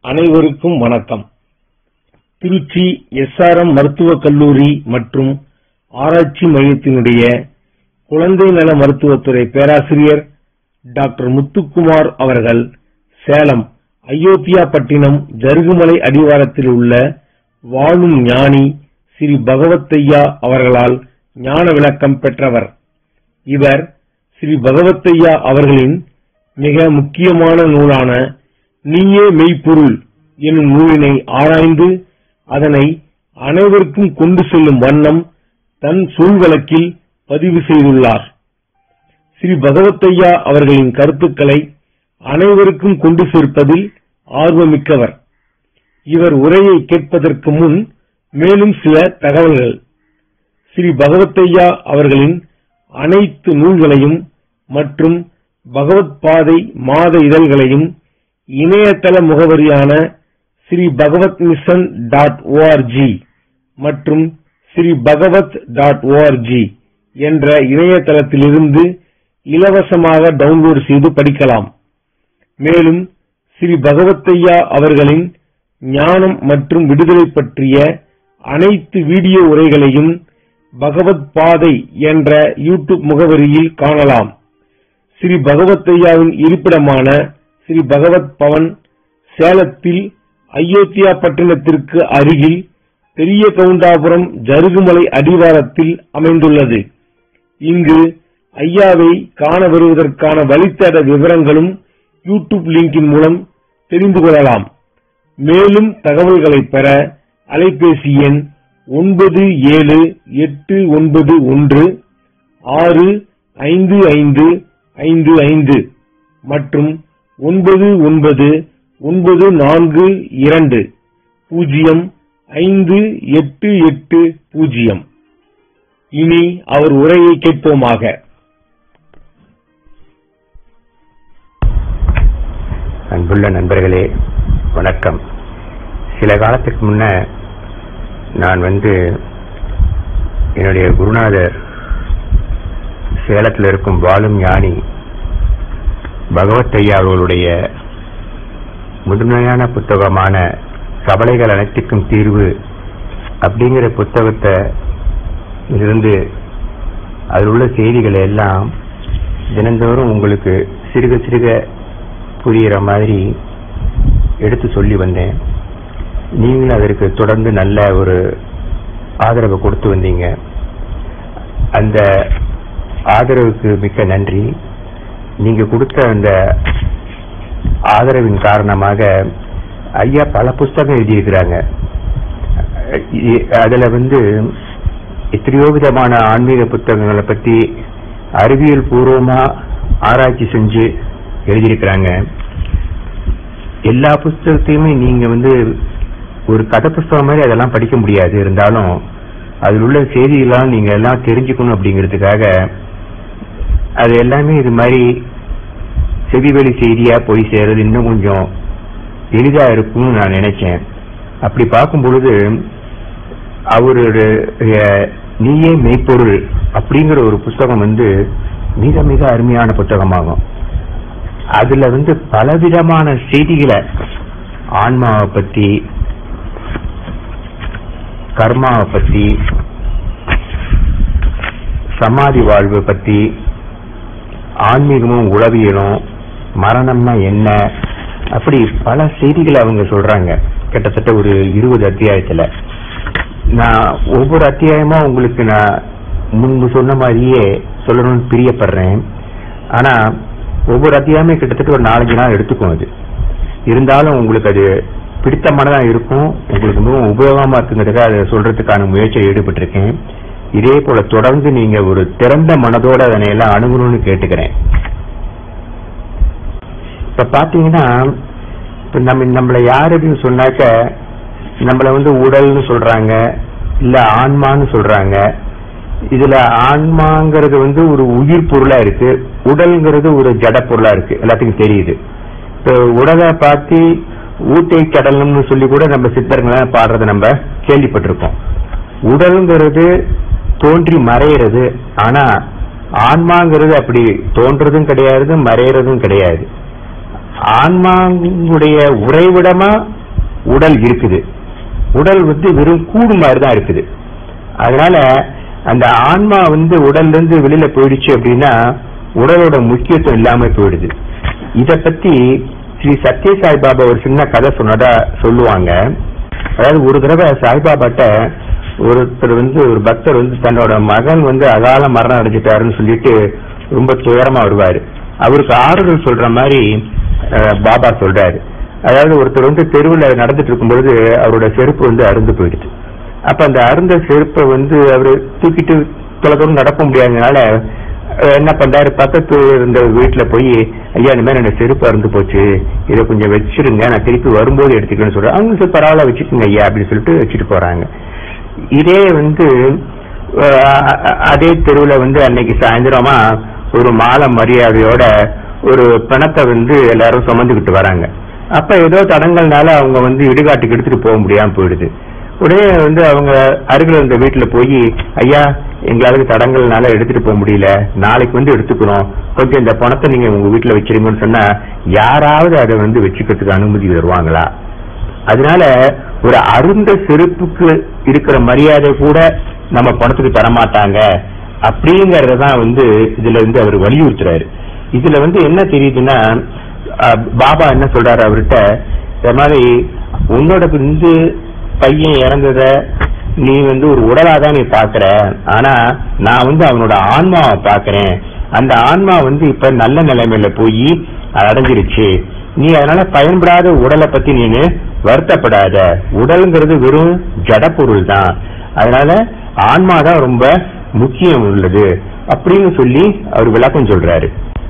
அனைவருக்கும் வணக்கம் திருச்சி எஸ்ஆர்எம் மருத்துவக் கல்லூரி மற்றும் ஆராய்ச்சி மையத்தினுடைய குழந்தை நல மருத்துவத்துறை பேராசிரியர் டாக்டர் முத்துக்குமார் அவர்கள் சேலம் அயோத்தியாபட்டினம் ஜருகுமலை அடிவாரத்தில் உள்ள வாழும் ஞானி ஸ்ரீ பகவத்தையா அவர்களால் ஞான விளக்கம் பெற்றவர் இவர் ஸ்ரீ பகவத்தையா அவர்களின் மிக முக்கியமான நூலான நீயே மெய்ப்பொருள் எனும் நூலினை ஆராய்ந்து அதனை அனைவருக்கும் கொண்டு செல்லும் வண்ணம் தன் சூழ்வழக்கில் பதிவு செய்துள்ளார் ஸ்ரீ பகவத்தையா அவர்களின் கருத்துக்களை அனைவருக்கும் கொண்டு சேர்ப்பதில் ஆர்வமிக்கவர் இவர் உரையை கேட்பதற்கு முன் மேலும் சில தகவல்கள் ஸ்ரீ பகவத்தையா அவர்களின் அனைத்து நூல்களையும் மற்றும் பகவத் பாதை மாத இதழ்களையும் இணையதள முகவரியான Sri Bhagavath mission dot O R G மற்றும் ஸ்ரீ பகவத் டாட் ஓஆர்ஜி என்ற இணையதளத்திலிருந்து இலவசமாக டவுன்லோட் செய்து படிக்கலாம் மேலும் ஸ்ரீ பகவத்தையா அவர்களின் ஞானம் மற்றும் விடுதலை பற்றிய அனைத்து வீடியோ உரைகளையும் பகவத் பாதை என்ற யூடியூப் முகவரியில் காணலாம் ஸ்ரீ பகவத்தையாவின் இருப்பிடமான ஸ்ரீ பகவத் பவன் சேலத்தில் அயோத்தியா பட்டினத்திற்கு அருகில் பெரிய கவுண்டாபுரம் ஜருகுமலை அடிவாரத்தில் அமைந்துள்ளது இங்கு ஐயாவை காண வருவதற்கான வழித்தட விவரங்களும் யூடியூப் லிங்கின் மூலம் தெரிந்து கொள்ளலாம் மேலும் தகவல்களை பெற அலைபேசி எண் ஒன்பது ஏழு எட்டு ஒன்பது ஒன்று ஆறு ஐந்து ஐந்து ஐந்து ஐந்து மற்றும் ஒன்பது ஒன்பது ஒன்பது நான்கு இரண்டு பூஜ்ஜியம் ஐந்து எட்டு எட்டு பூஜ்ஜியம் இனி அவர் உரையை கேட்போமாக அன்புள்ள நண்பர்களே வணக்கம் சில காலத்துக்கு முன்ன நான் வந்து என்னுடைய குருநாதர் சேலத்தில் இருக்கும் வாழும் ஞானி பகவத் ஐயா அவர்களுடைய முதன்மையான புத்தகமான கவலைகள் அனைத்துக்கும் தீர்வு அப்படிங்கிற புத்தகத்தை இருந்து அதில் உள்ள செய்திகளை எல்லாம் தினந்தோறும் உங்களுக்கு சிறுக சிறுக புரிகிற மாதிரி எடுத்து சொல்லி வந்தேன் நீங்களும் அதற்கு தொடர்ந்து நல்ல ஒரு ஆதரவை கொடுத்து வந்தீங்க அந்த ஆதரவுக்கு மிக்க நன்றி நீங்க கொடுத்த அந்த ஆதரவின் காரணமாக ஐயா பல புஸ்தகம் எழுதியிருக்கிறாங்க இ- அதுல வந்து எத்தனையோ விதமான ஆன்மீக புத்தகங்களை பத்தி அறிவியல் பூர்வமா ஆராய்ச்சி செஞ்சு எழுதியிருக்கிறாங்க எல்லா புஸ்தகத்தையுமே நீங்க வந்து ஒரு கதை புஸ்தகம் மாதிரி அதெல்லாம் படிக்க முடியாது இருந்தாலும் அதில் உள்ள செய்தியெல்லாம் நீங்க எல்லாம் தெரிஞ்சுக்கணும் அப்படிங்கிறதுக்காக அது எல்லாமே இது மாதிரி செவிவெளி செய்தியா போய் சேர்றது இன்னும் கொஞ்சம் எளிதா இருக்கும்னு நான் நினைச்சேன் அப்படி பார்க்கும் பொழுது அவருடைய நீயே மெய்ப்பொருள் அப்படிங்கிற ஒரு புஸ்தகம் வந்து மிக மிக அருமையான புத்தகமாகும் அதுல வந்து பலவிதமான செய்திகளை ஆன்மாவை பத்தி கர்மாவை பத்தி சமாதி வாழ்வு பத்தி ஆன்மீகமும் உளவியலும் மரணம்னா என்ன அப்படி பல செய்திகளை அவங்க சொல்றாங்க கிட்டத்தட்ட ஒரு இருபது அத்தியாயத்துல நான் ஒவ்வொரு அத்தியாயமா உங்களுக்கு நான் முன்பு சொன்ன மாதிரியே சொல்லணும்னு பிரியப்படுறேன் ஆனா ஒவ்வொரு அத்தியாயமே கிட்டத்தட்ட ஒரு நாலஞ்சு நாள் எடுத்துக்கும் அது இருந்தாலும் உங்களுக்கு அது பிடித்தமானதா இருக்கும் உங்களுக்கு மிகவும் உபயோகமா இருக்குங்கிறதுக்காக அதை சொல்றதுக்கான முயற்சியை ஈடுபட்டிருக்கேன் இதே போல தொடர்ந்து நீங்க ஒரு திறந்த மனதோட அதனை எல்லாம் அணுகணும்னு கேட்டுக்கிறேன் இப்ப பாத்தீங்கன்னா இப்ப நம்ம நம்மள யாரு அப்படின்னு சொன்னாக்க நம்மள வந்து உடல்னு சொல்றாங்க இல்ல ஆன்மான்னு சொல்றாங்க இதுல ஆன்மாங்கிறது வந்து ஒரு உயிர் பொருளா இருக்கு உடல்ங்கிறது ஒரு ஜட பொருளா இருக்கு எல்லாத்துக்கும் தெரியுது இப்ப உடலை பார்த்து ஊட்டை கடல்னு சொல்லி கூட நம்ம சித்தர்களை பாடுறத நம்ம கேள்விப்பட்டிருக்கோம் உடல்ங்கிறது தோன்றி மறையிறது ஆனா ஆன்மாங்கிறது அப்படி தோன்றதும் கிடையாது மறையறதும் கிடையாது ஆன்மாவுடைய உறைவிடமா உடல் இருக்குது உடல் வந்து வெறும் கூடு மாதிரி தான் இருக்குது அதனால அந்த ஆன்மா வந்து உடல்ல இருந்து வெளியில போயிடுச்சு அப்படின்னா உடலோட முக்கியத்துவம் இல்லாம போயிடுது இத பத்தி ஸ்ரீ சத்ய சாய்பாபா ஒரு சின்ன கதை சொன்னதா சொல்லுவாங்க அதாவது ஒரு தடவை சாய்பாபாட்ட ஒருத்தர் வந்து ஒரு பக்தர் வந்து தன்னோட மகன் வந்து அகால மரணம் அடைஞ்சிட்டாருன்னு சொல்லிட்டு ரொம்ப துயரமா வருவாரு அவருக்கு ஆறுதல் சொல்ற மாதிரி அஹ், பாபா சொல்றாரு அதாவது ஒருத்தர் வந்து தெருவில் நடந்துட்டு இருக்கும்பொழுது அவரோட செருப்பு வந்து அருந்து போயிடுச்சு அப்ப அந்த அருந்த செருப்பை வந்து அவரு தூக்கிட்டு தொலை தூரம் நடக்க முடியாதனால அஹ், என்ன பண்றாரு பக்கத்து இருந்த வீட்டுல போய் ஐயா இந்த மாதிரி எனக்கு செருப்பு அருந்து போச்சு இதை கொஞ்சம் வச்சிருங்க நான் திருப்பி வரும்போது எடுத்துக்கிறேன்னு சொல்றேன் அவங்க சரி பரவாயில்ல வச்சுக்கோங்க ஐயா அப்படின்னு சொல்லிட்டு வச்சுட்டு போறாங்க இதே வந்து அஹ், அ- அதே தெருவுல வந்து அன்னைக்கு சாயந்தரமா ஒரு மாலை மரியாதையோட ஒரு பிணத்தை வந்து எல்லாரும் சுமந்துக்கிட்டு வராங்க அப்ப ஏதோ தடங்கள்னால அவங்க வந்து இடுகாட்டுக்கு எடுத்துட்டு போக முடியாம போயிடுது உடனே வந்து அவங்க அருகில் இருந்த வீட்டுல போய் ஐயா எங்களால தடங்கள்னால எடுத்துட்டு போக முடியல நாளைக்கு வந்து எடுத்துக்கிறோம் கொஞ்சம் இந்த பணத்தை நீங்க உங்க வீட்டுல வச்சிருங்கன்னு சொன்னா யாராவது அதை வந்து வச்சுக்கிறதுக்கு அனுமதி வருவாங்களா அதனால ஒரு அருந்த செருப்புக்கு இருக்கிற மரியாதை கூட நம்ம பணத்துக்கு தரமாட்டாங்க அப்படிங்கறதான் வந்து இதுல வந்து அவர் வலியுறுத்துறாரு இதுல வந்து என்ன தெரியுதுன்னா அஹ், பாபா என்ன சொல்றாரு அவர்கிட்ட இந்த மாதிரி உன்னோட வந்து பையன் இறந்தத நீ வந்து ஒரு உடலா தான் நீ பாக்குற ஆனா நான் வந்து அவனோட ஆன்மாவை பாக்குறேன் அந்த ஆன்மா வந்து இப்ப நல்ல நிலைமையில போய் அடைஞ்சிருச்சு நீ அதனால பயன்படாத உடலை பத்தி நீனு வருத்தப்படாத உடல்ங்கிறது வெறும் ஜட பொருள் தான் அதனால ஆன்மா தான் ரொம்ப முக்கியம் உள்ளது அப்படின்னு சொல்லி அவர் விளக்கம் சொல்றாரு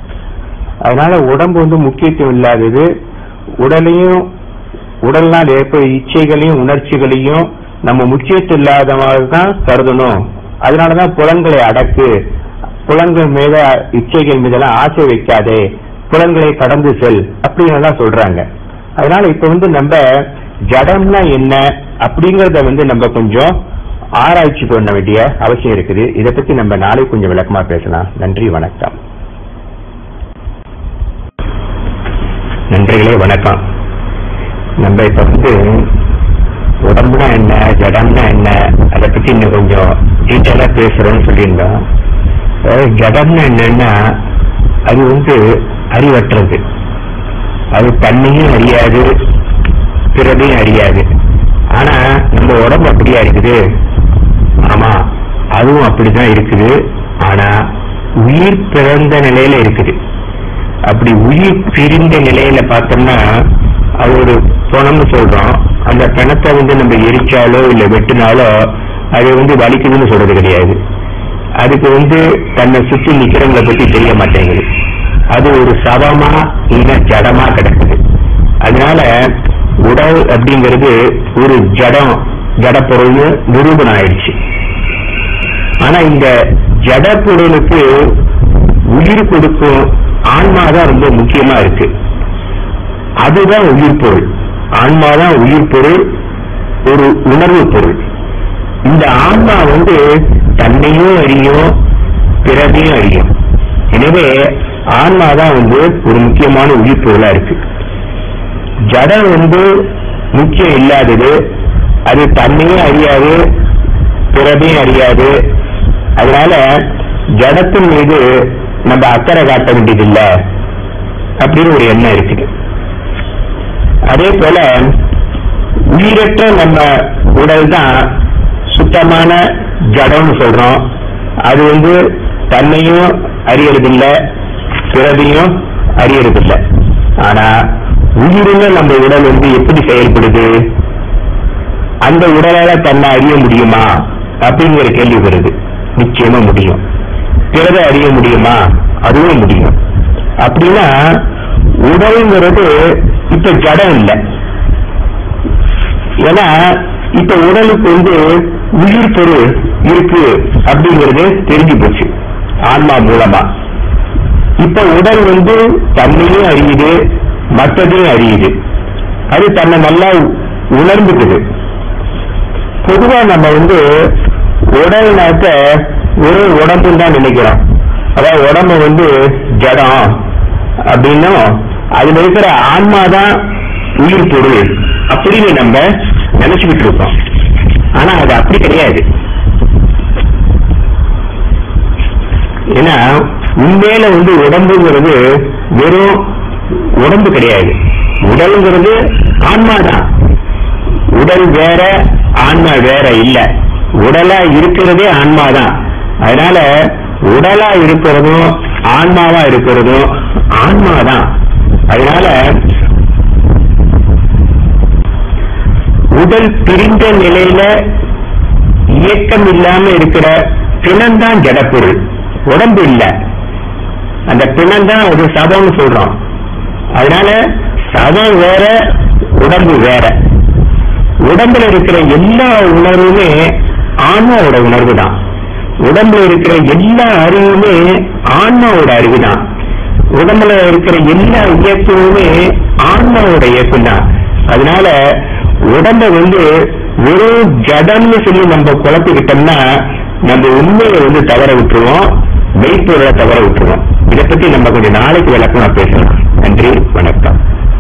அதனால உடம்பு வந்து முக்கியத்துவம் இல்லாதது உடலையும் உடல்னால் ஏற்படும் இச்சைகளையும் உணர்ச்சிகளையும் நம்ம முக்கியத்துவம் இல்லாத மாதிரி தான் கருதணும் அதனாலதான் புலன்களை அடக்கு புலன்கள் மீத இச்சைகள் மீதெல்லாம் ஆசை வைக்காதே புலன்களை கடந்து செல் அப்படின்னு எல்லாம் சொல்றாங்க அதனால இப்ப வந்து நம்ம ஜடம்னா என்ன அப்படிங்கறத வந்து நம்ம கொஞ்சம் ஆராய்ச்சி பண்ண வேண்டிய அவசியம் இருக்குது இதை பத்தி நம்ம நாளை கொஞ்சம் விளக்கமா பேசலாம் நன்றி வணக்கம் நன்றிகளே வணக்கம் நம்ம இப்ப வந்து உடம்புனா என்ன ஜடம்னா என்ன அதை பத்தி இன்னும் கொஞ்சம் டீட்டெயிலா பேசுறோம்னு சொல்லியிருந்தோம் அதாவது ஜடம்னா என்னன்னா அது வந்து அறிவற்றது அது தன்னையும் அறியாது பிறதையும் அறியாது ஆனா நம்ம உடம்பு அப்படியா இருக்குது ஆமா அதுவும் அப்படிதான் இருக்குது ஆனா உயிர் பிறந்த நிலையில இருக்குது அப்படி உயிர் பிரிந்த நிலையில பார்த்தோம்னா அது ஒரு பணம்னு சொல்றோம் அந்த பிணத்தை வந்து நம்ம எரிச்சாலோ இல்ல வெட்டினாலோ அது வந்து வலிக்குதுன்னு சொல்றது கிடையாது அதுக்கு வந்து தன்னை சுத்தி நிக்கிறவங்களை பத்தி தெரிய மாட்டேங்குது அது ஒரு சவமா இல்ல ஜடமா கிடக்குது அதனால உடல் அப்படிங்கிறது ஒரு ஜடம் ஜட பொருள்னு நிரூபணம் ஆயிடுச்சு ஆனா இந்த ஜட பொருளுக்கு உயிர் கொடுக்கும் ஆன்மா தான் ரொம்ப முக்கியமா இருக்கு அதுதான் உயிர் பொருள் ஆன்மா தான் உயிர் பொருள் ஒரு உணர்வு பொருள் இந்த ஆன்மா வந்து தன்னையும் அறியும் பிறதையும் அறியும் எனவே ஆன்மா தான் வந்து ஒரு முக்கியமான உயிர் பொருளா இருக்கு ஜடம் வந்து முக்கியம் இல்லாதது அது தன்னையும் அறியாது பிறதையும் அறியாது அதனால ஜடத்தின் மீது நம்ம அக்கறை காட்ட வேண்டியதில்லை அப்படின்னு ஒரு எண்ணம் இருக்குது அதே போல உயிரற்ற நம்ம உடல் தான் சுத்தமான ஜடம்னு சொல்றோம் அது வந்து தன்னையும் அறியறதில்லை பிறதையும் அறியறதில்லை ஆனா உயிருள்ள நம்ம உடல் வந்து எப்படி செயல்படுது அந்த உடலால தன்னை அறிய முடியுமா அப்படிங்கிற கேள்வி வருது நிச்சயமா முடியும் பிறதை அறிய முடியுமா அதுவும் முடியும் அப்படின்னா உடல்ங்கிறது இப்ப ஜடம் இல்லை ஏன்னா இப்ப உடலுக்கு வந்து உயிர் பொருள் இருக்கு அப்படிங்கிறது தெரிஞ்சு போச்சு ஆன்மா மூலமா இப்ப உடல் வந்து தன்னையும் அறியுது மற்றதையும் அறியுது அது தன்னை நல்லா உணர்ந்துக்குது பொதுவா நம்ம வந்து உடல்னாக்க ஒரு உடம்புன்னு தான் நினைக்கிறோம் அதாவது உடம்பு வந்து ஜடம் அப்படின்னும் அதுல இருக்கிற ஆன்மா தான் உயிர் பொருள் அப்படின்னு நம்ம நினைச்சுக்கிட்டு இருக்கோம் ஆனா அது அப்படி கிடையாது ஏன்னா உண்மையில வந்து உடம்புங்கிறது வெறும் உடம்பு கிடையாது உடலுங்கிறது ஆன்மா தான் உடல் வேற ஆன்மா வேற இல்ல உடலா இருக்கிறதே ஆன்மா தான் அதனால உடலா இருக்கிறதும் ஆன்மாவா இருக்கிறதும் ஆன்மா தான் அதனால உடல் பிரிந்த நிலையில இயக்கம் இல்லாம இருக்கிற பிணம்தான் ஜடப்பொருள் உடம்பு இல்ல அந்த பிணம் தான் ஒரு சபம்னு சொல்றோம் அதனால சபம் வேற உடம்பு வேற உடம்புல இருக்கிற எல்லா உணர்வுமே ஆன்மாவோட உணர்வு தான் உடம்புல இருக்கிற எல்லா அறிவுமே ஆன்மாவோட அறிவு தான் உடம்புல இருக்கிற எல்லா இயக்கமுமே ஆன்மாவோட இயக்கம் தான் அதனால உடம்ப வந்து வெறும் ஜடம்னு சொல்லி நம்ம குழப்பிக்கிட்டோம்னா நம்ம உண்மையை வந்து தவற விட்டுருவோம் மெய்ப்பொருளை தவற விட்டுருவோம் இதை பத்தி நம்ம கொஞ்சம் நாளைக்கு விளக்கமா பேசலாம் நன்றி வணக்கம்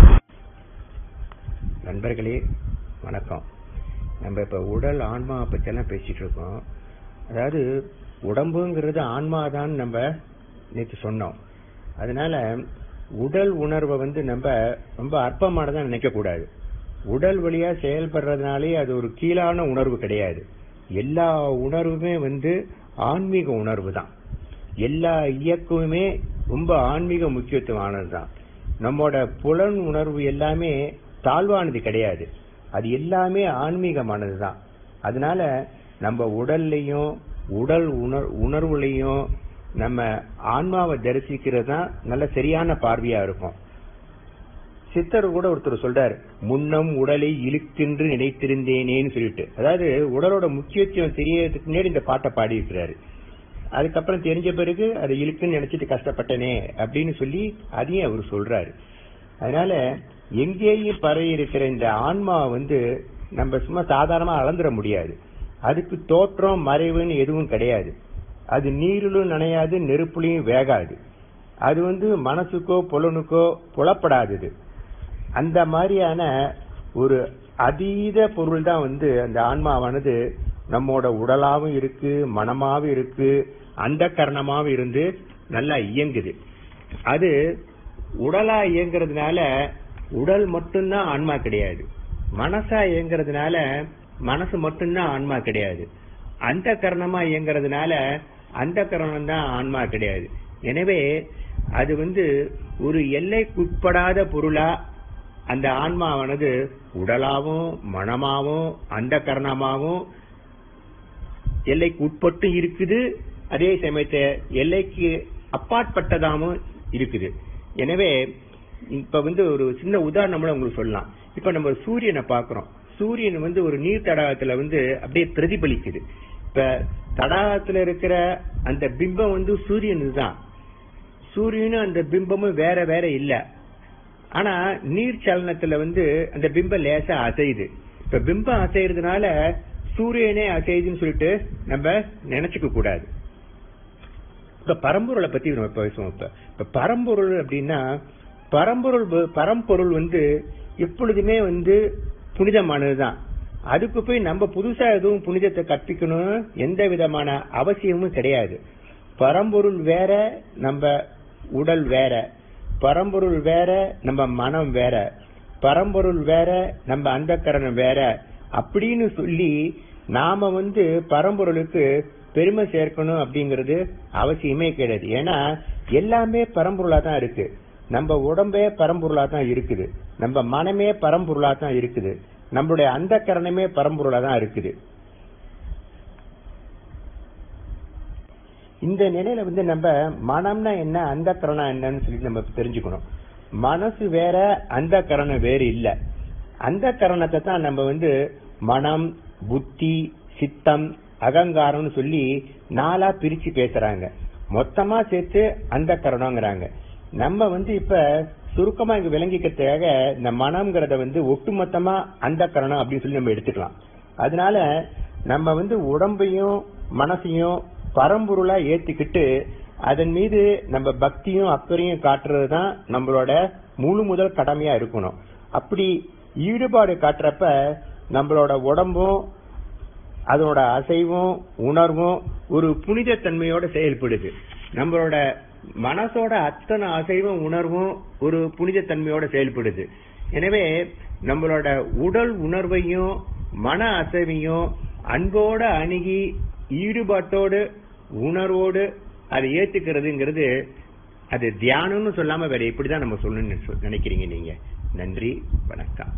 நண்பர்களே வணக்கம் நம்ம இப்ப உடல் ஆன்மா பத்தியெல்லாம் பேசிட்டு இருக்கோம் அதாவது உடம்புங்கிறது ஆன்மாதான் நம்ம நேற்று சொன்னோம் அதனால உடல் உணர்வை வந்து நம்ம ரொம்ப அற்பமானதா நினைக்க கூடாது உடல் வழியா செயல்படுறதுனாலே அது ஒரு கீழான உணர்வு கிடையாது எல்லா உணர்வுமே வந்து ஆன்மீக உணர்வு தான் எல்லா இயக்கமுமே ரொம்ப ஆன்மீக முக்கியத்துவமானது தான் நம்மோட புலன் உணர்வு எல்லாமே தாழ்வானது கிடையாது அது எல்லாமே ஆன்மீகமானது தான் அதனால நம்ம உடல்லையும் உடல் உணர் உணர்வுலையும் நம்ம ஆன்மாவை தரிசிக்கிறது தான் நல்ல சரியான பார்வையா இருக்கும் சித்தர் கூட ஒருத்தர் சொல்றாரு முன்னம் உடலை இழுக்கின்று நினைத்திருந்தேனேன்னு சொல்லிட்டு அதாவது உடலோட முக்கியத்துவம் தெரியறதுக்கு முன்னாடி இந்த பாட்டை பாடி இருக்கிறாரு அதுக்கப்புறம் தெரிஞ்ச பிறகு அதை இழுக்குன்னு நினைச்சிட்டு கஷ்டப்பட்டனே அப்படின்னு சொல்லி அதையும் அவர் சொல்றாரு அதனால எங்கேயும் பரவி இருக்கிற இந்த ஆன்மா வந்து நம்ம சும்மா சாதாரணமா அளந்துட முடியாது அதுக்கு தோற்றம் மறைவுன்னு எதுவும் கிடையாது அது நீரிலும் நனையாது நெருப்புலையும் வேகாது அது வந்து மனசுக்கோ புலனுக்கோ புலப்படாதது அந்த மாதிரியான ஒரு அதீத பொருள் தான் வந்து அந்த ஆன்மாவானது நம்மோட உடலாவும் இருக்கு மனமாவும் இருக்கு அந்த கரணமாவும் இருந்து நல்லா இயங்குது அது உடலா இயங்குறதுனால உடல் மட்டும்தான் ஆன்மா கிடையாது மனசா இயங்குறதுனால மனசு மட்டும்தான் ஆன்மா கிடையாது அந்த கரணமா இயங்குறதுனால அந்த கரணம் தான் ஆன்மா கிடையாது எனவே அது வந்து ஒரு எல்லைக்குட்படாத பொருளா அந்த ஆன்மாவானது உடலாவும் மனமாவும் அந்த கரணமாவும் எல்லைக்கு உட்பட்டு இருக்குது அதே சமயத்தை எல்லைக்கு அப்பாற்பட்டதாகவும் இருக்குது எனவே இப்ப வந்து ஒரு சின்ன உதாரணம் உங்களுக்கு சொல்லலாம் இப்ப நம்ம சூரியனை பாக்குறோம் சூரியன் வந்து ஒரு நீர் தடாகத்துல வந்து அப்படியே பிரதிபலிக்குது இப்ப தடாகத்துல இருக்கிற அந்த பிம்பம் வந்து சூரியன் தான் சூரியனும் அந்த பிம்பமும் வேற வேற இல்ல ஆனா நீர் சலனத்துல வந்து அந்த பிம்பம் லேசா அசையுது இப்ப பிம்பம் அசைறதுனால சூரியனே அசையுதுன்னு சொல்லிட்டு நம்ம நினைச்சுக்க கூடாது இப்ப பரம்பொருளை பத்தி நம்ம பேசுவோம் இப்ப இப்ப பரம்பொருள் அப்படின்னா பரம்பொருள் பரம்பொருள் வந்து எப்பொழுதுமே வந்து புனிதமானதுதான் அதுக்கு போய் நம்ம புதுசா எதுவும் புனிதத்தை கற்பிக்கணும் எந்த விதமான அவசியமும் கிடையாது பரம்பொருள் வேற நம்ம உடல் வேற பரம்பொருள் வேற நம்ம மனம் வேற பரம்பொருள் வேற நம்ம அந்தக்கரணம் வேற அப்படின்னு சொல்லி நாம வந்து பரம்பொருளுக்கு பெருமை சேர்க்கணும் அப்படிங்கறது அவசியமே கிடையாது ஏன்னா எல்லாமே பரம்பொருளா தான் இருக்கு நம்ம உடம்பே பரம்பொருளா தான் இருக்குது நம்ம மனமே பரம்பொருளா தான் இருக்குது நம்மளுடைய அந்த கரணமே பரம்பொருளா தான் இருக்குது இந்த நிலையில வந்து நம்ம மனம்னா என்ன அந்த கரணம் என்னன்னு சொல்லி நம்ம தெரிஞ்சுக்கணும் மனசு வேற அந்த கரணம் வேறு இல்ல அந்த கரணத்தை தான் நம்ம வந்து மனம் புத்தி சித்தம் அகங்காரம்னு சொல்லி நாலா பிரிச்சு பேசுறாங்க மொத்தமா சேர்த்து அந்த கரணங்கிறாங்க நம்ம வந்து இப்ப சுருக்கமா இங்க விளங்கிக்கிறதுக்காக இந்த மனம்ங்கிறத வந்து ஒட்டுமொத்தமா அந்த கரணம் அப்படின்னு சொல்லி நம்ம எடுத்துக்கலாம் அதனால நம்ம வந்து உடம்பையும் மனசையும் பரம்பொருளா ஏத்துக்கிட்டு அதன் மீது நம்ம பக்தியும் அக்கறையும் காட்டுறது தான் நம்மளோட முழு முதல் கடமையா இருக்கணும் அப்படி ஈடுபாடு காட்டுறப்ப நம்மளோட உடம்பும் அதனோட அசைவும் உணர்வும் ஒரு புனித தன்மையோட செயல்படுது நம்மளோட மனசோட அத்தனை அசைவும் உணர்வும் ஒரு புனித தன்மையோட செயல்படுது எனவே நம்மளோட உடல் உணர்வையும் மன அசைவையும் அன்போட அணுகி ஈடுபாட்டோடு உணர்வோடு அதை ஏத்துக்கிறதுங்கிறது அது தியானம்னு சொல்லாம வேற எப்படிதான் நம்ம சொல்லணும்னு சொ- நினைக்கிறீங்க நீங்க நன்றி வணக்கம்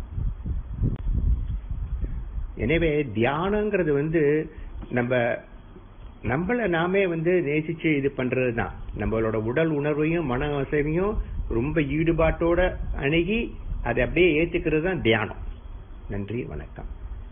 எனவே தியானங்கிறது வந்து நம்ம நம்மள நாமே வந்து நேசிச்சு இது பண்றதுதான் நம்மளோட உடல் உணர்வையும் மன அசைவையும் ரொம்ப ஈடுபாட்டோட அணுகி அதை அப்படியே ஏத்துக்கிறது தான் தியானம் நன்றி வணக்கம்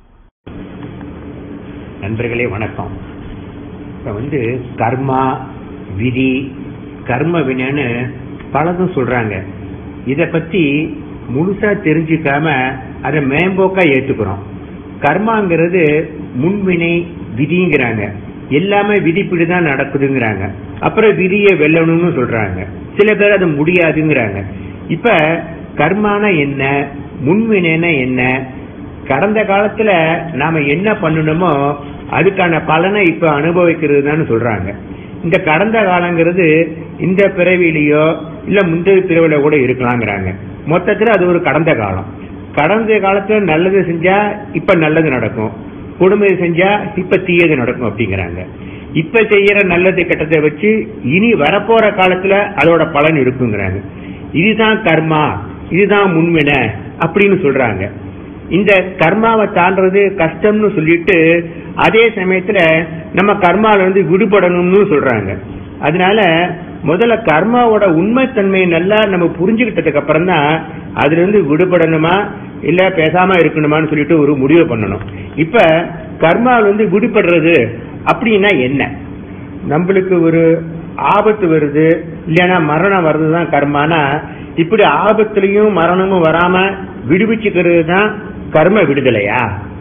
நண்பர்களே வணக்கம் இப்ப வந்து கர்மா விதி கர்ம வினைன்னு பலதும் சொல்றாங்க இத பத்தி முழுசா தெரிஞ்சுக்காம அதை மேம்போக்கா ஏத்துக்கிறோம் கர்மாங்கிறது முன்வினை விதிங்கிறாங்க எல்லாமே விதிப்படி தான் நடக்குதுங்கிறாங்க அப்புறம் விதியை வெல்லணும்னு சொல்றாங்க சில பேர் அது முடியாதுங்கிறாங்க இப்ப கர்மானா என்ன முன்வினைனா என்ன கடந்த காலத்துல நாம என்ன பண்ணணுமோ அதுக்கான பலனை இப்ப அனுபவிக்கிறது சொல்றாங்க இந்த கடந்த காலங்கிறது இந்த பிறவிலையோ இல்ல முந்தைய பிறவில கூட இருக்கலாங்கிறாங்க மொத்தத்துல அது ஒரு கடந்த காலம் கடந்த காலத்துல நல்லது செஞ்சா இப்ப நல்லது நடக்கும் கொடுமை செஞ்சா இப்ப தீயது நடக்கும் அப்படிங்கிறாங்க இப்ப செய்யற நல்லது கெட்டதை வச்சு இனி வரப்போற காலத்துல அதோட பலன் இருக்குங்கிறாங்க இதுதான் கர்மா இதுதான் முன்வினை அப்படின்னு சொல்றாங்க இந்த கர்மாவை தாண்டறது கஷ்டம்னு சொல்லிட்டு அதே சமயத்துல நம்ம கர்மால இருந்து விடுபடணும்னு சொல்றாங்க அதனால முதல்ல கர்மாவோட உண்மைத்தன்மையை நல்லா நம்ம புரிஞ்சுக்கிட்டதுக்கு அப்புறம் தான் அதுல இருந்து விடுபடணுமா இல்ல பேசாம இருக்கணுமான்னு சொல்லிட்டு ஒரு முடிவு பண்ணணும் இப்ப கர்மால இருந்து விடுபடுறது அப்படின்னா என்ன நம்மளுக்கு ஒரு ஆபத்து வருது இல்லைன்னா மரணம் வருதுதான் கர்மானா இப்படி ஆபத்துலயும் மரணமும் வராம விடுவிச்சுக்கிறது தான் கர்ம விடுதலையா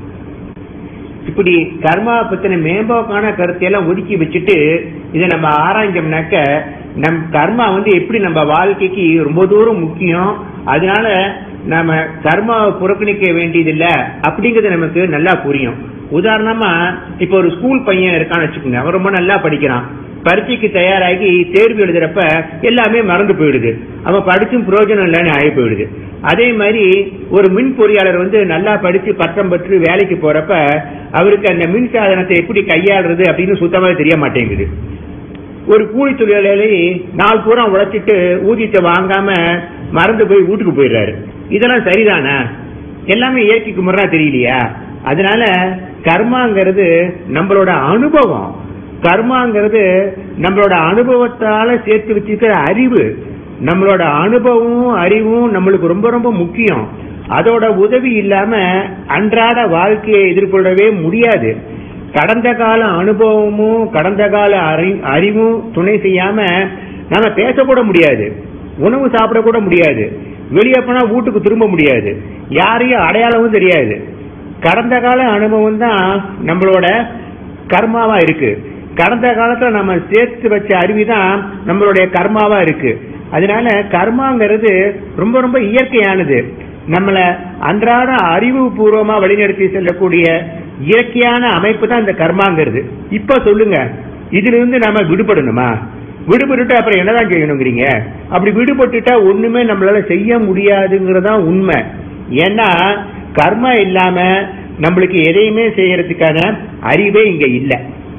இப்படி கர்மா பத்தின மேம்போக்கான கருத்தையெல்லாம் ஒதுக்கி வச்சுட்டு இதை நம்ம ஆராய்ஞ்சோம்னாக்க நம் கர்மா வந்து எப்படி நம்ம வாழ்க்கைக்கு ரொம்ப தூரம் முக்கியம் அதனால நாம கர்மாவை புறக்கணிக்க வேண்டியதில்ல அப்படிங்கறது நமக்கு நல்லா புரியும் உதாரணமா இப்ப ஒரு ஸ்கூல் பையன் இருக்கான்னு வச்சுக்கோங்க அவன் ரொம்ப நல்லா படிக்கிறான் பரீட்சைக்கு தயாராகி தேர்வு எழுதுறப்ப எல்லாமே மறந்து போயிடுது அவன் படிச்சும் பிரயோஜனம் இல்லைன்னு ஆகி போயிடுது அதே மாதிரி ஒரு மின் பொறியாளர் வந்து நல்லா படிச்சு பட்டம் பெற்று வேலைக்கு போறப்ப அவருக்கு அந்த மின் சாதனத்தை எப்படி கையாளுறது அப்படின்னு சுத்தமாக தெரிய மாட்டேங்குது ஒரு கூலி தொழிலாளி நாள் பூரா உழைச்சிட்டு ஊதியத்தை வாங்காம மறந்து போய் வீட்டுக்கு போயிடுறாரு இதெல்லாம் சரிதானா எல்லாமே இயற்கைக்கு முறையா தெரியலையா அதனால கர்மாங்கிறது நம்மளோட அனுபவம் கர்மாங்கிறது நம்மளோட அனுபவத்தால சேர்த்து வச்சிருக்கிற அறிவு நம்மளோட அனுபவமும் அறிவும் நம்மளுக்கு ரொம்ப ரொம்ப முக்கியம் அதோட உதவி இல்லாம அன்றாட வாழ்க்கையை எதிர்கொள்ளவே முடியாது கடந்த கால அனுபவமும் கடந்த கால அறி- அறிவும் துணை செய்யாம நாம பேசக்கூட முடியாது உணவு சாப்பிட கூட முடியாது வெளியே போனா வீட்டுக்கு திரும்ப முடியாது யாரையும் அடையாளமும் தெரியாது கடந்த கால அனுபவம் தான் நம்மளோட கர்மாவா இருக்கு கடந்த காலத்துல நம்ம சேர்த்து வச்ச அறிவு தான் நம்மளுடைய கர்மாவா இருக்கு அதனால கர்மாங்கிறது ரொம்ப ரொம்ப இயற்கையானது நம்மள அன்றாட அறிவு பூர்வமா வழிநடத்தி செல்லக்கூடிய இயற்கையான அமைப்பு தான் இந்த கர்மாங்கிறது இப்ப சொல்லுங்க இதுல இருந்து நாம விடுபடணுமா விடுபட்டுட்டு அப்புறம் என்னதான் செய்யணுங்கிறீங்க அப்படி விடுபட்டுட்டா ஒண்ணுமே நம்மளால செய்ய முடியாதுங்கிறதான் உண்மை ஏன்னா கர்மா இல்லாம நம்மளுக்கு எதையுமே செய்யறதுக்கான அறிவே இங்க இல்லை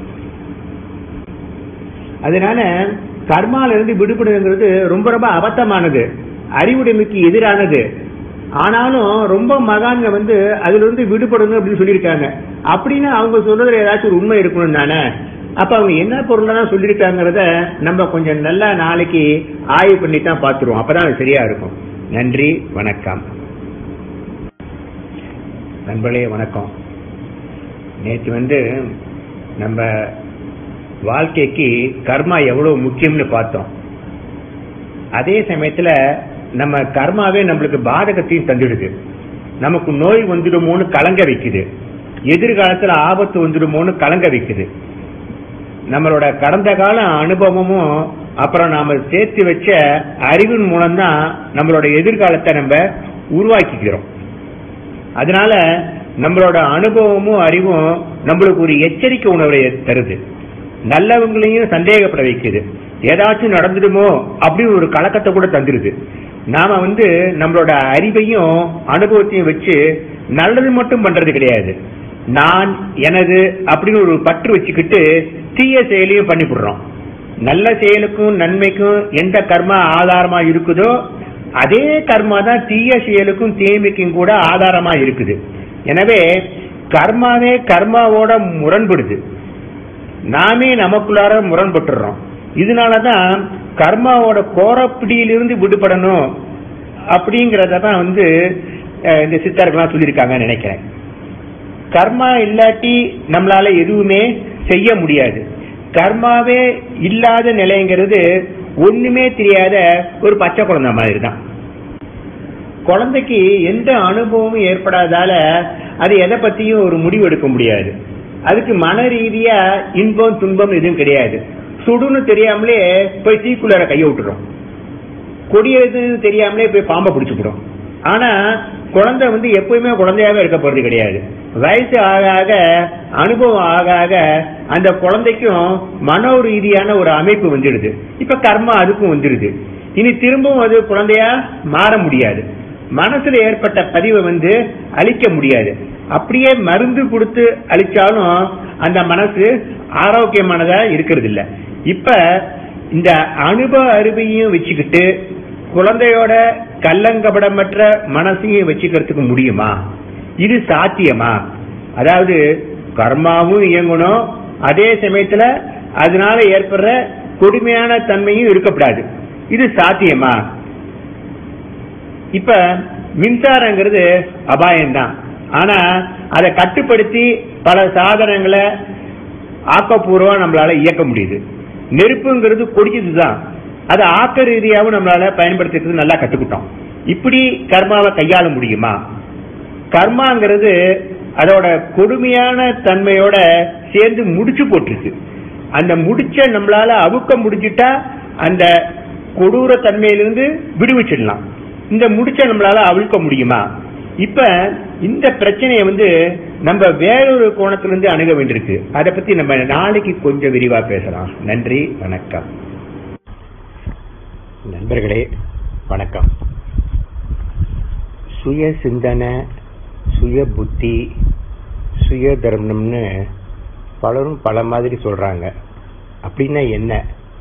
அதனால கர்மால இருந்து விடுபடுங்கிறது ரொம்ப ரொம்ப அபத்தமானது அறிவுடைமைக்கு எதிரானது ஆனாலும் ரொம்ப மகான்க வந்து அதுல இருந்து விடுபடணும் அப்படின்னு சொல்லியிருக்காங்க அப்படின்னு அவங்க சொல்றதுல ஏதாச்சும் ஒரு உண்மை இருக்கணும் தானே அப்ப அவங்க என்ன பொருள் தான் சொல்லியிருக்காங்கிறத நம்ம கொஞ்சம் நல்லா நாளைக்கு ஆய்வு பண்ணி தான் பார்த்துருவோம் அப்பதான் அது சரியா இருக்கும் நன்றி வணக்கம் நண்பர்களே வணக்கம் நேற்று வந்து நம்ம வாழ்க்கைக்கு கர்மா எவ்வளவு முக்கியம்னு பார்த்தோம் அதே சமயத்துல நம்ம கர்மாவே நம்மளுக்கு பாதகத்தையும் தந்துடுது நமக்கு நோய் வந்துடுமோன்னு கலங்க வைக்குது எதிர்காலத்துல ஆபத்து வந்துடுமோன்னு கலங்க வைக்குது நம்மளோட கடந்த கால அனுபவமும் அப்புறம் நாம சேர்த்து வச்ச அறிவின் மூலம்தான் நம்மளோட எதிர்காலத்தை நம்ம உருவாக்கிக்கிறோம் அதனால நம்மளோட அனுபவமும் அறிவும் நம்மளுக்கு ஒரு எச்சரிக்கை உணர்வை தருது நல்லவங்களையும் சந்தேகப்பட வைக்குது ஏதாச்சும் நடந்துடுமோ அப்படின்னு ஒரு கலக்கத்தை கூட தந்துருது நாம வந்து நம்மளோட அறிவையும் அனுபவத்தையும் வச்சு நல்லது மட்டும் பண்றது கிடையாது நான் எனது அப்படின்னு ஒரு பற்று வச்சுக்கிட்டு தீய செயலையும் பண்ணிவிடுறோம் நல்ல செயலுக்கும் நன்மைக்கும் எந்த கர்மா ஆதாரமா இருக்குதோ அதே கர்மா தான் தீய செயலுக்கும் தீமைக்கும் கூட ஆதாரமா இருக்குது எனவே கர்மாவே கர்மாவோட முரண்படுது நாமே நமக்குள்ளார முரண்பட்டுறோம் இதனாலதான் கர்மாவோட கோரப்பிடியிலிருந்து விடுபடணும் அப்படிங்கறத தான் வந்து அஹ், இந்த சித்தர்கள்லாம் சொல்லியிருக்காங்கன்னு நினைக்கிறேன் கர்மா இல்லாட்டி நம்மளால எதுவுமே செய்ய முடியாது கர்மாவே இல்லாத நிலைங்கிறது ஒண்ணுமே தெரியாத ஒரு பச்சை குழந்தை மாதிரி தான் குழந்தைக்கு எந்த அனுபவமும் ஏற்படாதால அது எதை பத்தியும் ஒரு முடிவு எடுக்க முடியாது அதுக்கு மன ரீதியா இன்பம் துன்பம் எதுவும் கிடையாது சுடுன்னு தெரியாமலே போய் தீக்குள்ளார கைய விட்டுறோம் கொடியதுன்னு தெரியாமலே போய் பாம்பை பிடிச்சுக்கிடும் ஆனா குழந்தை வந்து எப்பவுமே குழந்தையாவே இருக்க போறது கிடையாது வயசு ஆக ஆக அனுபவம் ஆக ஆக அந்த குழந்தைக்கும் மனோ ரீதியான ஒரு அமைப்பு வந்துடுது இப்ப கர்மா அதுக்கும் வந்துடுது இனி திரும்பவும் அது குழந்தையா மாற முடியாது மனசுல ஏற்பட்ட பதிவை வந்து அழிக்க முடியாது அப்படியே மருந்து கொடுத்து அழிச்சாலும் அந்த மனசு ஆரோக்கியமானதா இருக்கிறது இல்ல இப்ப இந்த அனுபவ அறிவையும் வச்சுக்கிட்டு குழந்தையோட கள்ளங்கபடமற்ற மனசையும் வச்சுக்கிறதுக்கு முடியுமா இது சாத்தியமா அதாவது கர்மாவும் இயங்கணும் அதே சமயத்துல அதனால ஏற்படுற கொடுமையான தன்மையும் இருக்கப்படாது இது சாத்தியமா இப்ப மின்சாரங்கிறது அபாயம்தான் ஆனா அதை கட்டுப்படுத்தி பல சாதனங்களை ஆக்கப்பூர்வம் நம்மளால இயக்க முடியுது நெருப்புங்கிறது கொடிச்சதுதான் அதை ஆக்க ரீதியாகவும் நம்மளால பயன்படுத்திக்கிறது நல்லா கத்துக்கிட்டோம் இப்படி கர்மாவை கையாள முடியுமா கர்மாங்கிறது அதோட கொடுமையான தன்மையோட சேர்ந்து முடிச்சு போட்டிருக்கு அந்த முடிச்ச நம்மளால அவுக்க முடிஞ்சிட்டா அந்த கொடூர தன்மையிலிருந்து விடுவிச்சிடலாம் இந்த முடிச்ச நம்மளால அவிழ்க்க முடியுமா இப்ப இந்த பிரச்சனையை வந்து நம்ம வேறொரு கோணத்திலிருந்து அணுக வேண்டியிருக்கு அதை பத்தி நம்ம நாளைக்கு கொஞ்சம் விரிவா பேசலாம் நன்றி வணக்கம் நண்பர்களே வணக்கம் சுய சிந்தனை சுய புத்தி சுய தர்மம்னு பலரும் பல மாதிரி சொல்றாங்க அப்படின்னா என்ன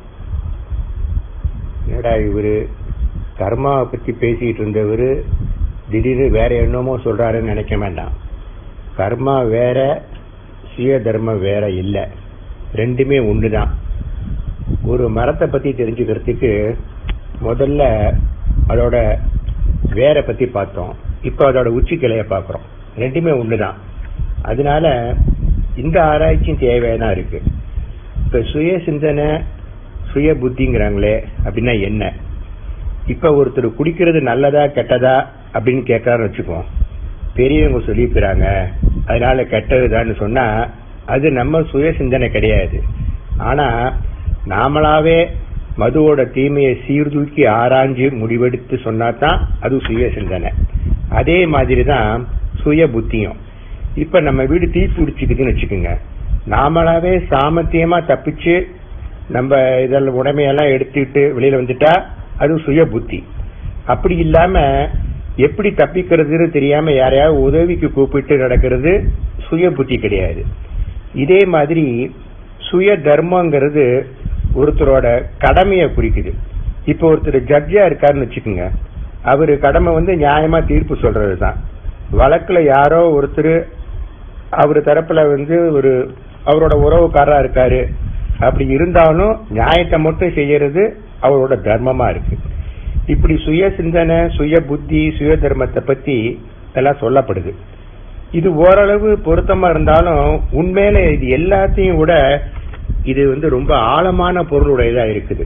என்னடா இவரு கர்மாவை பத்தி பேசிட்டு இருந்தவர் திடீர்னு வேற என்னமோ சொல்றாருன்னு நினைக்க வேண்டாம் கர்மா வேற சுய தர்மம் வேற இல்ல ரெண்டுமே ஒண்ணுதான் ஒரு மரத்தை பத்தி தெரிஞ்சுக்கிறதுக்கு முதல்ல அதோட வேரை பத்தி பார்த்தோம் இப்ப அதோட உச்சி கிளைய பார்க்கிறோம் ரெண்டுமே ஒண்ணுதான் அதனால இந்த ஆராய்ச்சியும் தேவையா இருக்கு இப்ப சுய சிந்தனை சுய புத்திங்கிறாங்களே அப்படின்னா என்ன இப்ப ஒருத்தர் குடிக்கிறது நல்லதா கெட்டதா அப்படின்னு கேட்கறான்னு வச்சுக்குவோம் பெரியவங்க சொல்லிக்கிறாங்க அதனால கெட்டதுதான்னு சொன்னா அது நம்ம சுய சிந்தனை கிடையாது ஆனா நாமளாவே மதுவோட தீமையை சீர்தூக்கி ஆராய்ஞ்சு முடிவெடுத்து சொன்னாதான் அது சுய சிந்தனை அதே மாதிரி தான் சுய புத்தியும் இப்ப நம்ம வீடு தீ பிடிச்சிக்குதுன்னு வச்சுக்கோங்க நாமளாவே சாமர்த்தியமா தப்பிச்சு நம்ம இதில் உடமையெல்லாம் எடுத்துக்கிட்டு வெளியில வந்துட்டா அது சுய புத்தி அப்படி இல்லாம எப்படி தப்பிக்கிறதுன்னு தெரியாம யாரையாவது உதவிக்கு கூப்பிட்டு நடக்கிறது சுய புத்தி கிடையாது இதே மாதிரி சுய தர்மங்கிறது ஒருத்தரோட கடமையை குறிக்குது இப்ப ஒருத்தர் ஜட்ஜா இருக்காருன்னு வச்சுக்கோங்க அவரு கடமை வந்து நியாயமா தீர்ப்பு சொல்றதுதான் வழக்குல யாரோ ஒருத்தர் அவர் தரப்புல வந்து ஒரு அவரோட உறவுக்காரரா இருக்காரு அப்படி இருந்தாலும் நியாயத்தை மட்டும் செய்யறது அவரோட தர்மமா இருக்கு இப்படி சுய சிந்தனை சுய புத்தி சுய தர்மத்தை பத்தி எல்லாம் சொல்லப்படுது இது ஓரளவு பொருத்தமா இருந்தாலும் உண்மையில இது எல்லாத்தையும் விட இது வந்து ரொம்ப ஆழமான பொருளுடையதா இருக்குது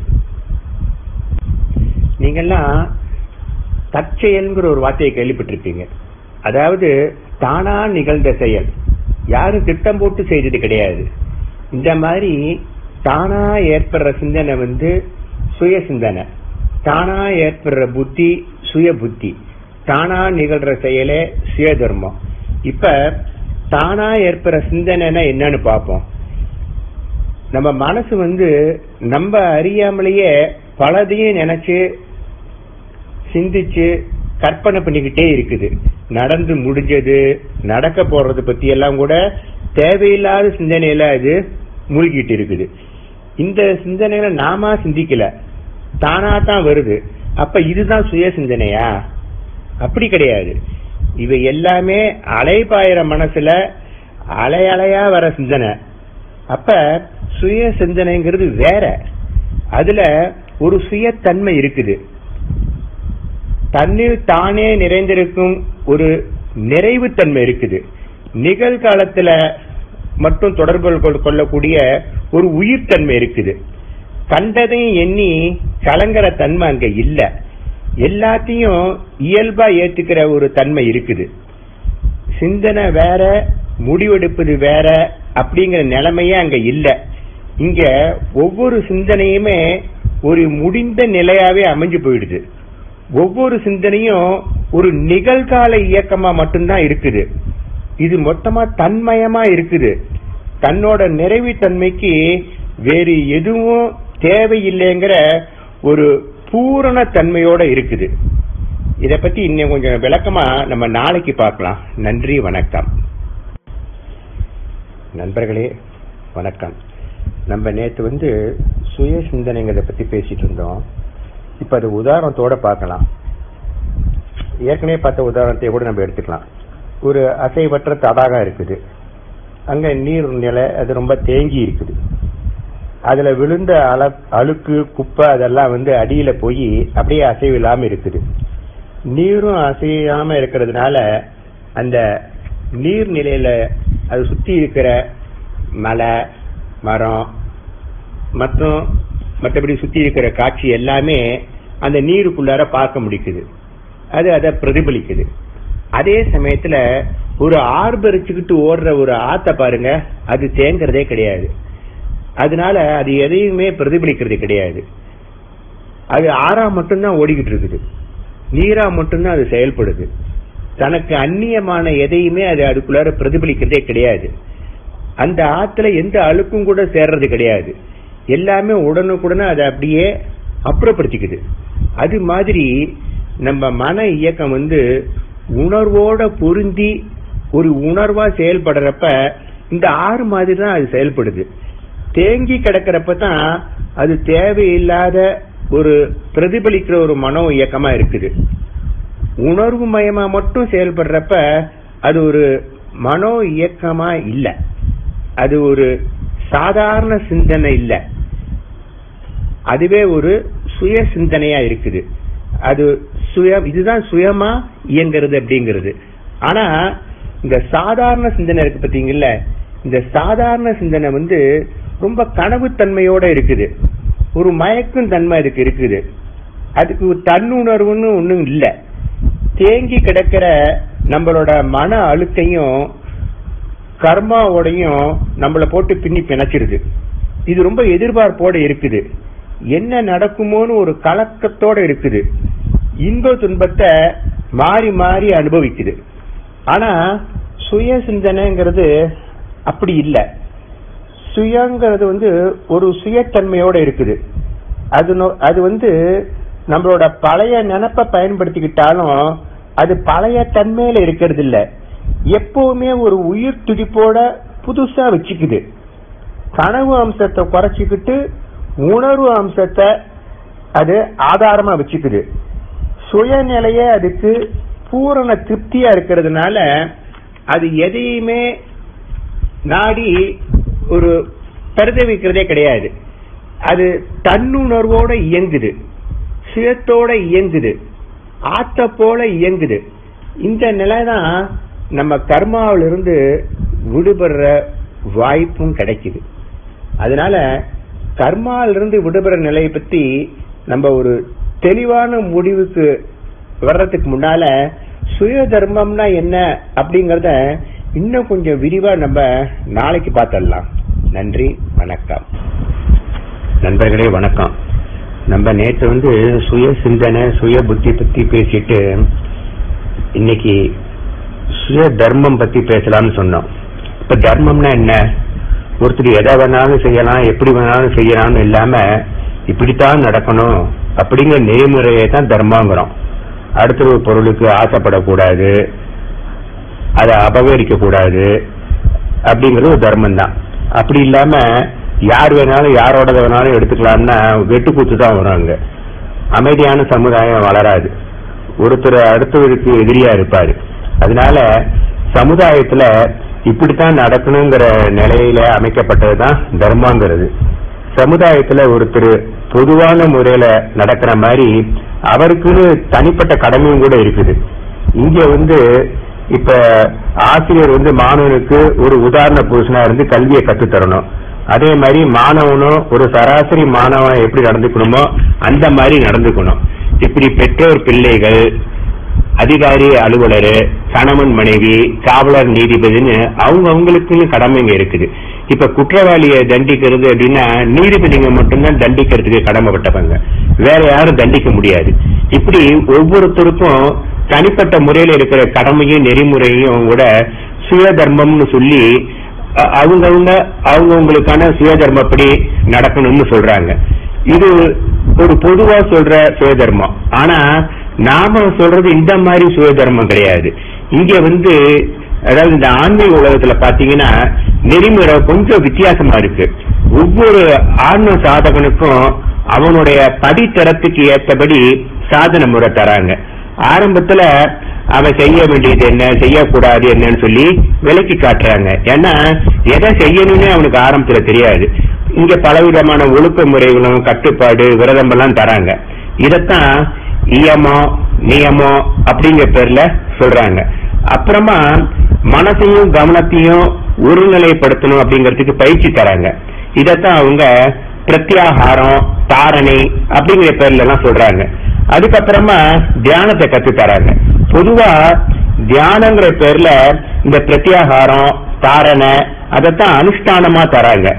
நீங்கெல்லாம் தற்செயல்ங்கிற ஒரு வார்த்தையை கேள்விப்பட்டிருப்பீங்க அதாவது தானா நிகழ்ந்த செயல் யாரும் திட்டம் போட்டு செய்தது கிடையாது இந்த மாதிரி தானா ஏற்படுற சிந்தனை வந்து சுய சிந்தனை தானா ஏற்படுற புத்தி சுய புத்தி தானா நிகழ்ற செயலே சுய தர்மம் இப்ப தானா ஏற்படுற சிந்தனைனா என்னன்னு பார்ப்போம் நம்ம மனசு வந்து நம்ம அறியாமலேயே பலதையும் நினைச்சு சிந்திச்சு கற்பனை பண்ணிக்கிட்டே இருக்குது நடந்து முடிஞ்சது நடக்க போறது பத்தி எல்லாம் கூட தேவையில்லாத சிந்தனையில அது மூழ்கிட்டு இருக்குது இந்த சிந்தனைகளை நாம சிந்திக்கல தானா தான் வருது அப்ப இதுதான் சுய சிந்தனையா அப்படி கிடையாது இவை எல்லாமே அலைபாயிர மனசுல அலை அலையா வர சிந்தனை அப்ப சுய சிந்தனைங்கிறது வேற அதுல ஒரு சுயத்தன்மை இருக்குது தன்னில் தானே நிறைந்திருக்கும் ஒரு நிறைவுத்தன்மை இருக்குது நிகழ்காலத்துல மட்டும் தொடர்பு கொள்ளக்கூடிய ஒரு உயிர்த்தன்மை இருக்குது கண்டதையும் எண்ணி கலங்குற தன்மை அங்க இல்ல எல்லாத்தையும் இயல்பா ஏத்துக்கிற ஒரு தன்மை இருக்குது சிந்தனை வேற முடிவெடுப்பது வேற அப்படிங்கிற நிலைமையே அங்க இல்ல இங்க ஒவ்வொரு சிந்தனையுமே ஒரு முடிந்த நிலையாவே அமைஞ்சு போயிடுது ஒவ்வொரு சிந்தனையும் ஒரு நிகழ்கால இயக்கமா மட்டும்தான் இருக்குது இது மொத்தமா தன்மயமா இருக்குது தன்னோட நிறைவு தன்மைக்கு வேறு எதுவும் தேவையில்லைங்கிற ஒரு பூரண தன்மையோட இருக்குது இத பத்தி இன்னும் கொஞ்சம் விளக்கமா நம்ம நாளைக்கு பார்க்கலாம் நன்றி வணக்கம் நண்பர்களே வணக்கம் நம்ம நேத்து வந்து சுய சிந்தனைங்கிறத பத்தி பேசிட்டு இருந்தோம் இப்ப அது உதாரணத்தோட பார்க்கலாம் ஏற்கனவே பார்த்த உதாரணத்தை கூட நம்ம எடுத்துக்கலாம் ஒரு அசைவற்ற தடாகம் இருக்குது அங்க நீர் நிலை அது ரொம்ப தேங்கி இருக்குது அதுல விழுந்த அல அழுக்கு குப்பை அதெல்லாம் வந்து அடியில போய் அப்படியே அசைவு இல்லாம இருக்குது நீரும் அசையாம இருக்கிறதுனால அந்த நீர் நிலையில அது சுத்தி இருக்கிற மலை மரம் மற்றும் மற்றபடி சுத்தி இருக்கிற காட்சி எல்லாமே அந்த நீருக்குள்ளார பார்க்க முடிக்குது அது அதை பிரதிபலிக்குது அதே சமயத்துல ஒரு ஆர்ப்பரிச்சுக்கிட்டு ஓடுற ஒரு ஆத்த பாருங்க அது தேங்கிறதே கிடையாது அதனால அது எதையுமே பிரதிபலிக்கிறது கிடையாது அது ஆறா மட்டும்தான் ஓடிக்கிட்டு இருக்குது நீரா மட்டும்தான் அது செயல்படுது தனக்கு அந்நியமான எதையுமே அது அதுக்குள்ளார பிரதிபலிக்கிறதே கிடையாது அந்த ஆத்துல எந்த அழுக்கும் கூட சேர்றது கிடையாது எல்லாமே உடனுக்குடனே அதை அப்படியே அப்புறப்படுத்திக்குது அது மாதிரி நம்ம மன இயக்கம் வந்து உணர்வோட பொருந்தி ஒரு உணர்வா செயல்படுறப்ப இந்த ஆறு மாதிரி தான் அது செயல்படுது தேங்கி கிடக்கிறப்ப தான் அது தேவையில்லாத ஒரு பிரதிபலிக்கிற ஒரு மனோ இயக்கமா இருக்குது உணர்வு மயமா மட்டும் செயல்படுறப்ப அது ஒரு மனோ இயக்கமா இல்ல அது ஒரு சாதாரண சிந்தனை இல்ல அதுவே ஒரு சுய சிந்தனையா இருக்குது அது சுயம் இதுதான் சுயமா இயங்குறது அப்படிங்கிறது ஆனா இந்த சாதாரண சிந்தனை இருக்கு பாத்தீங்கல்ல இந்த சாதாரண சிந்தனை வந்து ரொம்ப கனவுத்தன்மையோட இருக்குது ஒரு மயக்கும் தன்மை அதுக்கு இருக்குது அதுக்கு ஒரு தன்னுணர்வுன்னு ஒண்ணும் இல்ல தேங்கி கிடக்கிற நம்மளோட மன அழுக்கையும் கர்மாவோடையும் நம்மள போட்டு பின்னி பிணைச்சிருது இது ரொம்ப எதிர்பார்ப்போட இருக்குது என்ன நடக்குமோன்னு ஒரு கலக்கத்தோட இருக்குது இன்ப துன்பத்தை மாறி மாறி அனுபவிக்குது ஆனா சுய சிந்தனைங்கிறது அப்படி இல்லை சுயங்கிறது வந்து ஒரு சுயத்தன்மையோட இருக்குது அது நோ- அது வந்து நம்மளோட பழைய நினப்பை பயன்படுத்திக்கிட்டாலும் அது பழைய தன்மையில இருக்கிறது இல்ல எப்பவுமே ஒரு உயிர் துடிப்போட புதுசா வச்சுக்குது கனவு அம்சத்தை குறைச்சிக்கிட்டு உணர்வு அம்சத்தை அது ஆதாரமா வச்சுக்குது சுயநிலையே அதுக்கு பூரண திருப்தியா இருக்கிறதுனால அது எதையுமே நாடி ஒரு பிரதிவிக்கிறதே கிடையாது அது தன்னுணர்வோட இயங்குது சுயத்தோட இயங்குது ஆத்த போல இயங்குது இந்த நிலை தான் நம்ம கர்மாவிலிருந்து விடுபடுற வாய்ப்பும் கிடைக்குது அதனால கர்மாவிலிருந்து விடுபடுற நிலையை பத்தி நம்ம ஒரு தெளிவான முடிவுக்கு வர்றதுக்கு முன்னால சுய தர்மம்னா என்ன அப்படிங்கறத இன்னும் கொஞ்சம் விரிவா நம்ம நாளைக்கு பார்த்துடலாம் நன்றி வணக்கம் நண்பர்களே வணக்கம் நம்ம நேற்று வந்து சுய சிந்தனை சுய புத்தி பத்தி பேசிட்டு இன்னைக்கு சுய தர்மம் பத்தி பேசலாம்னு சொன்னோம் இப்ப தர்மம்னா என்ன ஒருத்தர் எதை வேணாலும் செய்யலாம் எப்படி வேணாலும் செய்யலாம்னு இல்லாம இப்படித்தான் நடக்கணும் அப்படிங்கிற நெறிமுறையை தான் தர்மங்கிறோம் அடுத்த ஒரு பொருளுக்கு ஆசைப்படக்கூடாது அதை அபகரிக்க கூடாது அப்படிங்கிறது ஒரு தர்மம் தான் அப்படி இல்லாம யார் வேணாலும் யாரோட வேணாலும் எடுத்துக்கலாம்னா வெட்டுக்கூத்து தான் வரும் அங்க அமைதியான சமுதாயம் வளராது ஒருத்தர் அடுத்தவருக்கு எதிரியா இருப்பாரு அதனால சமுதாயத்துல இப்படித்தான் நடக்கணுங்கிற நிலையில அமைக்கப்பட்டதுதான் தர்மங்கிறது சமுதாயத்துல ஒருத்தர் பொதுவான முறையில நடக்கிற மாதிரி அவருக்குன்னு தனிப்பட்ட கடமையும் கூட இருக்குது இங்க வந்து இப்ப ஆசிரியர் வந்து மாணவனுக்கு ஒரு உதாரண புருஷனா இருந்து கல்வியை கற்றுத்தரணும் அதே மாதிரி மாணவனும் ஒரு சராசரி மாணவன் எப்படி நடந்துக்கணுமோ அந்த மாதிரி நடந்துக்கணும் இப்படி பெற்றோர் பிள்ளைகள் அதிகாரி அலுவலர் கணவன் மனைவி காவலர் நீதிபதினு அவங்க அவங்களுக்குன்னு கடமைங்க இருக்குது இப்ப குற்றவாளியை தண்டிக்கிறது அப்படின்னா நீதிபதிங்க மட்டும்தான் தண்டிக்கிறதுக்கு கடமைப்பட்டவங்க வேற யாரும் தண்டிக்க முடியாது இப்படி ஒவ்வொருத்தருக்கும் தனிப்பட்ட முறையில இருக்கிற கடமையும் நெறிமுறையும் கூட சுய தர்மம்னு சொல்லி அ- அவங்கவங்க அவங்கவுங்களுக்கான சுய தர்மப்படி நடக்கணும்னு சொல்றாங்க இது ஒரு பொதுவா சொல்ற சுய தர்மம் ஆனா நாம சொல்றது இந்த மாதிரி சுய தர்மம் கிடையாது இங்க வந்து அதாவது இந்த ஆன்மீக உலகத்துல பாத்தீங்கன்னா நெறிமுறை கொஞ்சம் வித்தியாசமா இருக்கு ஒவ்வொரு ஆன்ம சாதகனுக்கும் அவனுடைய படித்தரத்துக்கு ஏற்றபடி சாதன முறை தராங்க ஆரம்பத்துல அவன் செய்ய வேண்டியது என்ன செய்யக்கூடாது என்னன்னு சொல்லி விலக்கி காட்டுறாங்க ஏன்னா எதை செய்யணும்னு அவனுக்கு ஆரம்பத்துல தெரியாது இங்க பலவிதமான ஒழுக்க முறைகளும் கட்டுப்பாடு விரதம் எல்லாம் தராங்க இதத்தான் இயமம் நியமம் அப்படிங்கிற பேர்ல சொல்றாங்க அப்புறமா மனசையும் கவனத்தையும் ஒருநிலைப்படுத்தணும் அப்படிங்கிறதுக்கு பயிற்சி தராங்க இதத்தான் அவங்க பிரத்யாகாரம் தாரணை அப்படிங்கிற பேர்ல எல்லாம் சொல்றாங்க அதுக்கப்புறமா தியானத்தை கத்து தராங்க பொதுவா தியானங்கிற பேர்ல இந்த பிரத்யாகாரம் தாரணை அதைத்தான் அனுஷ்டானமா தராங்க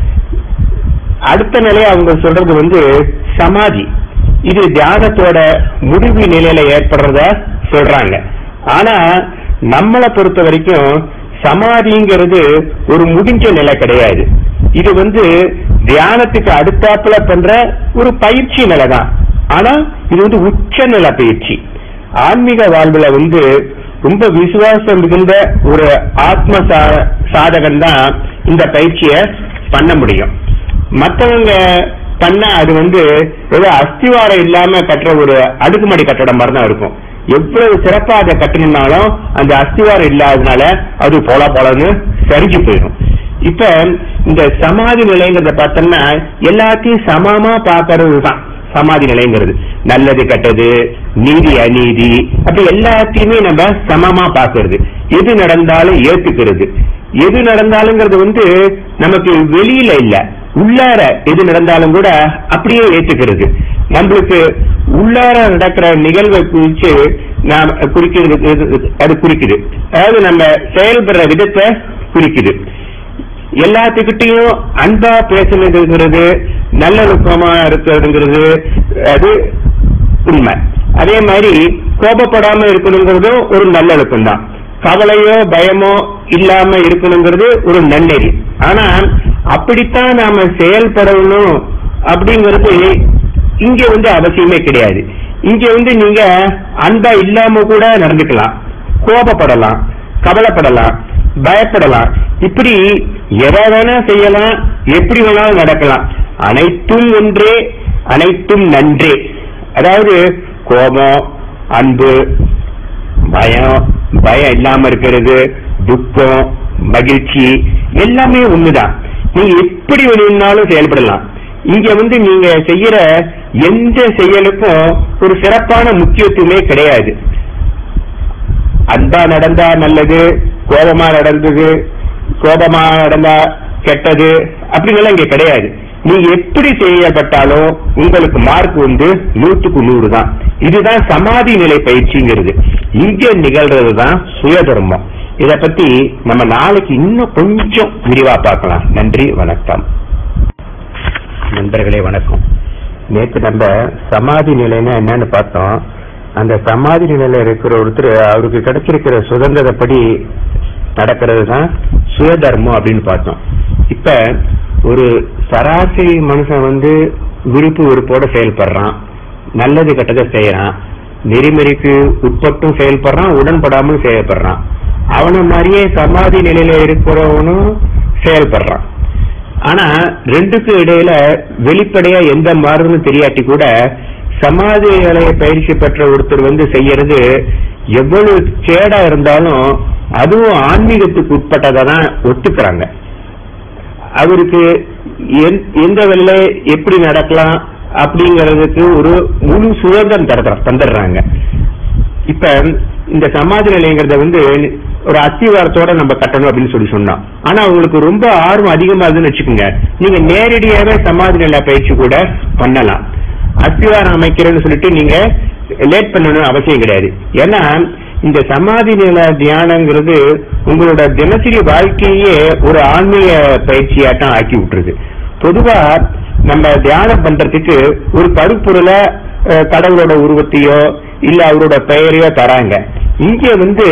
அடுத்த நிலை அவங்க சொல்றது வந்து சமாதி இது தியானத்தோட முடிவு நிலையில ஏற்படுறத சொல்றாங்க ஆனா நம்மளை பொறுத்த வரைக்கும் சமாதிங்கிறது ஒரு முடிஞ்ச நிலை கிடையாது இது வந்து தியானத்துக்கு அடுத்தாப்புல பண்ற ஒரு பயிற்சி நிலை தான் ஆனா இது வந்து உச்ச நிலை பயிற்சி ஆன்மீக வாழ்வுல வந்து ரொம்ப விசுவாசம் மிகுந்த ஒரு ஆத்ம சா- சாதகன் தான் இந்த பயிற்சியை பண்ண முடியும் மத்தவங்க பண்ண அது வந்து ஏதோ அஸ்திவாரம் இல்லாம கட்டுற ஒரு அடுக்குமாடி கட்டடம் மாதிரி தான் இருக்கும் எவ்வளவு சிறப்பா அதை கட்டணும்னாலும் அந்த அஸ்திவாரம் இல்லாததுனால அது போல போலன்னு சரிஞ்சு போயிடும் இப்ப இந்த சமாதி நிலைங்கிறத பார்த்தோம்னா எல்லாத்தையும் சமமா பார்க்கறது தான் சமாதி நிலைங்கிறது நல்லது கெட்டது நீதி அநீதி அப்படி எல்லாத்தையுமே நம்ம சமமா பார்க்கிறது எது நடந்தாலும் ஏத்துக்கிறது எது நடந்தாலுங்கிறது வந்து நமக்கு வெளியில இல்ல உள்ளார எது நடந்தாலும் கூட அப்படியே ஏத்துக்கிறது நம்மளுக்கு உள்ளார நடக்கிற நிகழ்வை குறிச்சு நாம் குறிக்கிறது அது குறிக்குது அதாவது நம்ம செயல்படுற விதத்தை குறிக்குது எல்லாத்துக்கிட்டையும் அன்பா பேசுனதுங்கிறது நல்லொழுக்கமா இருக்கிறதுங்கிறது அது உண்மை அதே மாதிரி கோபப்படாம இருக்கணுங்கிறதும் ஒரு நல்லொழுக்கம் தான் கவலையோ பயமோ இல்லாம இருக்கணுங்கிறது ஒரு நன்னெறி ஆனா அப்படித்தான் நாம செயல்படணும் அப்படிங்கிறது இங்க வந்து அவசியமே கிடையாது இங்க வந்து நீங்க அன்பா இல்லாம கூட நடந்துக்கலாம் கோபப்படலாம் கவலைப்படலாம் பயப்படலாம் இப்படி எதை வேணா செய்யலாம் எப்படி வேணாலும் நடக்கலாம் அனைத்தும் ஒன்றே அனைத்தும் நன்றே அதாவது கோபம் அன்பு பயம் பயம் இல்லாம இருக்கிறது துக்கம் மகிழ்ச்சி எல்லாமே ஒண்ணுதான் நீங்க எப்படி வேணும்னாலும் செயல்படலாம் இங்க வந்து நீங்க செய்யற எந்த செயலுக்கும் ஒரு சிறப்பான முக்கியத்துவமே கிடையாது அன்பா நடந்தா நல்லது கோபமா நடந்தது கோபமா நடந்தா கெட்டது அப்படிங்கெல்லாம் இங்க கிடையாது நீங்க எப்படி செயல்பட்டாலும் உங்களுக்கு மார்க் வந்து நூற்றுக்கு நூறு தான் இதுதான் சமாதி நிலை பயிற்சிங்கிறது இங்க நிகழ்றது தான் சுயதர்மம் இத பத்தி நம்ம நாளைக்கு இன்னும் கொஞ்சம் விரிவா பார்க்கலாம் நன்றி வணக்கம் நண்பர்களே வணக்கம் நேற்று நம்ம சமாதி நிலைன்னா என்னன்னு பார்த்தோம் அந்த சமாதி நிலையில இருக்கிற ஒருத்தர் அவருக்கு கிடைச்சிருக்கிற சுதந்திரப்படி நடக்கிறது தான் சுயதர்மம் அப்படின்னு பார்த்தோம் இப்ப ஒரு சராசரி மனுஷன் வந்து விருப்பு வெறுப்போட செயல்படுறான் நல்லது கெட்டதை செய்யறான் நெறிமுறைக்கு உட்பட்டும் செயல்படுறான் உடன்படாமல் செயல்படுறான் அவனை மாதிரியே சமாதி நிலையில இருக்கிறவனும் செயல்படுறான் ஆனா ரெண்டுக்கும் இடையில வெளிப்படையா எந்த மாறுன்னு தெரியாட்டி கூட சமாதி நிலைய பயிற்சி பெற்ற ஒருத்தர் வந்து செய்யறது எவ்வளவு கேடா இருந்தாலும் அதுவும் ஆன்மீகத்துக்கு உட்பட்டதை தான் ஒத்துக்கிறாங்க அவருக்கு எந்- எந்த வேலை எப்படி நடக்கலாம் அப்படிங்கறதுக்கு ஒரு முழு சுதந்திரம் தர தந்துடுறாங்க இப்ப இந்த சமாதி நிலையங்கிறத வந்து ஒரு அத்திவாரத்தோட நம்ம கட்டணும் அப்படின்னு சொல்லி சொன்னோம் ஆனா உங்களுக்கு ரொம்ப ஆர்வம் அதிகமா இருக்குன்னு வச்சுக்கோங்க நீங்க நேரடியாவே சமாதி நிலை பயிற்சி கூட பண்ணலாம் அத்திவாரம் அமைக்கிறேன்னு சொல்லிட்டு நீங்க லேட் பண்ணணும் அவசியம் கிடையாது ஏன்னா இந்த சமாதி நிலை தியானங்கிறது உங்களோட தினசரி வாழ்க்கையே ஒரு ஆன்மீக பயிற்சியாட்டம் ஆக்கி விட்டுருது பொதுவா நம்ம தியானம் பண்றதுக்கு ஒரு கருப்பொருளை அஹ், கடவுளோட உருவத்தையோ இல்ல அவரோட பெயரையோ தராங்க இங்க வந்து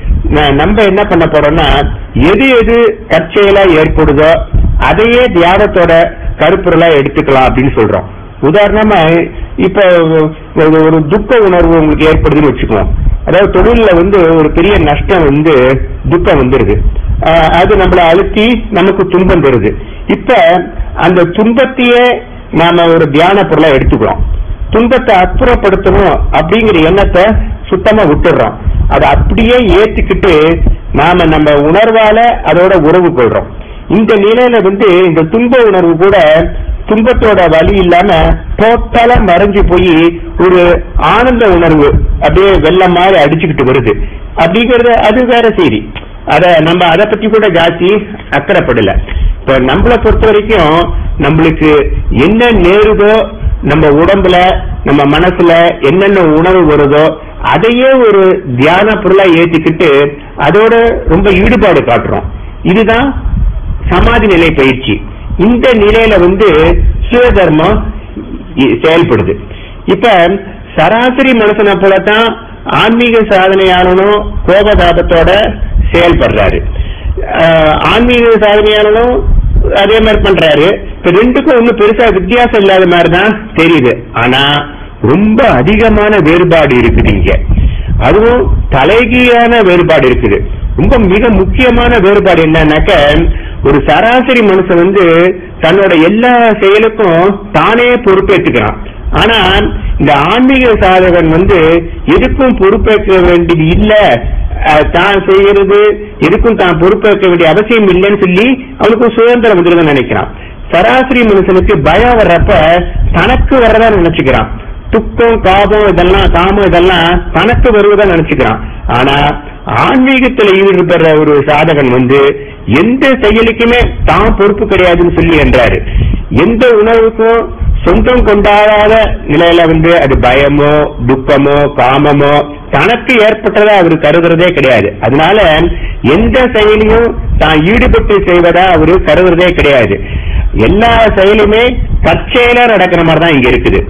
ந- நம்ம என்ன பண்ண போறோம்னா எது எது தற்செயலா ஏற்படுதோ அதையே தியானத்தோட கருப்பொருளா எடுத்துக்கலாம் அப்படின்னு சொல்றோம் உதாரணமா இப்ப ஒரு ஒரு துக்க உணர்வு உங்களுக்கு ஏற்படுதுன்னு வச்சுக்குவோம் அதாவது தொழில்ல வந்து ஒரு பெரிய நஷ்டம் வந்து துக்கம் வந்துருது ஆஹ் அது நம்மள அழுத்தி நமக்கு துன்பம் தருது இப்ப அந்த துன்பத்தையே நாம ஒரு தியான பொருளா எடுத்துக்கிறோம் துன்பத்தை அப்புறப்படுத்தணும் அப்படிங்கிற எண்ணத்தை சுத்தமா விட்டுடுறோம் அதை அப்படியே ஏத்துக்கிட்டு நாம நம்ம உணர்வால அதோட உறவு கொள்றோம் இந்த நிலையில வந்து இந்த துன்ப உணர்வு கூட துன்பத்தோட வலி இல்லாம டோட்டலா மறைஞ்சு போய் ஒரு ஆனந்த உணர்வு அப்படியே வெள்ளம் மாதிரி அடிச்சுக்கிட்டு வருது அப்படிங்கறது அது வேற செய்தி அத நம்ம அதை பத்தி கூட ஜாஸ்தி அக்கறைப்படல இப்ப நம்மளை பொறுத்த வரைக்கும் நம்மளுக்கு என்ன நேருதோ நம்ம உடம்புல நம்ம மனசுல என்னென்ன உணர்வு வருதோ அதையே ஒரு தியான பொருளா ஏத்திக்கிட்டு அதோட ரொம்ப ஈடுபாடு காட்டுறோம் இதுதான் சமாதி நிலை பயிற்சி இந்த நிலையில வந்து சிவதர்மம் இ- செயல்படுது இப்ப சராசரி மனுஷனை போலத்தான் ஆன்மீக சாதனையாளனும் கோபதாபத்தோட செயல்படுறாரு ஆஹ் ஆன்மீக சாதனையாளனும் அதே மாதிரி பண்றாரு இப்ப ரெண்டுக்கும் ஒண்ணும் பெருசா வித்தியாசம் இல்லாத மாதிரி தான் தெரியுது ஆனா ரொம்ப அதிகமான வேறுபாடு இருக்குது இங்க அதுவும் தலைகீழான வேறுபாடு இருக்குது ரொம்ப மிக முக்கியமான வேறுபாடு என்னன்னாக்க ஒரு சராசரி மனுஷன் வந்து தன்னோட எல்லா செயலுக்கும் தானே பொறுப்பேற்றுக்கிறான் ஆனா இந்த ஆன்மீக சாதகன் வந்து எதுக்கும் பொறுப்பேற்க வேண்டியது இல்ல அஹ், தான் செய்யறது எதுக்கும் தான் பொறுப்பேற்க வேண்டிய அவசியம் இல்லைன்னு சொல்லி அவனுக்கு ஒரு சுதந்திரம் வந்துருதுன்னு நினைக்கிறான் சராசரி மனுஷனுக்கு பயம் வர்றப்ப தனக்கு வர்றதா நினைச்சுக்கிறான் துக்கம் காபம் இதெல்லாம் காமம் இதெல்லாம் தனக்கு வருவதா நினைச்சுக்கிறான் ஆனா ஆன்மீகத்துல ஈடுபடுற ஒரு சாதகன் வந்து எந்த செயலுக்குமே தான் பொறுப்பு கிடையாதுன்னு சொல்லி என்றாரு எந்த உணவுக்கும் சொந்தம் கொண்டாடாத நிலையில வந்து அது பயமோ துக்கமோ காமமோ தனக்கு ஏற்பட்டதா அவர் கருதுறதே கிடையாது அதனால எந்த செயலையும் தான் ஈடுபட்டு செய்வதா அவரு கருதுறதே கிடையாது எல்லா செயலுமே தற்செயலா நடக்கிற மாதிரி தான் இங்க இருக்குது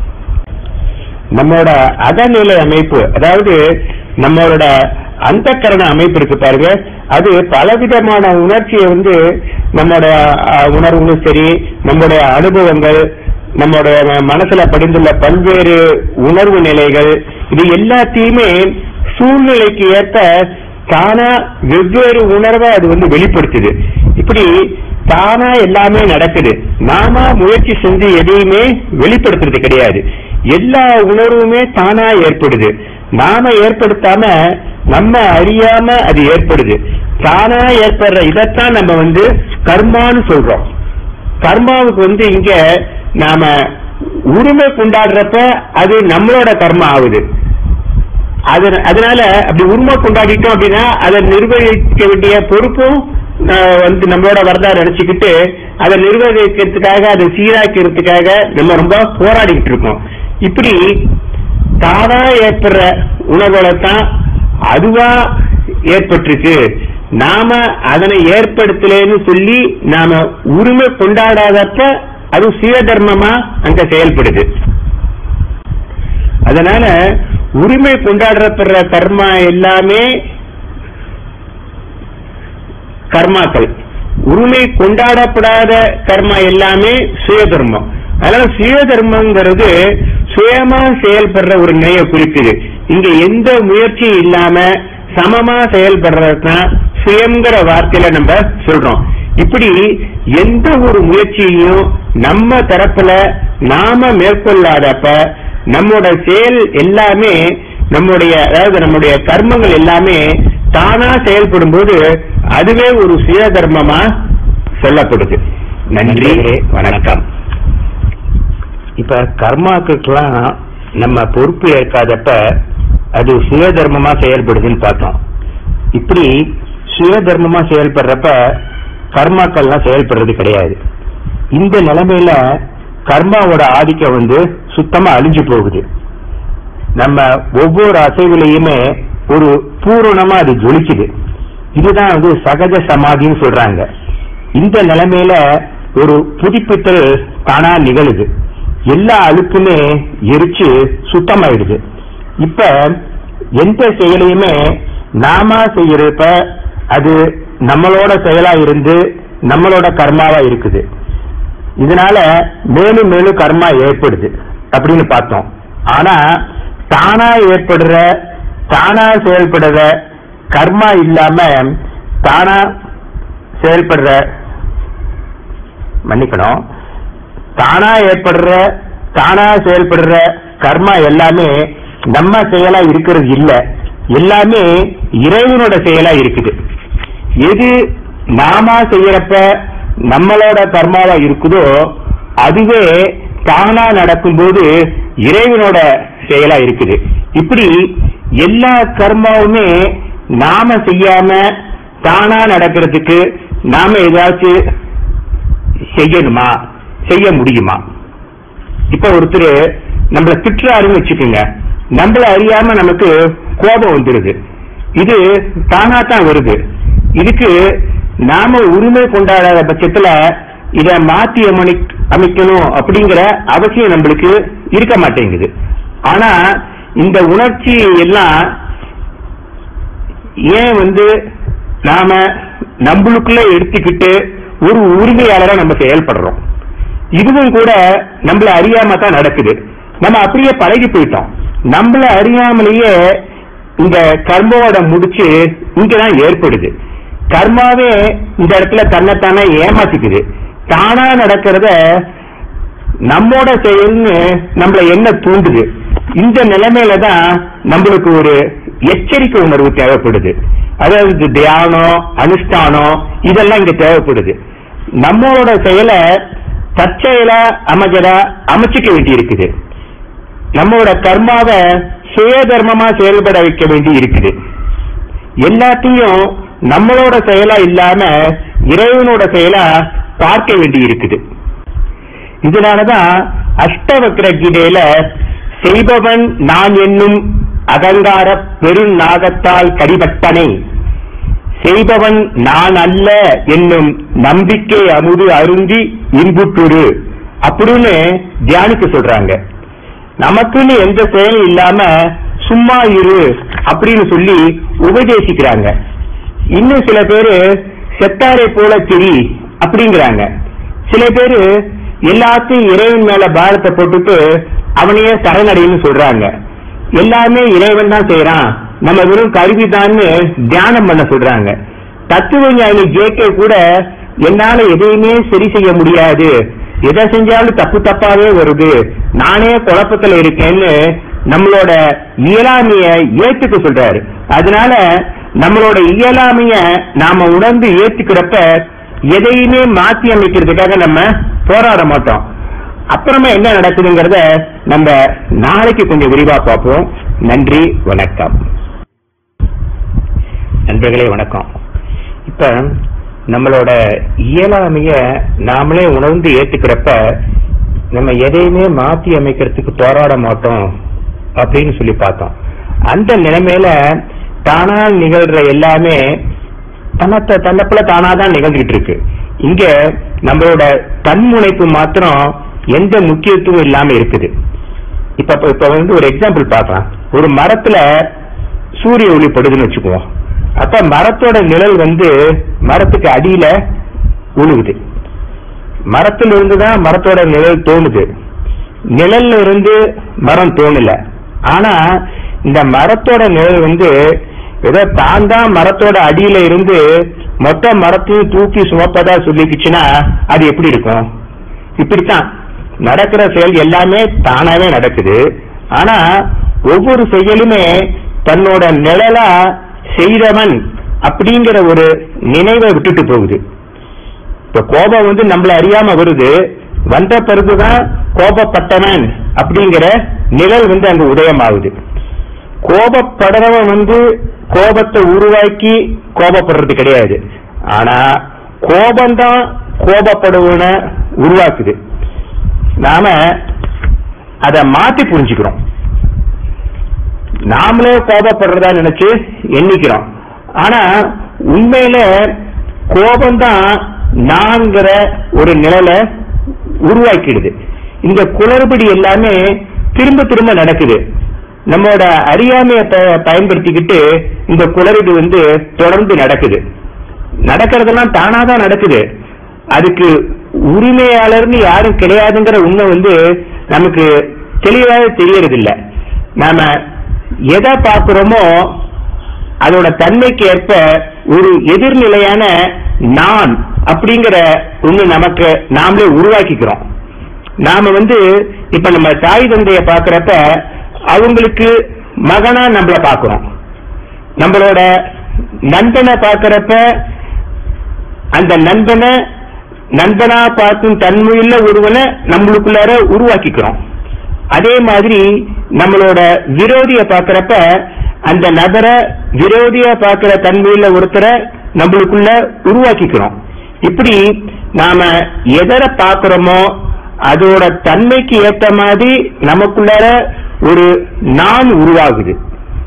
நம்மளோட அகநிலை அமைப்பு அதாவது நம்மளோட அந்த கரண அமைப்பு இருக்கு பாருங்க அது பலவிதமான உணர்ச்சியை வந்து நம்மளோட அஹ், உணர்வுகளும் சரி நம்மளுடைய அனுபவங்கள் நம்மளுடைய மனசுல படிந்துள்ள பல்வேறு உணர்வு நிலைகள் இது எல்லாத்தையுமே சூழ்நிலைக்கு ஏற்ப தானா வெவ்வேறு உணர்வை அது வந்து வெளிப்படுத்துது இப்படி தானா எல்லாமே நடக்குது நாம முயற்சி செஞ்சு எதையுமே வெளிப்படுத்துறது கிடையாது எல்லா உணர்வுமே தானா ஏற்படுது நாம ஏற்படுத்தாம நம்ம அறியாம அது ஏற்படுது தானா ஏற்படுற இதைத்தான் நம்ம வந்து கர்மான்னு சொல்றோம் கர்மாவுக்கு வந்து இங்க நாம உரிமை கொண்டாடுறப்ப அது நம்மளோட கர்மா ஆகுது அது அதனால அப்படி உரிமை கொண்டாடிட்டோம் அப்படின்னா அதை நிர்வகிக்க வேண்டிய பொறுப்பும் அஹ், வந்து நம்மளோட வரதா நினைச்சுக்கிட்டு அதை நிர்வகிக்கிறதுக்காக அதை சீராக்கிறதுக்காக நம்ம ரொம்ப போராடிக்கிட்டு இருக்கோம் இப்படி தானா ஏற்படுற உணர்வுகளை தான் அதுவா ஏற்பட்டிருக்கு நாம அதனை ஏற்படுத்தலைன்னு சொல்லி நாம உரிமை கொண்டாடாதப்ப அது சுய தர்மமா அங்க செயல்படுது அதனால உரிமை கொண்டாடப்படுற கர்மா எல்லாமே கர்மாக்கள் உரிமை கொண்டாடப்படாத கர்மா எல்லாமே சுயதர்மம் அதனால சுயதர்மங்கிறது சுயமா செயல்படுற ஒரு நிலையை குறிக்குது இங்க எந்த முயற்சியும் இல்லாம சமமா செயல்படுறதுதான் சுயம்ங்கிற வார்த்தையில நம்ம சொல்றோம் இப்படி எந்த ஒரு முயற்சியையும் நம்ம தரப்புல நாம மேற்கொள்ளாதப்ப நம்மோட செயல் எல்லாமே நம்முடைய அதாவது நம்முடைய கர்மங்கள் எல்லாமே தானா செயல்படும் போது அதுவே ஒரு சுய தர்மமா சொல்லப்படுது நன்றி வணக்கம் இப்ப கர்மாக்கெல்லாம் நம்ம பொறுப்பு ஏற்காதப்ப அது சுய தர்மமா செயல்படுதுன்னு பார்த்தோம் இப்படி சுய தர்மமா செயல்படுறப்ப கர்மாக்கள்லாம் செயல்படுறது கிடையாது இந்த நிலைமையில கர்மாவோட ஆதிக்கம் வந்து சுத்தமா அழிஞ்சு போகுது நம்ம ஒவ்வொரு அசைவுலையுமே ஒரு பூரணமா அது ஜொலிக்குது இதுதான் வந்து சகஜ சமாதின்னு சொல்றாங்க இந்த நிலைமையில ஒரு புதுப்பித்தல் தானா நிகழுது எல்லா அழுக்குமே எரிச்சு சுத்தமாயிடுது இப்ப எந்த செயலையுமே நாம செய்யறப்ப அது நம்மளோட செயலா இருந்து நம்மளோட கர்மாவா இருக்குது இதனால மேலும் மேலும் கர்மா ஏற்படுது அப்படின்னு பார்த்தோம் ஆனா தானா ஏற்படுற தானா செயல்படுற கர்மா இல்லாம தானா செயல்படுற மன்னிக்கணும் தானா ஏற்படுற தானா செயல்படுற கர்மா எல்லாமே நம்ம செயலா இருக்கிறது இல்ல எல்லாமே இறைவனோட செயலா இருக்குது எது நாம செய்யறப்ப நம்மளோட கர்மாவா இருக்குதோ அதுவே தானா நடக்கும்போது இறைவனோட செயலா இருக்குது இப்படி எல்லா கர்மாவுமே நாம செய்யாம தானா நடக்கிறதுக்கு நாம ஏதாச்சும் செய்யணுமா செய்ய முடியுமா இப்ப ஒருத்தர் நம்மள திட்டுறாருன்னு வச்சுக்கோங்க நம்மள அறியாம நமக்கு கோபம் வந்துருது இது தானா தான் வருது இதுக்கு நாம உரிமை கொண்டாடாத பட்சத்துல இத மாத்தி அமனி அமைக்கணும் அப்படிங்கிற அவசியம் நம்மளுக்கு இருக்க மாட்டேங்குது ஆனா இந்த உணர்ச்சி எல்லாம் ஏன் வந்து நாம நம்மளுக்குள்ள எடுத்துக்கிட்டு ஒரு உரிமையாளரா நம்ம செயல்படுறோம் இதுவும் கூட நம்மள அறியாம தான் நடக்குது நம்ம அப்படியே பழகி போயிட்டோம் நம்மள அறியாமலேயே இந்த கர்மாவோட முடிச்சு இங்கதான் ஏற்படுது கர்மாவே இந்த இடத்துல தன்னைத்தானே ஏமாத்திக்குது தானா நடக்கிறத நம்மோட செயல்னு நம்மள என்ன தூண்டுது இந்த நிலைமையில தான் நம்மளுக்கு ஒரு எச்சரிக்கை உணர்வு தேவைப்படுது அதாவது தியானம் அனுஷ்டானம் இதெல்லாம் இங்க தேவைப்படுது நம்மளோட செயலை தற்செயலா அமைச்சரா அமைச்சிக்க வேண்டி இருக்குது நம்மளோட கர்மாவை சுய தர்மமா செயல்பட வைக்க வேண்டி இருக்குது எல்லாத்தையும் நம்மளோட செயலா இல்லாம இறைவனோட செயலா பார்க்க வேண்டி இருக்குது இதனாலதான் அஷ்டவக்ர கீதையில செய்பவன் நான் என்னும் அகங்கார பெருநாகத்தால் கடிபட்டனை செய்பவன் நான் அல்ல என்னும் நம்பிக்கை அமுது அருந்தி இன்புற்றுரு அப்படின்னு தியானிக்க சொல்றாங்க நமக்குன்னு எந்த செயலும் இல்லாம சும்மா இரு அப்படின்னு சொல்லி உபதேசிக்கிறாங்க இன்னும் சில பேரு செத்தாரை போல திரி அப்படிங்கிறாங்க சில பேரு எல்லாத்தையும் இறைவன் மேல பாரத்தை போட்டுட்டு அவனையே சரணடைன்னு சொல்றாங்க எல்லாமே இறைவன் தான் செய்யறான் நம்ம வெறும் கருவி தியானம் பண்ண சொல்றாங்க தத்துவ ஞானி ஜேகே கூட என்னால எதையுமே சரி செய்ய முடியாது எதை செஞ்சாலும் தப்பு தப்பாவே வருது நானே குழப்பத்துல இருக்கேன்னு நம்மளோட இயலாமைய ஏத்துக்க சொல்றாரு அதனால நம்மளோட இயலாமைய நாம உணர்ந்து ஏத்துக்கிறப்ப எதையுமே மாத்தி அமைக்கிறதுக்காக நம்ம போராட மாட்டோம் அப்புறமா என்ன நடக்குதுங்கிறத நம்ம நாளைக்கு கொஞ்சம் விரிவா பார்ப்போம் நன்றி வணக்கம் நண்பர்களே வணக்கம் இப்ப நம்மளோட இயலாமைய நாமளே உணர்ந்து ஏத்துக்கிறப்ப நம்ம எதையுமே மாத்தி அமைக்கிறதுக்கு போராட மாட்டோம் அப்படின்னு சொல்லி பார்த்தோம் அந்த நிலைமையில தானா நிகழ்ற எல்லாமே தன்னத்த தன்னப்புல தானா தான் நிகழ்ந்துகிட்டு இருக்கு இங்க நம்மளோட தன்முனைப்பு மாத்திரம் எந்த முக்கியத்துவம் இல்லாம இருக்குது இப்ப இப்ப- இப்ப வந்து ஒரு எக்ஸாம்பிள் பார்க்கலாம் ஒரு மரத்துல சூரிய ஒளி படுதுன்னு வச்சுக்குவோம் அப்ப மரத்தோட நிழல் வந்து மரத்துக்கு அடியில விழுகுது மரத்துல இருந்து தான் மரத்தோட நிழல் தோணுது நிழல்ல இருந்து மரம் தோணல ஆனா இந்த மரத்தோட நிழல் வந்து ஏதோ தான் தான் மரத்தோட அடியில இருந்து மொத்த மரத்தையும் தூக்கி சுமப்பதா சொல்லிக்குச்சுன்னா அது எப்படி இருக்கும் இப்படித்தான் நடக்கிற செயல் எல்லாமே தானாவே நடக்குது ஆனா ஒவ்வொரு செயலுமே தன்னோட நிழலா செய்தவன் அப்படிங்கிற ஒரு நினைவை விட்டுட்டு போகுது இப்ப கோபம் வந்து நம்மள அறியாம வருது வந்த பிறகுதான் கோபப்பட்டவன் அப்படிங்கிற நிழல் வந்து அங்க உதயமாகுது கோபப்படுறவன் வந்து கோபத்தை உருவாக்கி கோபப்படுறது கிடையாது ஆனா கோபம்தான் கோபப்படுவன உருவாக்குது நாம அதை மாத்தி புரிஞ்சுக்கிறோம் நாமளே கோபப்படுறதா நினைச்சு எண்ணிக்கிறோம் ஆனா உண்மையில கோபம்தான் நான்கிற ஒரு நிழலை உருவாக்கிடுது இந்த குளறுபடி எல்லாமே திரும்ப திரும்ப நடக்குது நம்மளோட அறியாமையை ப- பயன்படுத்திக்கிட்டு இந்த குளறுபடி வந்து தொடர்ந்து நடக்குது நடக்கிறதெல்லாம் தானாதான் நடக்குது அதுக்கு உரிமையாளர்னு யாரும் கிடையாதுங்கிற உண்மை வந்து நமக்கு தெளிவாக தெரியறது இல்ல நாம எதை பார்க்கிறோமோ அதோட தன்மைக்கு ஏற்ப ஒரு எதிர்நிலையான நான் அப்படிங்கிற ஒண்ணு நமக்கு நாமளே உருவாக்கிக்கிறோம் நாம வந்து இப்ப நம்ம தாய் தந்தைய பாக்குறப்ப அவங்களுக்கு மகனா நம்மள பாக்குறோம் நம்மளோட நண்பனை பாக்குறப்ப அந்த நண்பனை நண்பனா பார்க்கும் தன்மையுள்ள ஒருவனை நம்மளுக்குள்ளார உருவாக்கிக்கிறோம் அதே மாதிரி நம்மளோட விரோதிய பார்க்கறப்ப அந்த நபரை விரோதியா பார்க்கிற தன்மையுள்ள ஒருத்தரை நம்மளுக்குள்ள உருவாக்கிக்கிறோம் இப்படி நாம எதரை பார்க்கிறோமோ அதோட தன்மைக்கு ஏத்த மாதிரி நமக்குள்ளார ஒரு நான் உருவாகுது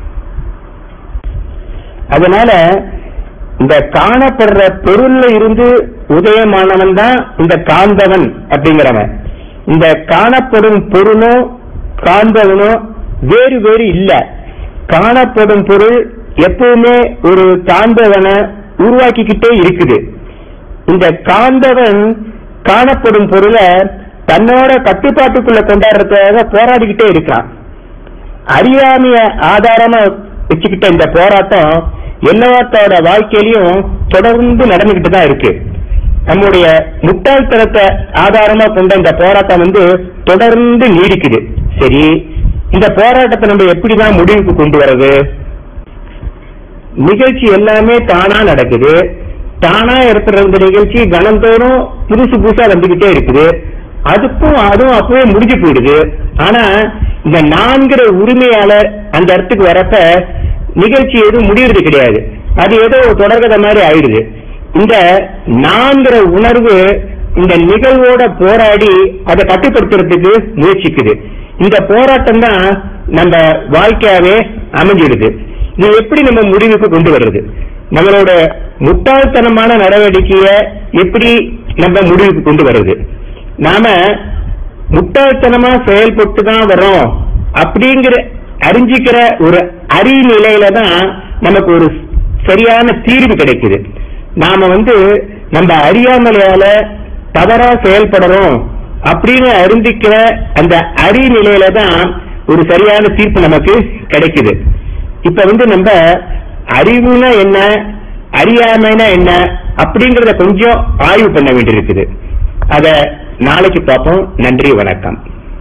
அதனால இந்த காணப்படுற பொருள்ல இருந்து உதயமானவன் தான் இந்த காந்தவன் அப்படிங்கிறவன் இந்த காணப்படும் பொருளும் காந்தவனும் வேறு வேறு இல்ல காணப்படும் பொருள் எப்பவுமே ஒரு காந்தவனை உருவாக்கிக்கிட்டே இருக்குது இந்த காந்தவன் காணப்படும் பொருளை தன்னோட கட்டுப்பாட்டுக்குள்ள கொண்டாடுறதுக்காக போராடிக்கிட்டே இருக்கிறான் அறியாமைய ஆதாரமா வச்சுக்கிட்ட இந்த போராட்டம் எல்லாத்தோட வாழ்க்கையிலையும் தொடர்ந்து நடந்துகிட்டு தான் இருக்கு நம்முடைய முட்டாள்தனத்தை ஆதாரமா கொண்ட இந்த போராட்டம் வந்து தொடர்ந்து நீடிக்குது சரி இந்த போராட்டத்தை நம்ம எப்படிதான் முடிவுக்கு கொண்டு வர்றது நிகழ்ச்சி எல்லாமே தானா நடக்குது தானா இருக்கிற இந்த நிகழ்ச்சி கணந்தோறும் புதுசு புதுசா வந்துகிட்டே இருக்குது அதுக்கும் அதுவும் அப்பவே முடிஞ்சு போயிடுது ஆனா இந்த நான்கிற உரிமையாளர் அந்த இடத்துக்கு வரப்ப நிகழ்ச்சி எதுவும் முடியறது கிடையாது அது ஏதோ ஒரு தொடர்கதை மாதிரி ஆயிடுது இந்த நான்கிற உணர்வு இந்த நிகழ்வோட போராடி அதை கட்டுப்படுத்துறதுக்கு முயற்சிக்குது இந்த போராட்டம் தான் நம்ம வாழ்க்கையாவே அமைஞ்சிடுது இது எப்படி நம்ம முடிவுக்கு கொண்டு வர்றது நம்மளோட முட்டாள்தனமான நடவடிக்கைய எப்படி நம்ம முடிவுக்கு கொண்டு வர்றது நாம முட்டாள்தனமா செயல்பட்டு தான் வரோம் அப்படிங்கிற அறிஞ்சிக்கிற ஒரு அறிநிலையில தான் நமக்கு ஒரு சரியான தீர்வு கிடைக்குது நாம வந்து நம்ம அறியாமலையால தவறா செயல்படுறோம் அப்படின்னு அறிந்திக்கிற அந்த அறிநிலையில தான் ஒரு சரியான தீர்ப்பு நமக்கு கிடைக்குது இப்ப வந்து நம்ம அறிவுனா என்ன அறியாமைனா என்ன அப்படிங்கறத கொஞ்சம் ஆய்வு பண்ண வேண்டியிருக்குது அத நாளைக்கு பார்ப்போம் நன்றி வணக்கம்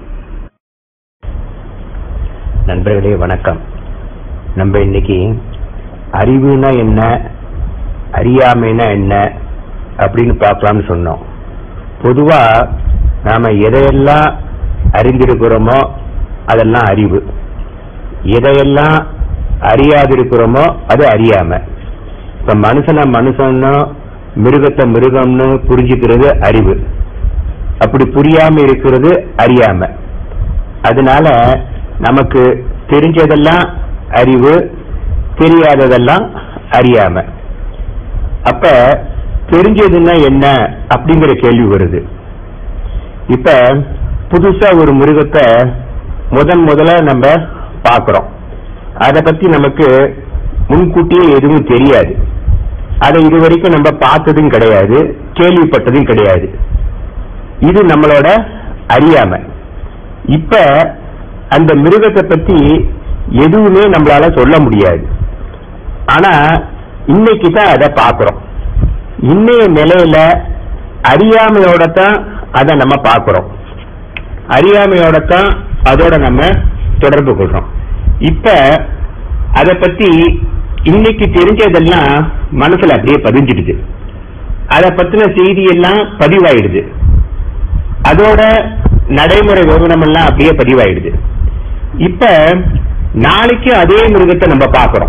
நண்பர்களே வணக்கம் நம்ம இன்னைக்கு அறிவுனா என்ன அறியாமைனா என்ன அப்படின்னு பார்க்கலாம்னு சொன்னோம் பொதுவா நாம எதையெல்லாம் அறிந்திருக்கிறோமோ அதெல்லாம் அறிவு எதையெல்லாம் அறியாதிருக்கிறோமோ அது அறியாம இப்ப மனுஷனை மனுஷன்னு மிருகத்தை மிருகம்னு புரிஞ்சுக்கிறது அறிவு அப்படி புரியாம இருக்கிறது அறியாம அதனால நமக்கு தெரிஞ்சதெல்லாம் அறிவு தெரியாததெல்லாம் அறியாம அப்ப தெரிஞ்சதுன்னா என்ன அப்படிங்கிற கேள்வி வருது இப்ப புதுசா ஒரு மிருகத்தை முதன் முதல்ல நம்ம பார்க்கிறோம் அதை பத்தி நமக்கு முன்கூட்டியே எதுவும் தெரியாது அதை இதுவரைக்கும் நம்ம பார்த்ததும் கிடையாது கேள்விப்பட்டதும் கிடையாது இது நம்மளோட அறியாமை இப்ப அந்த மிருகத்தை பத்தி எதுவுமே நம்மளால சொல்ல முடியாது ஆனா இன்னைக்கு தான் அதை பார்க்கிறோம் இன்னைய நிலையில அறியாமையோட தான் அதை நம்ம பார்க்கிறோம் அறியாமையோட தான் அதோட நம்ம தொடர்பு கொள்றோம் இப்ப அத பத்தி இன்னைக்கு தெரிஞ்சதெல்லாம் மனசுல அப்படியே பதிஞ்சிடுது அத பத்தின செய்தி எல்லாம் பதிவாயிடுது அதோட நடைமுறை விவரம் எல்லாம் அப்படியே பதிவாயிடுது இப்ப நாளைக்கு அதே மிருகத்தை நம்ம பார்க்கிறோம்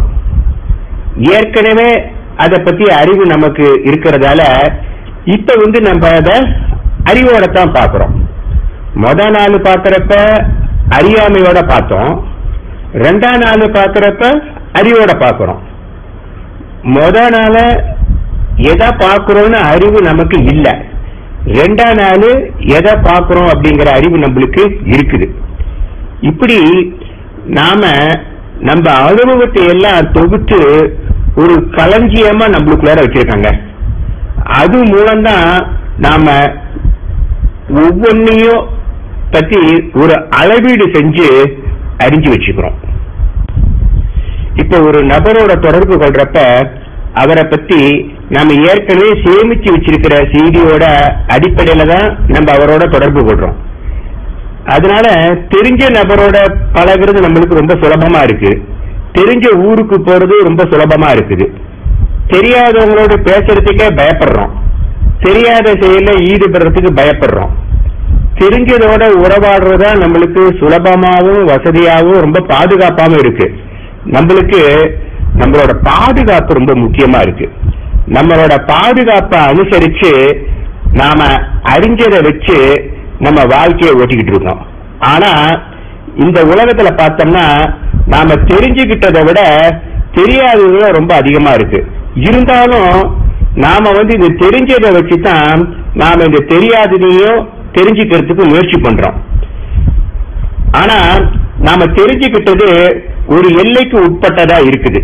ஏற்கனவே அத பத்தி அறிவு நமக்கு இருக்கிறதால இப்ப வந்து நம்ம அத அறிவோட தான் பார்க்கிறோம் முத நாள் பார்க்கறப்ப அறியாமையோட பார்த்தோம் ரெண்டாம் நாள் பார்க்கறப்ப அறிவோட பார்க்கிறோம் முத நாள எதை பார்க்கிறோம்னு அறிவு நமக்கு இல்ல ரெண்டாம் நாள் எதை பார்க்கிறோம் அப்படிங்கிற அறிவு நம்மளுக்கு இருக்குது இப்படி நாம நம்ம அனுபவத்தை எல்லாம் தொகுத்து ஒரு களஞ்சியமா நம்மளுக்குள்ளார வச்சிருக்காங்க அது மூலம்தான் நாம ஒவ்வொன்னையும் பத்தி ஒரு அளவீடு செஞ்சு அறிஞ்சு வச்சுக்கிறோம் இப்ப ஒரு நபரோட தொடர்பு கொள்றப்ப அவரை பத்தி நாம ஏற்கனவே சேமிச்சு வச்சிருக்கிற செய்தியோட அடிப்படையில தான் நம்ம அவரோட தொடர்பு கொள்றோம் அதனால தெரிஞ்ச நபரோட பழகுறது நம்மளுக்கு ரொம்ப சுலபமா இருக்கு தெரிஞ்ச ஊருக்கு போறது ரொம்ப சுலபமா இருக்குது தெரியாதவங்களோட பேசுறதுக்கே பயப்படுறோம் தெரியாத செயல ஈடுபடுறதுக்கு பயப்படுறோம் தெரிஞ்சதோட உறவாடுறதா நம்மளுக்கு சுலபமாவும் வசதியாவும் ரொம்ப பாதுகாப்பாவும் இருக்கு நம்மளுக்கு நம்மளோட பாதுகாப்பு ரொம்ப முக்கியமா இருக்கு நம்மளோட பாதுகாப்பை அனுசரிச்சு நாம அறிஞ்சதை வச்சு நம்ம வாழ்க்கையை ஓட்டிக்கிட்டு இருக்கோம் ஆனா இந்த உலகத்துல பார்த்தோம்னா நாம தெரிஞ்சுக்கிட்டதை விட தெரியாதது ரொம்ப அதிகமா இருக்கு இருந்தாலும் நாம வந்து இது தெரிஞ்சதை வச்சுதான் நாம இந்த தெரியாததையும் தெரிஞ்சுக்கிறதுக்கு முயற்சி பண்றோம் ஆனா நாம தெரிஞ்சுக்கிட்டது ஒரு எல்லைக்கு உட்பட்டதா இருக்குது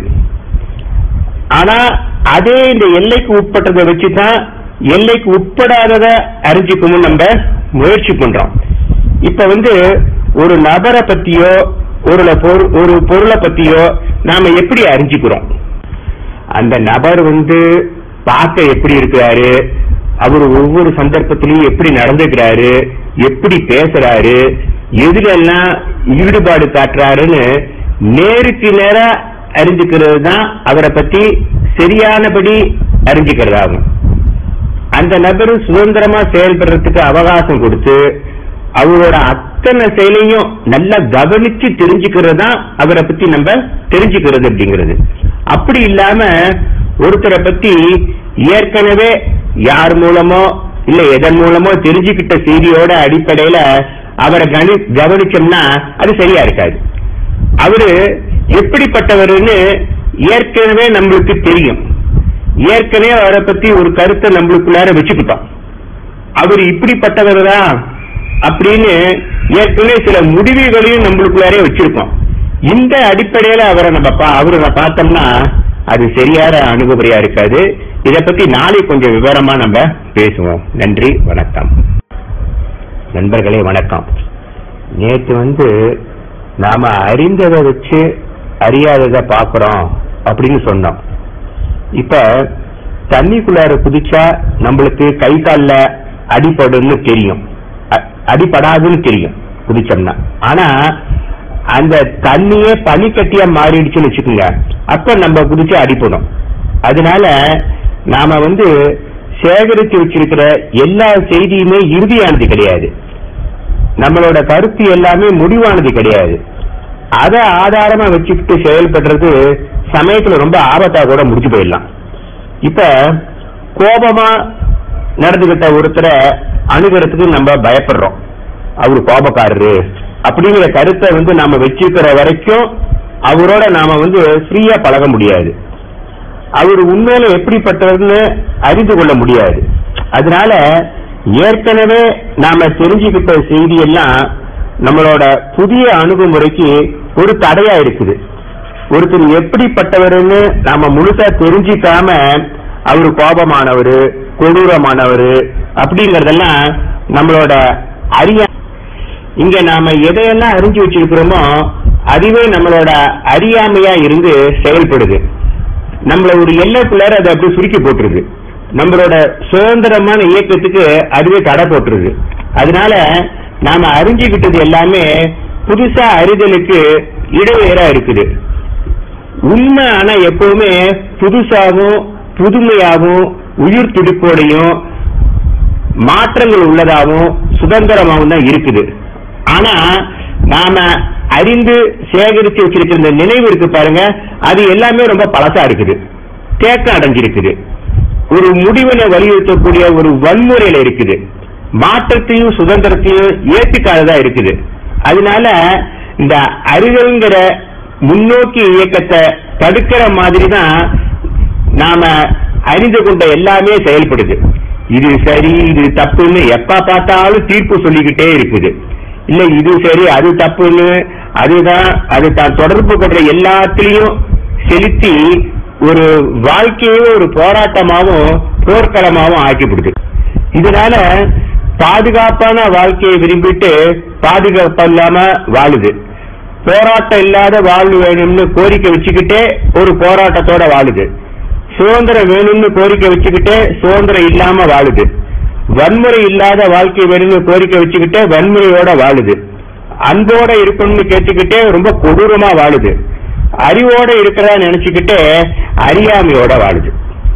ஆனா அதே இந்த எல்லைக்கு உட்பட்டதை வச்சுதான் எல்லைக்கு உட்படாதத அறிஞ்சுக்கணும் நம்ம முயற்சி பண்றோம் இப்ப வந்து ஒரு நபரை பத்தியோ ஒரு பொரு- ஒரு பொருளை பத்தியோ நாம எப்படி அறிஞ்சுக்கிறோம் அந்த நபர் வந்து பார்க்க எப்படி இருக்கிறாரு அவர் ஒவ்வொரு சந்தர்ப்பத்திலையும் எப்படி நடந்துக்கிறாரு எப்படி பேசுறாரு எதுல எல்லாம் ஈடுபாடு காட்டுறாருன்னு நேருக்கு நேரா அறிஞ்சுக்கிறது தான் அவரை பத்தி சரியானபடி அறிஞ்சுக்கிறதாகும் அந்த நபர் சுதந்திரமா செயல்படுறதுக்கு அவகாசம் கொடுத்து அவரோட அத்தனை செயலையும் நல்லா கவனிச்சு தெரிஞ்சுக்கிறது தான் அவரை பத்தி நம்ம தெரிஞ்சுக்கிறது அப்படிங்கிறது அப்படி இல்லாம ஒருத்தரை பத்தி ஏற்கனவே யார் மூலமோ இல்ல எதன் மூலமோ தெரிஞ்சுக்கிட்ட செய்தியோட அடிப்படையில அவரை கணி கவனிச்சோம்னா அது சரியா இருக்காது அவரு எப்படிப்பட்டவர்னு ஏற்கனவே நம்மளுக்கு தெரியும் ஏற்கனவே அவரை பத்தி ஒரு கருத்தை நம்மளுக்குள்ளார வச்சுக்கிட்டோம் அவர் இப்படிப்பட்டவர் தான் அப்படின்னு ஏற்கனவே சில முடிவுகளையும் நம்மளுக்குள்ளாரே வச்சிருக்கோம் இந்த அடிப்படையில அவரை நம்ம பா- அவரை பார்த்தோம்னா அது சரியான அணுகுமுறையா இருக்காது இத பத்தி நாளை கொஞ்சம் விவரமா நம்ம பேசுவோம் நன்றி வணக்கம் நண்பர்களே வணக்கம் நேத்து வந்து நாம அறிந்ததை வச்சு அறியாததை பார்க்கிறோம் அப்படின்னு சொன்னோம் இப்ப தண்ணிக்குள்ளார குதிச்சா நம்மளுக்கு கை கால்ல அடிபடுன்னு தெரியும் அ- அடிபடாதுன்னு தெரியும் குதிச்சோம்னா ஆனா அந்த தண்ணியே பனிக்கட்டியா மாறிடுச்சுன்னு வச்சுக்கோங்க அப்ப நம்ம குதிச்சு அடிபடும் அதனால நாம வந்து சேகரித்து வச்சிருக்கிற எல்லா செய்தியுமே இறுதியானது கிடையாது நம்மளோட கருத்து எல்லாமே முடிவானது கிடையாது அதை ஆதாரமா வச்சுக்கிட்டு செயல்படுறது சமயத்துல ரொம்ப ஆபத்தா கூட முடிச்சு போயிடலாம் இப்ப கோபமா நடந்துகிட்ட ஒருத்தரை அணுகிறதுக்கு நம்ம பயப்படுறோம் அவரு கோபக்காரரு அப்படிங்கிற கருத்தை வந்து நாம வச்சிருக்கிற வரைக்கும் அவரோட நாம வந்து ஃப்ரீயா பழக முடியாது அவர் உண்மையில எப்படிப்பட்டவர்னு அறிந்து கொள்ள முடியாது அதனால ஏற்கனவே நாம தெரிஞ்சுக்கிட்ட செய்தி எல்லாம் நம்மளோட புதிய அணுகுமுறைக்கு ஒரு தடையா இருக்குது ஒருத்தர் எப்படிப்பட்டவர்னு நாம முழுசா தெரிஞ்சுக்காம அவரு கோபமானவர் கொடூரமானவர் அப்படிங்கறதெல்லாம் நம்மளோட அறிய இங்க நாம எதையெல்லாம் அறிஞ்சு வச்சிருக்கிறோமோ அதுவே நம்மளோட அறியாமையா இருந்து செயல்படுது நம்மள ஒரு எல்லைக்குள்ளார அதை அப்படி சுருக்கி போட்டுருது நம்மளோட சுதந்திரமான இயக்கத்துக்கு அதுவே தடை போட்டுருது அதனால நாம அறிஞ்சுக்கிட்டது எல்லாமே புதுசா அறிதலுக்கு இடைவேறா இருக்குது உண்மை ஆனா எப்பவுமே புதுசாகவும் புதுமையாகவும் உயிர் துடிப்போடையும் மாற்றங்கள் உள்ளதாகவும் சுதந்திரமாகவும் தான் இருக்குது ஆனா நாம அறிந்து சேகரித்து வச்சிருக்கிற இந்த நினைவு இருக்கு பாருங்க அது எல்லாமே ரொம்ப பழசா இருக்குது தேக்கம் அடைஞ்சிருக்குது ஒரு முடிவினை வலியுறுத்தக்கூடிய ஒரு வன்முறையில இருக்குது மாற்றத்தையும் சுதந்திரத்தையும் ஏற்றுக்காததா இருக்குது அதனால இந்த அறிதல்ங்கிற முன்னோக்கி இயக்கத்தை தடுக்கிற மாதிரி தான் நாம அறிந்து கொண்ட எல்லாமே செயல்படுது இது சரி இது தப்புன்னு எப்ப பார்த்தாலும் தீர்ப்பு சொல்லிக்கிட்டே இருக்குது இல்ல இது சரி அது தப்புன்னு அதுதான் அது தான் தொடர்பு கொண்ட எல்லாத்திலையும் செலுத்தி ஒரு வாழ்க்கையே ஒரு போராட்டமாவும் போர்க்களமாவும் ஆக்கிவிடுது இதனால பாதுகாப்பான வாழ்க்கையை விரும்பிட்டு பாதுகாப்பு இல்லாம வாழுது போராட்டம் இல்லாத வாழ்வு வேணும்னு கோரிக்கை வச்சுக்கிட்டே ஒரு போராட்டத்தோட வாழுது சுதந்திரம் வேணும்னு கோரிக்கை வச்சுக்கிட்டே சுதந்திரம் இல்லாம வாழுது வன்முறை இல்லாத வாழ்க்கை வேணும்னு கோரிக்கை வச்சுக்கிட்டே வன்முறையோட வாழுது அன்போட இருக்கணும்னு கேட்டுக்கிட்டே ரொம்ப கொடூரமா வாழுது அறிவோட இருக்கிறதா நினைச்சுக்கிட்டே அறியாமையோட வாழுது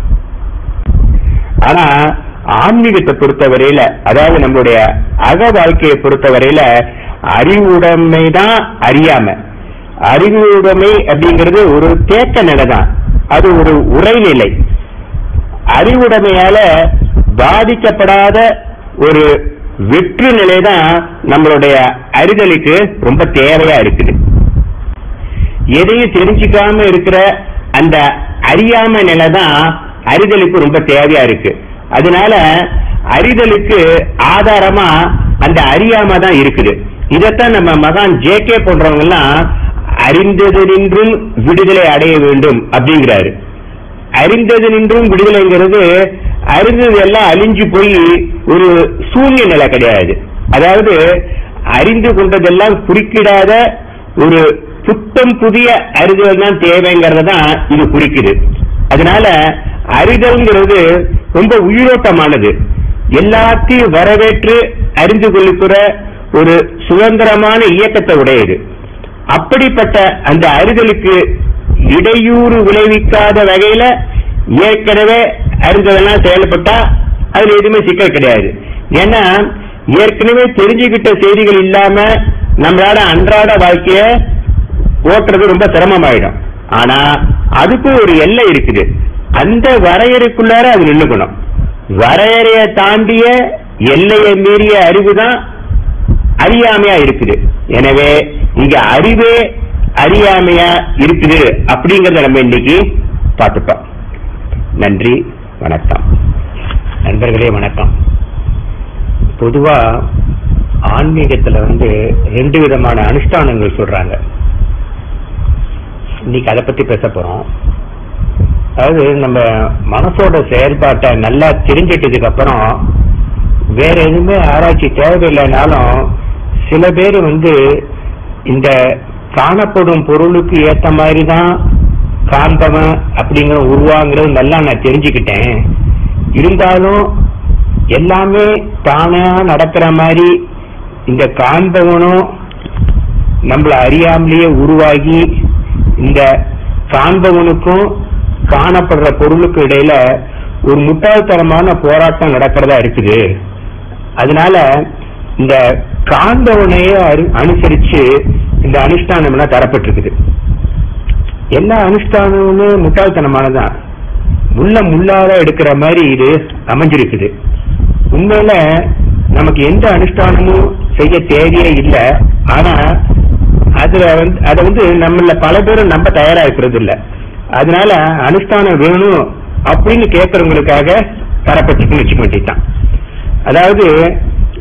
ஆனா ஆன்மீகத்தை பொறுத்தவரையில அதாவது நம்மளுடைய அக வாழ்க்கையை பொறுத்தவரையில அறிவுடைமை தான் அறியாம அறிவுடைமை அப்படிங்கிறது ஒரு தேக்க நிலை தான் அது ஒரு உரைநிலை அறிவுடைமையால பாதிக்கப்படாத ஒரு வெற்று நிலை தான் நம்மளுடைய அறிதலுக்கு ரொம்ப தேவையா இருக்குது எதையும் தெரிஞ்சுக்காம இருக்கிற அந்த அறியாம நிலை தான் அறிதலுக்கு ரொம்ப தேவையா இருக்கு அதனால அறிதலுக்கு ஆதாரமா அந்த அறியாம தான் இருக்குது இதைத்தான் நம்ம மகான் ஜே கே போன்றவங்க எல்லாம் அறிந்தது நின்றும் விடுதலை அடைய வேண்டும் அப்படிங்கிறாரு அறிந்தது நின்றும் விடுதலைங்கிறது அறிந்தது எல்லாம் அழிஞ்சு போய் ஒரு சூன்ய நிலை கிடையாது அதாவது அறிந்து கொண்டதெல்லாம் குறுக்கிடாத ஒரு புத்தம் புதிய அறிதல் தான் தேவைங்கிறத தான் இது குறிக்குது அதனால அறிதல்ங்கிறது ரொம்ப உயிரோட்டமானது எல்லாத்தையும் வரவேற்று அறிந்து கொள்ளுகிற ஒரு சுதந்திரமான இயக்கத்தை உடையது அப்படிப்பட்ட அந்த அறிதலுக்கு இடையூறு விளைவிக்காத வகையில ஏற்கனவே அறிந்ததெல்லாம் செயல்பட்டா அதுல எதுவுமே சிக்கல் கிடையாது ஏன்னா ஏற்கனவே தெரிஞ்சுக்கிட்ட செய்திகள் இல்லாம நம்மளால அன்றாட வாழ்க்கைய ஓட்டுறது ரொம்ப சிரமமாயிடும் ஆனா அதுக்கு ஒரு எல்லை இருக்குது அந்த வரையறைக்குள்ளார அது நின்னுக்கணும் வரையறையை தாண்டிய எல்லையை மீறிய அறிவு தான் அறியாமையா இருக்குது எனவே இங்க அறிவே அறியாமையா இருக்குது அப்படிங்கறத நம்ம இன்னைக்கு பார்த்துட்டோம் நன்றி வணக்கம் நண்பர்களே வணக்கம் பொதுவா ஆன்மீகத்துல வந்து ரெண்டு விதமான அனுஷ்டானங்கள் சொல்றாங்க இன்னைக்கு அதை பத்தி பேச போறோம் அதாவது நம்ம மனசோட செயல்பாட்டை நல்லா தெரிஞ்சிட்டதுக்கு அப்புறம் வேற எதுவுமே ஆராய்ச்சி தேவையில்லைனாலும் சில பேர் வந்து இந்த காணப்படும் பொருளுக்கு ஏத்த மாதிரி தான் காந்தவன் அப்படிங்கிற உருவாங்கிறது நல்லா நான் தெரிஞ்சுக்கிட்டேன் இருந்தாலும் எல்லாமே தானா நடக்கிற மாதிரி இந்த காந்தவனும் நம்மள அறியாமலேயே உருவாகி இந்த காண்பவனுக்கும் காணப்படுற பொருளுக்கு இடையில ஒரு முட்டாள்தனமான போராட்டம் நடக்கிறதா இருக்குது அதனால இந்த காண்பவனையே அரு- அனுசரிச்சு இந்த அனுஷ்டானம் எல்லாம் தரப்பட்டிருக்குது எல்லா அனுஷ்டானமுமே முட்டாள்தனமானதான் முள்ள முள்ளாத எடுக்கிற மாதிரி இது அமைஞ்சிருக்குது உண்மையில நமக்கு எந்த அனுஷ்டானமும் செய்ய தேவையே இல்லை ஆனா அதுல வந்து அதை வந்து நம்மள பல பேரும் நம்ப தயாரா இருக்கிறது இல்ல அதனால அனுஷ்டானம் வேணும் அப்படின்னு கேட்கறவங்களுக்காக தரப்பட்டுன்னு வச்சுக்க வேண்டியதுதான் அதாவது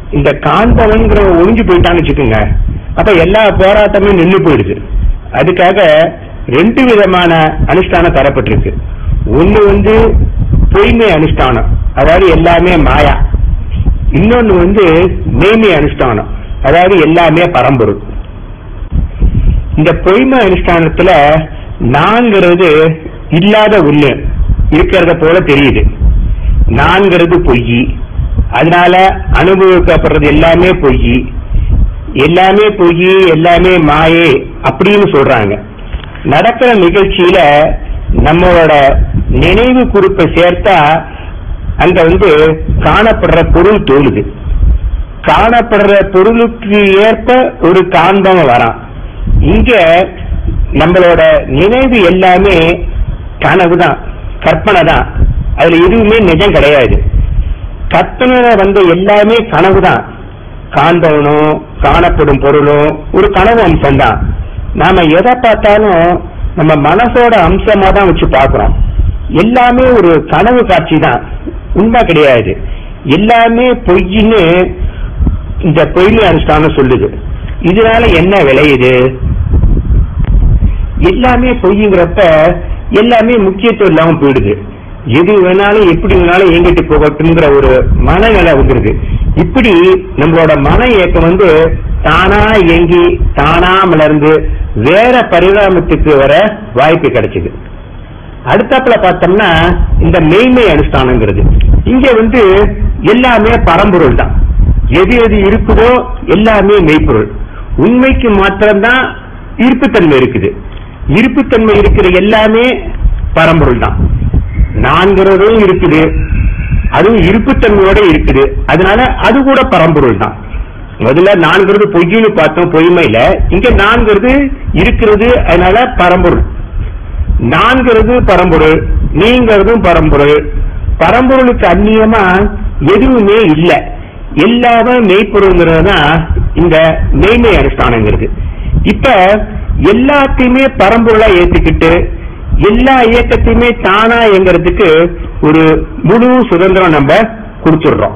இந்த காண்பவன்கிற ஒழிஞ்சு போயிட்டான்னு வச்சுக்கோங்க அப்ப எல்லா போராட்டமும் நின்று போயிடுது அதுக்காக ரெண்டு விதமான அனுஷ்டானம் தரப்பட்டிருக்கு ஒண்ணு வந்து பொய்மை அனுஷ்டானம் அதாவது எல்லாமே மாயா இன்னொன்னு வந்து மேய்மை அனுஷ்டானம் அதாவது எல்லாமே பரம்பொருள் இந்த பொய்மை அனுஷ்டானத்துல நான்கிறது இல்லாத ஒண்ணு இருக்கிறத போல தெரியுது நான்கிறது பொய் அதனால அனுபவிக்கப்படுறது எல்லாமே பொய் எல்லாமே பொய் எல்லாமே மாயே அப்படின்னு சொல்றாங்க நடக்கிற நிகழ்ச்சியில நம்மளோட நினைவு குறிப்பை சேர்த்தா அங்க வந்து காணப்படுற பொருள் தோணுது காணப்படுற பொருளுக்கு ஏற்ப ஒரு காண்பம் வரான் இங்க நம்மளோட நினைவு எல்லாமே கனவு தான் கற்பனை தான் அதுல எதுவுமே நிஜம் கிடையாது கற்பனையில வந்த எல்லாமே கனவு தான் காண்பவனும் காணப்படும் பொருளும் ஒரு கனவு அம்சம் தான் நாம எதை பார்த்தாலும் நம்ம மனசோட அம்சமா தான் வச்சு பார்க்கிறோம் எல்லாமே ஒரு கனவு காட்சி தான் உண்மை கிடையாது எல்லாமே பொய்ன்னு இந்த பொய்மை அனுஷ்டானம் சொல்லுது இதனால என்ன விளையுது எல்லாமே பொய்ங்கிறப்ப எல்லாமே முக்கியத்துவம் இல்லாம போயிடுது எது வேணாலும் எப்படி வேணாலும் இயங்கிட்டு போகட்டுங்கிற ஒரு மனநிலை வந்துருது இப்படி நம்மளோட மன இயக்கம் வந்து தானா இயங்கி தானா மலர்ந்து வேற பரிணாமத்துக்கு வர வாய்ப்பு கிடைச்சது அடுத்தாப்புல பார்த்தோம்னா இந்த மெய்மை அனுஷ்டானங்கிறது இங்க வந்து எல்லாமே பரம்பொருள் தான் எது எது இருக்குதோ எல்லாமே மெய்ப்பொருள் உண்மைக்கு மாத்திரம்தான் இருப்புத்தன்மை இருக்குது இருப்புத்தன்மை இருக்கிற எல்லாமே பரம்பொருள் தான் நான்கிறதும் இருக்குது அதுவும் இருப்புத்தன்மையோட இருக்குது அதனால அது கூட பரம்பொருள் தான் முதல்ல நான்கிறது பொய்ன்னு பார்த்தோம் பொய்மையில இங்க நான்கிறது இருக்கிறது அதனால பரம்பொருள் நான்கிறது பரம்பொருள் நீங்கிறதும் பரம்பொருள் பரம்பொருளுக்கு அந்நியமா எதுவுமே இல்ல எல்லாமே மெய்ப்பொருள்ங்கிறது தான் இந்த மெய்மை அனுஷ்டானங்கிறது இப்ப எல்லாத்தையுமே பரம்பொருளா ஏத்துக்கிட்டு எல்லா இயக்கத்தையுமே தானா இயங்குறதுக்கு ஒரு முழு சுதந்திரம் நம்ம கொடுத்துடுறோம்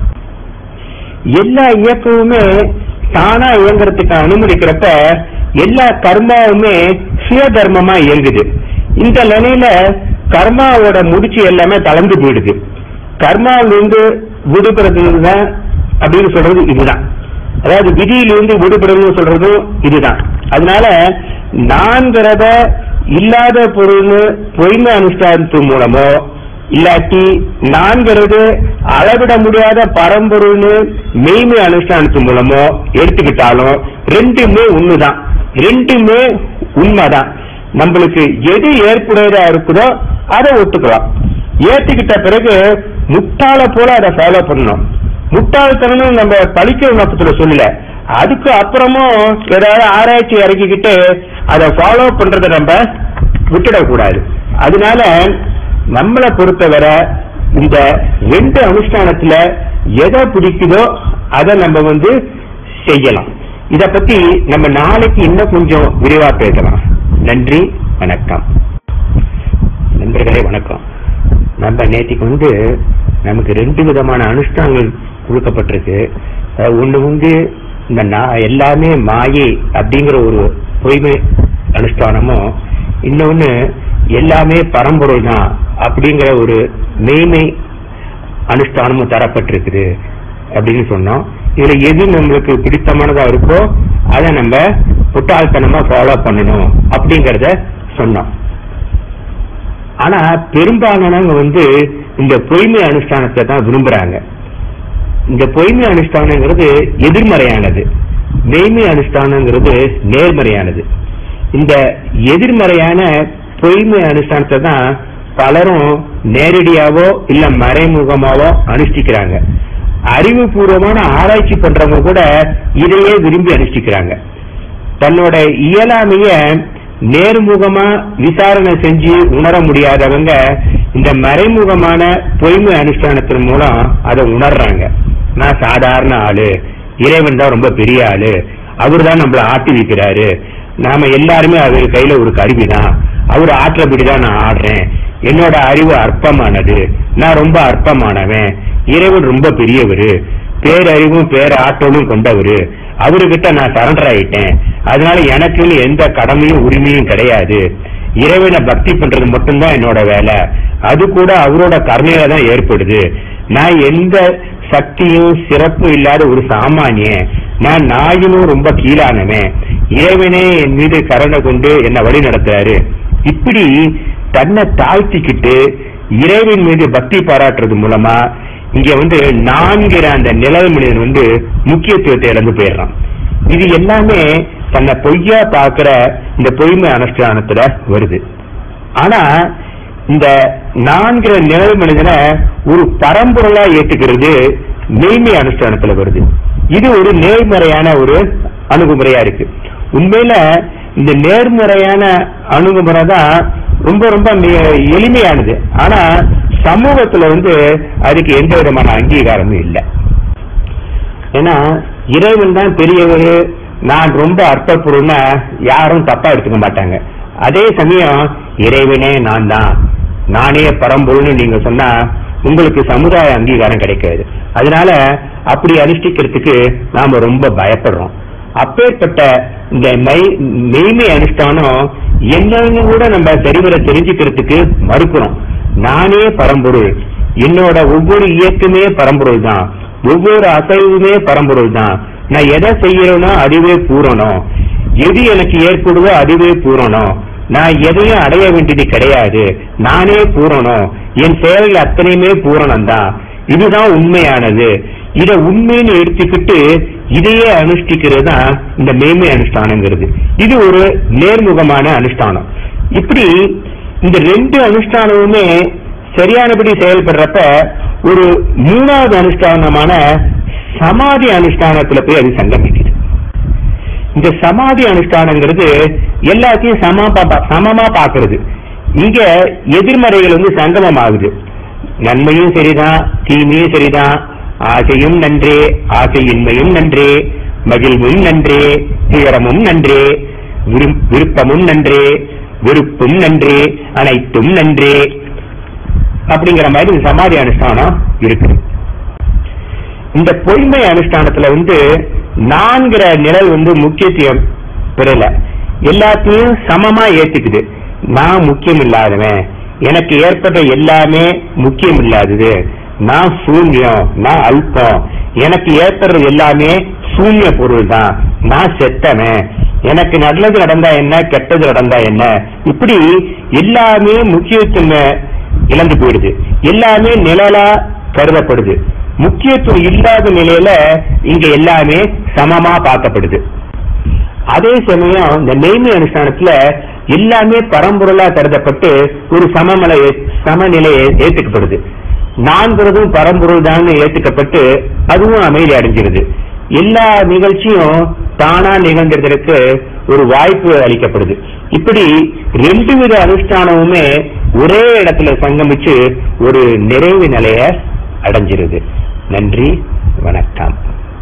எல்லா இயக்கமுமே தானா இயங்குறதுக்கு அனுமதிக்கிறப்ப எல்லா கர்மாவுமே சுய தர்மமா இயங்குது இந்த நிலையில கர்மாவோட முடிச்சு எல்லாமே கலந்து போயிடுது கர்மாவிலிருந்து விடுபடுறது தான் அப்படின்னு சொல்றது இதுதான் அதாவது விதியிலிருந்து விடுபடுறதுன்னு சொல்றதும் இதுதான் அதனால நான்கிறத இல்லாத பொருள்னு பொய்மை அனுஷ்டானத்து மூலமோ இல்லாட்டி நான்கிறது அளவிட முடியாத பரம்பொருள்னு மெய்மை அனுஷ்டானத்து மூலமோ எடுத்துக்கிட்டாலும் ரெண்டுமே உண்மைதான் ரெண்டுமே உண்மைதான் நம்மளுக்கு எது ஏற்புடையதா இருக்குதோ அதை ஒத்துக்கலாம் ஏத்துக்கிட்ட பிறகு முட்டாள போல அதை ஃபாலோ பண்ணணும் முட்டாள்தனம் நம்ம படிக்கிற நோக்கத்துல சொல்லல அதுக்கு அப்புறமும் ஏதாவது ஆராய்ச்சி இறக்கிக்கிட்டு அதை ஃபாலோ பண்றதை நம்ம விட்டுடக்கூடாது அதனால நம்மளை பொறுத்தவரை இந்த ரெண்டு அனுஷ்டானத்துல எதை பிடிக்குதோ அதை நம்ம வந்து செய்யலாம் இத பத்தி நம்ம நாளைக்கு இன்னும் கொஞ்சம் விரிவா பேசலாம் நன்றி வணக்கம் நண்பர்களே வணக்கம் நம்ம நேத்திக்கு வந்து நமக்கு ரெண்டு விதமான அனுஷ்டானங்கள் கொடுக்கப்பட்டிருக்கு அஹ் ஒண்ணு வந்து இந்த நா- எல்லாமே மாயை அப்படிங்கிற ஒரு பொய்மை அனுஷ்டானமும் இன்னொன்னு எல்லாமே பரம்பொருள் தான் அப்படிங்கிற ஒரு மெய்மை அனுஷ்டானமும் தரப்பட்டிருக்குது அப்படின்னு சொன்னோம் இதுல எது நம்மளுக்கு பிடித்தமானதா இருக்கோ அதை நம்ம முட்டாள்தனமா ஃபாலோ பண்ணணும் அப்படிங்கறத சொன்னோம் ஆனா பெரும்பாலானவங்க வந்து இந்த பொய்மை அனுஷ்டானத்தை தான் விரும்புறாங்க இந்த பொய்மை அனுஷ்டானங்கிறது எதிர்மறையானது மெய்மை அனுஷ்டானங்கிறது நேர்மறையானது இந்த எதிர்மறையான பொய்மை அனுஷ்டானத்தை தான் பலரும் நேரடியாவோ இல்ல மறைமுகமாவோ அனுஷ்டிக்கிறாங்க அறிவுபூர்வமான ஆராய்ச்சி பண்றவங்க கூட இதையே விரும்பி அனுஷ்டிக்கிறாங்க தன்னோட இயலாமைய நேர்முகமா விசாரணை செஞ்சு உணர முடியாதவங்க இந்த மறைமுகமான பொய்மை அனுஷ்டானத்தின் மூலம் அதை உணர்றாங்க நான் சாதாரண ஆளு இறைவன் தான் ரொம்ப பெரிய ஆளு அவர் தான் நம்மள ஆட்டி வைக்கிறாரு நாம எல்லாருமே அவர் கையில ஒரு கருவி தான் அவர் ஆற்றபடிதான் நான் ஆடுறேன் என்னோட அறிவு அற்பமானது நான் ரொம்ப அற்பமானவன் இறைவன் ரொம்ப பெரியவர் பேரறிவும் பேராற்றலும் கொண்டவரு அவர்கிட்ட நான் சரண்டர் ஆயிட்டேன் அதனால எனக்குன்னு எந்த கடமையும் உரிமையும் கிடையாது இறைவனை பக்தி பண்றது மட்டும்தான் என்னோட வேலை அது கூட அவரோட கருணையில தான் ஏற்படுது நான் எந்த சக்தியும் சிறப்பும் இல்லாத ஒரு சாமானியன் நான் நாயினும் ரொம்ப கீழானவன் இறைவனே என் மீது கருணை கொண்டு என்னை வழி நடத்துறாரு இப்படி தன்னை தாழ்த்திக்கிட்டு இறைவன் மீது பக்தி பாராட்டுறது மூலமா இங்க வந்து நான்கிற அந்த நிழல் மனிதன் வந்து முக்கியத்துவத்தை இழந்து போயிடுறான் இது எல்லாமே தன்னை பொய்யா பாக்குற இந்த பொய்மை அனுஷ்டானத்துல வருது ஆனா இந்த நான்கிற நிழல் மனிதனை ஒரு பரம்பொருளா ஏத்துக்கிறது மெய்மை அனுஷ்டானத்துல வருது இது ஒரு நேர்மறையான ஒரு அணுகுமுறையா இருக்கு உண்மையில இந்த நேர்முறையான அணுகுமுறை தான் ரொம்ப ரொம்ப மி- எளிமையானது ஆனா சமூகத்துல வந்து அதுக்கு எந்த விதமான அங்கீகாரமும் இல்லை ஏன்னா இறைவன் தான் பெரியவர் நான் ரொம்ப அர்த்தப்பொருள்னா யாரும் தப்பா எடுத்துக்க மாட்டாங்க அதே சமயம் இறைவனே நான் தான் நானே பரம்பொருள்னு நீங்க சொன்னா உங்களுக்கு சமுதாய அங்கீகாரம் கிடைக்காது அதனால அப்படி அனுஷ்டிக்கிறதுக்கு நாம ரொம்ப பயப்படுறோம் அப்பேற்பட்ட இந்த மெய்- மெய்மை அனுஷ்டானம் என்னன்னு கூட நம்ம சரிவர தெரிஞ்சுக்கிறதுக்கு மறுக்கிறோம் நானே பரம்பொருள் என்னோட ஒவ்வொரு இயக்கமே பரம்பொருள் தான் ஒவ்வொரு அசைவுமே பரம்பொருள் தான் நான் எதை செய்யறேனோ அதுவே பூரணம் எது எனக்கு ஏற்படுதோ அதுவே பூரணம் நான் எதையும் அடைய வேண்டியது கிடையாது நானே பூரணம் என் செயல்கள் அத்தனையுமே பூரணம் தான் இதுதான் உண்மையானது இத உண்மைன்னு எடுத்துக்கிட்டு இதையே அனுஷ்டிக்கிறது தான் இந்த மேன்மை அனுஷ்டானங்கிறது இது ஒரு நேர்முகமான அனுஷ்டானம் இப்படி இந்த ரெண்டு அனுஷ்டானமுமே சரியானபடி செயல்படுறப்ப ஒரு மூணாவது அனுஷ்டானமான சமாதி அனுஷ்டானத்துல போய் அது சங்கமிக்குது இந்த சமாதி அனுஷ்டானங்கிறது எல்லாத்தையும் சமமா பா- சமமா பாக்குறது இங்க எதிர்மறைகள் வந்து சங்கமம் ஆகுது நன்மையும் சரிதான் தீமையும் சரிதான் ஆசையும் நன்றே ஆசையின்மையும் நன்றே மகிழ்வும் நன்றே துயரமும் நன்றே விரும்- விருப்பமும் நன்றே வெறுப்பும் நன்றே அனைத்தும் நன்றே அப்படிங்கிற மாதிரி இந்த சமாதி அனுஷ்டானம் இருக்குது இந்த பொய்மை அனுஷ்டானத்துல வந்து நான்கிற நிழல் வந்து முக்கியத்துவம் பெறல எல்லாத்தையும் சமமா ஏத்துக்குது நான் முக்கியம் இல்லாதவன் எனக்கு ஏற்பட்ட எல்லாமே முக்கியம் இல்லாதது நான் சூன்யம் நான் அல்பம் எனக்கு ஏற்படுறது எல்லாமே சூன்ய பொருள் தான் நான் செத்தவன் எனக்கு நல்லது நடந்தா என்ன கெட்டது நடந்தா என்ன இப்படி எல்லாமே முக்கியத்துவம் இழந்து போயிடுது எல்லாமே நிழலா கருதப்படுது முக்கியத்துவம் இல்லாத நிலையில இங்க எல்லாமே சமமா பார்க்கப்படுது அதே சமயம் இந்த மெய்மை அனுஷ்டானத்துல எல்லாமே பரம்பொருளா கருதப்பட்டு ஒரு சமநிலை சமநிலை ஏத்துக்கப்படுது நான்கிறதும் பரம்பொருள் தான் ஏத்துக்கப்பட்டு அதுவும் அமைதி அடைஞ்சிருது எல்லா நிகழ்ச்சியும் தானா நிகழ்ந்ததற்கு ஒரு வாய்ப்பு அளிக்கப்படுது இப்படி ரெண்டு வித அனுஷ்டானமுமே ஒரே இடத்துல சங்கமிச்சு ஒரு நிறைவு நிலைய அடைஞ்சிருது நன்றி வணக்கம்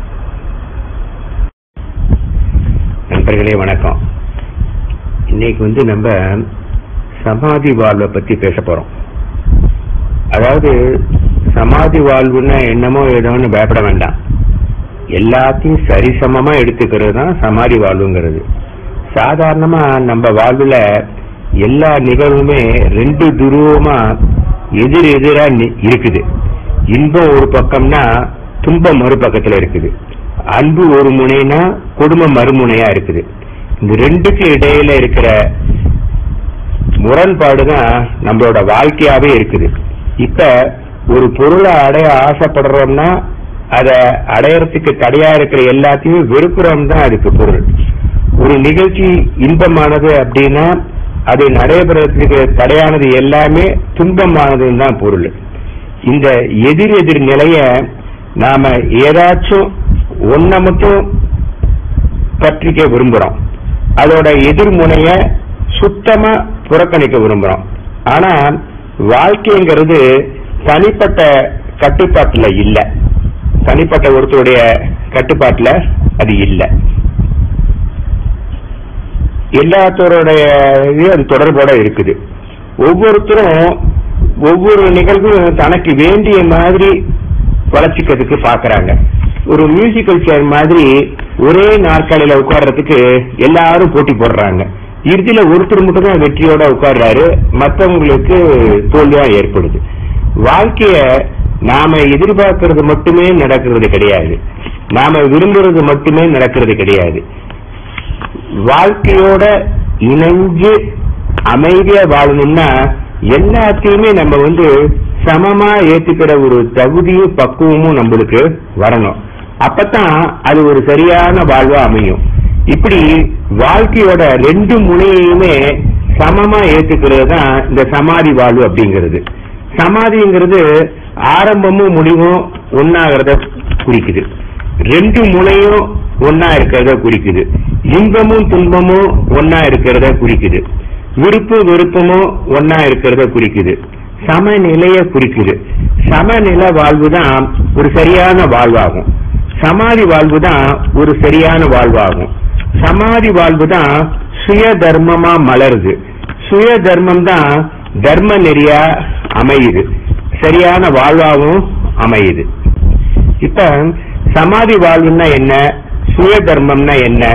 நண்பர்களே வணக்கம் இன்னைக்கு வந்து நம்ம சமாதி வாழ்வை பத்தி பேச போறோம் அதாவது சமாதி வாழ்வுன்னா என்னமோ ஏதோன்னு பயப்பட வேண்டாம் எல்லாத்தையும் சரிசமமா எடுத்துக்கிறது தான் சமாதி வாழ்வுங்கிறது சாதாரணமா நம்ம வாழ்வுல எல்லா நிகழ்வுமே ரெண்டு துருவமா எதிர் எதிரா நி- இருக்குது இன்பம் ஒரு பக்கம்னா துன்பம் மறுபக்கத்துல இருக்குது அன்பு ஒரு முனைனா குடும்பம் மறுமுனையா இருக்குது இந்த ரெண்டுக்கு இடையில இருக்கிற முரண்பாடு தான் நம்மளோட வாழ்க்கையாவே இருக்குது இப்ப ஒரு பொருளை அடைய ஆசைப்படுறோம்னா அதை அடையறதுக்கு தடையா இருக்கிற எல்லாத்தையும் வெறுக்கிறோம் தான் அதுக்கு பொருள் ஒரு நிகழ்ச்சி இன்பமானது அப்படின்னா அது நடைபெறத்துக்கு தடையானது எல்லாமே துன்பமானதுன்னு தான் பொருள் இந்த எதிர் எதிர் நிலைய நாம ஏதாச்சும் ஒன்ன மட்டும் பற்றிக்க விரும்புறோம் அதோட எதிர்முனைய சுத்தமா புறக்கணிக்க விரும்புறோம் ஆனா வாழ்க்கைங்கிறது தனிப்பட்ட கட்டுப்பாட்டுல இல்ல தனிப்பட்ட ஒருத்தருடைய கட்டுப்பாட்டுல அது இல்ல எல்லாத்தோருடைய இது அது தொடர்போட இருக்குது ஒவ்வொருத்தரும் ஒவ்வொரு நிகழ்வும் தனக்கு வேண்டிய மாதிரி வளர்ச்சிக்கிறதுக்கு பாக்குறாங்க ஒரு மியூசிக்கல் சேர் மாதிரி ஒரே நாற்காலியில உட்கார்றதுக்கு எல்லாரும் போட்டி போடுறாங்க இறுதியில ஒருத்தர் மட்டும் தான் வெற்றியோட உட்கார்றாரு மத்தவங்களுக்கு தோல்வியா ஏற்படுது வாழ்க்கைய நாம எதிர்பார்க்கறது மட்டுமே நடக்கிறது கிடையாது நாம விரும்புறது மட்டுமே நடக்கிறது கிடையாது வாழ்க்கையோட இணைஞ்சு அமைதியா வாழணும்னா எல்லாத்தையுமே நம்ம வந்து சமமா ஏத்துக்கிற ஒரு தகுதியும் பக்குவமும் நம்மளுக்கு வரணும் அப்பதான் அது ஒரு சரியான வாழ்வா அமையும் இப்படி வாழ்க்கையோட ரெண்டு முனையுமே சமமா ஏத்துக்கிறது தான் இந்த சமாதி வாழ்வு அப்படிங்கிறது சமாதிங்கிறது ஆரம்பமும் முடிவும் ஒன்னாகிறத குறிக்குது ரெண்டு முனையும் ஒன்னா இருக்கிறத குறிக்குது இன்பமும் துன்பமும் ஒன்னா இருக்கிறத குறிக்குது விருப்பு வெறுப்பமும் ஒன்னா இருக்கிறத குறிக்குது சமநிலைய குறிக்குது சமநிலை வாழ்வு தான் ஒரு சரியான வாழ்வாகும் சமாதி வாழ்வு தான் ஒரு சரியான வாழ்வாகும் சமாதி வாழ்வு தான் சுய தர்மமா மலருது சுய தர்மம் தான் தர்ம நெறியா அமையுது சரியான வாழ்வாகவும் அமையுது இப்ப சமாதி வாழ்வுன்னா என்ன சுய தர்மம்னா என்ன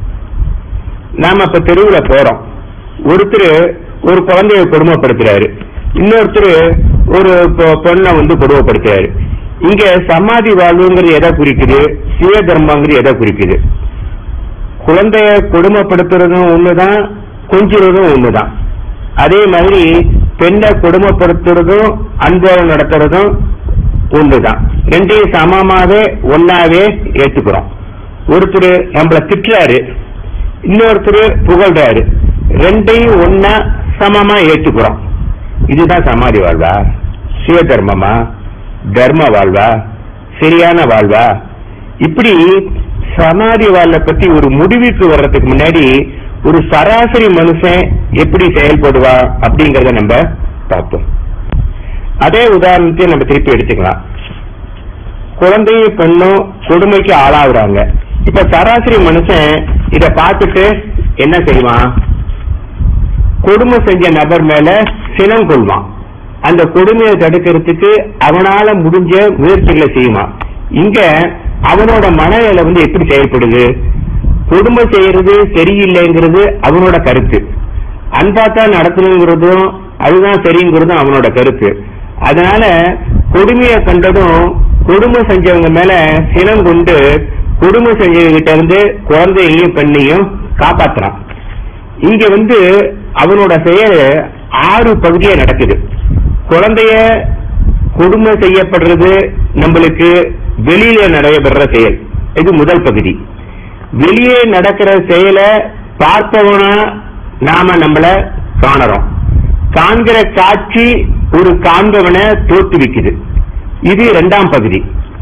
நாம இப்ப தெருவுல போறோம் ஒருத்தர் ஒரு குழந்தைய கொடுமைப்படுத்துறாரு இன்னொருத்தர் ஒரு பொ- பொண்ணை வந்து கொடுமைப்படுத்துறாரு இங்க சமாதி வாழ்வுங்கிறது எதை குறிக்குது சுய தர்மங்கிறது எதை குறிக்குது குழந்தைய கொடுமைப்படுத்துறதும் ஒண்ணுதான் கொஞ்சுறதும் ஒண்ணுதான் அதே மாதிரி பெண்ணை கொடுமைப்படுத்துறதும் அன்போடு நடத்துறதும் ஒண்ணுதான் ரெண்டையும் சமமாவே ஒன்னாவே ஏத்துக்கிறோம் ஒருத்தர் நம்மள திட்டுறாரு இன்னொருத்தர் புகழ்றாரு ரெண்டையும் ஒன்னா சமமா ஏத்துக்கிறோம் இதுதான் சமாதி வாழ்வா சுய தர்மமா தர்ம வாழ்வா சரியான வாழ்வா இப்படி சமாதி வாழ்வை பத்தி ஒரு முடிவுக்கு வர்றதுக்கு முன்னாடி ஒரு சராசரி மனுஷன் எப்படி செயல்படுவா அப்படிங்கறத நம்ம பார்ப்போம் அதே உதாரணத்தை நம்ம திருப்பி எடுத்துக்கலாம் குழந்தையும் பெண்ணும் கொடுமைக்கு ஆளாகுறாங்க இப்ப சராசரி மனுஷன் இத பார்த்துட்டு என்ன செய்வான் கொடுமை செஞ்ச நபர் மேல சினம் கொள்வான் அந்த கொடுமையை தடுக்கிறதுக்கு அவனால முடிஞ்ச முயற்சிகளை செய்வான் இங்க அவனோட மனநிலை வந்து எப்படி செயல்படுது கொடுமை செய்யறது சரியில்லைங்கிறது அவனோட கருத்து அன்பாத்தான் நடத்தணுங்கிறதும் அதுதான் சரிங்கிறதும் அவனோட கருத்து அதனால கொடுமையை கண்டதும் கொடுமை செஞ்சவங்க மேல சினம் கொண்டு கொடுமை செஞ்சவங்கிட்ட இருந்து குழந்தையையும் பெண்ணையும் காப்பாத்துறான் இங்க வந்து அவனோட செயல் ஆறு பகுதியா நடக்குது குழந்தைய கொடுமை செய்யப்படுறது நம்மளுக்கு வெளியில நடைபெற செயல் இது முதல் பகுதி வெளியே நடக்கிற செயலை பார்ப்பவனா நாம நம்மள காணறோம் காண்கிற காட்சி ஒரு காண்பவனை தோற்றுவிக்குது இது இரண்டாம் பகுதி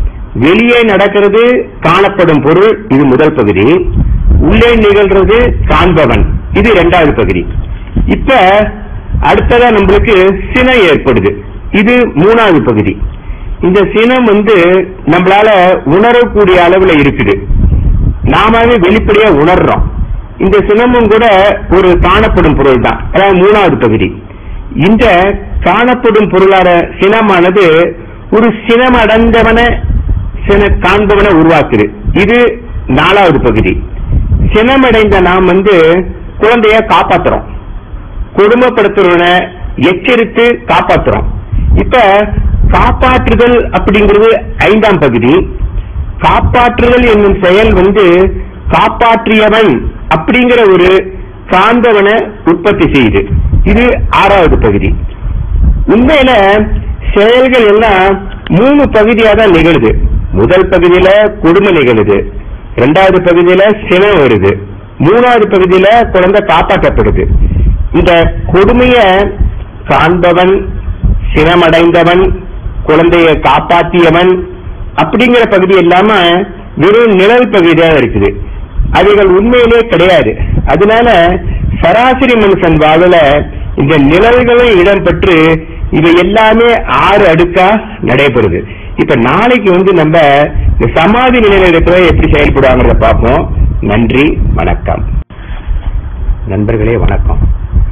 வெளியே நடக்கிறது காணப்படும் பொருள் இது முதல் பகுதி உள்ளே நிகழ்றது காண்பவன் இது இரண்டாவது பகுதி இப்ப அடுத்ததா நம்மளுக்கு சினம் ஏற்படுது இது மூணாவது பகுதி இந்த சினம் வந்து நம்மளால உணரக்கூடிய அளவுல இருக்குது நாமவே வெளிப்படையா உணர்றோம் இந்த சினமும் கூட ஒரு காணப்படும் பொருள் தான் அதாவது மூணாவது பகுதி இந்த காணப்படும் பொருளான சினமானது ஒரு சினம் அடைந்தவன சின காண்பவனை உருவாக்குது இது நாலாவது பகுதி சினமடைந்த நாம் வந்து குழந்தைய காப்பாத்துறோம் கொடுமைப்படுத்துறவனை எச்சரித்து காப்பாத்துறோம் இப்ப காப்பாற்றுதல் அப்படிங்கிறது ஐந்தாம் பகுதி காப்பாற்றுதல் என்னும் செயல் வந்து காப்பாற்றியவன் அப்படிங்கிற ஒரு காந்தவனை உற்பத்தி செய்யுது இது ஆறாவது பகுதி உண்மையில செயல்கள் எல்லாம் மூணு பகுதியா தான் நிகழுது முதல் பகுதியில கொடுமை நிகழுது இரண்டாவது பகுதியில சினம் வருது மூணாவது பகுதியில குழந்தை காப்பாற்றப்படுது இந்த கொடுமைய காண்பவன் சினமடைந்தவன் குழந்தையை காப்பாற்றியவன் அப்படிங்கிற பகுதி இல்லாம வெறும் நிழல் பகுதியா இருக்குது அவைகள் உண்மையிலே கிடையாது அதனால சராசரி மனுஷன் வாழல இந்த நிழல்களும் இடம்பெற்று இவை எல்லாமே ஆறு அடுக்கா நடைபெறுது இப்ப நாளைக்கு வந்து நம்ம இந்த சமாதி நிலையில இருக்கிற எப்படி செயல்படுவாங்கிறத பார்ப்போம் நன்றி வணக்கம் நண்பர்களே வணக்கம்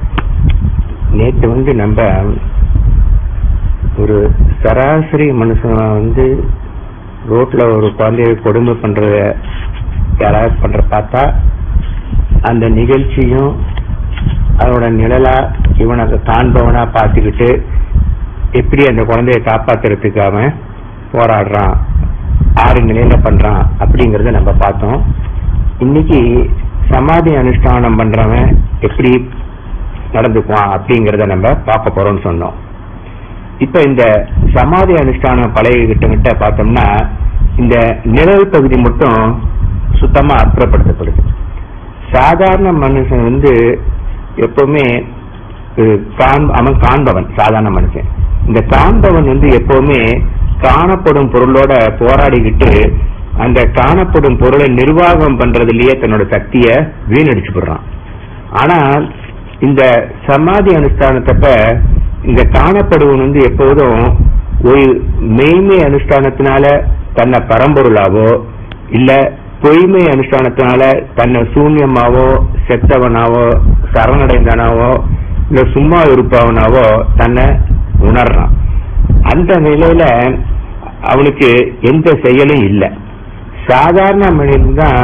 நேற்று வந்து நம்ம ஒரு சராசரி மனுஷன் வந்து ரோட்ல ஒரு குழந்தைய கொடுமை பண்றத யாராவது பண்ற பார்த்தா அந்த நிகழ்ச்சியும் அதோட நிழலா இவனை காண்பவனா பார்த்துக்கிட்டு எப்படி அந்த குழந்தைய காப்பாத்துறதுக்கு அவன் போராடுறான் ஆறு நிலையில பண்றான் அப்படிங்கறத நம்ம பார்த்தோம் இன்னைக்கு சமாதி அனுஷ்டானம் பண்றவன் எப்படி நடந்துக்குவான் அப்படிங்கறத நம்ம பார்க்க போறோம்னு சொன்னோம் இப்ப இந்த சமாதி அனுஷ்டானம் பழகிக்கிட்ட பார்த்தோம்னா இந்த நிழல் பகுதி மட்டும் சுத்தமா அப்புறப்படுத்தப்படுது சாதாரண மனுஷன் வந்து எப்பவுமே அஹ், காண்- அவன் காண்பவன் சாதாரண மனுஷன் இந்த காண்பவன் வந்து எப்பவுமே காணப்படும் பொருளோட போராடிக்கிட்டு அந்த காணப்படும் பொருளை நிர்வாகம் பண்றதுலயே தன்னோட சக்தியை வீணடிச்சு போடுறான் ஆனால் இந்த சமாதி அனுஷ்டானத்தப்ப இந்த காணப்படுவன் வந்து எப்போதும் ஒரு மெய்மை அனுஷ்டானத்தினால தன்னை பரம்பொருளாவோ இல்ல பொய்மை அனுஷ்டானத்தினால தன்னை சூன்யமாவோ செத்தவனாவோ சரணடைந்தனாவோ இல்ல சும்மா இருப்பவனாவோ தன்னை உணர்றான் அந்த நிலையில அவனுக்கு எந்த செயலும் இல்லை சாதாரண மனிதன் தான்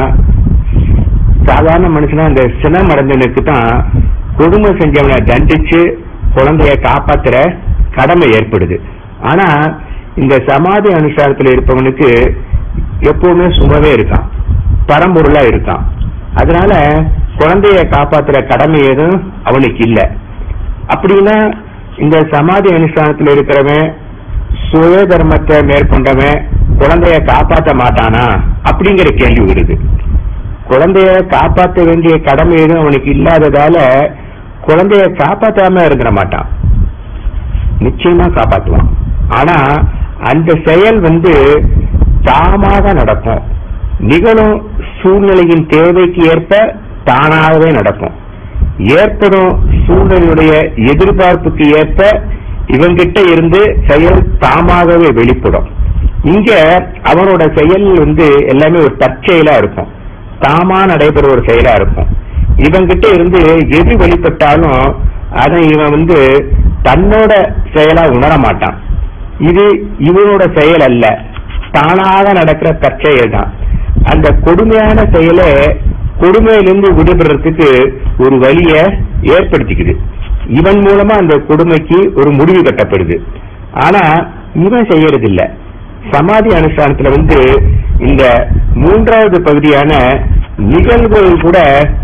சாதாரண மனுஷனா இந்த சினம் அடைஞ்சவனுக்கு தான் கொடுமை செஞ்சவனை தண்டிச்சு குழந்தைய காப்பாத்துற கடமை ஏற்படுது ஆனா இந்த சமாதி அனுஷ்டானத்துல இருப்பவனுக்கு எப்பவுமே சுமவே இருக்கான் பரம்பொருளா இருக்கான் அதனால குழந்தைய காப்பாத்துற கடமை எதுவும் அவனுக்கு இல்ல அப்படின்னா இந்த சமாதி அனுஷ்டானத்துல இருக்கிறவன் சுய தர்மத்தை மேற்கொண்டவன் குழந்தைய காப்பாத்த மாட்டானா அப்படிங்கிற கேள்வி வருது குழந்தைய காப்பாற்ற வேண்டிய கடமை எதுவும் அவனுக்கு இல்லாததால குழந்தைய காப்பாத்தாம இருந்துட மாட்டான் நிச்சயமா காப்பாத்துவான் ஆனா அந்த செயல் வந்து தாமாக நடக்கும் நிகழும் சூழ்நிலையின் தேவைக்கு ஏற்ப தானாகவே நடக்கும் ஏற்படும் சூழ்நிலையுடைய எதிர்பார்ப்புக்கு ஏற்ப இவங்கிட்ட இருந்து செயல் தாமாகவே வெளிப்படும் இங்க அவனோட செயல் வந்து எல்லாமே ஒரு தற்செயலா இருக்கும் தாமா நடைபெற ஒரு செயலா இருக்கும் இவங்கிட்ட இருந்து எது வெளிப்பட்டாலும் அதை இவன் வந்து தன்னோட செயலா உணர மாட்டான் இது இவனோட செயல் அல்ல தானாக நடக்கிற தற்செயல் தான் அந்த கொடுமையான செயலை கொடுமையிலிருந்து விடுபடுறதுக்கு ஒரு வழிய ஏற்படுத்திக்குது இவன் மூலமா அந்த கொடுமைக்கு ஒரு முடிவு கட்டப்படுது ஆனா இவன் செய்யறது இல்ல சமாதி அனுஷ்டானத்துல வந்து இந்த மூன்றாவது பகுதியான நிகழ்வுகள் கூட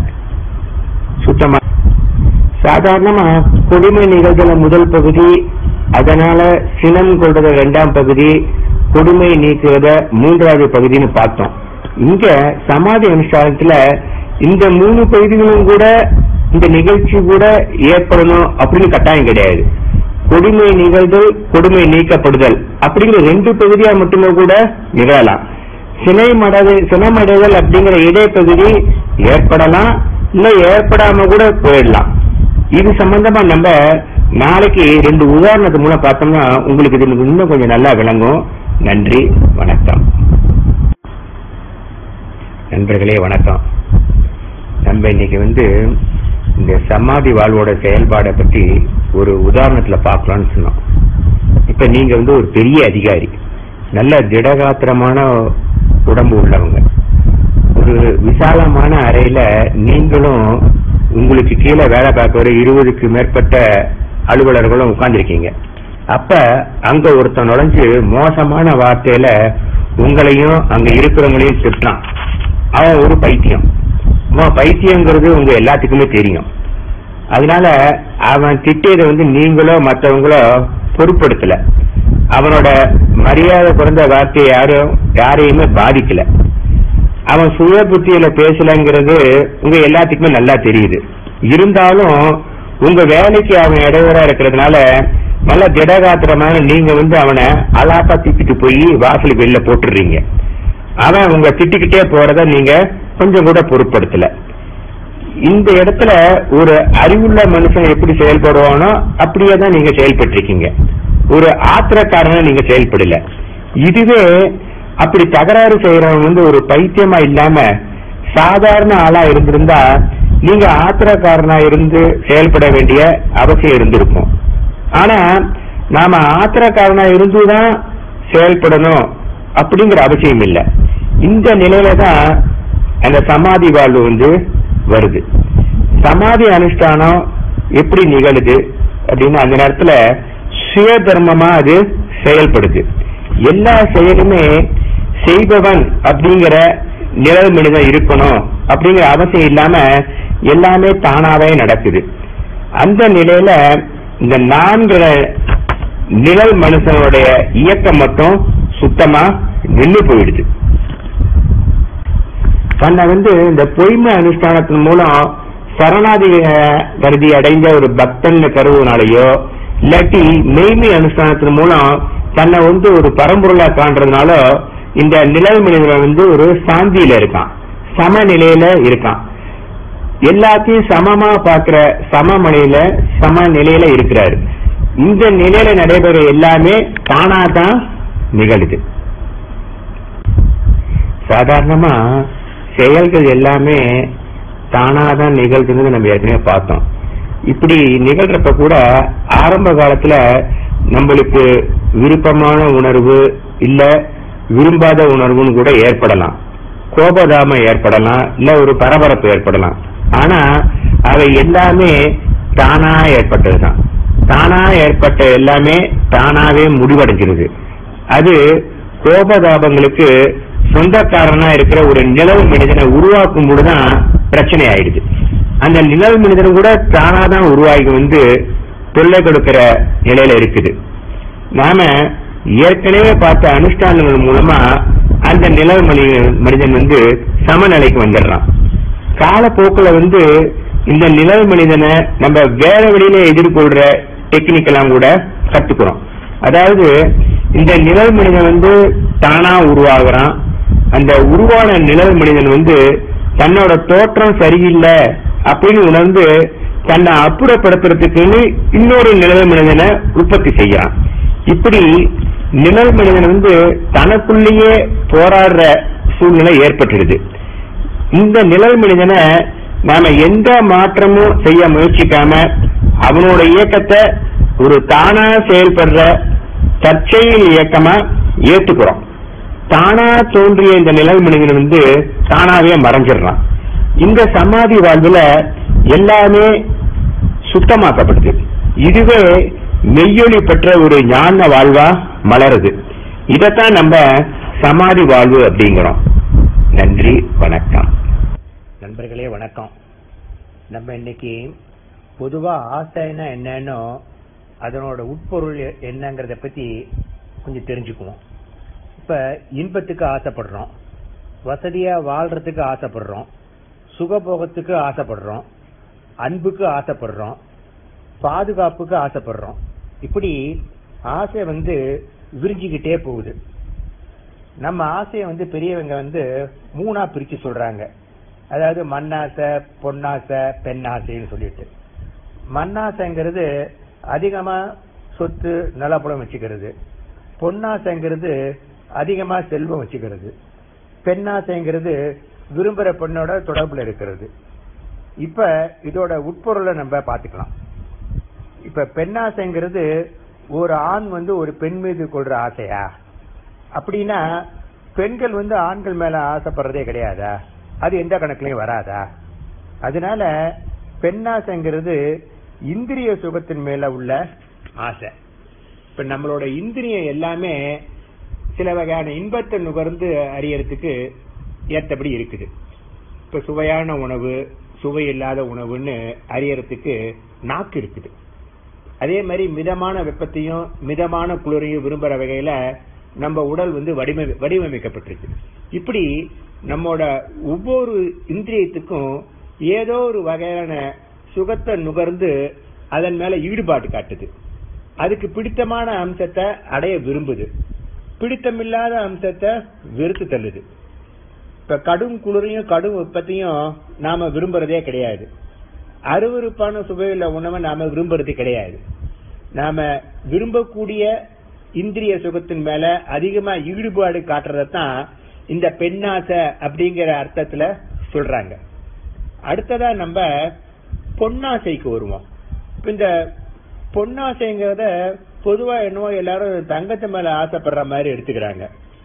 சுத்தமா சாதாரணமா கொடுமை நிகழ்தல முதல் பகுதி அதனால சினம் கொள்றத இரண்டாம் பகுதி கொடுமை நீக்குறத மூன்றாவது பகுதின்னு பார்த்தோம் இங்க சமாதி அனுஷ்டானத்துல இந்த மூணு பகுதிகளும் கூட இந்த நிகழ்ச்சி கூட ஏற்படணும் அப்படின்னு கட்டாயம் கிடையாது கொடுமை நிகழ்தல் கொடுமை நீக்கப்படுதல் அப்படிங்கிற ரெண்டு பகுதியா மட்டுமே கூட நிகழலாம் சினைமடது சினமடைதல் அப்படிங்கிற இடைப்பகுதி ஏற்படலாம் இல்ல ஏற்படாம கூட போயிடலாம் இது சம்பந்தமா நம்ம நாளைக்கு ரெண்டு உதாரணத்து மூலம் பார்த்தோம்னா உங்களுக்கு இது இன்னும் கொஞ்சம் நல்லா விளங்கும் நன்றி வணக்கம் நண்பர்களே வணக்கம் நம்ம இன்னைக்கு வந்து இந்த சமாதி வாழ்வோட செயல்பாடை பற்றி ஒரு உதாரணத்துல பார்க்கலாம்னு சொன்னோம் இப்ப நீங்க வந்து ஒரு பெரிய அதிகாரி நல்ல திடகாத்திரமான உடம்பு உள்ளவங்க ஒரு விசாலமான அறையில நீங்களும் உங்களுக்கு கீழே வேலை பார்க்க ஒரு இருபதுக்கு மேற்பட்ட அலுவலர்களும் உட்கார்ந்திருக்கீங்க அப்ப அங்க ஒருத்தன் நுழைஞ்சு மோசமான வார்த்தையில உங்களையும் அங்க இருக்கிறவங்களையும் திட்டுறான் அவன் ஒரு பைத்தியம் அவன் பைத்தியங்கிறது உங்க எல்லாத்துக்குமே தெரியும் அதனால அவன் திட்டியதை வந்து நீங்களோ மற்றவங்களோ பொருட்படுத்தல அவனோட மரியாதை குறைந்த வார்த்தையை யாரும் யாரையுமே பாதிக்கல அவன் சுய புத்தியில பேசலங்கிறது உங்க எல்லாத்துக்குமே நல்லா தெரியுது இருந்தாலும் உங்க வேலைக்கு அவன் இடையூறா இருக்கிறதுனால நல்ல திடகாத்திரமான நீங்க வந்து அவனை அலாப்பா திட்டிட்டு போய் வாசலுக்கு வெளில போட்டுடுறீங்க அவன் உங்க திட்டிக்கிட்டே போறத நீங்க கொஞ்சம் கூட பொருட்படுத்தல இந்த இடத்துல ஒரு அறிவுள்ள மனுஷன் எப்படி செயல்படுவானோ அப்படியே தான் நீங்க செயல்பட்டிருக்கீங்க ஒரு ஆத்திரக்காரனா நீங்க செயல்படல இதுவே அப்படி தகராறு செய்யறவன் வந்து ஒரு பைத்தியமா இல்லாம சாதாரண ஆளா இருந்திருந்தா நீங்க ஆத்திரக்காரனா இருந்து செயல்பட வேண்டிய அவசியம் இருந்திருக்கும் ஆனா நாம ஆத்திரக்காரனா இருந்துதான் செயல்படணும் அப்படிங்கிற அவசியம் இல்லை இந்த நிலையில தான் அந்த சமாதி வாழ்வு வந்து வருது சமாதி அனுஷ்டானம் எப்படி நிகழுது அப்படின்னு அந்த நேரத்துல சுய தர்மமா அது செயல்படுது எல்லா செயலுமே செய்பவன் அப்படிங்கிற நிழல் மனிதன் இருக்கணும் அப்படிங்கிற அவசியம் இல்லாம எல்லாமே தானாவே நடக்குது அந்த நிலையில இந்த நான்கு நிழல் மனுஷனுடைய இயக்கம் மட்டும் சுத்தமா நின்று போயிடுது தன்னை வந்து இந்த பொய்மை அனுஷ்டானத்தின் மூலம் சரணாதி கருதி அடைந்த ஒரு பக்தன் கருவுனாலேயோ இல்லாட்டி மெய்மை அனுஷ்டானத்தின் மூலம் தன்னை வந்து ஒரு பரம்பொருளா காண்றதுனால இந்த நிழல் மனிதன் வந்து ஒரு சாந்தியில இருக்கான் சமநிலையில இருக்கான் எல்லாத்தையும் சமமா பாக்குற சமமனையில சமநிலையில இருக்கிறாரு இந்த நிலையில நடைபெற எல்லாமே தானா தான் நிகழுது சாதாரணமா செயல்கள் எல்லாமே தானாதான் நிகழ்துன்னு நம்ம ஏற்கனவே பார்த்தோம் இப்படி நிகழ்றப்ப கூட ஆரம்ப காலத்துல நம்மளுக்கு விருப்பமான உணர்வு இல்ல விரும்பாத உணர்வுன்னு கூட ஏற்படலாம் கோபதாம ஏற்படலாம் இல்ல ஒரு பரபரப்பு ஏற்படலாம் ஆனா அவை எல்லாமே தானா ஏற்பட்டதுதான் தானா ஏற்பட்ட எல்லாமே தானாவே முடிவடைஞ்சிருது அது கோபதாபங்களுக்கு சொந்தக்காரனா இருக்கிற ஒரு நிழல் மனிதனை உருவாக்கும் போதுதான் பிரச்சனை ஆயிடுது அந்த நிழல் மனிதன் கூட தானா தான் உருவாகி வந்து தொல்லை கொடுக்கிற நிலையில இருக்குது நாம ஏற்கனவே பார்த்த அனுஷ்டானங்கள் மூலமா அந்த நிழல் மனிதன் மனிதன் வந்து சமநிலைக்கு வந்துடுறான் காலப்போக்குல வந்து இந்த நிழல் மனிதனை நம்ம வேற வழியில எதிர்கொள்ற டெக்னிக் எல்லாம் கூட கத்துக்கிறோம் அதாவது இந்த நிழல் மனிதன் வந்து தானா உருவாகுறான் அந்த உருவான நிழல் மனிதன் வந்து தன்னோட தோற்றம் சரியில்லை அப்படின்னு உணர்ந்து தன்னை அப்புறப்படுத்துறதுக்குன்னு இன்னொரு நிழல் மனிதனை உற்பத்தி செய்யறான் இப்படி நிழல் மனிதன் வந்து தனக்குள்ளேயே போராடுற சூழ்நிலை ஏற்பட்டுடுது இந்த நிழல் மனிதனை நாம எந்த மாற்றமும் செய்ய முயற்சிக்காம அவனோட இயக்கத்தை ஒரு தானா செயல்படுற தற்செயல் இயக்கமா ஏத்துக்கிறோம் தானா தோன்றிய இந்த நிழல் மனிதன் வந்து தானாவே மறைஞ்சிடுறான் இந்த சமாதி வாழ்வுல எல்லாமே சுத்தமாக்கப்படுது இதுவே மெய்யொலி பெற்ற ஒரு ஞான வாழ்வா மலருது இதத்தான் நம்ம சமாதி வாழ்வு அப்படிங்கிறோம் நன்றி வணக்கம் நண்பர்களே வணக்கம் நம்ம இன்னைக்கு பொதுவா ஆசைன்னா என்னன்னு அதனோட உட்பொருள் எ- என்னங்கறத பத்தி கொஞ்சம் தெரிஞ்சுக்குவோம் இப்ப இன்பத்துக்கு ஆசைப்படுறோம் வசதியா வாழ்றதுக்கு ஆசைப்படுறோம் சுகபோகத்துக்கு ஆசைப்படுறோம் அன்புக்கு ஆசைப்படுறோம் பாதுகாப்புக்கு ஆசைப்படுறோம் இப்படி ஆசை வந்து விரிஞ்சுக்கிட்டே போகுது நம்ம ஆசையை வந்து பெரியவங்க வந்து மூணா பிரிச்சு சொல்றாங்க அதாவது மண்ணாசை பொன்னாசை பெண்ணாசைன்னு சொல்லிட்டு மண்ணாசைங்கிறது அதிகமா சொத்து நலப்புலம் வச்சுக்கிறது பொன்னாசைங்கிறது அதிகமா செல்வம் வச்சுக்கிறது பெண்ணாசைங்கிறது விரும்புற பெண்ணோட தொடர்புல இருக்கிறது இப்ப இதோட உட்பொருளை நம்ம பாத்துக்கலாம் இப்ப பெண்ணாசைங்கிறது ஒரு ஆண் வந்து ஒரு பெண் மீது கொள்ற ஆசையா அப்படின்னா பெண்கள் வந்து ஆண்கள் மேல ஆசைப்படுறதே கிடையாதா அது எந்த கணக்குலயும் வராதா அதனால பெண்ணாசைங்கிறது இந்திரிய சுகத்தின் மேல உள்ள ஆசை இப்ப நம்மளோட இந்திரியம் எல்லாமே சில வகையான இன்பத்தை நுகர்ந்து அறியறதுக்கு ஏத்தபடி இருக்குது இப்ப சுவையான உணவு சுவை இல்லாத உணவுன்னு அறியறதுக்கு நாக்கு இருக்குது அதே மாதிரி மிதமான வெப்பத்தையும் மிதமான குளிரையும் விரும்புற வகையில நம்ம உடல் வந்து வடிவமை வடிவமைக்கப்பட்டிருக்கு இப்படி நம்மோட ஒவ்வொரு இந்திரியத்துக்கும் ஏதோ ஒரு வகையான சுகத்தை நுகர்ந்து அதன் மேல ஈடுபாடு காட்டுது அதுக்கு பிடித்தமான அம்சத்தை அடைய விரும்புது பிடித்தமில்லாத அம்சத்தை வெறுத்து தள்ளுது இப்ப கடும் குளிரையும் கடும் வெப்பத்தையும் நாம விரும்புறதே கிடையாது அருவருப்பான சுவையுள்ள உணவை நாம விரும்புறது கிடையாது நாம விரும்பக்கூடிய இந்திரிய சுகத்தின் மேல அதிகமா ஈடுபாடு காட்டுறதான் இந்த பெண்ணாசை அப்படிங்கிற அர்த்தத்துல சொல்றாங்க அடுத்ததா நம்ம பொன்னாசைக்கு வருவோம் இப்ப இந்த பொன்னாசைங்கிறத பொதுவா என்னவோ எல்லாரும் தங்கத்து மேல ஆசைப்படுற மாதிரி எடுத்துக்கிறாங்க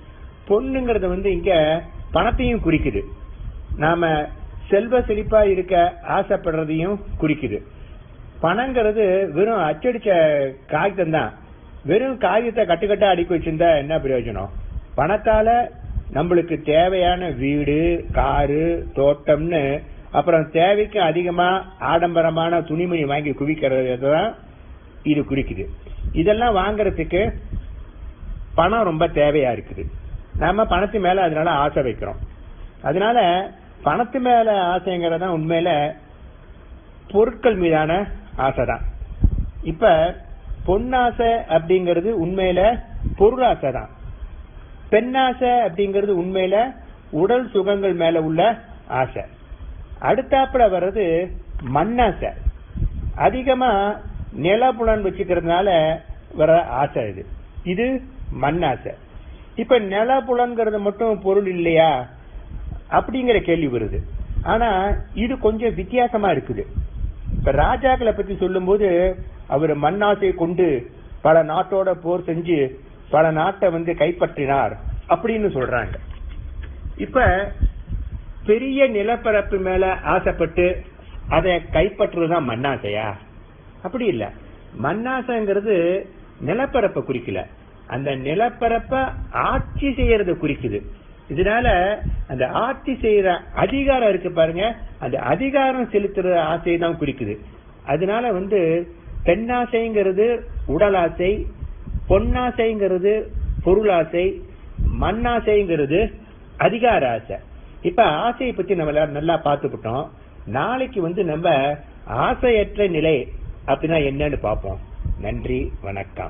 பொண்ணுங்கிறது வந்து இங்க பணத்தையும் குறிக்குது நாம செல்வ செழிப்பா இருக்க ஆசைப்படுறதையும் குறிக்குது பணங்கிறது வெறும் அச்சடிச்ச காகிதம் தான் வெறும் காகிதத்தை கட்டுக்கட்டா அடுக்கி வச்சிருந்தா என்ன பிரயோஜனம் பணத்தால நம்மளுக்கு தேவையான வீடு காரு தோட்டம்னு அப்புறம் தேவைக்கு அதிகமா ஆடம்பரமான துணிமணி வாங்கி குவிக்கிறது தான் இது குறிக்குது இதெல்லாம் வாங்குறதுக்கு பணம் ரொம்ப தேவையா இருக்குது நாம பணத்து மேல அதனால ஆசை வைக்கிறோம் அதனால பணத்து மேல ஆசைங்கிறது உண்மையில பொருட்கள் மீதான ஆசை தான் இப்ப பொன்னாசை அப்படிங்கிறது உண்மையில பொருளாசை தான் பெண்ணாசை அப்படிங்கிறது உண்மையில உடல் சுகங்கள் மேல உள்ள ஆசை அடுத்தாப்புல வர்றது மண்ணாசை அதிகமா நிலப்புலன் வச்சுக்கிறதுனால வர ஆசை இது இது மண்ணாசை இப்ப நிலப்புலன்கிறது மட்டும் பொருள் இல்லையா அப்படிங்கிற கேள்வி வருது ஆனா இது கொஞ்சம் வித்தியாசமா இருக்குது இப்ப ராஜாக்களை பத்தி சொல்லும்போது அவர் மண்ணாசை கொண்டு பல நாட்டோட போர் செஞ்சு பல நாட்டை வந்து கைப்பற்றினார் அப்படின்னு சொல்றாங்க இப்ப பெரிய நிலப்பரப்பு மேல ஆசைப்பட்டு அதை கைப்பற்றுறதுதான் மண்ணாசையா அப்படி இல்ல மண்ணாசைங்கிறது நிலப்பரப்பை குறிக்கல அந்த நிலப்பரப்ப ஆட்சி செய்யறத குறிக்குது இதனால அந்த ஆட்சி செய்யற அதிகாரம் இருக்கு பாருங்க அந்த அதிகாரம் செலுத்துற ஆசையை தான் குறிக்குது அதனால வந்து பெண்ணாசைங்கிறது உடலாசை பொன்னாசைங்கிறது பொருளாசை மண்ணாசைங்கிறது அதிகார ஆசை இப்ப ஆசையை பத்தி நம்ம எல்லாரும் நல்லா பார்த்துக்கிட்டோம் நாளைக்கு வந்து நம்ம ஆசையற்ற நிலை அப்படின்னா என்னன்னு பார்ப்போம் நன்றி வணக்கம்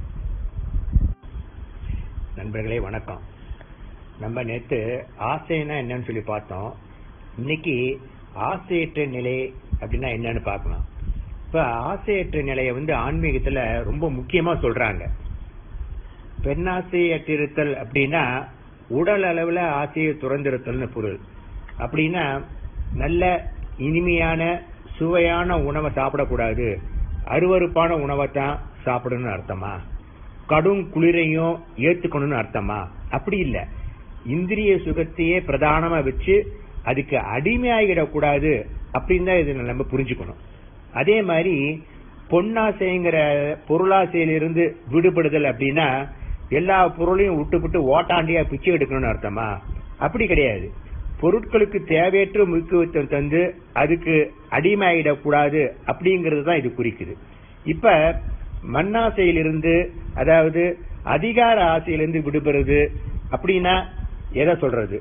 நண்பர்களே வணக்கம் நம்ம நேத்து ஆசைன்னா என்னன்னு சொல்லி பார்த்தோம் இன்னைக்கு ஆசையற்ற நிலை அப்படின்னா என்னன்னு பார்க்கலாம் இப்ப ஆசையற்ற நிலையை வந்து ஆன்மீகத்துல ரொம்ப முக்கியமா சொல்றாங்க பெண்ணாசையற்றிருத்தல் அப்படின்னா உடல் அளவுல ஆசையை துறந்திருத்தல்னு பொருள் அப்படின்னா நல்ல இனிமையான சுவையான உணவை சாப்பிடக்கூடாது அருவருப்பான உணவை தான் சாப்பிடணும்னு அர்த்தமா கடும் குளிரையும் ஏத்துக்கணும்னு அர்த்தமா அப்படி இல்ல இந்திரிய சுகத்தையே பிரதானமா வச்சு அதுக்கு அடிமையாகிடக்கூடாது அப்படின்னு தான் இதை நம்ம புரிஞ்சுக்கணும் அதே மாதிரி பொன்னாசைங்கிற பொருளாசையிலிருந்து விடுபடுதல் அப்படின்னா எல்லா பொருளையும் விட்டுவிட்டு ஓட்டாண்டியா பிச்சை எடுக்கணும்னு அர்த்தமா அப்படி கிடையாது பொருட்களுக்கு தேவையற்ற முக்கியத்துவம் தந்து அதுக்கு அடிமையாயிடக்கூடாது அப்படிங்கிறது தான் இது குறிக்குது இப்ப மண்ணாசையிலிருந்து அதாவது அதிகார ஆசையிலிருந்து விடுபடுறது அப்படின்னா எதை சொல்றது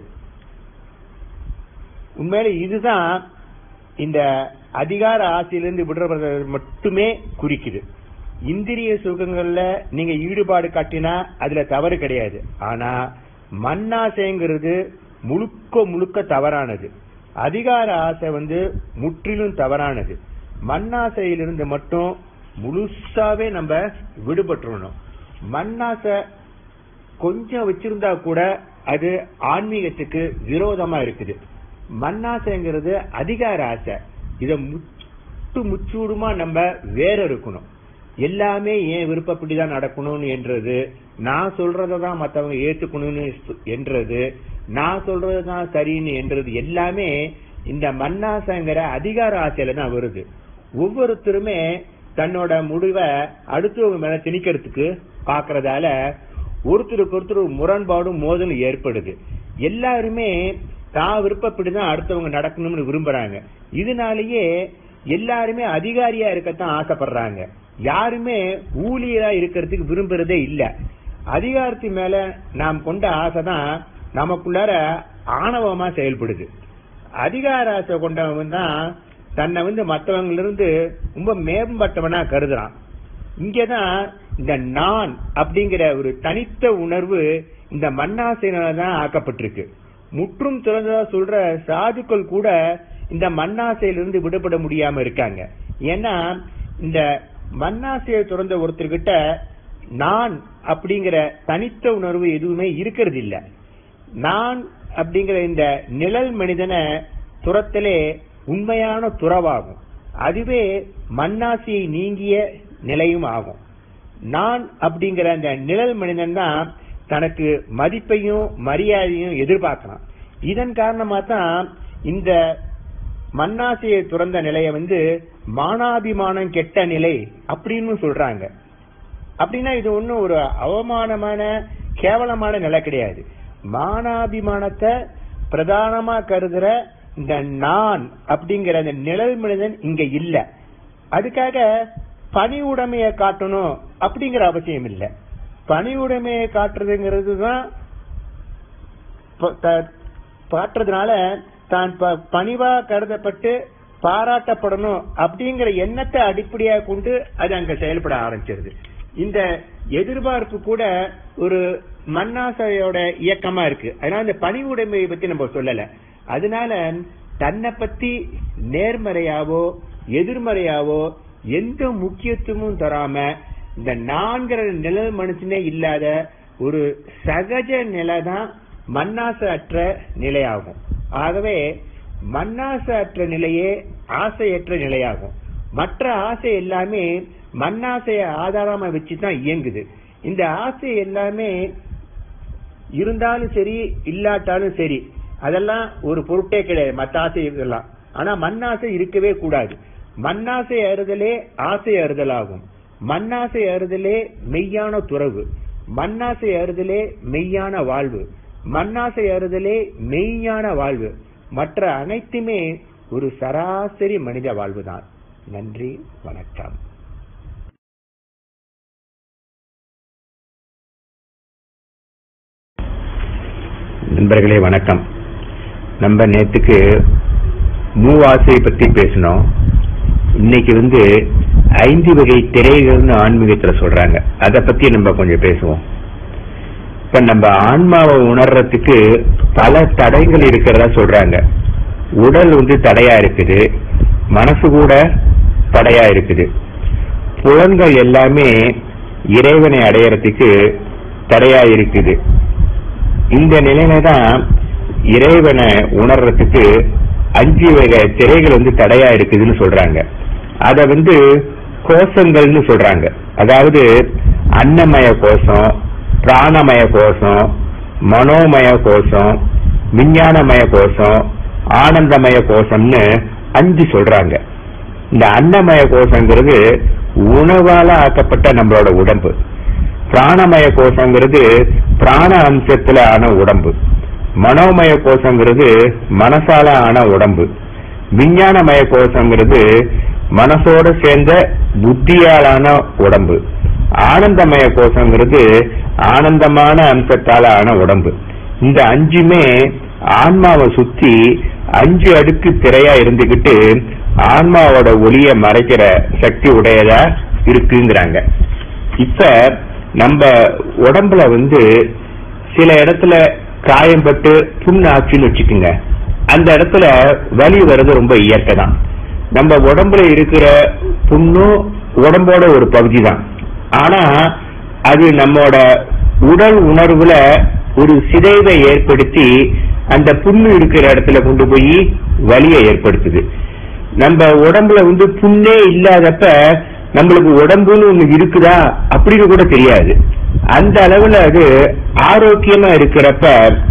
உண்மையில இதுதான் இந்த அதிகார ஆசையிலிருந்து விடுறது மட்டுமே குறிக்குது இந்திரிய சுகங்கள்ல நீங்க ஈடுபாடு காட்டினா அதுல தவறு கிடையாது ஆனா மண்ணாசைங்கிறது முழுக்க முழுக்க தவறானது அதிகார ஆசை வந்து முற்றிலும் தவறானது மண்ணாசையிலிருந்து மட்டும் முழுசாவே நம்ம விடுபட்டுறணும் மண்ணாசை கொஞ்சம் வச்சிருந்தா கூட அது ஆன்மீகத்துக்கு விரோதமா இருக்குது மண்ணாசைங்கிறது அதிகார ஆசை இத முட்டு முச்சூடுமா நம்ம வேற இருக்கணும் எல்லாமே ஏன் விருப்பப்படிதான் நடக்கணும்னு என்றது நான் சொல்றதான் மத்தவங்க ஏத்துக்கணும்னு என்றது நான் சொல்றதுதான் சரின்னு என்றது எல்லாமே இந்த மண்ணாசைங்கிற அதிகார ஆசையில தான் வருது ஒவ்வொருத்தருமே தன்னோட முடிவை அடுத்தவங்க மேல திணிக்கிறதுக்கு பாக்குறதால ஒருத்தருக்கு ஒருத்தர் முரண்பாடும் மோதலும் ஏற்படுது எல்லாருமே தான் விருப்பப்படிதான் அடுத்தவங்க நடக்கணும்னு விரும்புறாங்க இதனாலேயே எல்லாருமே அதிகாரியா இருக்கத்தான் ஆசைப்படுறாங்க யாருமே ஊழியரா இருக்கிறதுக்கு விரும்புறதே இல்ல அதிகாரத்து மேல நாம் கொண்ட ஆசை தான் நமக்குள்ளார ஆணவமா செயல்படுது அதிகார ஆசை கொண்டவன் தான் தன்னை வந்து மற்றவங்க இருந்து ரொம்ப மேம்பட்டவனா கருதுறான் இங்கதான் இந்த நான் அப்படிங்கிற ஒரு தனித்த உணர்வு இந்த மண்ணாசையினால தான் ஆக்கப்பட்டிருக்கு முற்றும் திறந்ததா சொல்ற சாதுக்கள் கூட இந்த மண்ணாசையிலிருந்து விடுபட முடியாம இருக்காங்க ஏன்னா இந்த மண்ணாசையை துறந்த ஒருத்தர்கிட்ட நான் அப்படிங்கிற தனித்த உணர்வு எதுவுமே இருக்கிறது இல்ல நான் அப்படிங்கிற இந்த நிழல் மனிதனை துரத்தலே உண்மையான துறவாகும் அதுவே மண்ணாசையை நீங்கிய நிலையும் ஆகும் நான் அப்படிங்கிற அந்த நிழல் மனிதன் தான் தனக்கு மதிப்பையும் மரியாதையும் எதிர்பார்க்கலாம் இதன் காரணமா தான் இந்த மண்ணாசையை துறந்த நிலையை வந்து மானாபிமானம் கெட்ட நிலை அப்படின்னு சொல்றாங்க அப்படின்னா இது ஒன்றும் ஒரு அவமானமான கேவலமான நிலை கிடையாது மானாபிமானத்தை பிரதானமா கருதுற இந்த நான் அப்படிங்கிற அந்த நிழல் மனிதன் இங்க இல்ல அதுக்காக பணி உடைமையை காட்டணும் அப்படிங்கிற அவசியம் இல்ல பணி உடைமையை காட்டுறதுங்கிறது தான் ப- த- காட்டுறதுனால தான் ப- பணிவா கருதப்பட்டு பாராட்டப்படணும் அப்படிங்கிற எண்ணத்தை அடிப்படையாக கொண்டு அது அங்க செயல்பட ஆரம்பிச்சிருது இந்த எதிர்பார்ப்பு கூட ஒரு மண்ணாசையோட இயக்கமா இருக்கு அதனால இந்த பணி உடைமையை பத்தி நம்ம சொல்லல அதனால தன்னை பத்தி நேர்மறையாவோ எதிர்மறையாவோ எந்த முக்கியத்துவமும் தராம இந்த நான்கிற நிழல் மனுஷனே இல்லாத ஒரு சகஜ நிலை தான் மண்ணாசை அற்ற நிலையாகும் ஆகவே மண்ணாசை அற்ற நிலையே ஆசையற்ற நிலையாகும் மற்ற ஆசை எல்லாமே மண்ணாசையை ஆதாரமா வச்சுதான் இயங்குது இந்த ஆசை எல்லாமே இருந்தாலும் சரி இல்லாட்டாலும் சரி அதெல்லாம் ஒரு பொருட்டே கிடையாது மற்ற ஆசை இதெல்லாம் ஆனா மண்ணாசை இருக்கவே கூடாது மண்ணாசை அறுதலே ஆசை அறுதலாகும் மண்ணாசை அறுதலே மெய்யான துறவு மண்ணாசை அறுதலே மெய்யான வாழ்வு மண்ணாசை அறுதலே மெய்யான வாழ்வு மற்ற அனைத்துமே ஒரு சராசரி மனித வாழ்வுதான் நன்றி வணக்கம் நண்பர்களே வணக்கம் நம்ம நேத்துக்கு மூவாசை பத்தி பேசினோம் இன்னைக்கு வந்து ஐந்து வகை திரைகள்னு ஆன்மீகத்துல சொல்றாங்க அத பத்தி நம்ம கொஞ்சம் பேசுவோம் இப்ப நம்ம ஆன்மாவை உணர்றதுக்கு பல தடைகள் இருக்கிறதா சொல்றாங்க உடல் வந்து தடையா இருக்குது மனசு கூட தடையா இருக்குது புலன்கள் எல்லாமே இறைவனை அடையறதுக்கு தடையா இருக்குது இந்த நிலையில தான் இறைவனை உணர்றதுக்கு அஞ்சு வகை திரைகள் வந்து தடையா இருக்குதுன்னு சொல்றாங்க அத வந்து கோஷங்கள்னு சொல்றாங்க அதாவது அன்னமய கோஷம் பிராணமய கோஷம் மனோமய கோஷம் விஞ்ஞானமய கோஷம் ஆனந்தமய கோஷம்னு அஞ்சு சொல்றாங்க இந்த அன்னமய கோஷங்கிறது உணவால ஆக்கப்பட்ட நம்மளோட உடம்பு பிராணமய கோஷங்கிறது பிராண அம்சத்துல ஆன உடம்பு மனோமய கோஷங்கிறது மனசால ஆன உடம்பு விஞ்ஞானமய கோஷங்கிறது மனசோட சேர்ந்த புத்தியாலான உடம்பு ஆனந்தமய கோஷங்கிறது ஆனந்தமான அம்சத்தால ஆன உடம்பு இந்த அஞ்சுமே ஆன்மாவை சுத்தி அஞ்சு அடுக்கு திரையா இருந்துகிட்டு ஆன்மாவோட ஒளிய மறைக்கிற சக்தி உடையதா இருக்குங்கிறாங்க இப்ப நம்ம உடம்புல வந்து சில இடத்துல காயம்பட்டு புண்ணு ஆச்சுன்னு வச்சுக்கோங்க அந்த இடத்துல வலி வர்றது ரொம்ப இயற்கை தான் நம்ம உடம்புல இருக்கிற புண்ணும் உடம்போட ஒரு பகுதி தான் ஆனா அது நம்மோட உடல் உணர்வுல ஒரு சிதைவை ஏற்படுத்தி அந்த புண்ணு இருக்கிற இடத்துல கொண்டு போய் வலியை ஏற்படுத்துது நம்ம உடம்புல வந்து புண்ணே இல்லாதப்ப நம்மளுக்கு உடம்புன்னு ஒண்ணு இருக்குதா அப்படின்னு கூட தெரியாது அந்த அளவுல அது ஆரோக்கியமா இருக்கிறப்ப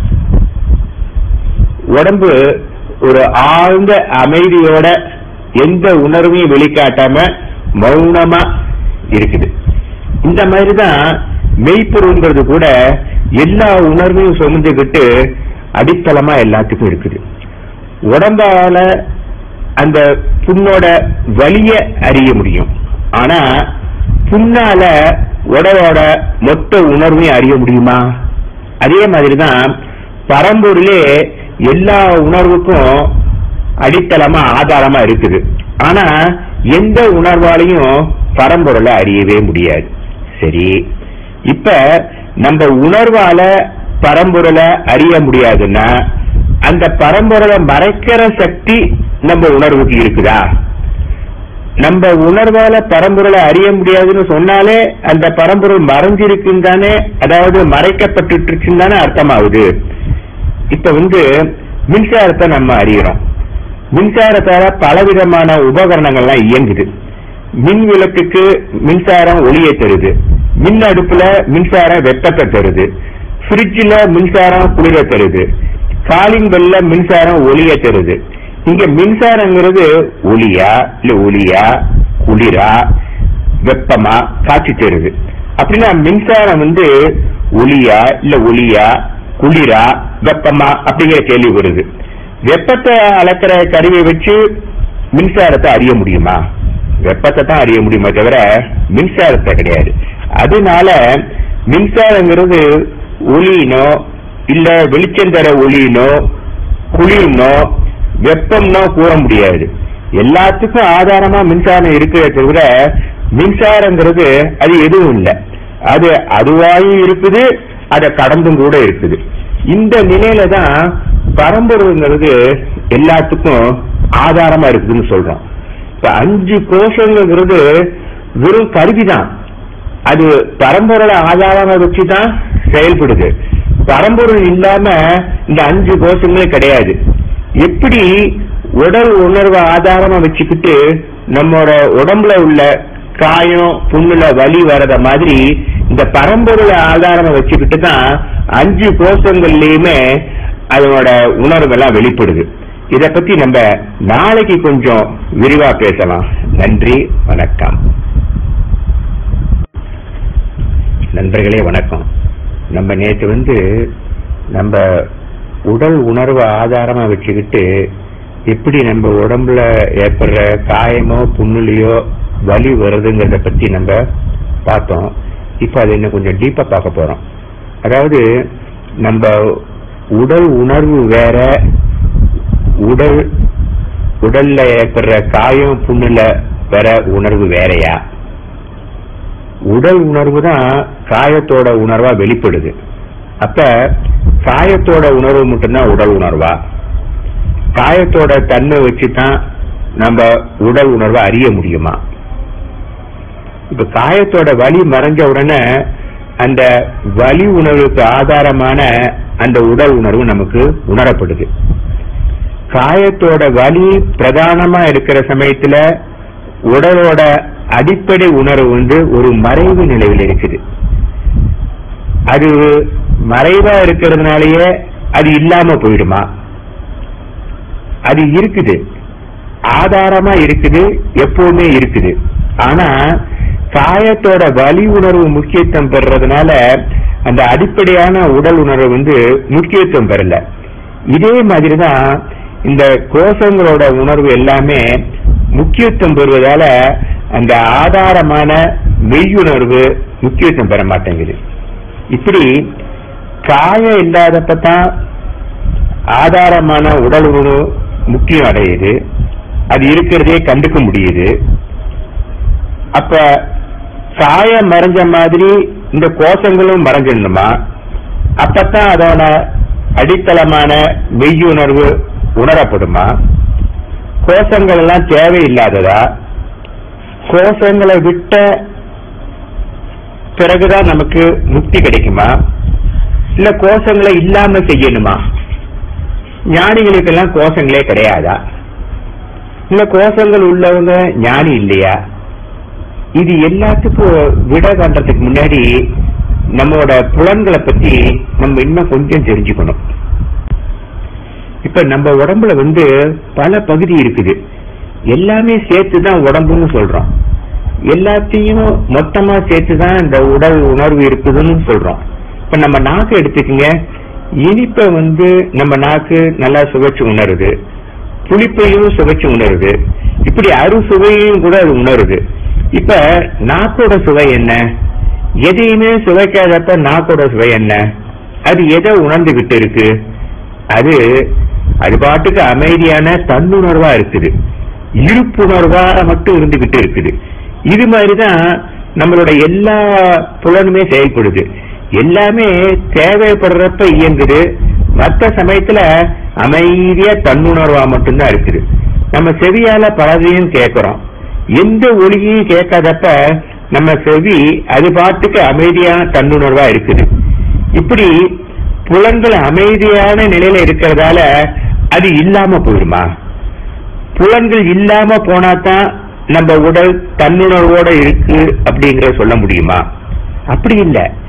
உடம்பு ஒரு ஆழ்ந்த அமைதியோட எந்த உணர்வையும் வெளிக்காட்டாம மௌனமா இருக்குது இந்த மாதிரிதான் மெய்ப்பொருள்ங்கிறது கூட எல்லா உணர்வையும் சுமந்துக்கிட்டு அடித்தளமா எல்லாத்துக்கும் இருக்குது உடம்பால அந்த புண்ணோட வலிய அறிய முடியும் ஆனா புண்ணால உடலோட மொத்த உணர்வையும் அறிய முடியுமா அதே மாதிரிதான் பரம்பொருளே எல்லா உணர்வுக்கும் அடித்தளமா ஆதாரமா இருக்குது ஆனா எந்த உணர்வாலையும் பரம்பொருளை அறியவே முடியாது சரி இப்ப நம்ம உணர்வால பரம்பொருளை அறிய முடியாதுன்னா அந்த பரம்பொருளை மறைக்கிற சக்தி நம்ம உணர்வுக்கு இருக்குதா நம்ம உணர்வால பரம்பொருளை அறிய முடியாதுன்னு சொன்னாலே அந்த பரம்பொருள் மறைஞ்சிருக்குன்னு தானே அதாவது மறைக்கப்பட்டு இருக்குன்னு தானே அர்த்தமாகுது இப்ப வந்து மின்சாரத்தை நம்ம அறியறோம் மின்சாரத்தால பலவிதமான உபகரணங்கள்லாம் இயங்குது மின் விளக்குக்கு மின்சாரம் ஒளியை தருது மின் அடுப்புல மின்சாரம் வெப்பத்தை தருது ஃப்ரிட்ஜில் மின்சாரம் குளிர தருது காலிங் பெல்ல மின்சாரம் ஒளிய தருது இங்க மின்சாரங்கிறது ஒளியா இல்ல ஒளியா குளிரா வெப்பமா காட்சி தருது அப்படின்னா மின்சாரம் வந்து ஒளியா இல்ல ஒளியா குளிரா வெப்பமா அப்படிங்கிற கேள்வி வருது வெப்பத்தை அளக்கிற கருவியை வச்சு மின்சாரத்தை அறிய முடியுமா வெப்பத்தை தான் அறிய முடியுமே தவிர மின்சாரத்தை கிடையாது அதனால மின்சாரங்கிறது ஒளியினோ இல்ல வெளிச்சம் தர ஒளியினோ குளிர்னோ வெப்பம்னோ கூற முடியாது எல்லாத்துக்கும் ஆதாரமா மின்சாரம் இருக்கிறத தவிர மின்சாரங்கிறது அது எதுவும் இல்லை அது அதுவாயும் இருக்குது அதை கடந்தும் கூட இருக்குது இந்த நிலையில தான் பரம்பொருள்ங்கிறது எல்லாத்துக்கும் ஆதாரமா இருக்குதுன்னு சொல்றோம் இப்ப அஞ்சு கோஷங்கிறது வெறும் கருவிதான் அது பரம்பொருளை ஆதாரமா வச்சுதான் செயல்படுது பரம்பொருள் இல்லாம இந்த அஞ்சு கோஷங்களும் கிடையாது எப்படி உடல் உணர்வை ஆதாரமா வச்சுக்கிட்டு நம்மளோட உடம்புல உள்ள காயம் புண்ணுல வலி வரத மாதிரி இந்த பரம்பொருளை ஆதாரமா வச்சுக்கிட்டு தான் அஞ்சு கோஷங்கள்லயுமே அதனோட உணர்வு எல்லாம் வெளிப்படுது இத பத்தி நம்ம நாளைக்கு கொஞ்சம் விரிவா பேசலாம் நன்றி வணக்கம் நண்பர்களே வணக்கம் நம்ம நேற்று வந்து நம்ம உடல் உணர்வை ஆதாரமா வச்சுக்கிட்டு எப்படி நம்ம உடம்புல ஏற்படுற காயமோ புண்ணுலையோ வலி வருதுங்கிறத பத்தி நம்ம பார்த்தோம் இப்ப அதை இன்னும் கொஞ்சம் டீப்பா பார்க்க போறோம் அதாவது நம்ம உடல் உணர்வு வேற உடல் உடல்ல ஏற்படுற காயம் புண்ணுல வர உணர்வு வேறயா உடல் உணர்வு தான் காயத்தோட உணர்வா வெளிப்படுது அப்ப காயத்தோட உணர்வு மட்டும்தான் உடல் உணர்வா காயத்தோட தன்மை வச்சு தான் நம்ம உடல் உணர்வை அறிய முடியுமா இப்ப காயத்தோட வலி மறைஞ்ச உடனே அந்த வலி உணர்வுக்கு ஆதாரமான அந்த உடல் உணர்வு நமக்கு உணரப்படுது காயத்தோட வலி பிரதானமா இருக்கிற சமயத்துல உடலோட அடிப்படை உணர்வு வந்து ஒரு மறைவு நிலையில் இருக்குது அது மறைவா இருக்கிறதுனாலயே அது இல்லாம போயிடுமா அது இருக்குது ஆதாரமா இருக்குது எப்பவுமே இருக்குது ஆனா காயத்தோட வலி உணர்வு முக்கியத்துவம் பெறதுனால அந்த அடிப்படையான உடல் உணர்வு வந்து முக்கியத்துவம் பெறல இதே மாதிரிதான் இந்த கோஷங்களோட உணர்வு எல்லாமே முக்கியத்துவம் பெறுவதால அந்த ஆதாரமான மெய்யுணர்வு முக்கியத்துவம் பெற மாட்டேங்குது இப்படி காயம் இல்லாதப்பதான் ஆதாரமான உடல் உணர்வு முக்கியம் அடையுது அது இருக்கிறதே கண்டுக்க முடியுது அப்ப காயம் மறைஞ்ச மாதிரி இந்த கோஷங்களும் மறைஞ்சிடணுமா அப்பதான் அதோட அடித்தளமான மெய்யுணர்வு உணரப்படுமா கோஷங்கள் எல்லாம் தேவையில்லாததா கோஷங்களை விட்ட பிறகுதான் நமக்கு முக்தி கிடைக்குமா இல்ல கோஷங்களை இல்லாம செய்யணுமா ஞானிகளுக்கெல்லாம் கோஷங்களே கிடையாதா இல்ல கோஷங்கள் உள்ளவங்க ஞானி இல்லையா இது எல்லாத்துக்கும் விட கண்டதுக்கு முன்னாடி நம்மளோட புலன்களை பத்தி நம்ம இன்னும் கொஞ்சம் தெரிஞ்சுக்கணும் இப்ப நம்ம உடம்புல வந்து பல பகுதி இருக்குது எல்லாமே சேர்த்து தான் உடம்புன்னு சொல்றோம் எல்லாத்தையும் மொத்தமா சேர்த்து தான் இந்த உடல் உணர்வு இருக்குதுன்னு சொல்றோம் இப்ப நம்ம நாக்கு எடுத்துக்கங்க இனிப்பை வந்து நம்ம நாக்கு நல்லா சுவைச்சு உணருது புளிப்பையும் சுவைச்சு உணருது இப்படி அறு சுவையும் கூட அது உணருது இப்ப நாக்கோட சுவை என்ன எதையுமே சுவைக்காதப்ப நாக்கோட சுவை என்ன அது எதை உணர்ந்துகிட்டு இருக்கு அது அது பாட்டுக்கு அமைதியான தன்னுணர்வா இருக்குது இருப்புணர்வா மட்டும் இருந்துகிட்டு இருக்குது இது மாதிரிதான் நம்மளோட எல்லா புலனுமே செயல்படுது எல்லாமே தேவைப்படுறப்ப இயங்குது மற்ற சமயத்துல அமைதியா தன்னுணர்வா மட்டும்தான் இருக்குது நம்ம செவியால பலதையும் கேட்கிறோம் எந்த ஒளியையும் கேட்காதப்ப நம்ம செவி அது பாட்டுக்கு அமைதியான தன்னுணர்வா இருக்குது இப்படி புலன்கள் அமைதியான நிலையில இருக்கிறதால அது இல்லாம போயிடுமா புலன்கள் இல்லாம போனாதான் நம்ம உடல் தன்னுணர்வோட இருக்கு அப்படிங்கறத சொல்ல முடியுமா அப்படி இல்ல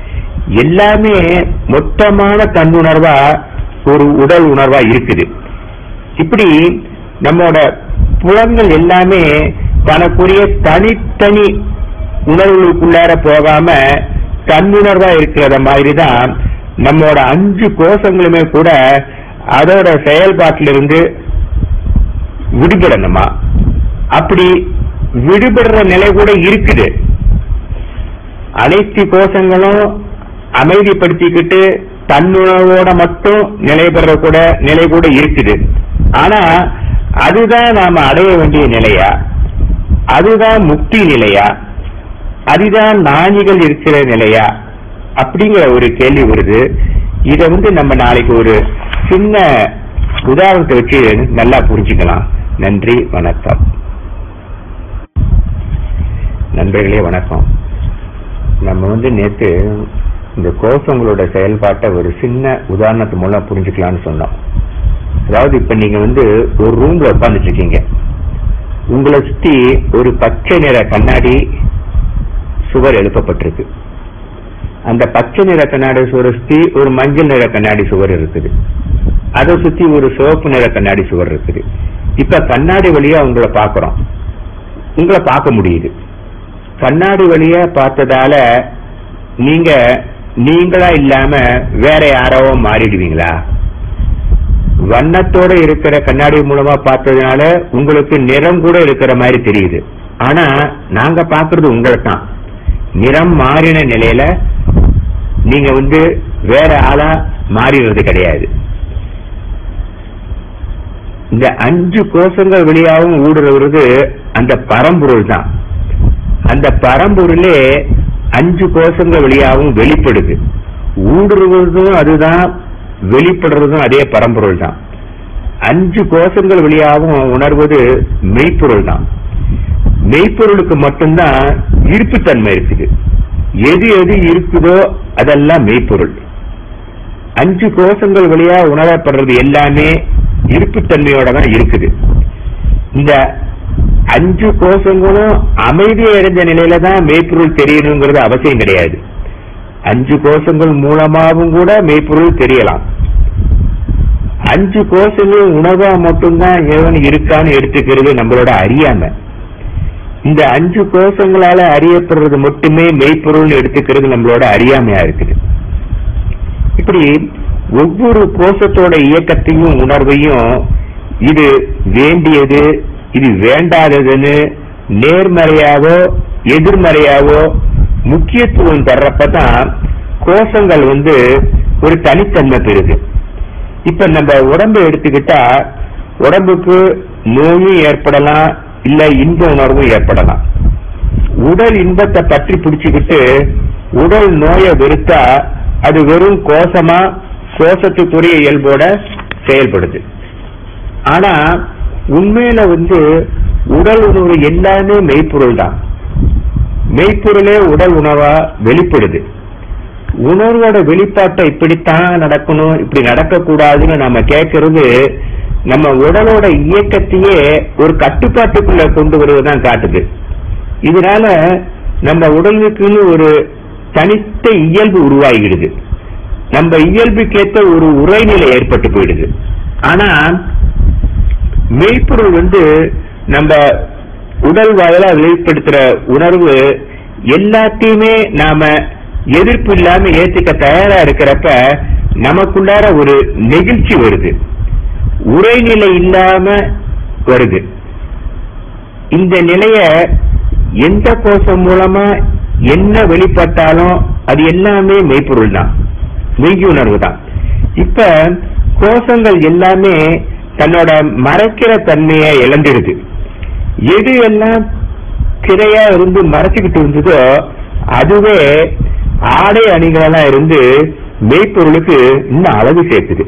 எல்லாமே மொத்தமான தன்னுணர்வா ஒரு உடல் உணர்வா இருக்குது இப்படி நம்மோட புலன்கள் எல்லாமே தனக்குரிய தனித்தனி உணர்வுகளுக்குள்ளார போகாம தன்னுணர்வா இருக்கிறத மாதிரி தான் நம்மோட அஞ்சு கோஷங்களுமே கூட அதோட செயல்பாட்டிலிருந்து விடுபடணுமா அப்படி விடுபடுற நிலை கூட இருக்குது அனைத்து கோஷங்களும் அமைதிப்படுத்திக்கிட்டு தன்னுணர்வோட மட்டும் நிலை பெற கூட நிலை கூட இருக்குது ஆனா அதுதான் நாம அடைய வேண்டிய நிலையா அதுதான் முக்தி நிலையா அதுதான் ஞானிகள் இருக்கிற நிலையா அப்படிங்கிற ஒரு கேள்வி வருது இத வந்து நம்ம நாளைக்கு ஒரு சின்ன உதாரணத்தை வச்சு நல்லா புரிஞ்சுக்கலாம் நன்றி வணக்கம் நண்பர்களே வணக்கம் நம்ம வந்து நேத்து இந்த கோஷங்களோட செயல்பாட்டை ஒரு சின்ன உதாரணத்து மூலம் புரிஞ்சுக்கலாம்னு சொன்னோம் அதாவது இப்ப நீங்க வந்து ஒரு ரூம்ல உட்கார்ந்துட்டு இருக்கீங்க உங்களை சுத்தி ஒரு பச்சை நிற கண்ணாடி சுவர் எழுப்பப்பட்டிருக்கு அந்த பச்சை நிற கண்ணாடி சுவரை சுத்தி ஒரு மஞ்சள் நிற கண்ணாடி சுவர் இருக்குது அதை சுத்தி ஒரு சிவப்பு நிற கண்ணாடி சுவர் இருக்குது இப்ப கண்ணாடி வழியா உங்களை பாக்குறோம் உங்களை பார்க்க முடியுது கண்ணாடி வழியா பார்த்ததால நீங்க நீங்களா இல்லாம வேற யாரோ மாறிடுவீங்களா வண்ணத்தோட இருக்கிற கண்ணாடி மூலமா பார்த்ததுனால உங்களுக்கு நிறம் கூட இருக்கிற மாதிரி தெரியுது ஆனா நாங்க பாக்குறது உங்களை தான் நிறம் மாறின நிலையில நீங்க வந்து வேற ஆளா மாறிடுறது கிடையாது இந்த அஞ்சு கோஷங்கள் வெளியாகவும் ஊடுருவது அந்த பரம்பொருள் தான் அந்த பரம்பொருளே அஞ்சு கோஷங்கள் வழியாகவும் வெளிப்படுது ஊடுருவதும் அதுதான் வெளிப்படுறதும் அதே பரம்பொருள் தான் அஞ்சு கோஷங்கள் வழியாகவும் உணர்வது மெய்ப்பொருள் தான் மெய்ப்பொருளுக்கு மட்டும்தான் இருப்புத்தன்மை இருக்குது எது எது இருக்குதோ அதெல்லாம் மெய்ப்பொருள் அஞ்சு கோஷங்கள் வழியா உணரப்படுறது எல்லாமே இருப்புத்தன்மையோட தான் இருக்குது இந்த அஞ்சு கோஷங்களும் அமைதி அடைந்த நிலையில தான் மெய்ப்பொருள் தெரியணுங்கிறது அவசியம் கிடையாது அஞ்சு கோஷங்கள் மூலமாகவும் கூட மெய்ப்பொருள் தெரியலாம் அஞ்சு கோஷங்களும் உணவா மட்டும்தான் இறைவன் இருக்கான்னு எடுத்துக்கிறது நம்மளோட அறியாம இந்த அஞ்சு கோஷங்களால அறியப்படுறது மட்டுமே மெய்ப்பொருள் எடுத்துக்கிறது நம்மளோட அறியாமையா இருக்குது இப்படி ஒவ்வொரு கோஷத்தோட இயக்கத்தையும் உணர்வையும் இது வேண்டியது இது வேண்டாததுன்னு நேர்மறையாவோ எதிர்மறையாவோ முக்கியத்துவம் தர்றப்பதான் கோஷங்கள் வந்து ஒரு தனித்தன்மை பெறுது இப்ப நம்ம உடம்பை எடுத்துக்கிட்டா உடம்புக்கு நோயும் ஏற்படலாம் இல்ல இன்ப உணர்வும் ஏற்படலாம் உடல் இன்பத்தை பற்றி பிடிச்சுக்கிட்டு உடல் நோயை வெறுத்தா அது வெறும் கோஷமா கோஷத்துக்குரிய இயல்போட செயல்படுது ஆனா உண்மையில வந்து உடல் உணர்வு எல்லாமே மெய்ப்பொருள் தான் மெய்ப்பொருளே உடல் உணர்வா வெளிப்படுது உணர்வோட வெளிப்பாட்டை இப்படித்தான் நடக்கணும் இப்படி நடக்கக்கூடாதுன்னு நம்ம கேட்கறது நம்ம உடலோட இயக்கத்தையே ஒரு கட்டுப்பாட்டுக்குள்ள கொண்டு வருவதுதான் காட்டுது இதனால நம்ம உடலுக்குன்னு ஒரு தனித்த இயல்பு உருவாகிடுது நம்ம இயல்புக்கேற்ற ஒரு உரைநிலை ஏற்பட்டு போயிடுது ஆனா மெய்ப்பொருள் வந்து நம்ம உடல் வாயிலா வெளிப்படுத்துற உணர்வு எல்லாத்தையுமே நாம எதிர்ப்பு இல்லாம ஏத்துக்க தயாரா இருக்கிறப்ப நமக்குள்ளார ஒரு நெகிழ்ச்சி வருது உரைநிலை இல்லாம வருது இந்த நிலைய எந்த கோஷம் மூலமா என்ன வெளிப்பட்டாலும் அது எல்லாமே மெய்ப்பொருள் தான் மெய்யுணர்வு தான் இப்ப கோஷங்கள் எல்லாமே தன்னோட மறைக்கிற தன்மையை இழந்துடுது எது எல்லாம் திரையா இருந்து மறைச்சுக்கிட்டு இருந்ததோ அதுவே ஆடை அணிகளா இருந்து மெய்ப்பொருளுக்கு இன்னும் அழகு சேர்த்துது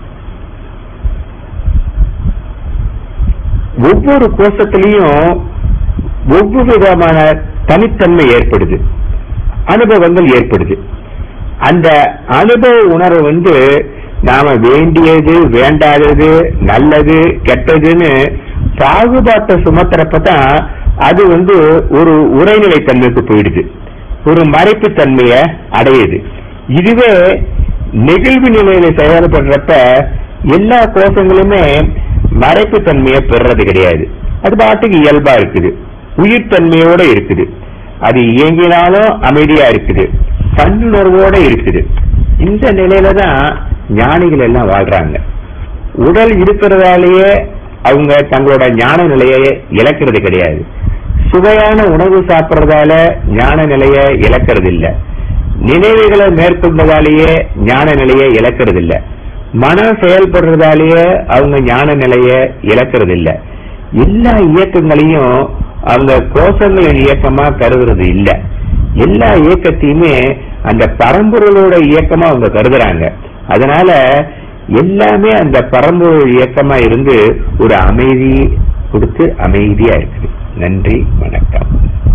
ஒவ்வொரு கோஷத்திலையும் ஒவ்வொரு விதமான தனித்தன்மை ஏற்படுது அனுபவங்கள் ஏற்படுது அந்த அனுபவ உணர்வு வந்து நாம வேண்டியது வேண்டாதது நல்லது கெட்டதுன்னு பாகுபாட்டை சுமத்துறப்பதான் அது வந்து ஒரு உரைநிலை தன்மைக்கு போயிடுது ஒரு மறைப்பு தன்மைய அடையுது இதுவே நெகிழ்வு நிலையில செயல்படுறப்ப எல்லா கோஷங்களுமே மறைப்பு தன்மையை பெறுறது கிடையாது அது பாட்டுக்கு இயல்பா இருக்குது உயிர் தன்மையோட இருக்குது அது இயங்கினாலும் அமைதியா இருக்குது தன்னுணர்வோட இருக்குது இந்த நிலையில தான் ஞானிகள் எல்லாம் வாழ்றாங்க உடல் இருக்கிறதாலேயே அவங்க தங்களோட ஞான நிலையை இழக்கிறது கிடையாது சுவையான உணவு சாப்பிடுறதால ஞான நிலையை இழக்கிறது இல்ல நினைவுகளை மேற்கொண்டதாலேயே ஞான நிலையை இழக்கிறது இல்ல மனம் செயல்படுறதாலேயே அவங்க ஞான நிலையை இழக்கிறது இல்ல எல்லா இயக்கங்களையும் அவங்க கோஷங்களின் இயக்கமா கருதுறது இல்ல எல்லா இயக்கத்தையுமே அந்த பரம்பொருளோட இயக்கமா அவங்க கருதுறாங்க அதனால எல்லாமே அந்த பரம்பொருள் இயக்கமா இருந்து ஒரு அமைதி கொடுத்து அமைதியா இருக்குது நன்றி வணக்கம்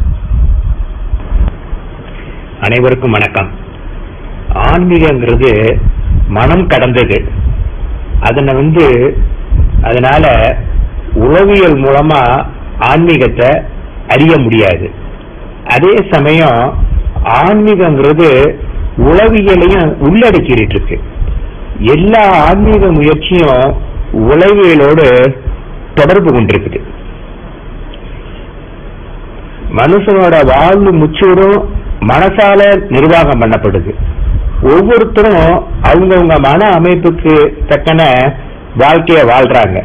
அனைவருக்கும் வணக்கம் ஆன்மீகங்கிறது மனம் கடந்தது அதனை வந்து அதனால உளவியல் மூலமா ஆன்மீகத்தை அறிய முடியாது அதே சமயம் ஆன்மீகங்கிறது உளவியலையும் உள்ளடக்கிட்டு இருக்கு எல்லா ஆன்மீக முயற்சியும் உளவியலோடு தொடர்பு கொண்டிருக்குது மனுஷனோட வாழ்வு முச்சூடும் மனசால நிர்வாகம் பண்ணப்படுது ஒவ்வொருத்தரும் அவங்கவுங்க மன அமைப்புக்கு தக்கன வாழ்க்கைய வாழ்றாங்க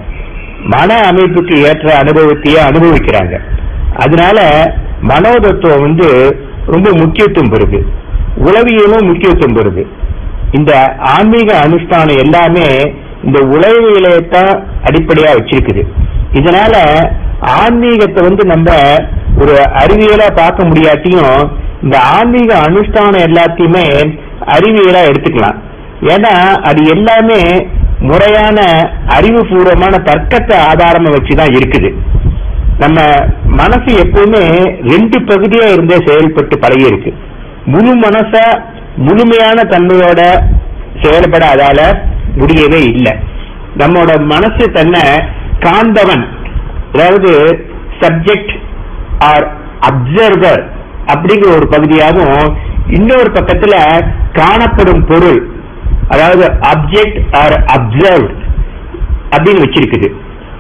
மன அமைப்புக்கு ஏற்ற அனுபவத்தையே அனுபவிக்கிறாங்க அதனால மனோதத்துவம் வந்து ரொம்ப முக்கியத்துவம் பெறுது உளவியலும் முக்கியத்துவம் பெறுது இந்த ஆன்மீக அனுஷ்டானம் எல்லாமே இந்த உளவியலைத்தான் அடிப்படையா வச்சிருக்குது இதனால ஆன்மீகத்தை வந்து நம்ம ஒரு அறிவியலா பார்க்க முடியாட்டியும் இந்த ஆன்மீக அனுஷ்டானம் எல்லாத்தையுமே அறிவியலா எடுத்துக்கலாம் ஏன்னா அது எல்லாமே முறையான அறிவுபூர்வமான தர்க்கத்தை ஆதாரமா வச்சுதான் இருக்குது நம்ம மனசு எப்பவுமே ரெண்டு பகுதியா இருந்தே செயல்பட்டு பழகி இருக்கு முழு மனச முழுமையான தன்மையோட செயல்பட அதால முடியவே இல்லை நம்மோட மனசு தன்னை காந்தவன் அதாவது சப்ஜெக்ட் ஆர் அப்சர்வர் அப்படிங்கிற ஒரு பகுதியாகவும் இன்னொரு பக்கத்துல காணப்படும் பொருள் அதாவது அப்ஜெக்ட் ஆர் அப்சர்வ் அப்படின்னு வச்சிருக்குது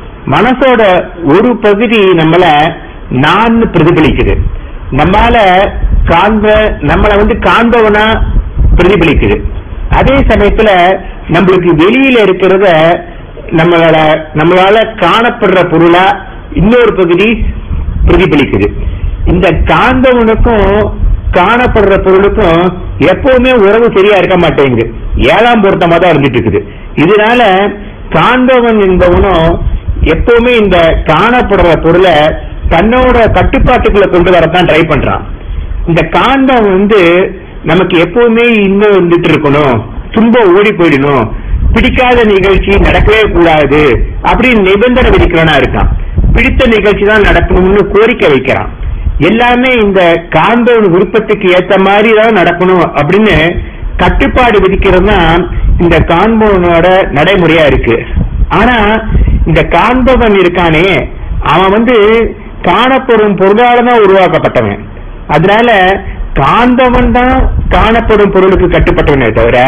மனசோட ஒரு பகுதி நம்மள நான் பிரதிபலிக்குது நம்மால காண்ப நம்மள வந்து காண்பவனா பிரதிபலிக்குது அதே சமயத்துல நம்மளுக்கு வெளியில இருக்கிறத நம்மளால நம்மளால காணப்படுற பொருளா இன்னொரு பகுதி பிரதிபலிக்குது இந்த காந்தவனுக்கும் காணப்படுற பொருளுக்கும் எப்பவுமே உறவு சரியா இருக்க மாட்டேங்குது ஏழாம் பொருத்தமா தான் இருந்துட்டு இருக்குது இதனால காந்தவன் என்பவனும் எப்பவுமே இந்த காணப்படுற பொருளை தன்னோட கட்டுப்பாட்டுக்குள்ள கொண்டு வரத்தான் ட்ரை பண்றான் இந்த காந்தம் வந்து நமக்கு எப்பவுமே இன்னும் இருந்துட்டு இருக்கணும் துன்பம் ஓடி போயிடணும் பிடிக்காத நிகழ்ச்சி நடக்கவே கூடாது அப்படின்னு நிபந்தனை விதிக்கிறவனா இருக்கான் பிடித்த நிகழ்ச்சி தான் நடக்கணும்னு கோரிக்கை வைக்கிறான் எல்லாமே இந்த காந்தவன் விருப்பத்துக்கு ஏத்த மாதிரி தான் நடக்கணும் அப்படின்னு கட்டுப்பாடு விதிக்கிறது தான் இந்த காண்பவனோட நடைமுறையா இருக்கு ஆனா இந்த காண்பவன் இருக்கானே அவன் வந்து காணப்படும் பொருளால தான் உருவாக்கப்பட்டவன் அதனால காந்தவன் தான் காணப்படும் பொருளுக்கு கட்டுப்பட்டவனே தவிர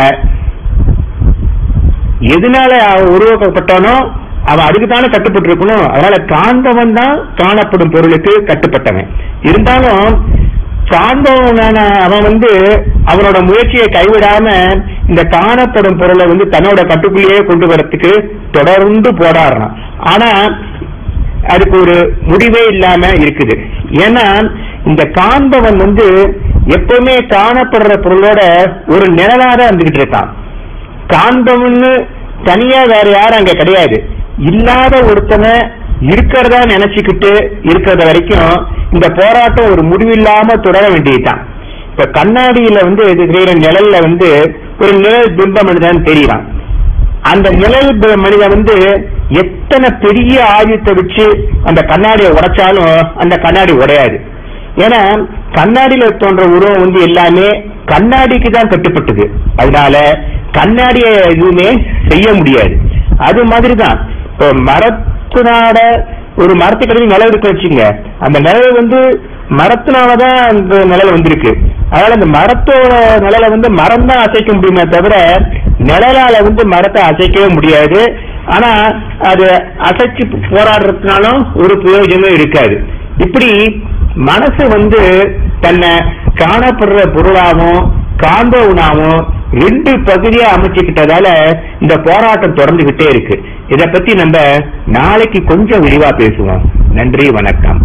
எதனால அவன் உருவாக்கப்பட்டானோ அவன் அதுக்கு தானே கட்டுப்பட்டு இருக்கணும் அதனால காந்தவன் தான் காணப்படும் பொருளுக்கு கட்டுப்பட்டவன் இருந்தாலும் காந்தவனான அவன் வந்து அவனோட முயற்சியை கைவிடாம இந்த காணப்படும் பொருளை வந்து தன்னோட கட்டுக்குள்ளேயே கொண்டு வரத்துக்கு தொடர்ந்து போராடுறான் ஆனா அதுக்கு ஒரு முடிவே இல்லாம இருக்குது ஏன்னா இந்த காந்தவன் வந்து எப்பவுமே காணப்படுற பொருளோட ஒரு நிழலாக இருந்துகிட்டு இருக்கான் காந்தவன்னு தனியா வேற யாரும் அங்க கிடையாது இல்லாத ஒருத்தனை இருக்கிறதா நினைச்சுக்கிட்டு இருக்கிறத வரைக்கும் இந்த போராட்டம் ஒரு முடிவில்லாம தொடர வேண்டியதுதான் இப்ப கண்ணாடியில வந்து இருக்கிற நிழல்ல வந்து ஒரு நிழல் பிம்ப மனிதன் தெரியலாம் அந்த நிழல் ப- மனிதன் வந்து எத்தனை பெரிய ஆயுதத்தை வச்சு அந்த கண்ணாடியை உடைச்சாலும் அந்த கண்ணாடி உடையாது ஏன்னா கண்ணாடியில தோன்ற உருவம் வந்து எல்லாமே கண்ணாடிக்கு தான் கட்டுப்பட்டது அதனால கண்ணாடியை எதுவுமே செய்ய முடியாது அது மாதிரி தான் இப்போ மரத்தினால ஒரு மரத்துக்கடையில் நிழல் இருக்கு வச்சுங்க அந்த நிழல் வந்து மரத்தினாலதான் அந்த நிழல் வந்திருக்கு அதனால அந்த மரத்தோட நிழலை வந்து மரம் தான் அசைக்க முடியுமே தவிர நிழலால வந்து மரத்தை அசைக்கவே முடியாது ஆனா அது அசைச்சு போராடுறதுனாலும் ஒரு பிரயோஜனமும் இருக்காது இப்படி மனசு வந்து தன்னை காணப்படுற பொருளாகவும் காந்தவுனாவும் ரெண்டு பகுதியா அமைச்சுக்கிட்டதால இந்த போராட்டம் தொடர்ந்துகிட்டே இருக்கு இத பத்தி நம்ம நாளைக்கு கொஞ்சம் விரிவா பேசுவோம் நன்றி வணக்கம்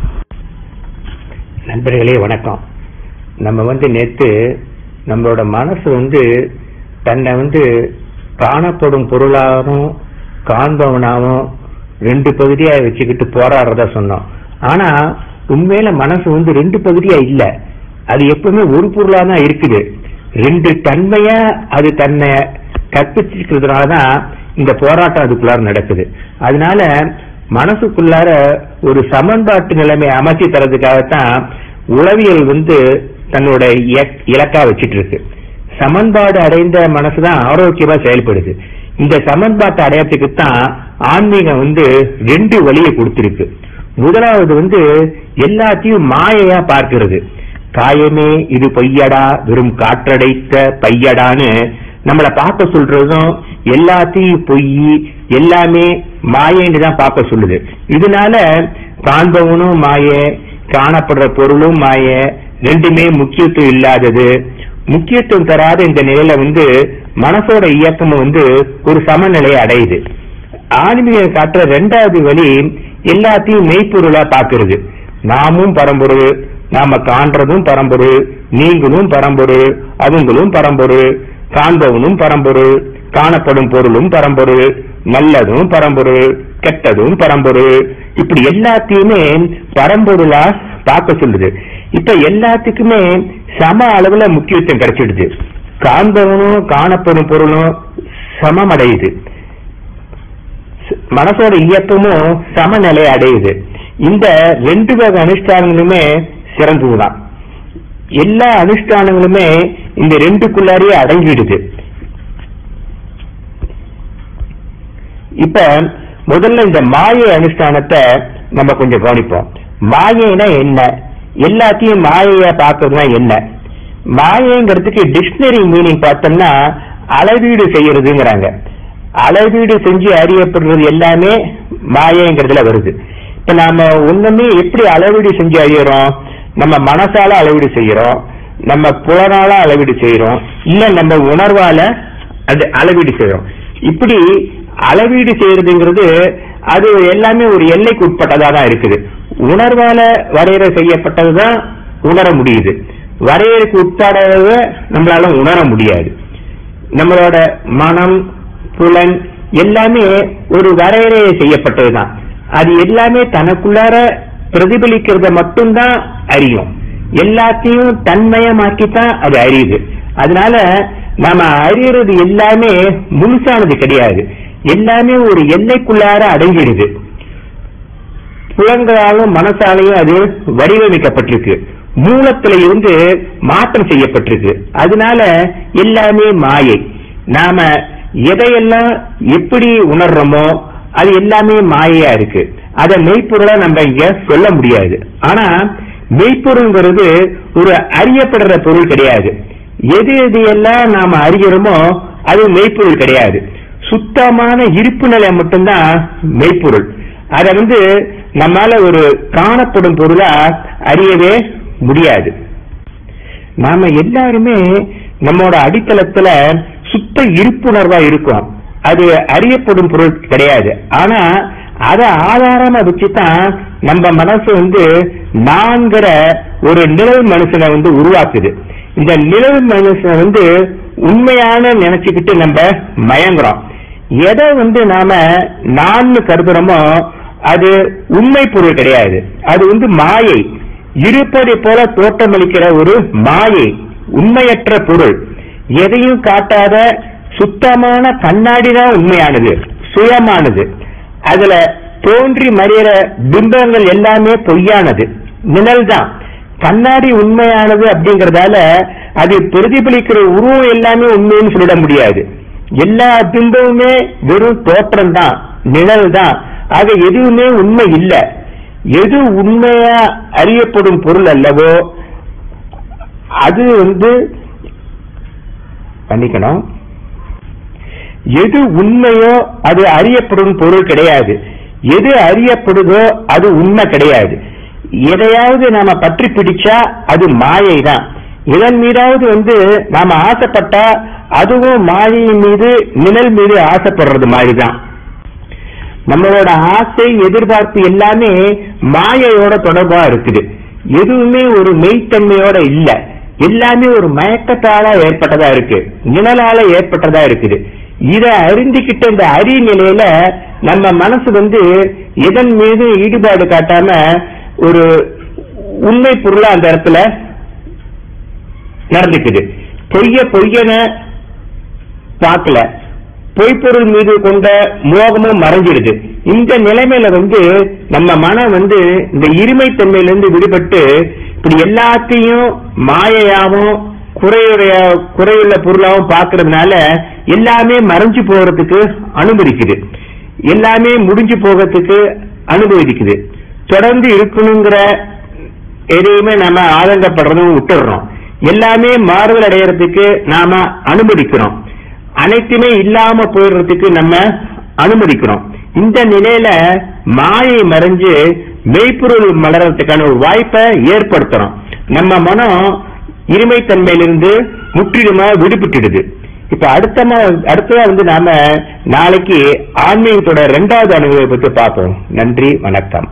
நண்பர்களே வணக்கம் நம்ம வந்து நேத்து நம்மளோட மனசு வந்து தன்னை வந்து காணப்படும் பொருளாகவும் காந்தவனாகவும் ரெண்டு பகுதியா வச்சுக்கிட்டு போராடுறதா சொன்னோம் ஆனா உண்மையில மனசு வந்து ரெண்டு பகுதியா இல்ல அது எப்பவுமே ஒரு பொருளா தான் இருக்குது ரெண்டு தன்மையா அது தன்னை கற்பிச்சிருக்கிறதுனாலதான் இந்த போராட்டம் அதுக்குள்ளார நடக்குது அதனால மனசுக்குள்ளார ஒரு சமன்பாட்டு நிலைமை அமைச்சு தரதுக்காகத்தான் உளவியல் வந்து தன்னோட இயக்- இலக்கா வச்சிட்டு இருக்கு சமன்பாடு அடைந்த மனசுதான் ஆரோக்கியமா செயல்படுது இந்த சமன்பாட்டை அடையறதுக்கு தான் ஆன்மீகம் வந்து ரெண்டு வழியை கொடுத்திருக்கு முதலாவது வந்து எல்லாத்தையும் மாயையா பார்க்கிறது காயமே இது பொய்யடா வெறும் காற்றடைத்த பையடான்னு நம்மளை பார்க்க சொல்றதும் எல்லாத்தையும் பொய் எல்லாமே மாயைன்னு தான் பார்க்க சொல்லுது இதனால காண்பவனும் மாயை காணப்படுற பொருளும் மாயை ரெண்டுமே முக்கியத்துவம் இல்லாதது முக்கியத்துவம் தராத இந்த நிலையில வந்து மனசோட இயக்கம் வந்து ஒரு சமநிலையை அடையுது ஆன்மீகம் காட்டுற ரெண்டாவது வழி எல்லாத்தையும் மெய்ப்பொருளா பாக்குறது நாமும் பரம்பொருள் நாம காண்றதும் பரம்பொருள் நீங்களும் பரம்பொருள் அவங்களும் பரம்பொருள் காண்பவனும் பரம்பொருள் காணப்படும் பொருளும் பரம்பொருள் நல்லதும் பரம்பொருள் கெட்டதும் பரம்பொருள் இப்படி எல்லாத்தையுமே பரம்பொருளா பார்க்க சொல்லுது இப்ப எல்லாத்துக்குமே சம அளவுல முக்கியத்துவம் கிடைச்சிடுது காண்பவனும் காணப்படும் பொருளும் சமமடையுது மனசோட இயக்கமும் சமநிலை அடையுது இந்த ரெண்டு வகை அனுஷ்டானங்களுமே சிறந்ததுதான் எல்லா அனுஷ்டானங்களுமே இந்த ரெண்டுக்குள்ளாரியே அடங்கிடுது இப்ப முதல்ல இந்த மாயை அனுஷ்டானத்தை நம்ம கொஞ்சம் கவனிப்போம் மாயைனா என்ன எல்லாத்தையும் மாயையா பார்க்கறதுனா என்ன மாயைங்கிறதுக்கு டிக்ஷனரி மீனிங் பார்த்தோம்னா அளவீடு செய்யறதுங்கிறாங்க அளவீடு செஞ்சு அறியப்படுறது எல்லாமே மாயைங்கிறதுல வருது இப்ப நாம ஒண்ணுமே எப்படி அளவீடு செஞ்சு அறியறோம் நம்ம மனசால அளவீடு செய்யறோம் நம்ம புலனால அளவீடு செய்யறோம் இல்ல நம்ம உணர்வால அது அளவீடு செய்யறோம் இப்படி அளவீடு செய்யறதுங்கிறது அது எல்லாமே ஒரு எல்லைக்கு உட்பட்டதா தான் இருக்குது உணர்வால வரையறை செய்யப்பட்டதுதான் உணர முடியுது வரையறைக்கு உட்படாதத நம்மளால உணர முடியாது நம்மளோட மனம் புலன் எல்லாமே ஒரு வரையறை செய்யப்பட்டதுதான் அது எல்லாமே தனக்குள்ளார பிரதிபலிக்கிறத மட்டும்தான் அறியும் எல்லாத்தையும் தன்மயமாக்கித்தான் அது அறியுது அதனால நாம அறியறது எல்லாமே முழுசானது கிடையாது எல்லாமே ஒரு எல்லைக்குள்ளார அடங்கிடுது புலங்களாலும் மனசாலையும் அது வடிவமைக்கப்பட்டிருக்கு மூலத்தில இருந்து மாற்றம் செய்யப்பட்டிருக்கு அதனால எல்லாமே மாயை நாம எதையெல்லாம் எப்படி உணர்றோமோ அது எல்லாமே மாயையா இருக்கு அத மெய்ப்பொருளா நம்ம இங்க சொல்ல முடியாது ஆனா மெய்ப்பொருள்ங்கிறது ஒரு அறியப்படுற பொருள் கிடையாது எது எது எல்லாம் நாம அறிகிறோமோ அது மெய்ப்பொருள் கிடையாது சுத்தமான இருப்பு நிலை மட்டும்தான் மெய்ப்பொருள் அத வந்து நம்மால ஒரு காணப்படும் பொருளா அறியவே முடியாது நாம எல்லாருமே நம்மோட அடித்தளத்துல சுத்த இருப்புணர்வா இருக்கும் அது அறியப்படும் பொருள் கிடையாது ஆனா அத ஆதாரமா வச்சுதான் நம்ம மனசு வந்து நான்கிற ஒரு நிழல் மனுஷனை வந்து உருவாக்குது இந்த நிழல் மனுஷனை வந்து உண்மையான நினைச்சுக்கிட்டு நம்ம மயங்குறோம் எதை வந்து நாம நான் கருதுறோமோ அது உண்மை பொருள் கிடையாது அது வந்து மாயை இருப்பதை போல தோற்றமளிக்கிற ஒரு மாயை உண்மையற்ற பொருள் எதையும் காட்டாத சுத்தமான கண்ணாடி தான் உண்மையானது சுயமானது அதுல தோன்றி மறையிற பிம்பங்கள் எல்லாமே பொய்யானது நிழல் தான் கண்ணாடி உண்மையானது அப்படிங்கறதால அது பிரதிபலிக்கிற உருவம் எல்லாமே உண்மைன்னு சொல்லிட முடியாது எல்லா பிம்பமுமே வெறும் தோற்றம் தான் நிழல் தான் ஆக எதுவுமே உண்மை இல்ல எது உண்மையா அறியப்படும் பொருள் அல்லவோ அது வந்து பண்ணிக்கணும் எது உண்மையோ அது அறியப்படும் பொருள் கிடையாது எது அறியப்படுதோ அது உண்மை கிடையாது எதையாவது நாம பற்றி பிடிச்சா அது மாயை தான் இதன் மீதாவது வந்து நாம ஆசைப்பட்டா அதுவும் மாயையின் மீது நிழல் மீது ஆசைப்படுறது மாதிரி தான் நம்மளோட ஆசை எதிர்பார்ப்பு எல்லாமே மாயையோட தொடர்பா இருக்குது எதுவுமே ஒரு மெய்த்தன்மையோட இல்ல எல்லாமே ஒரு மயக்கத்தால ஏற்பட்டதா இருக்கு நிழலால ஏற்பட்டதா இருக்குது இத அறிந்துகிட்ட இந்த அறி நிலையில நம்ம மனசு வந்து எதன் மீது ஈடுபாடு காட்டாம ஒரு உண்மை பொருளா அந்த இடத்துல நடந்துக்குது பொய்ய பொய்யன பார்க்கல பொய்ப்பொருள் மீது கொண்ட மோகமும் மறைஞ்சிடுது இந்த நிலைமையில வந்து நம்ம மனம் வந்து இந்த இருமைத்தன்மையிலிருந்து விடுபட்டு இப்படி எல்லாத்தையும் மாயையாவும் குறையுடைய குறையுள்ள பொருளாவும் பார்க்கறதுனால எல்லாமே மறைஞ்சு போறதுக்கு அனுமதிக்குது எல்லாமே முடிஞ்சு போகிறதுக்கு அனுமதிக்குது தொடர்ந்து இருக்கணுங்கிற எதையுமே நாம ஆதங்கப்படுறதும் விட்டுடுறோம் எல்லாமே மாறுதல் அடையறதுக்கு நாம அனுமதிக்கிறோம் அனைத்துமே இல்லாம போயிடுறதுக்கு நம்ம அனுமதிக்கிறோம் இந்த நிலையில மாயை மறைஞ்சு மெய்ப்பொருள் மலர்றதுக்கான ஒரு வாய்ப்பை ஏற்படுத்துறோம் நம்ம மனம் இருமைத்தன்மையிலிருந்து முற்றிலுமா விடுபட்டுடுது இப்ப அடுத்த ம- அடுத்ததா வந்து நாம நாளைக்கு ஆன்மீகத்தோட ரெண்டாவது அனுபவத்தை பத்தி பார்ப்போம் நன்றி வணக்கம்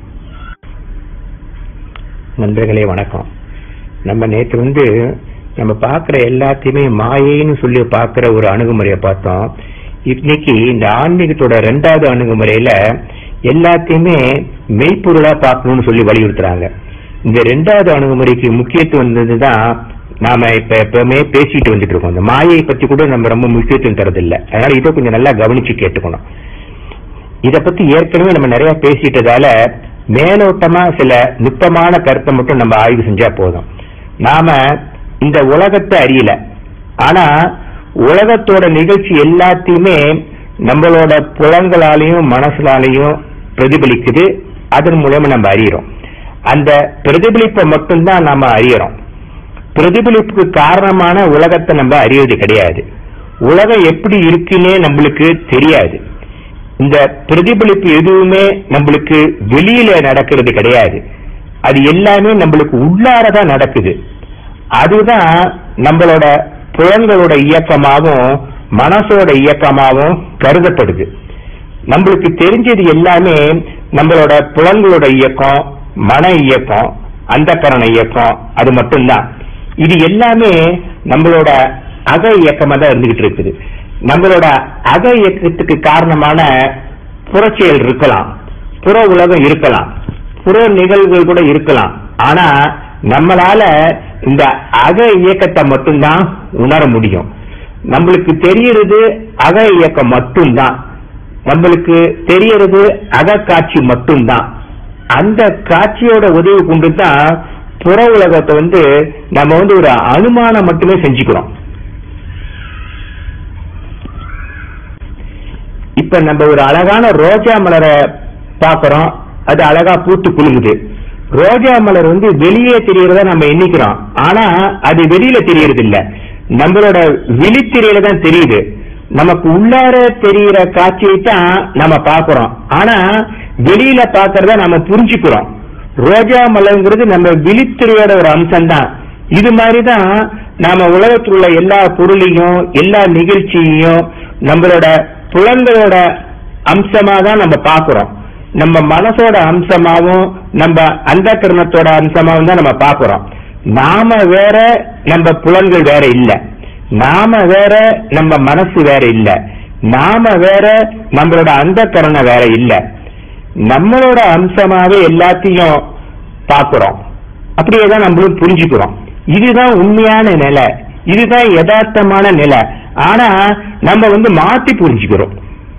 நண்பர்களே வணக்கம் நம்ம நேற்று வந்து நம்ம பார்க்கிற எல்லாத்தையுமே மாயைன்னு சொல்லி பார்க்கிற ஒரு அணுகுமுறையை பார்த்தோம் இன்னைக்கு இந்த ஆன்மீகத்தோட ரெண்டாவது அணுகுமுறையில எல்லாத்தையுமே மெய்ப்பொருளா பார்க்கணும்னு சொல்லி வலியுறுத்துறாங்க இந்த ரெண்டாவது அணுகுமுறைக்கு முக்கியத்துவம் வந்ததுதான் நாம இப்ப எப்பவுமே பேசிட்டு வந்துட்டு இருக்கோம் இந்த மாயை பத்தி கூட நம்ம ரொம்ப முக்கியத்துவம் தரதில்லை அதனால இதை கொஞ்சம் நல்லா கவனிச்சு கேட்டுக்கணும் இத பத்தி ஏற்கனவே நம்ம நிறைய பேசிட்டதால மேலோட்டமா சில நுட்பமான கருத்தை மட்டும் நம்ம ஆய்வு செஞ்சா போதும் நாம இந்த உலகத்தை அறியல ஆனா உலகத்தோட நிகழ்ச்சி எல்லாத்தையுமே நம்மளோட புலங்களாலையும் மனசுலாலையும் பிரதிபலிக்குது அதன் மூலமா நம்ம அறியறோம் அந்த பிரதிபலிப்பை மட்டும்தான் நாம அறியறோம் பிரதிபலிப்புக்கு காரணமான உலகத்தை நம்ம அறிவது கிடையாது உலகம் எப்படி இருக்குன்னே நம்மளுக்கு தெரியாது இந்த பிரதிபலிப்பு எதுவுமே நம்மளுக்கு வெளியில நடக்கிறது கிடையாது அது எல்லாமே நம்மளுக்கு உள்ளாரதான் நடக்குது அதுதான் நம்மளோட புலன்களோட இயக்கமாகவும் மனசோட இயக்கமாகவும் கருதப்படுது நம்மளுக்கு தெரிஞ்சது எல்லாமே நம்மளோட புலன்களோட இயக்கம் மன இயக்கம் அந்த கரண இயக்கம் அது மட்டும்தான் இது எல்லாமே நம்மளோட அக இயக்கமா தான் இருந்துகிட்டு இருக்குது நம்மளோட அக இயக்கத்துக்கு காரணமான புறச்செயல் இருக்கலாம் புற உலகம் இருக்கலாம் புற நிகழ்வுகள் கூட இருக்கலாம் ஆனா நம்மளால இந்த அக இயக்கத்தை மட்டும்தான் உணர முடியும் நம்மளுக்கு தெரியறது அக இயக்கம் மட்டும்தான் நம்மளுக்கு தெரியறது அக காட்சி மட்டும்தான் அந்த காட்சியோட உதவி கொண்டு தான் புற உலகத்தை வந்து நம்ம வந்து ஒரு அனுமானம் மட்டுமே செஞ்சுக்கிறோம் இப்ப நம்ம ஒரு அழகான ரோஜா மலரை பார்க்கறோம் அது அழகா பூத்து குலுங்குது ரோஜா மலர் வந்து வெளியே தெரியறத நம்ம எண்ணிக்கிறோம் ஆனா அது வெளியில தெரியறது இல்ல நம்மளோட விழித்திரையில தான் தெரியுது நமக்கு உள்ளார தெரியிற காட்சியை தான் நம்ம பார்க்கறோம் ஆனா வெளியில பார்க்கறத நம்ம புரிஞ்சுக்கிறோம் ரோஜா மலர்ங்கிறது நம்ம விழித்திரையோட ஒரு அம்சம் தான் இது மாதிரிதான் நாம உலகத்தில் உள்ள எல்லா பொருளையும் எல்லா நிகழ்ச்சியையும் நம்மளோட புலன்களோட அம்சமா தான் நம்ம பார்க்கிறோம் நம்ம மனசோட அம்சமாவும் நம்ம அந்த கரணத்தோட அம்சமாவும் தான் நம்ம பார்க்கிறோம் நாம வேற நம்ம புலன்கள் வேற இல்ல நாம வேற நம்ம மனசு வேற இல்ல நாம வேற நம்மளோட அந்த கரணம் வேற இல்ல நம்மளோட அம்சமாவே எல்லாத்தையும் பார்க்கிறோம் அப்படியே தான் நம்மளும் புரிஞ்சுக்கிறோம் இதுதான் உண்மையான நிலை இதுதான் யதார்த்தமான நிலை ஆனா நம்ம வந்து மாத்தி புரிஞ்சுக்கிறோம்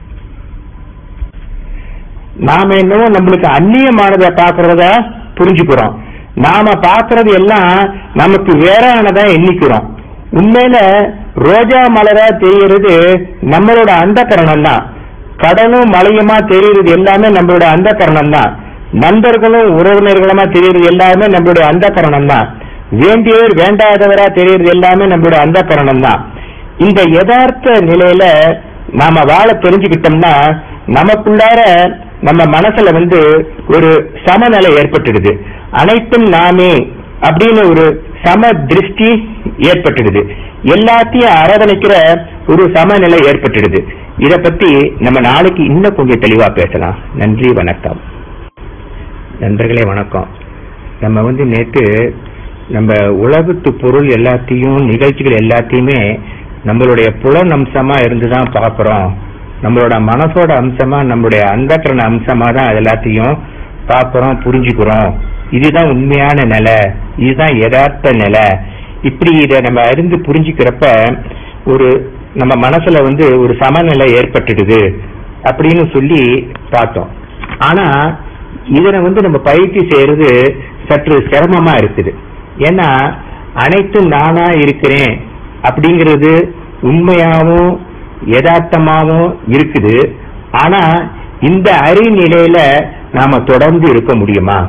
நாம என்னவோ நம்மளுக்கு அந்நியமானதை பாக்குறத புரிஞ்சுக்கிறோம் நாம பாக்குறது எல்லாம் நமக்கு வேறானதா எண்ணிக்கிறோம் உண்மையில ரோஜா மலரா தெரியறது நம்மளோட அந்த கரணம் தான் கடலும் மலையுமா தெரியுறது எல்லாமே நம்மளுடைய அந்த கரணம் தான் நண்பர்களும் உறவினர்களுமா தெரியுறது எல்லாமே நம்மளுடைய அந்த கரணம் தான் வேண்டியவர் வேண்டாதவரா தெரியுறது எல்லாமே நம்மளுடைய அந்த கரணம் தான் இந்த யதார்த்த நிலையில நாம வாழ தெரிஞ்சுக்கிட்டோம்னா நமக்குள்ளார நம்ம மனசுல வந்து ஒரு சமநிலை ஏற்பட்டுடுது அனைத்தும் நாமே அப்படின்னு ஒரு சம திருஷ்டி ஏற்பட்டுடுது எல்லாத்தையும் அரவணைக்கிற ஒரு சமநிலை ஏற்பட்டுடுது இத பத்தி நம்ம நாளைக்கு இன்னும் கொஞ்சம் தெளிவா பேசலாம் நன்றி வணக்கம் நண்பர்களே வணக்கம் நம்ம வந்து நேத்து நம்ம உலகத்து பொருள் எல்லாத்தையும் நிகழ்ச்சிகள் எல்லாத்தையுமே நம்மளுடைய புலன் அம்சமா இருந்துதான் பார்க்கிறோம் நம்மளோட மனசோட அம்சமா நம்மளுடைய அந்தக்கரண அம்சமா தான் அது எல்லாத்தையும் பார்க்கிறோம் புரிஞ்சுக்கிறோம் இதுதான் உண்மையான நிலை இதுதான் யதார்த்த நிலை இப்படி இதை நம்ம அறிந்து புரிஞ்சுக்கிறப்ப ஒரு நம்ம மனசுல வந்து ஒரு சமநிலை ஏற்பட்டுடுது அப்படின்னு சொல்லி பார்த்தோம் ஆனா இதனை வந்து நம்ம பயிற்சி செய்யறது சற்று சிரமமா இருக்குது ஏன்னா அனைத்தும் நானா இருக்கிறேன் அப்படிங்கிறது உண்மையாவும் யதார்த்தமாவும் இருக்குது ஆனா இந்த அறிநிலையில நாம தொடர்ந்து இருக்க முடியுமா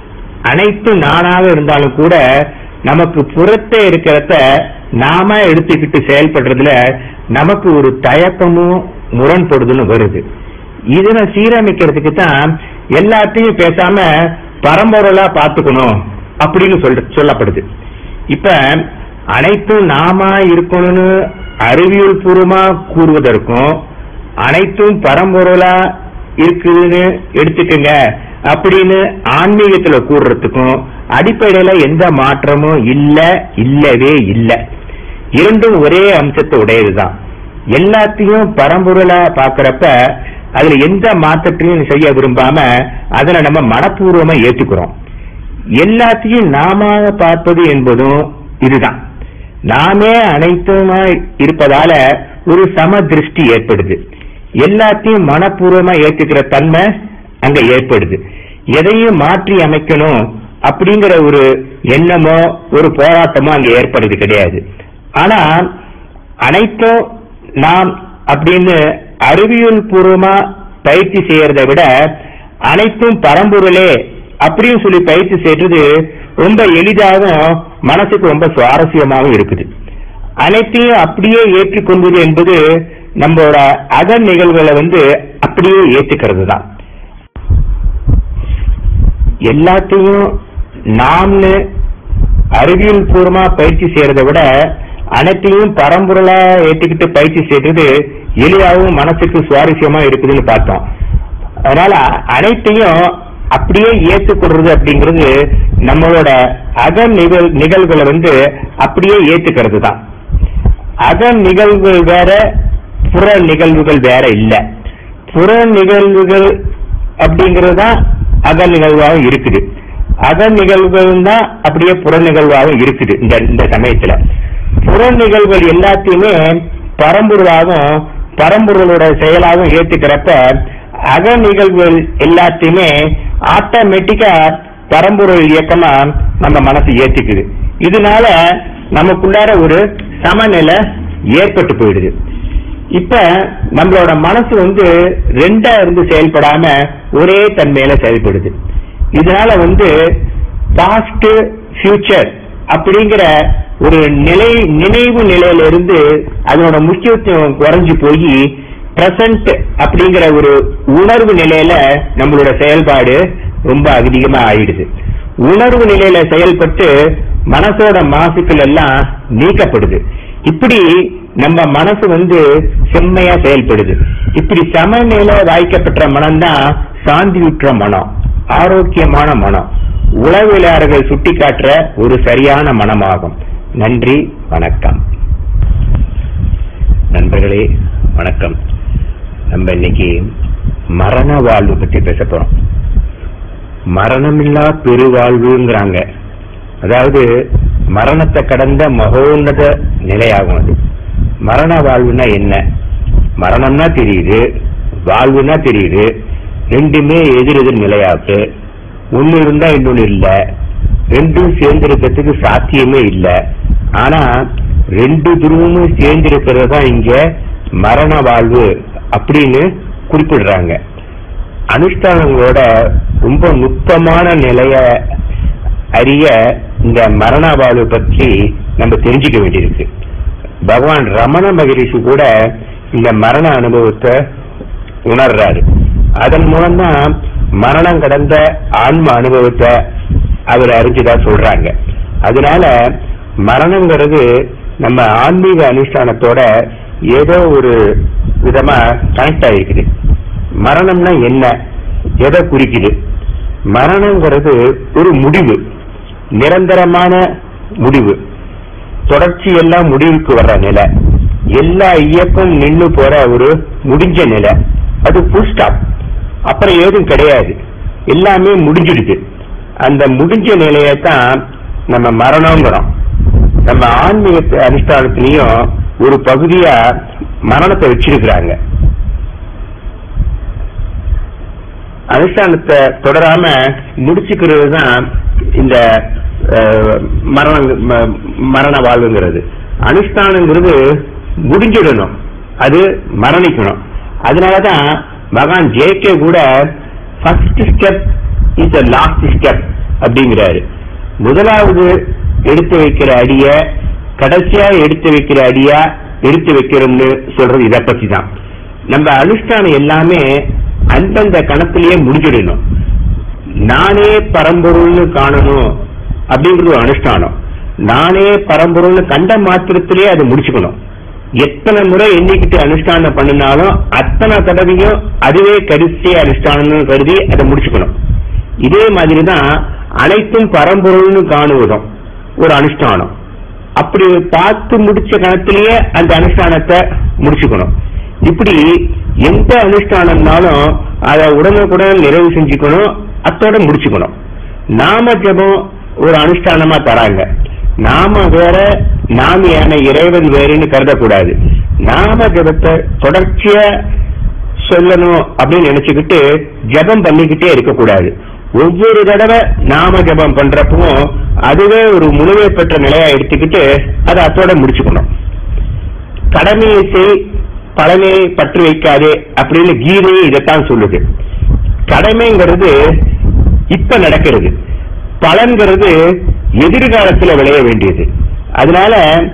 அனைத்து நானாக இருந்தாலும் கூட நமக்கு புறத்தே இருக்கிறத நாம எடுத்துக்கிட்டு செயல்படுறதுல நமக்கு ஒரு தயக்கமும் முரண்படுதலும் வருது இதனை சீரமைக்கிறதுக்கு தான் எல்லாத்தையும் பேசாம பரம்பொருளா பார்த்துக்கணும் அப்படின்னு சொல்ற சொல்லப்படுது இப்ப அனைத்தும் நாம இருக்கணும்னு அறிவியல் பூர்வமா கூறுவதற்கும் அனைத்தும் பரம்பொருளா இருக்குதுன்னு எடுத்துக்கங்க அப்படின்னு ஆன்மீகத்துல கூறுறதுக்கும் அடிப்படையில எந்த மாற்றமும் இல்ல இல்லவே இல்ல இரண்டும் ஒரே அம்சத்தை உடையதுதான் எல்லாத்தையும் பரம்பொருளா பாக்குறப்ப அதுல எந்த மாற்றத்தையும் செய்ய விரும்பாம அதனை நம்ம மனப்பூர்வமா ஏத்துக்கிறோம் எல்லாத்தையும் நாம பார்ப்பது என்பதும் இதுதான் நாமே அனைத்துமா இருப்பதால ஒரு சம திருஷ்டி ஏற்படுது எல்லாத்தையும் மனப்பூர்வமா ஏத்துக்கிற தன்மை அங்க ஏற்படுது எதையும் மாற்றி அமைக்கணும் அப்படிங்கிற ஒரு எண்ணமோ ஒரு போராட்டமோ அங்க ஏற்படுது கிடையாது ஆனா அனைத்தும் நாம் அப்படின்னு அறிவியல் பூர்வமா பயிற்சி செய்யறதை விட அனைத்தும் பரம்பொருளே அப்படின்னு சொல்லி பயிற்சி செய்யறது ரொம்ப எளிதாகவும் மனசுக்கு ரொம்ப சுவாரஸ்யமாகவும் இருக்குது அனைத்தையும் அப்படியே ஏற்றுக்கொள்வது என்பது நம்மளோட அக நிகழ்வுகளை வந்து அப்படியே ஏற்றுக்கிறது தான் எல்லாத்தையும் நாம்னு அறிவியல் பூர்வமா பயிற்சி செய்யறதை விட அனைத்தையும் பரம்பொருளா ஏற்றுக்கிட்டு பயிற்சி செய்யறது எளிதாகவும் மனசுக்கு சுவாரஸ்யமா இருக்குதுன்னு பார்த்தோம் அதனால அனைத்தையும் அப்படியே ஏற்றுக்கொள்றது அப்படிங்கிறது நம்மளோட அக நிகழ் நிகழ்வுகளை வந்து அப்படியே ஏத்துக்கிறது தான் அக நிகழ்வுகள் வேற புற நிகழ்வுகள் வேற இல்ல புற நிகழ்வுகள் அப்படிங்கிறது தான் அக நிகழ்வாகவும் இருக்குது அக நிகழ்வுகள் தான் அப்படியே புற நிகழ்வாகவும் இருக்குது இந்த இந்த சமயத்துல புற நிகழ்வுகள் எல்லாத்தையுமே பரம்பொருளாகவும் பரம்பொருளோட செயலாகவும் ஏத்துக்கிறப்ப அக நிகழ்வுகள் எல்லாத்தையுமே ஆட்டோமேட்டிக்கா பரம்பொருள் இயக்கமா நம்ம மனசு ஏத்துக்குது இதனால நமக்குள்ளார ஒரு சமநிலை ஏற்பட்டு போயிடுது இப்ப நம்மளோட மனசு வந்து ரெண்டா இருந்து செயல்படாம ஒரே தன்மையில செயல்படுது இதனால வந்து பாஸ்ட் ஃபியூச்சர் அப்படிங்கிற ஒரு நிலை நினைவு நிலையில இருந்து அதனோட முக்கியத்துவம் குறைஞ்சு போய் பிரசன்ட் அப்படிங்கிற ஒரு உணர்வு நிலையில நம்மளோட செயல்பாடு ரொம்ப அதிகமா ஆயிடுது உணர்வு நிலையில செயல்பட்டு மனசோட மாசுக்கள் எல்லாம் நீக்கப்படுது இப்படி நம்ம மனசு வந்து செம்மையா செயல்படுது இப்படி சமநிலை வாய்க்கப்பட்ட மனம்தான் சாந்தியுற்ற மனம் ஆரோக்கியமான மனம் உளவியலாளர்கள் சுட்டிக்காட்டுற ஒரு சரியான மனமாகும் நன்றி வணக்கம் நண்பர்களே வணக்கம் நம்ம இன்னைக்கு மரண வாழ்வு பத்தி பேச போறோம் மரணமில்லா பெருவாழ்வுங்கிறாங்க அதாவது மரணத்தை கடந்த மகோன்னத நிலையாகும் அது மரண வாழ்வுனா என்ன மரணம்னா தெரியுது வாழ்வுனா தெரியுது ரெண்டுமே எதிர் எதிர் நிலையாக்கு ஒண்ணு இருந்தா இன்னொன்னு இல்ல ரெண்டும் சேர்ந்திருக்கிறதுக்கு சாத்தியமே இல்ல ஆனா ரெண்டு துருவமும் சேர்ந்திருக்கிறது தான் இங்க மரண வாழ்வு அப்படின்னு குறிப்பிடுறாங்க அனுஷ்டானங்களோட ரொம்ப நுட்பமான நிலைய அறிய இந்த மரண வாழ்வு பற்றி நம்ம தெரிஞ்சுக்க வேண்டியிருக்கு பகவான் ரமண மகரிஷி கூட இந்த மரண அனுபவத்தை உணர்றாரு அதன் மூலம்தான் மரணம் கடந்த ஆன்ம அனுபவத்தை அவர் அறிஞ்சதா சொல்றாங்க அதனால மரணங்கிறது நம்ம ஆன்மீக அனுஷ்டானத்தோட ஏதோ ஒரு விதமா கனெக்ட் ஆகிருக்குது மரணம்னா என்ன எதை குறிக்குது மரணங்கிறது ஒரு முடிவு நிரந்தரமான முடிவு தொடர்ச்சி எல்லாம் முடிவுக்கு வர்ற நிலை எல்லா இயக்கம் நின்னு போற ஒரு முடிஞ்ச நிலை அது ஃபுல் ஸ்டாப் அப்புறம் ஏதும் கிடையாது எல்லாமே முடிஞ்சிடுது அந்த முடிஞ்ச நிலையத்தான் நம்ம மரணங்கிறோம் நம்ம ஆன்மீக அனுஷ்டானத்திலையும் ஒரு பகுதியா மரணத்தை வச்சிருக்கிறாங்க அனுஷ்டானத்தை தொடராம முடிச்சுக்கிறது தான் இந்த அஹ், மரணம் ம- மரண வாழ்வுங்கிறது அனுஷ்டானங்கிறது முடிஞ்சிடணும் அது மரணிக்கணும் அதனாலதான் பகவான் ஜேகே கூட first step is the last step அப்படிங்கிறாரு முதலாவது எடுத்து வைக்கிற அடிய கடைசியா எடுத்து வைக்கிற அடியா எடுத்து வைக்கிறோம்னு சொல்றது இதை பத்தி தான் நம்ம அனுஷ்டானம் எல்லாமே அந்தந்த கணத்திலேயே முடிஞ்சிடணும் நானே பரம்பொருள்னு காணணும் அப்படிங்கிறது ஒரு அனுஷ்டானம் நானே பரம்பொருள்னு கண்ட மாத்திரத்திலேயே அதை முடிச்சுக்கணும் எத்தனை முறை எண்ணிக்கிட்டு அனுஷ்டானம் பண்ணினாலும் அத்தனை தடவையும் அதுவே கரிசிய அனுஷ்டானம்னு கருதி அதை முடிச்சுக்கணும் இதே மாதிரி தான் அனைத்தும் பரம்பொருள்னு காணுவதும் ஒரு அனுஷ்டானம் அப்படி பார்த்து முடிச்ச கணத்திலேயே அந்த அனுஷ்டானத்தை முடிச்சுக்கணும் இப்படி எந்த அனுஷ்டானம்னாலும் அதை உடனுக்குடன் நிறைவு செஞ்சுக்கணும் அத்தோட முடிச்சுக்கணும் நாம ஜபம் ஒரு அனுஷ்டானமா தராங்க நாம வேற நாமியான இறைவன் வேறுன்னு கருதக்கூடாது நாம ஜபத்தை தொடர்ச்சியா சொல்லணும் அப்படின்னு நினைச்சுக்கிட்டு ஜபம் பண்ணிக்கிட்டே இருக்கக்கூடாது ஒவ்வொரு தடவை நாம ஜபம் பண்றப்பவும் அதுவே ஒரு முழுமை பெற்ற நிலையா எடுத்துக்கிட்டு அதை அத்தோட முடிச்சுக்கணும் கடமையை செய் பலனை பற்று வைக்காதே அப்படின்னு கீதையே இதைத்தான் சொல்லுது கடமைங்கிறது இப்ப நடக்கிறது பலன்கிறது எதிர்காலத்துல விளைய வேண்டியது அதனால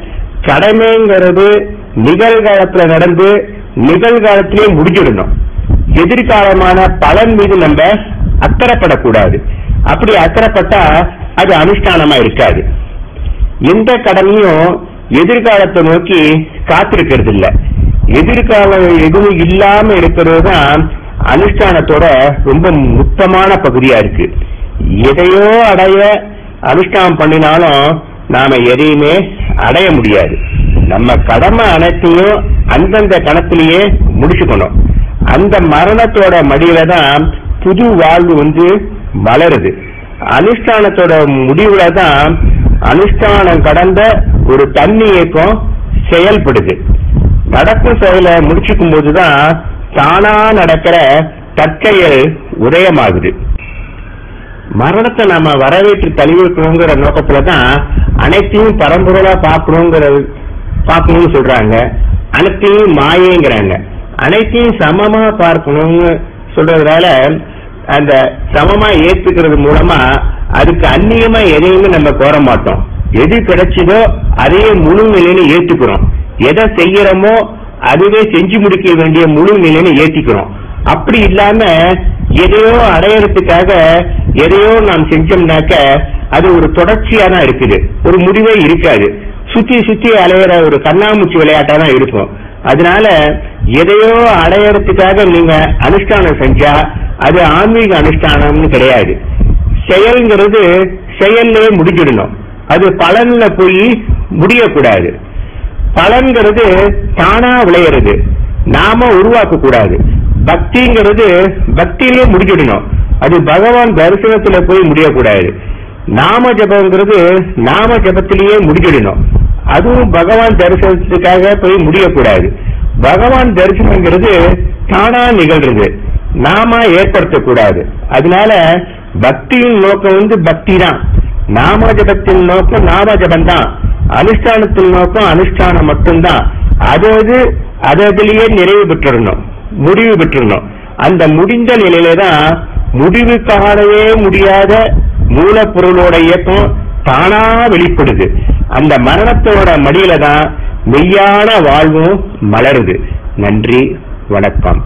கடமைங்கிறது நிகழ்காலத்துல நடந்து நிகழ்காலத்திலே முடிஞ்சிடணும் எதிர்காலமான பலன் மீது நம்ம அக்கறைப்படக்கூடாது அப்படி அக்கறைப்பட்டா அது அனுஷ்டானமா இருக்காது எந்த கடமையும் எதிர்காலத்தை நோக்கி காத்திருக்கிறது இல்ல எதிர்காலம் எதுவும் இல்லாம இருக்கிறது தான் அனுஷ்டானத்தோட ரொம்ப நுட்பமான பகுதியா இருக்கு எதையோ அடைய அனுஷ்டானம் பண்ணினாலும் நாம எதையுமே அடைய முடியாது நம்ம கடமை அனைத்தையும் அந்தந்த கணத்திலேயே முடிச்சுக்கணும் அந்த மரணத்தோட மடியில தான் புது வாழ்வு வந்து மலருது அனுஷ்டானத்தோட முடிவுல தான் அனுஷ்டானம் கடந்த ஒரு தண்ணி இயக்கம் செயல்படுது நடக்கும் செயலை முடிச்சுக்கும் போதுதான் தானா நடக்கிற தற்செயல் உதயமாகுது மரணத்தை நாம வரவேற்று தழுவிக்கணுங்கிற நோக்கத்துல தான் அனைத்தையும் பரம்பொருளா பார்க்கணுங்கிறது பார்க்கணும்னு சொல்றாங்க அனைத்தையும் மாயேங்கிறாங்க அனைத்தையும் சமமா பார்க்கணும்னு சொல்றதுனால அந்த சமமா ஏத்துக்கிறது மூலமா அதுக்கு அந்நியமா எதையுமே நம்ம கோர மாட்டோம் எது கிடைச்சதோ அதையே முழு நிலையில ஏத்துக்கிறோம் எதை செய்யறோமோ அதுவே செஞ்சு முடிக்க வேண்டிய முழு நிலையில ஏத்திக்கிறோம் அப்படி இல்லாம எதையோ அடையறதுக்காக எதையோ நாம் செஞ்சோம்னாக்க அது ஒரு தொடர்ச்சியா தான் இருக்குது ஒரு முடிவே இருக்காது சுத்தி சுத்தி அலையிற ஒரு கண்ணாமூச்சி விளையாட்டா தான் இருக்கும் அதனால எதையோ அடையறதுக்காக நீங்க அனுஷ்டானம் செஞ்சா அது ஆன்மீக அனுஷ்டானம்னு கிடையாது செயல்ங்கிறது செயல்லே முடிஞ்சிடணும் அது பலன்ல போய் முடியக்கூடாது பலன்கிறது தானா விளையிறது நாம உருவாக்க கூடாது பக்திங்கிறது பக்தியிலேயே முடிஞ்சிடணும் அது பகவான் தரிசனத்துல போய் முடியக்கூடாது நாம ஜபங்கிறது நாம ஜபத்திலேயே முடிஞ்சிடணும் அதுவும் பகவான் தரிசனத்துக்காக போய் முடியக்கூடாது பகவான் தரிசனங்கிறது தானா நிகழ்றது நாம ஏற்படுத்தக்கூடாது அதனால பக்தியின் நோக்கம் வந்து பக்தி தான் நாம ஜபத்தின் நோக்கம் நாம ஜபம் தான் அனுஷ்டானத்தின் நோக்கம் அனுஷ்டானம் மட்டும்தான் அது அது அது அதிலேயே நிறைவு பெற்றிடணும் முடிவு பெற்றிருந்தோம் அந்த முடிந்த நிலையில தான் முடிவு காணவே முடியாத மூலப்பொருளோட இயக்கம் தானா வெளிப்படுது அந்த மரணத்தோட மடியில தான் மெய்யான வாழ்வும் மலருது நன்றி வணக்கம்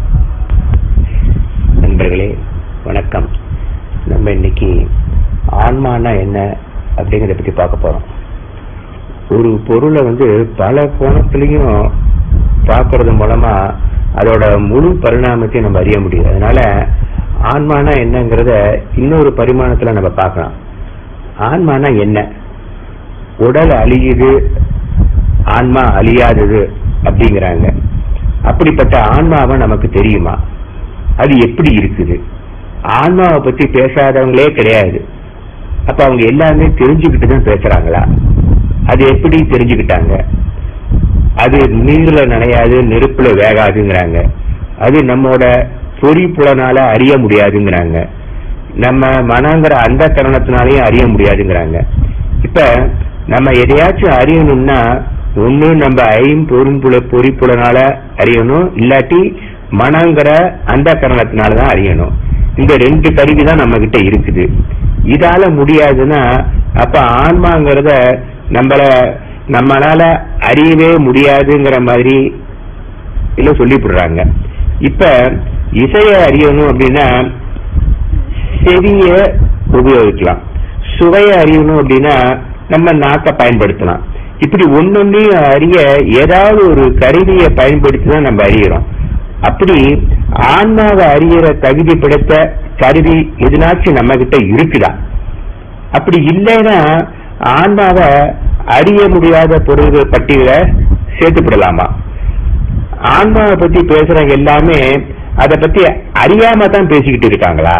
நண்பர்களே வணக்கம் நம்ம இன்னைக்கு ஆன்மானா என்ன அப்படிங்கறத பத்தி பார்க்க போறோம் ஒரு பொருளை வந்து பல கோணத்திலையும் பார்க்கறது மூலமா அதோட முழு பரிணாமத்தையும் நம்ம அறிய முடியும் அதனால ஆன்மானா என்னங்கிறத இன்னொரு பரிமாணத்துல நம்ம பார்க்கலாம் ஆன்மானா என்ன உடல் அழியுது ஆன்மா அழியாதது அப்படிங்கிறாங்க அப்படிப்பட்ட ஆன்மாவை நமக்கு தெரியுமா அது எப்படி இருக்குது ஆன்மாவை பத்தி பேசாதவங்களே கிடையாது அப்ப அவங்க எல்லாமே தெரிஞ்சுக்கிட்டு தான் பேசுறாங்களா அது எப்படி தெரிஞ்சுக்கிட்டாங்க அது நீர்ல நனையாது நெருப்புல வேகாதுங்கிறாங்க அது நம்மோட பொறி புலனால அறிய முடியாதுங்கிறாங்க நம்ம மனங்கிற அந்த கரணத்தினாலையும் அறிய முடியாதுங்கிறாங்க இப்ப நம்ம எதையாச்சும் அறியணும்னா ஒண்ணு நம்ம ஐம்பொரும்புல பொறிப்புலனால அறியணும் இல்லாட்டி மனங்கிற அந்த கரணத்தினாலதான் அறியணும் இந்த ரெண்டு கருவி தான் நம்ம கிட்ட இருக்குது இதால முடியாதுன்னா அப்ப ஆன்மாங்கிறத நம்மள நம்மளால அறியவே முடியாதுங்கிற மாதிரி இல்ல சொல்லிவிடுறாங்க இப்ப இசைய அறியணும் அப்படின்னா செவிய உபயோகிக்கலாம் சுவைய அறியணும் அப்படின்னா நம்ம நாக்க பயன்படுத்தலாம் இப்படி ஒன்னொன்னையும் அறிய ஏதாவது ஒரு கருவியை பயன்படுத்தி தான் நம்ம அறியறோம் அப்படி ஆன்மாவை அறியற தகுதி படைத்த கருவி எதுனாச்சும் நம்ம கிட்ட இருக்குதா அப்படி இல்லைன்னா ஆன்மாவை அறிய முடியாத பொருள்கள் பட்டியல சேர்த்துப்படலாமா ஆன்மாவை பத்தி பேசுறவங்க எல்லாமே அதை பத்தி அறியாம தான் பேசிக்கிட்டு இருக்காங்களா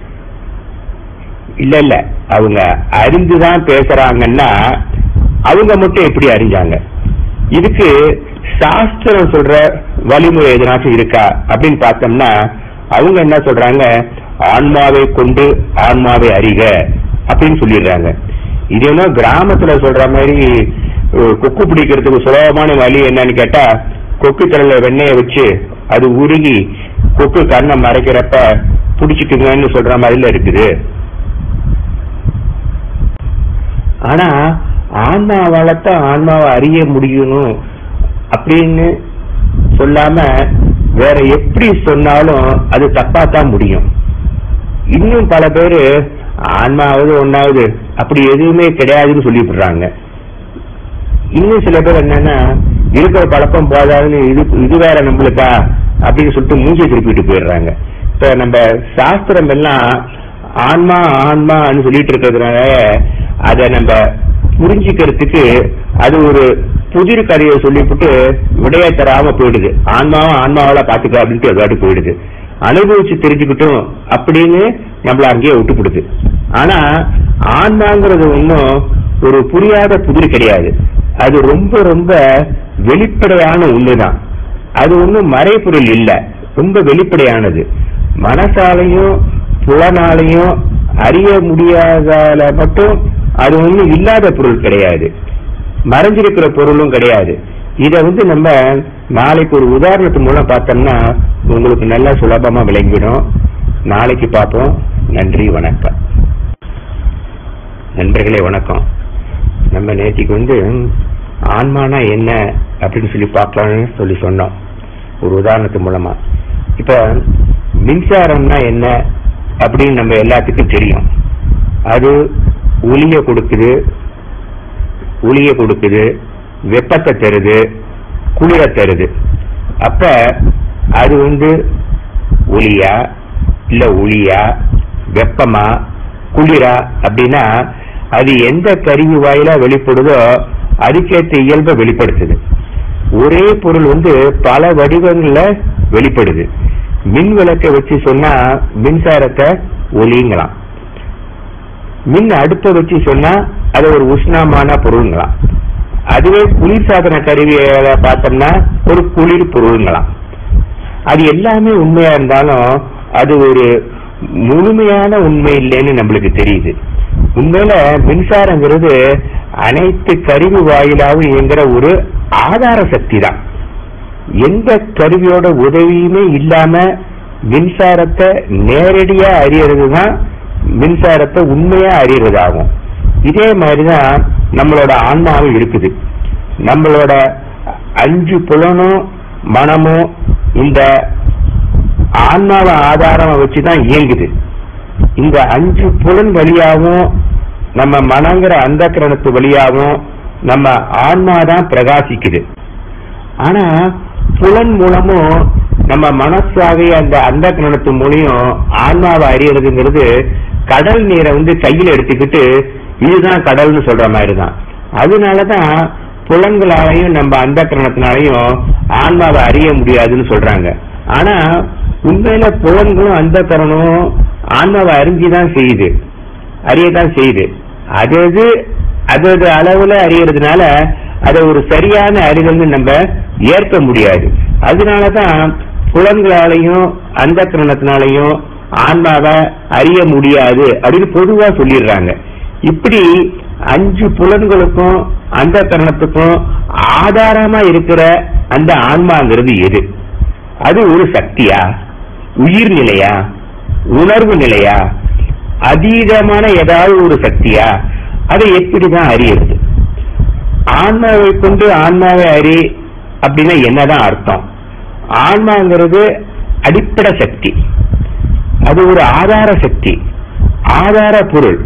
இல்ல இல்ல அவங்க அறிந்துதான் பேசுறாங்கன்னா அவங்க மட்டும் எப்படி அறிஞ்சாங்க இதுக்கு சாஸ்திரம் சொல்ற வழிமுறை எதனாச்சும் இருக்கா அப்படின்னு பார்த்தோம்னா அவங்க என்ன சொல்றாங்க ஆன்மாவை கொண்டு ஆன்மாவை அறிக அப்படின்னு சொல்லிடுறாங்க இது என்ன கிராமத்துல சொல்ற மாதிரி அஹ், கொக்கு பிடிக்கிறதுக்கு சுலபமான வழி என்னன்னு கேட்டா கொக்கு கடல வெண்ணெய வச்சு அது உருகி கொக்கு கண்ணை மறைக்கிறப்ப பிடிச்சிக்குங்கன்னு சொல்ற மாதிரில இருக்குது ஆனா ஆன்மாவால தான் ஆன்மாவை அறிய முடியணும் அப்படின்னு சொல்லாம வேற எப்படி சொன்னாலும் அது தப்பா தான் முடியும் இன்னும் பல பேரு ஆன்மாவது ஒன்னாவது அப்படி எதுவுமே கிடையாதுன்னு சொல்லிவிடுறாங்க இன்னும் சில பேர் என்னன்னா இருக்கிற பழக்கம் போதாதுன்னு இது இது வேற நம்மளுக்கா அப்படின்னு சொல்லிட்டு மூஞ்சி திருப்பிட்டு போயிடுறாங்க இப்ப நம்ம சாஸ்திரம் எல்லாம் ஆன்மா ஆன்மான்னு சொல்லிட்டு இருக்கிறதுனால அதை நம்ம புரிஞ்சுக்கிறதுக்கு அது ஒரு புதிர் கதையை சொல்லிவிட்டு விடைய தராம போயிடுது ஆன்மாவும் ஆன்மாவால பாத்துக்க அப்படின்ட்டு அது போயிடுது அனுபவிச்சு தெரிஞ்சுக்கிட்டும் அப்படின்னு நம்மள அங்கேயே விட்டுப்படுது ஆனா ஆன்மாங்கிறது ஒன்றும் ஒரு புரியாத புதிர் கிடையாது அது ரொம்ப ரொம்ப வெளிப்படையான ஒண்ணுதான் அது ஒண்ணும் மறைபொருள் இல்ல ரொம்ப வெளிப்படையானது மனசாலையும் புலனாலையும் அறிய முடியாதால மட்டும் அது ஒண்ணும் இல்லாத பொருள் கிடையாது மறைஞ்சிருக்கிற பொருளும் கிடையாது இத வந்து நம்ம நாளைக்கு ஒரு உதாரணத்து மூலம் பார்த்தோம்னா உங்களுக்கு நல்லா சுலபமா விளங்கிடும் நாளைக்கு பார்ப்போம் நன்றி வணக்கம் நண்பர்களே வணக்கம் நம்ம நேற்றுக்கு வந்து ஆன்மானா என்ன அப்படின்னு சொல்லி பார்க்கலாம்னு சொல்லி சொன்னோம் ஒரு உதாரணத்து மூலமா இப்ப மின்சாரம்னா என்ன அப்படின்னு நம்ம எல்லாத்துக்கும் தெரியும் அது ஒளிய கொடுக்குது ஒளிய கொடுக்குது வெப்பத்தை தருது குளிர தருது அப்ப அது வந்து ஒளியா இல்ல ஒளியா வெப்பமா குளிரா அப்படின்னா அது எந்த கருவி வாயிலா வெளிப்படுதோ அதுக்கேற்ற இயல்பை வெளிப்படுத்துது ஒரே பொருள் வந்து பல வடிவங்கள்ல வெளிப்படுது மின் விளக்கை வச்சு சொன்னா மின்சாரத்தை ஒளிங்கலாம் மின் அடுப்பை வச்சு சொன்னா அது ஒரு உஷ்ணமான பொருளுங்களாம் அதுவே குளிர்சாதன கருவியை பார்த்தோம்னா ஒரு குளிர் பொருளுங்களாம் அது எல்லாமே உண்மையா இருந்தாலும் அது ஒரு முழுமையான உண்மை இல்லைன்னு நம்மளுக்கு தெரியுது உண்மையில மின்சாரங்கிறது அனைத்து கருவி வாயிலாகவும் இயங்குற ஒரு ஆதார சக்தி தான் எந்த கருவியோட உதவியுமே இல்லாம மின்சாரத்தை நேரடியா அறியறது தான் மின்சாரத்தை உண்மையா அறியறதாகும் இதே மாதிரிதான் நம்மளோட ஆன்மாவும் இருக்குது நம்மளோட அஞ்சு புலனும் மனமும் இந்த ஆன்மாவை ஆதாரமா வச்சுதான் இயங்குது இந்த அஞ்சு புலன் வழியாவும் நம்ம மனங்கிற அந்த கிரணத்து வழியாவும் நம்ம ஆன்மா தான் பிரகாசிக்குது ஆனா புலன் மூலமும் நம்ம மனசாகிய அந்த அந்த கிரணத்து மூலியம் ஆன்மாவை அறியறதுங்கிறது கடல் நீரை வந்து கையில எடுத்துக்கிட்டு இதுதான் கடல்னு சொல்ற மாதிரி தான் அதனாலதான் புலன்களாலையும் நம்ம அந்த கிரணத்தினாலையும் ஆன்மாவை அறிய முடியாதுன்னு சொல்றாங்க ஆனா உண்மையில புலன்களும் அந்த கரணம் ஆன்மாவை அறிஞ்சுதான் செய்யுது அறியதான் செய்யுது அது அது அது அது அளவுல அறியறதுனால அதை ஒரு சரியான அறிதல்னு நம்ம ஏற்க முடியாது அதனாலதான் புலன்களாலையும் அந்த கிரணத்தினாலையும் ஆன்மாவை அறிய முடியாது அப்படின்னு பொதுவா சொல்லிடுறாங்க இப்படி அஞ்சு புலன்களுக்கும் அந்த கரணத்துக்கும் ஆதாரமா இருக்கிற அந்த ஆன்மாங்கிறது எது அது ஒரு சக்தியா உயிர் நிலையா உணர்வு நிலையா அதீதமான ஏதாவது ஒரு சக்தியா அதை எப்படிதான் அறியறது ஆன்மாவை கொண்டு ஆன்மாவை அறி அப்படின்னா என்னதான் அர்த்தம் ஆன்மாங்கிறது அடிப்படை சக்தி அது ஒரு ஆதார சக்தி ஆதார பொருள்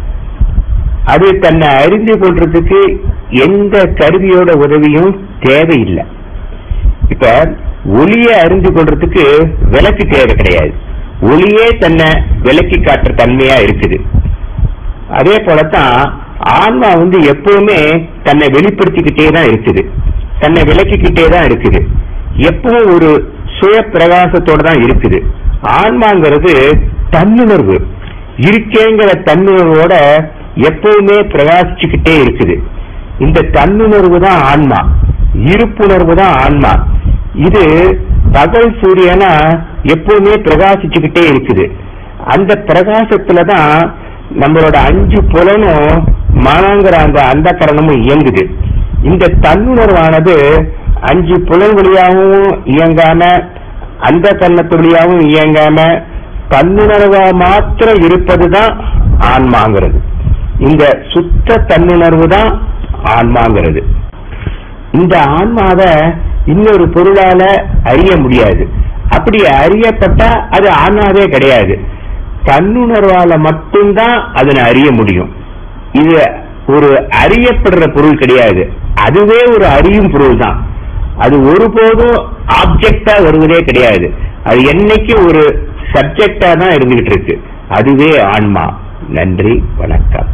அது தன்னை அறிந்து கொள்றதுக்கு எந்த கருவியோட உதவியும் தேவையில்லை இப்ப ஒளியை அறிந்து கொள்றதுக்கு விளக்கு தேவை கிடையாது ஒளியே தன்னை விளக்கி காட்டுற தன்மையா இருக்குது அதே போலத்தான் ஆன்மா வந்து எப்பவுமே தன்னை வெளிப்படுத்திக்கிட்டே தான் இருக்குது தன்னை விளக்கிக்கிட்டே தான் இருக்குது எப்பவும் ஒரு சுய பிரகாசத்தோட தான் இருக்குது ஆன்மாங்கிறது தன்னுணர்வு இருக்கேங்கிற தன்னுணர்வோட எப்பவுமே பிரகாசிச்சுக்கிட்டே இருக்குது இந்த தன்னுணர்வு தான் ஆன்மா இருப்புணர்வு தான் ஆன்மா இது பகல் சூரியனா எப்பவுமே பிரகாசிச்சுக்கிட்டே இருக்குது அந்த பிரகாசத்துல தான் நம்மளோட அஞ்சு புலனும் மனங்கிற அந்த அந்த கரணமும் இயங்குது இந்த தன்னுணர்வானது அஞ்சு புலன் வழியாகவும் இயங்காம அந்த கரணத்து வழியாகவும் இயங்காம தன்னுணர்வா மாத்திரம் இருப்பதுதான் ஆன்மாங்கிறது இந்த சுத்த தன்னுணர்வு தான் ஆன்மாங்கிறது இந்த ஆன்மாவை இன்னொரு பொருளால அறிய முடியாது அப்படி அறியப்பட்டா அது ஆன்மாவே கிடையாது தன்னுணர்வால மட்டும்தான் அதனை அறிய முடியும் இது ஒரு அறியப்படுற பொருள் கிடையாது அதுவே ஒரு அறியும் பொருள் தான் அது ஒருபோதும் ஆப்ஜெக்டா வருவதே கிடையாது அது என்னைக்கு ஒரு சப்ஜெக்டா தான் இருந்துகிட்டு இருக்கு அதுவே ஆன்மா நன்றி வணக்கம்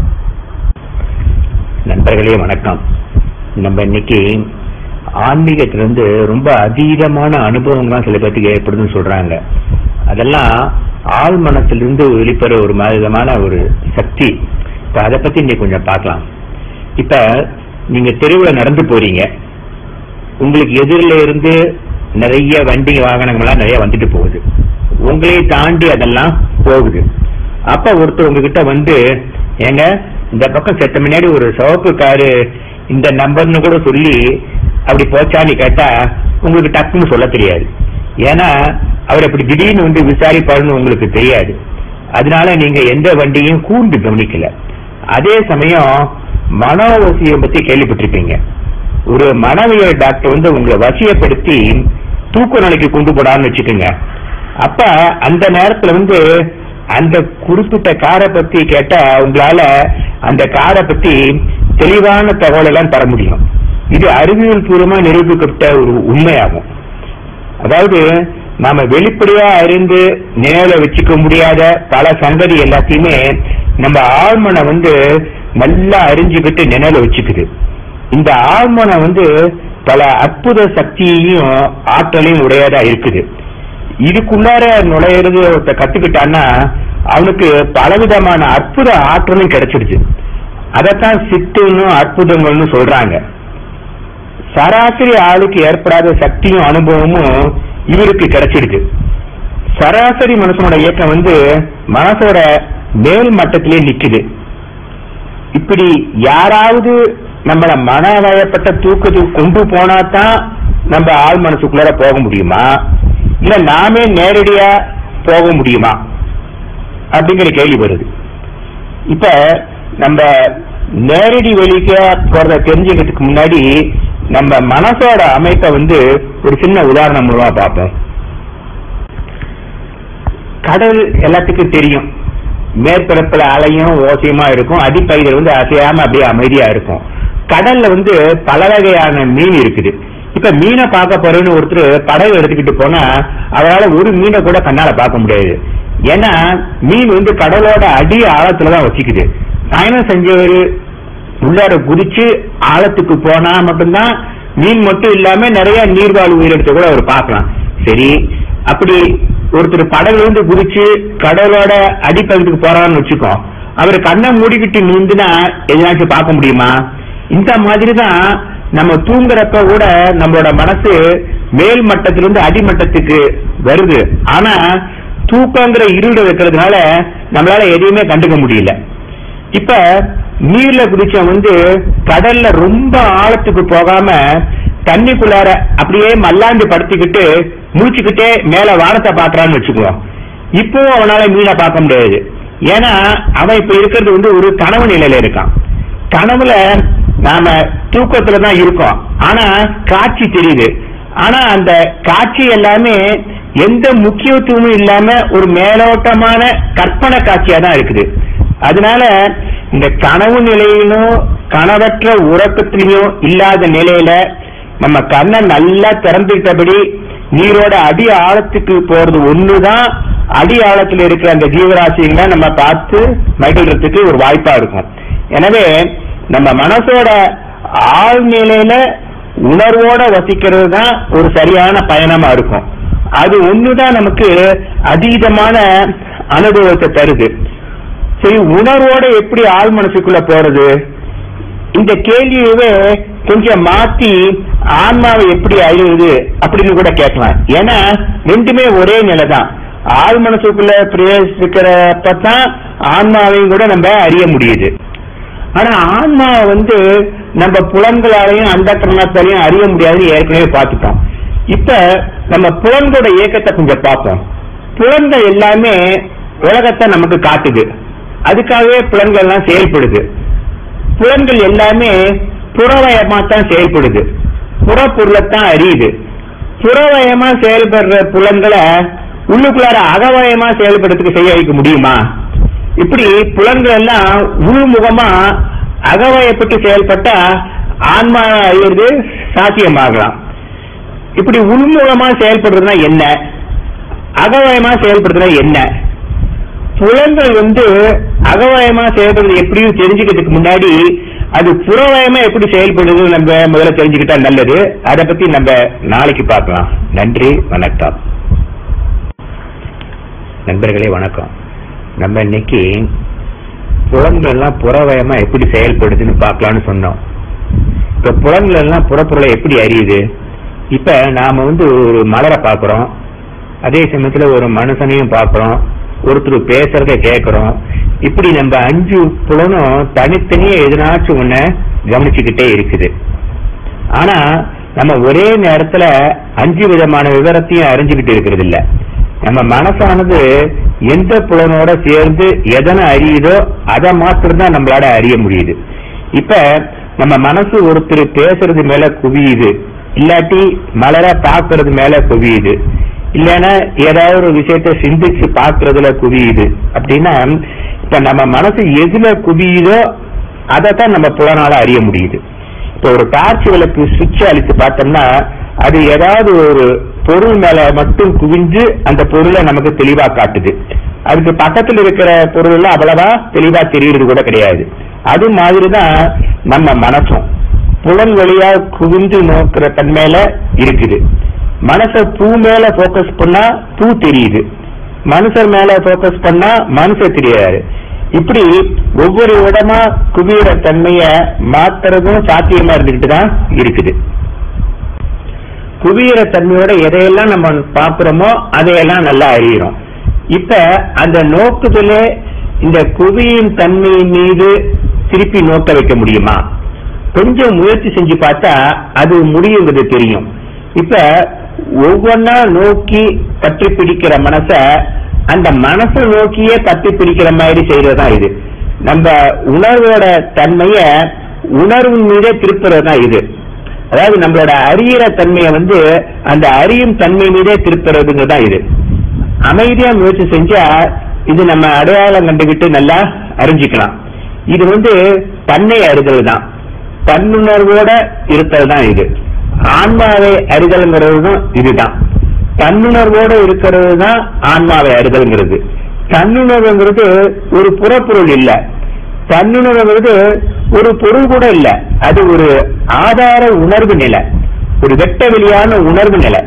நண்பர்களே வணக்கம் நம்ம இன்னைக்கு ஆன்மீகத்திலிருந்து ரொம்ப அதீதமான அனுபவங்கள்லாம் சில பேர்த்துக்கு ஏற்படுதுன்னு சொல்றாங்க அதெல்லாம் ஆள் மனத்திலிருந்து வெளிப்பெற ஒரு விதமான ஒரு சக்தி இப்ப அதை பத்தி இன்னைக்கு கொஞ்சம் பார்க்கலாம் இப்ப நீங்க தெருவில் நடந்து போறீங்க உங்களுக்கு எதிரில இருந்து நிறைய வண்டி வாகனங்கள்லாம் நிறைய வந்துட்டு போகுது உங்களை தாண்டி அதெல்லாம் போகுது அப்ப ஒருத்தர் உங்ககிட்ட வந்து ஏங்க இந்த பக்கம் செத்த முன்னாடி ஒரு சிவப்பு காரு இந்த நம்பர்னு கூட சொல்லி அப்படி போச்சான்னு கேட்டா உங்களுக்கு டக்குன்னு சொல்ல தெரியாது ஏன்னா அவர் அப்படி திடீர்னு வந்து விசாரிப்பாருன்னு உங்களுக்கு தெரியாது அதனால நீங்க எந்த வண்டியும் கூர்ந்து கவனிக்கல அதே சமயம் மனோவசியம் பத்தி கேள்விப்பட்டிருப்பீங்க ஒரு மனவியல் டாக்டர் வந்து உங்களை வசியப்படுத்தி தூக்க நிலைக்கு கொண்டு போடான்னு வச்சுக்கோங்க அப்ப அந்த நேரத்துல வந்து அந்த குறிப்பிட்ட காரை பத்தி கேட்டா உங்களால அந்த காரை பத்தி தெளிவான தகவல் எல்லாம் தர முடியும் இது அறிவியல் பூர்வமா நிரூபிக்கப்பட்ட ஒரு உண்மையாகும் அதாவது நாம வெளிப்படையா அறிந்து நினைவுல வச்சுக்க முடியாத பல சங்கதி எல்லாத்தையுமே நம்ம ஆழ்மனை வந்து நல்லா அறிஞ்சுக்கிட்டு நினைவுல வச்சுக்குது இந்த ஆழ்மனை வந்து பல அற்புத சக்தியையும் ஆற்றலையும் உடையதா இருக்குது இதுக்குள்ளார நுழையிறது ஒருத்த கத்துக்கிட்டான்னா அவனுக்கு பலவிதமான அற்புத ஆற்றலும் கிடைச்சிருச்சு அதைத்தான் சித்துன்னு அற்புதங்கள்னு சொல்றாங்க சராசரி ஆளுக்கு ஏற்படாத சக்தியும் அனுபவமும் இவருக்கு கிடைச்சிருக்கு சராசரி மனுஷனோட இயக்கம் வந்து மனசோட மேல் மட்டத்திலே நிக்குது இப்படி யாராவது நம்மள மன வயப்பட்ட தூக்கத்துக்கு கொண்டு போனாதான் நம்ம ஆள் மனசுக்குள்ளார போக முடியுமா இல்ல நாமே நேரடியா போக முடியுமா அப்படிங்கிற கேள்வி வருது இப்ப நம்ம நேரடி வழிக்கு போறத தெரிஞ்சுக்கிறதுக்கு முன்னாடி நம்ம மனசோட அமைப்பை வந்து ஒரு சின்ன உதாரணம் மூலமா பார்ப்போம் கடல் எல்லாத்துக்கும் தெரியும் மேற்பரப்புல அலையும் ஓசையுமா இருக்கும் அடிப்பகுதியில் வந்து அசையாம அப்படியே அமைதியா இருக்கும் கடல்ல வந்து பல வகையான மீன் இருக்குது இப்ப மீனை பார்க்க போறேன்னு ஒருத்தர் படகு எடுத்துக்கிட்டு போனா அவரால ஒரு மீனை கூட கண்ணால பார்க்க முடியாது ஏன்னா மீன் வந்து கடலோட அடி ஆழத்துல தான் வச்சுக்குது பயணம் செஞ்சவர் உள்ளார குதிச்சு ஆழத்துக்கு போனா மட்டும்தான் மீன் மட்டும் இல்லாம நிறைய நீர்வாழ் உயிரினத்தை கூட அவர் பார்க்கலாம் சரி அப்படி ஒருத்தர் படகுல இருந்து குதிச்சு கடலோட அடிப்பகுதிக்கு போறான்னு வச்சுக்கோ அவர் கண்ணை மூடிக்கிட்டு நீந்துனா எதனாச்சும் பார்க்க முடியுமா இந்த மாதிரி தான் நம்ம தூங்குறப்ப கூட நம்மளோட மனசு மேல் மட்டத்திலிருந்து அடிமட்டத்துக்கு வருது ஆனா தூக்கங்கிற இருள் வைக்கிறதுனால நம்மளால எதையுமே கண்டுக்க முடியல இப்ப நீர்ல குதிச்சவன் வந்து கடல்ல ரொம்ப ஆழத்துக்கு போகாம தண்ணிக்குள்ளார அப்படியே மல்லாந்து படுத்திக்கிட்டு முடிச்சுக்கிட்டே மேல வானத்தை பாக்குறான்னு வச்சுக்குவோம் இப்போ அவனால மீனை பார்க்க முடியாது ஏன்னா அவன் இப்ப இருக்கிறது வந்து ஒரு கனவு நிலையில இருக்கான் கனவுல நாம தூக்கத்துல தான் இருக்கோம் ஆனா காட்சி தெரியுது ஆனா அந்த காட்சி எல்லாமே எந்த முக்கியத்துவமும் இல்லாம ஒரு மேலோட்டமான கற்பனை காட்சியா தான் இருக்குது அதனால இந்த கனவு நிலையிலும் கனவற்ற உறக்கத்திலையும் இல்லாத நிலையில நம்ம கண்ணை நல்லா திறந்துக்கிட்டபடி நீரோட அடி ஆழத்துக்கு போறது ஒண்ணுதான் அடி ஆழத்துல இருக்கிற அந்த ஜீவராசிகளை நம்ம பார்த்து மகிழ்றதுக்கு ஒரு வாய்ப்பா இருக்கும் எனவே நம்ம மனசோட ஆழ்நிலையில உணர்வோட வசிக்கிறது தான் ஒரு சரியான பயணமா இருக்கும் அது ஒண்ணுதான் நமக்கு அதீதமான அனுபவத்தை தருது சரி உணர்வோட எப்படி ஆள் மனசுக்குள்ள போறது இந்த கேள்வியவே கொஞ்சம் மாத்தி ஆன்மாவை எப்படி அறியுது அப்படின்னு கூட கேட்கலாம் ஏன்னா ரெண்டுமே ஒரே நிலை தான் ஆள் மனசுக்குள்ள பிரவேசிக்கிறப்பதான் ஆன்மாவையும் கூட நம்ம அறிய முடியுது ஆனா ஆன்மாவை வந்து நம்ம புலன்களாலையும் அந்த கரணத்தாலையும் அறிய முடியாதுன்னு ஏற்கனவே பார்த்துட்டோம் இப்ப நம்ம புலன்களோட இயக்கத்தை கொஞ்சம் பார்ப்போம் புலன்கள் எல்லாமே உலகத்தை நமக்கு காட்டுது அதுக்காகவே புலன்கள் எல்லாம் செயல்படுது புலன்கள் எல்லாமே புறவயமா தான் செயல்படுது புறப்பொருளைத்தான் அறியுது புறவயமா செயல்படுற புலன்களை உள்ளுக்குள்ளார அகவயமா செயல்படுறதுக்கு செய்ய வைக்க முடியுமா இப்படி புலன்கள் எல்லாம் உள்முகமா அகவயப்பட்டு செயல்பட்டா ஆன்மா அறிவது சாத்தியமாகலாம் இப்படி உள்முகமா செயல்படுறதுனா என்ன அகவயமா செயல்படுறதுனா என்ன புலன்கள் வந்து அகவயமா செயல்படுறது எப்படியும் தெரிஞ்சுக்கிறதுக்கு முன்னாடி அது புறவயமா எப்படி செயல்படுது நம்ம முதல்ல தெரிஞ்சுக்கிட்டா நல்லது அதை பத்தி நம்ம நாளைக்கு பார்க்கலாம் நன்றி வணக்கம் நண்பர்களே வணக்கம் நம்ம இன்னைக்கு புலன்கள் எல்லாம் புறவயமா எப்படி செயல்படுதுன்னு பார்க்கலாம்னு சொன்னோம் இப்ப புலன்கள் எல்லாம் புறப்பொருளை எப்படி அறியுது இப்ப நாம வந்து ஒரு மலரை பார்க்கிறோம் அதே சமயத்துல ஒரு மனுஷனையும் பார்க்கிறோம் ஒருத்தர் பேசுறத கேட்கிறோம் இப்படி நம்ம அஞ்சு புலனும் தனித்தனியே எதனாச்சும் ஒண்ண கவனிச்சுக்கிட்டே இருக்குது ஆனா நம்ம ஒரே நேரத்துல அஞ்சு விதமான விவரத்தையும் அறிஞ்சுக்கிட்டு இருக்கிறது இல்ல நம்ம மனசானது எந்த புலனோட சேர்ந்து எதனை அறியுதோ அதை மாத்திரம் தான் நம்மளால அறிய முடியுது இப்ப நம்ம மனசு ஒருத்தர் பேசுறது மேல குவியுது இல்லாட்டி மலரை பார்க்கறது மேல குவியுது இல்லைன்னா ஏதாவது ஒரு விஷயத்த சிந்திச்சு பார்க்கறதுல குவியுது அப்படின்னா இப்ப நம்ம மனசு எதுல குவியுதோ அதை தான் நம்ம புலனால அறிய முடியுது இப்ப ஒரு டார்ச் விளக்கு சுவிட்ச் அழித்து பார்த்தோம்னா அது ஏதாவது ஒரு பொருள் மேல மட்டும் குவிஞ்சு அந்த பொருளை நமக்கு தெளிவா காட்டுது அதுக்கு பக்கத்துல இருக்கிற பொருள் எல்லாம் அவ்வளவா தெளிவா தெரியறது கூட கிடையாது அது மாதிரிதான் நம்ம மனசும் புலன் வழியா குவிஞ்சு நோக்கிற தன்மையில இருக்குது மனச பூ மேல போக்கஸ் பண்ணா பூ தெரியுது மனுஷர் மேல போக்கஸ் பண்ணா மனுஷர் தெரியாது இப்படி ஒவ்வொரு இடமா குவியிற தன்மைய மாத்துறதும் சாத்தியமா இருந்துகிட்டு தான் இருக்குது குவியிற தன்மையோட எதையெல்லாம் நம்ம பார்க்கிறோமோ அதையெல்லாம் நல்லா அறிகிறோம் இப்ப அந்த நோக்குதல இந்த குவியின் தன்மை மீது திருப்பி நோக்க வைக்க முடியுமா கொஞ்சம் முயற்சி செஞ்சு பார்த்தா அது முடியுங்கிறது தெரியும் இப்ப ஒவ்வொன்னா நோக்கி பற்றி பிடிக்கிற மனச அந்த மனசை நோக்கியே பற்றி பிடிக்கிற மாதிரி செய்யறதுதான் இது நம்ம உணர்வோட தன்மைய உணர்வு மீதே திருப்புறது தான் இது அதாவது நம்மளோட அறியிற தன்மையை வந்து அந்த அறியும் தன்மை மீதே திருப்புறதுங்க தான் இது அமைதியா முயற்சி செஞ்சா இது நம்ம அடையாளம் கண்டுகிட்டு நல்லா அறிஞ்சிக்கலாம் இது வந்து தன்னை அறிதல் தான் தன்னுணர்வோட இருத்தல் தான் இது ஆன்மாவை அறிதல்ங்கிறது தான் இதுதான் தன்னுணர்வோட இருக்கிறது தான் ஆன்மாவை அறிதல்ங்கிறது தன்னுணர்வுங்கிறது ஒரு புறப்பொருள் இல்ல தன்னுணர்வுங்கிறது ஒரு பொருள் கூட இல்ல அது ஒரு ஆதார உணர்வு நிலை ஒரு வெட்ட வெளியான உணர்வு நிலை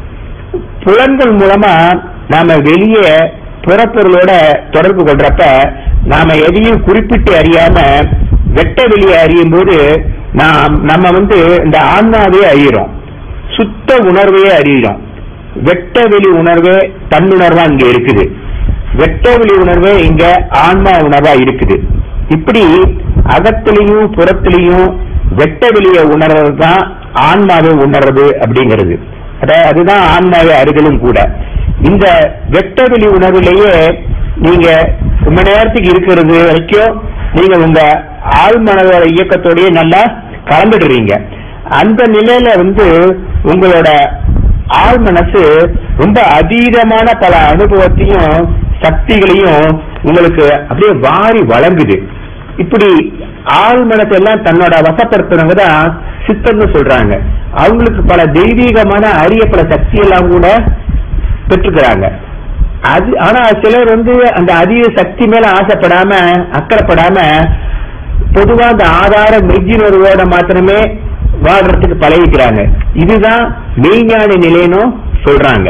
புலன்கள் மூலமா நாம வெளியே புறப்பொருளோட தொடர்பு கொள்றப்ப நாம எதையும் குறிப்பிட்டு அறியாம வெட்ட வெளியே அறியும் போது நாம் நம்ம வந்து இந்த ஆன்மாவே அறிகிறோம் சுத்த உணர்வையே அறிகிறோம் வெட்ட வெளி உணர்வே தன்னுணர்வா இங்க இருக்குது வெட்ட வெளி உணர்வே இங்க ஆன்மா உணர்வா இருக்குது இப்படி அகத்திலையும் புறத்திலையும் வெட்ட வெளிய உணர்றது தான் ஆன்மாவை உணர்றது அப்படிங்கிறது அதாவது அதுதான் ஆன்மாவை அறிதலும் கூட இந்த வெட்ட வெளி உணர்விலேயே நீங்க ரொம்ப நேரத்துக்கு இருக்கிறது வரைக்கும் நீங்க உங்க ஆழ்மனதோட இயக்கத்தோடயே நல்லா கலந்துடுறீங்க அந்த நிலையில வந்து உங்களோட ஆழ் மனசு ரொம்ப அதீதமான பல அனுபவத்தையும் சக்திகளையும் உங்களுக்கு அப்படியே வாரி வழங்குது இப்படி ஆள் மனசை எல்லாம் தன்னோட வசப்படுத்துறவங்க தான் சித்தர்னு சொல்றாங்க அவங்களுக்கு பல தெய்வீகமான அரிய பல சக்தி எல்லாம் கூட பெற்றுக்கிறாங்க அது ஆனா சிலர் வந்து அந்த அதிக சக்தி மேல ஆசைப்படாம அக்கறைப்படாம பொதுவா அந்த ஆதார மெய்யுணர்வோட மாத்திரமே வாழ்றதுக்கு பழகிக்கிறாங்க இதுதான் மெய்ஞான நிலைனும் சொல்றாங்க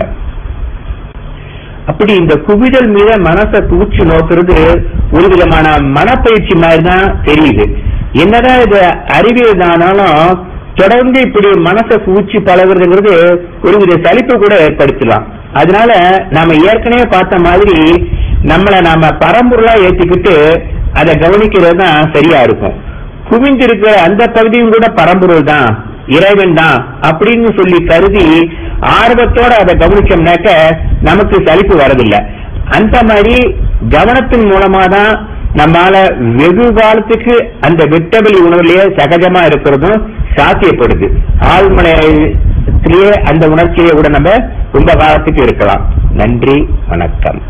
அப்படி இந்த குவிதல் மீத மனசை தூச்சி நோக்குறது ஒரு விதமான மனப்பயிற்சி மாதிரி தான் தெரியுது என்னதான் இது அறிவியல் தானாலும் தொடர்ந்து இப்படி மனசை சூழ்ச்சி பழகுறதுங்கிறது ஒரு வித சலிப்பு கூட ஏற்படுத்தலாம் அதனால நாம ஏற்கனவே பார்த்த மாதிரி நம்மளை நாம பரம்பொருளா ஏத்திக்கிட்டு அதை கவனிக்கிறது தான் சரியா இருக்கும் குவிந்திருக்கிற அந்த பகுதியும் கூட பரம்பொருள் தான் இறைவன் தான் அப்படின்னு சொல்லி கருதி ஆர்வத்தோட அதை கவனிச்சோம்னாக்க நமக்கு சலிப்பு வரதில்லை அந்த மாதிரி கவனத்தின் மூலமா தான் நம்மால வெகு காலத்துக்கு அந்த வெட்டவெளி உணர்வுலயே சகஜமா இருக்கிறதும் சாத்தியப்படுது ஆழ்மனையிலேயே அந்த உணர்ச்சியிலே கூட நம்ம ரொம்ப காலத்துக்கு இருக்கலாம் நன்றி வணக்கம்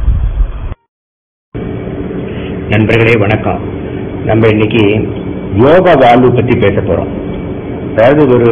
நண்பர்களே வணக்கம் நம்ம இன்னைக்கு யோக வாழ்வு பத்தி பேச போறோம் அதாவது ஒரு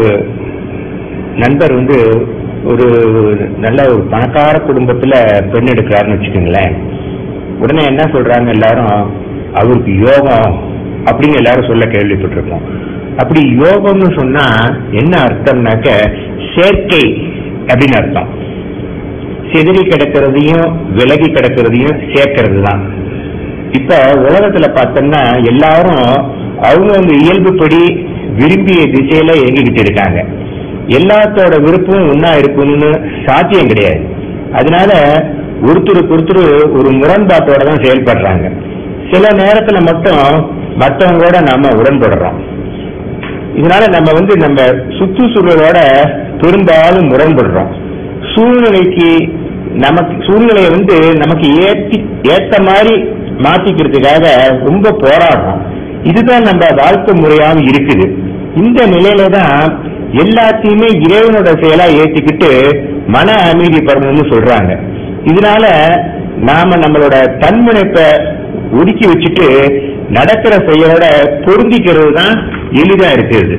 நண்பர் வந்து ஒரு நல்ல ஒரு பணக்கார குடும்பத்துல பெண் எடுக்கிறாருன்னு வச்சுக்கோங்களேன் உடனே என்ன சொல்றாங்க எல்லாரும் அவருக்கு யோகம் அப்படின்னு எல்லாரும் சொல்ல கேள்விப்பட்டிருக்கோம் அப்படி யோகம்னு சொன்னா என்ன அர்த்தம்னாக்க சேர்க்கை அப்படின்னு அர்த்தம் சிதறி கிடக்கிறதையும் விலகி கிடக்கிறதையும் சேர்க்கறது தான் இப்ப உலகத்துல பார்த்தோம்னா எல்லாரும் அவங்கவுங்க இயல்புப்படி விரும்பிய திசையில இயங்கிக்கிட்டு இருக்காங்க எல்லாத்தோட விருப்பமும் ஒன்னா இருக்கும்னு சாத்தியம் கிடையாது அதனால ஒருத்தருக்கு ஒருத்தர் ஒரு முரண்பாட்டோட தான் செயல்படுறாங்க சில நேரத்துல மட்டும் மற்றவங்களோட நாம உடன்படுறோம் இதனால நம்ம வந்து நம்ம சுற்றுச்சூழலோட பெரும்பாலும் முரண்படுறோம் சூழ்நிலைக்கு நமக்கு சூழ்நிலையை வந்து நமக்கு ஏற்றி ஏத்த மாதிரி மாத்திக்கிறதுக்காக ரொம்ப போராடுறோம் இதுதான் நம்ம வாழ்க்கை முறையாவும் இருக்குது இந்த நிலையில தான் எல்லாத்தையுமே இறைவனோட செயலா ஏத்திக்கிட்டு மன அமைதி பெறணும்னு சொல்றாங்க இதனால நாம நம்மளோட தன்முனைப்பை ஒதுக்கி வச்சுட்டு நடக்கிற செயலோட பொருந்திக்கிறது தான் எளிதா இருக்குது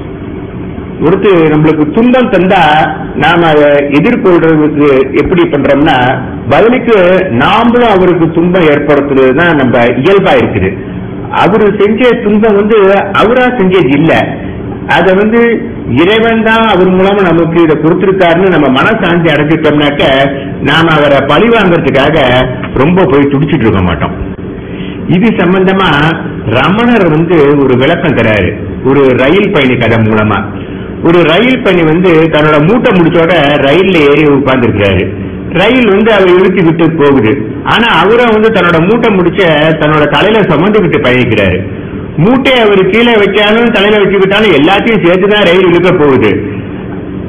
ஒருத்தர் நம்மளுக்கு துன்பம் தந்தா நாம அதை எதிர்கொள்றதுக்கு எப்படி பண்றோம்னா பதிலுக்கு நாமளும் அவருக்கு துன்பம் ஏற்படுத்துறது தான் நம்ம இயல்பா இருக்குது அவரு செஞ்ச துன்பம் வந்து அவரா செஞ்சது இல்ல அத வந்து இறைவன் தான் அவர் மூலமா நமக்கு இதை கொடுத்திருக்காருன்னு நம்ம மனசாந்தி அடைஞ்சிட்டோம்னாக்க நாம அவரை பழி வாங்கறதுக்காக ரொம்ப போய் துடிச்சிட்டு இருக்க மாட்டோம் இது சம்பந்தமா ரமணர் வந்து ஒரு விளக்கம் தராரு ஒரு ரயில் பயணி கதை மூலமா ஒரு ரயில் பயணி வந்து தன்னோட மூட்டை முடிச்சோட ரயில்ல ஏறி உட்கார்ந்துருக்காரு ரயில் வந்து அவர் இழுத்து விட்டு போகுது ஆனா அவரும் வந்து தன்னோட மூட்டை முடிச்ச தன்னோட தலையில சுமந்துகிட்டு பயணிக்கிறாரு மூட்டையை அவர் கீழே வைக்காலும் தலையில வச்சுக்கிட்டாலும் எல்லாத்தையும் சேர்த்துதான் ரயில் இழுக்க போகுது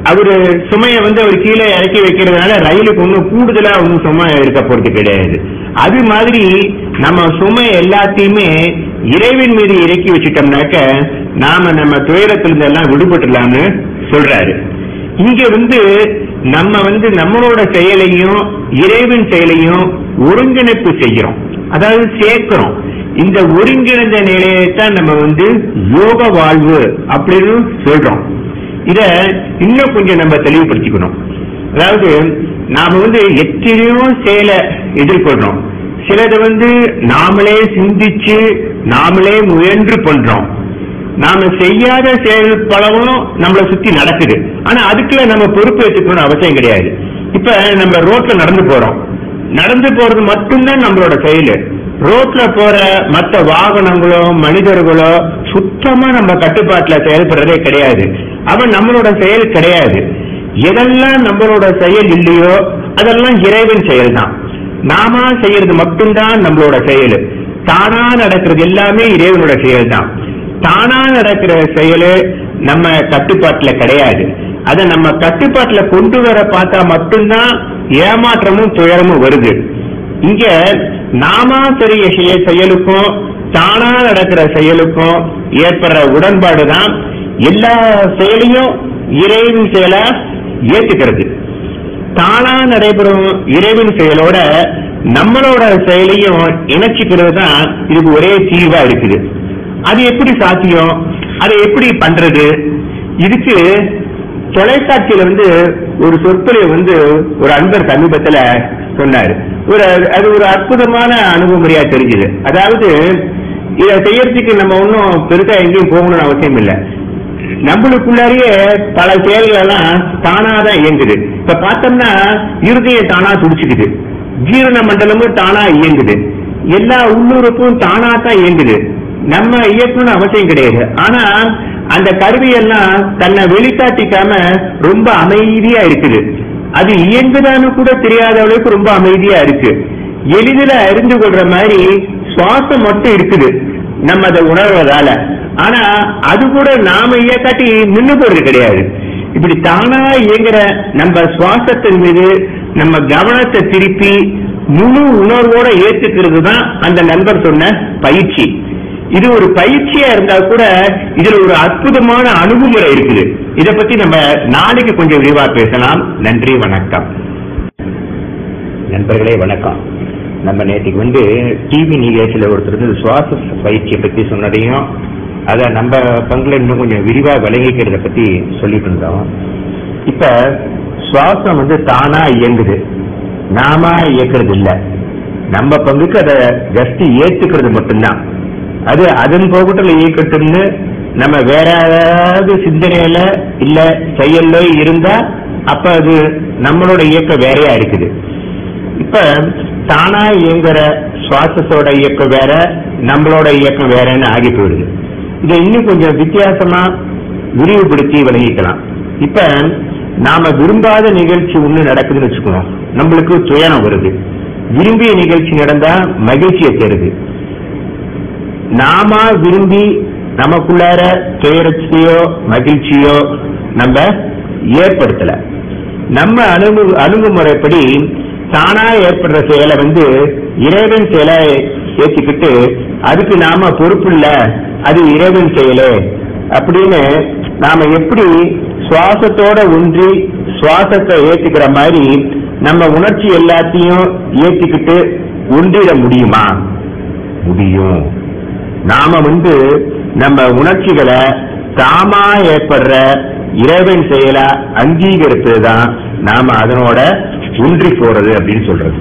அவரு சுமையை வந்து அவர் கீழே இறக்கி வைக்கிறதுனால ரயிலுக்கு ஒன்றும் கூடுதலா ஒன்றும் சுமை இருக்க போறது கிடையாது அது மாதிரி நம்ம சுமை எல்லாத்தையுமே இறைவன் மீது இறக்கி வச்சுட்டோம்னாக்க நாம நம்ம துயரத்திலிருந்து எல்லாம் விடுபட்டுலாம்னு சொல்றாரு இங்க வந்து நம்ம வந்து நம்மளோட செயலையும் இறைவன் செயலையும் ஒருங்கிணைப்பு செய்கிறோம் அதாவது சேர்க்கிறோம் இந்த ஒருங்கிணைந்த நிலையைத்தான் நம்ம வந்து யோக வாழ்வு அப்படின்னு சொல்றோம் இத இன்னும் கொஞ்சம் நம்ம தெளிவுபடுத்திக்கணும் அதாவது நாம வந்து எத்தனையோ செயலை எதிர்கொள்றோம் சிலதை வந்து நாமளே சிந்திச்சு நாமளே முயன்று பண்றோம் நாம செய்யாத செயல் பலவும் நம்மளை சுத்தி நடக்குது ஆனா அதுக்குள்ள நம்ம பொறுப்பு ஏற்றுக்கணும்னு அவசியம் கிடையாது இப்ப நம்ம ரோட்ல நடந்து போறோம் நடந்து போறது மட்டும்தான் நம்மளோட செயல் ரோட்ல போற மத்த வாகனங்களோ மனிதர்களோ சுத்தமா நம்ம கட்டுப்பாட்டுல செயல்படுறதே கிடையாது அவன் நம்மளோட செயல் கிடையாது எதெல்லாம் நம்மளோட செயல் இல்லையோ அதெல்லாம் இறைவன் செயல் தான் நாம செய்யறது மட்டும்தான் நம்மளோட செயல் தானா நடக்கிறது எல்லாமே இறைவனோட செயல் தான் தானா நடக்கிற செயலு நம்ம கட்டுப்பாட்டுல கிடையாது அதை நம்ம கட்டுப்பாட்டுல கொண்டு வர பார்த்தா மட்டும்தான் ஏமாற்றமும் துயரமும் வருது இங்க நாமா செய்ய செய்ய செயலுக்கும் தானா நடக்கிற செயலுக்கும் ஏற்படுற உடன்பாடு தான் எல்லா செயலையும் இறைவன் செயலா ஏத்துக்கிறது தானா நடைபெறும் இறைவன் செயலோட நம்மளோட செயலையும் இணைச்சிக்கிறது தான் இதுக்கு ஒரே தீர்வா இருக்குது அது எப்படி சாத்தியம் அதை எப்படி பண்றது இதுக்கு தொலைக்காட்சியில வந்து ஒரு சொற்பொழிவு வந்து ஒரு அன்பர் சமீபத்துல சொன்னாரு ஒரு அது ஒரு அற்புதமான அணுகுமுறையா தெரிஞ்சுது அதாவது இதை செய்யறதுக்கு நம்ம ஒன்றும் பெருசா எங்கேயும் போகணும்னு அவசியம் இல்லை நம்மளுக்குள்ளாரியே பல செயல்கள் எல்லாம் தானா தான் இயங்குது இப்ப பார்த்தோம்னா இருதயம் தானா துடிச்சுக்குது ஜீரண மண்டலமும் தானா இயங்குது எல்லா உள்ளுறுப்பும் தானா தான் இயங்குது நம்ம இயக்கணும்னு அவசியம் கிடையாது ஆனா அந்த கருவியெல்லாம் தன்னை வெளிக்காட்டிக்காம ரொம்ப அமைதியா இருக்குது அது இயங்குதான்னு கூட தெரியாத அளவுக்கு ரொம்ப அமைதியா இருக்கு எளிதில் அறிந்து கொள்ற மாதிரி சுவாசம் மட்டும் இருக்குது நம்ம அதை உணர்வதால ஆனா அது கூட நாம இயக்காட்டி நின்று போறது கிடையாது இப்படி தானா இயங்குற நம்ம சுவாசத்தின் மீது நம்ம கவனத்தை திருப்பி முழு உணர்வோட ஏத்துக்கிறது தான் அந்த நண்பர் சொன்ன பயிற்சி இது ஒரு பயிற்சியா இருந்தா கூட இதுல ஒரு அற்புதமான அணுகுமுறை இருக்குது இத பத்தி நம்ம நாளைக்கு கொஞ்சம் விரிவா பேசலாம் நன்றி வணக்கம் நண்பர்களே வணக்கம் நம்ம நேற்றுக்கு வந்து டிவி நிகழ்ச்சியில ஒருத்தர் வந்து சுவாச பயிற்சியை பத்தி சொன்னதையும் அதை நம்ம பங்குல இன்னும் கொஞ்சம் விரிவா விளங்கிக்கிறத பத்தி சொல்லிட்டு இருந்தோம் இப்ப சுவாசம் வந்து தானா இயங்குது நாம இயக்குறது இல்ல நம்ம பங்குக்கு அதை ஜஸ்ட் ஏத்துக்கிறது மட்டும்தான் அது அதன் போகட்டுல இயக்கட்டும்னு நம்ம வேற ஏதாவது சிந்தனையில இல்ல செயல்ல இருந்தா அப்ப அது நம்மளோட இயக்கம் வேறையா இருக்குது இப்ப தானா இயங்குற சுவாசத்தோட இயக்கம் வேற நம்மளோட இயக்கம் வேறன்னு ஆகி போயிடுது இதை இன்னும் கொஞ்சம் வித்தியாசமா விரிவுபடுத்தி விளங்கிக்கலாம் இப்ப நாம விரும்பாத நிகழ்ச்சி ஒண்ணு நடக்குதுன்னு வச்சுக்கோம் நம்மளுக்கு துயரம் வருது விரும்பிய நிகழ்ச்சி நடந்தா மகிழ்ச்சியை தருது நாம விரும்பி நமக்குள்ளார துயரத்தையோ மகிழ்ச்சியோ நம்ம ஏற்படுத்தல நம்ம அணுகு அணுகுமுறைப்படி தானா ஏற்படுற செயலை வந்து இறைவன் செயலை ஏற்றிக்கிட்டு அதுக்கு நாம பொறுப்பு இல்ல அது இறைவன் செயலே அப்படின்னு நாம எப்படி சுவாசத்தோட ஒன்றி சுவாசத்தை ஏத்துக்கிற மாதிரி நம்ம உணர்ச்சி எல்லாத்தையும் ஏத்திக்கிட்டு ஒன்றிட முடியுமா முடியும் நாம வந்து நம்ம உணர்ச்சிகளை தாமா ஏற்படுற இறைவன் செயலா அங்கீகரிப்பது தான் நாம அதனோட ஒன்றி போறது அப்படின்னு சொல்றது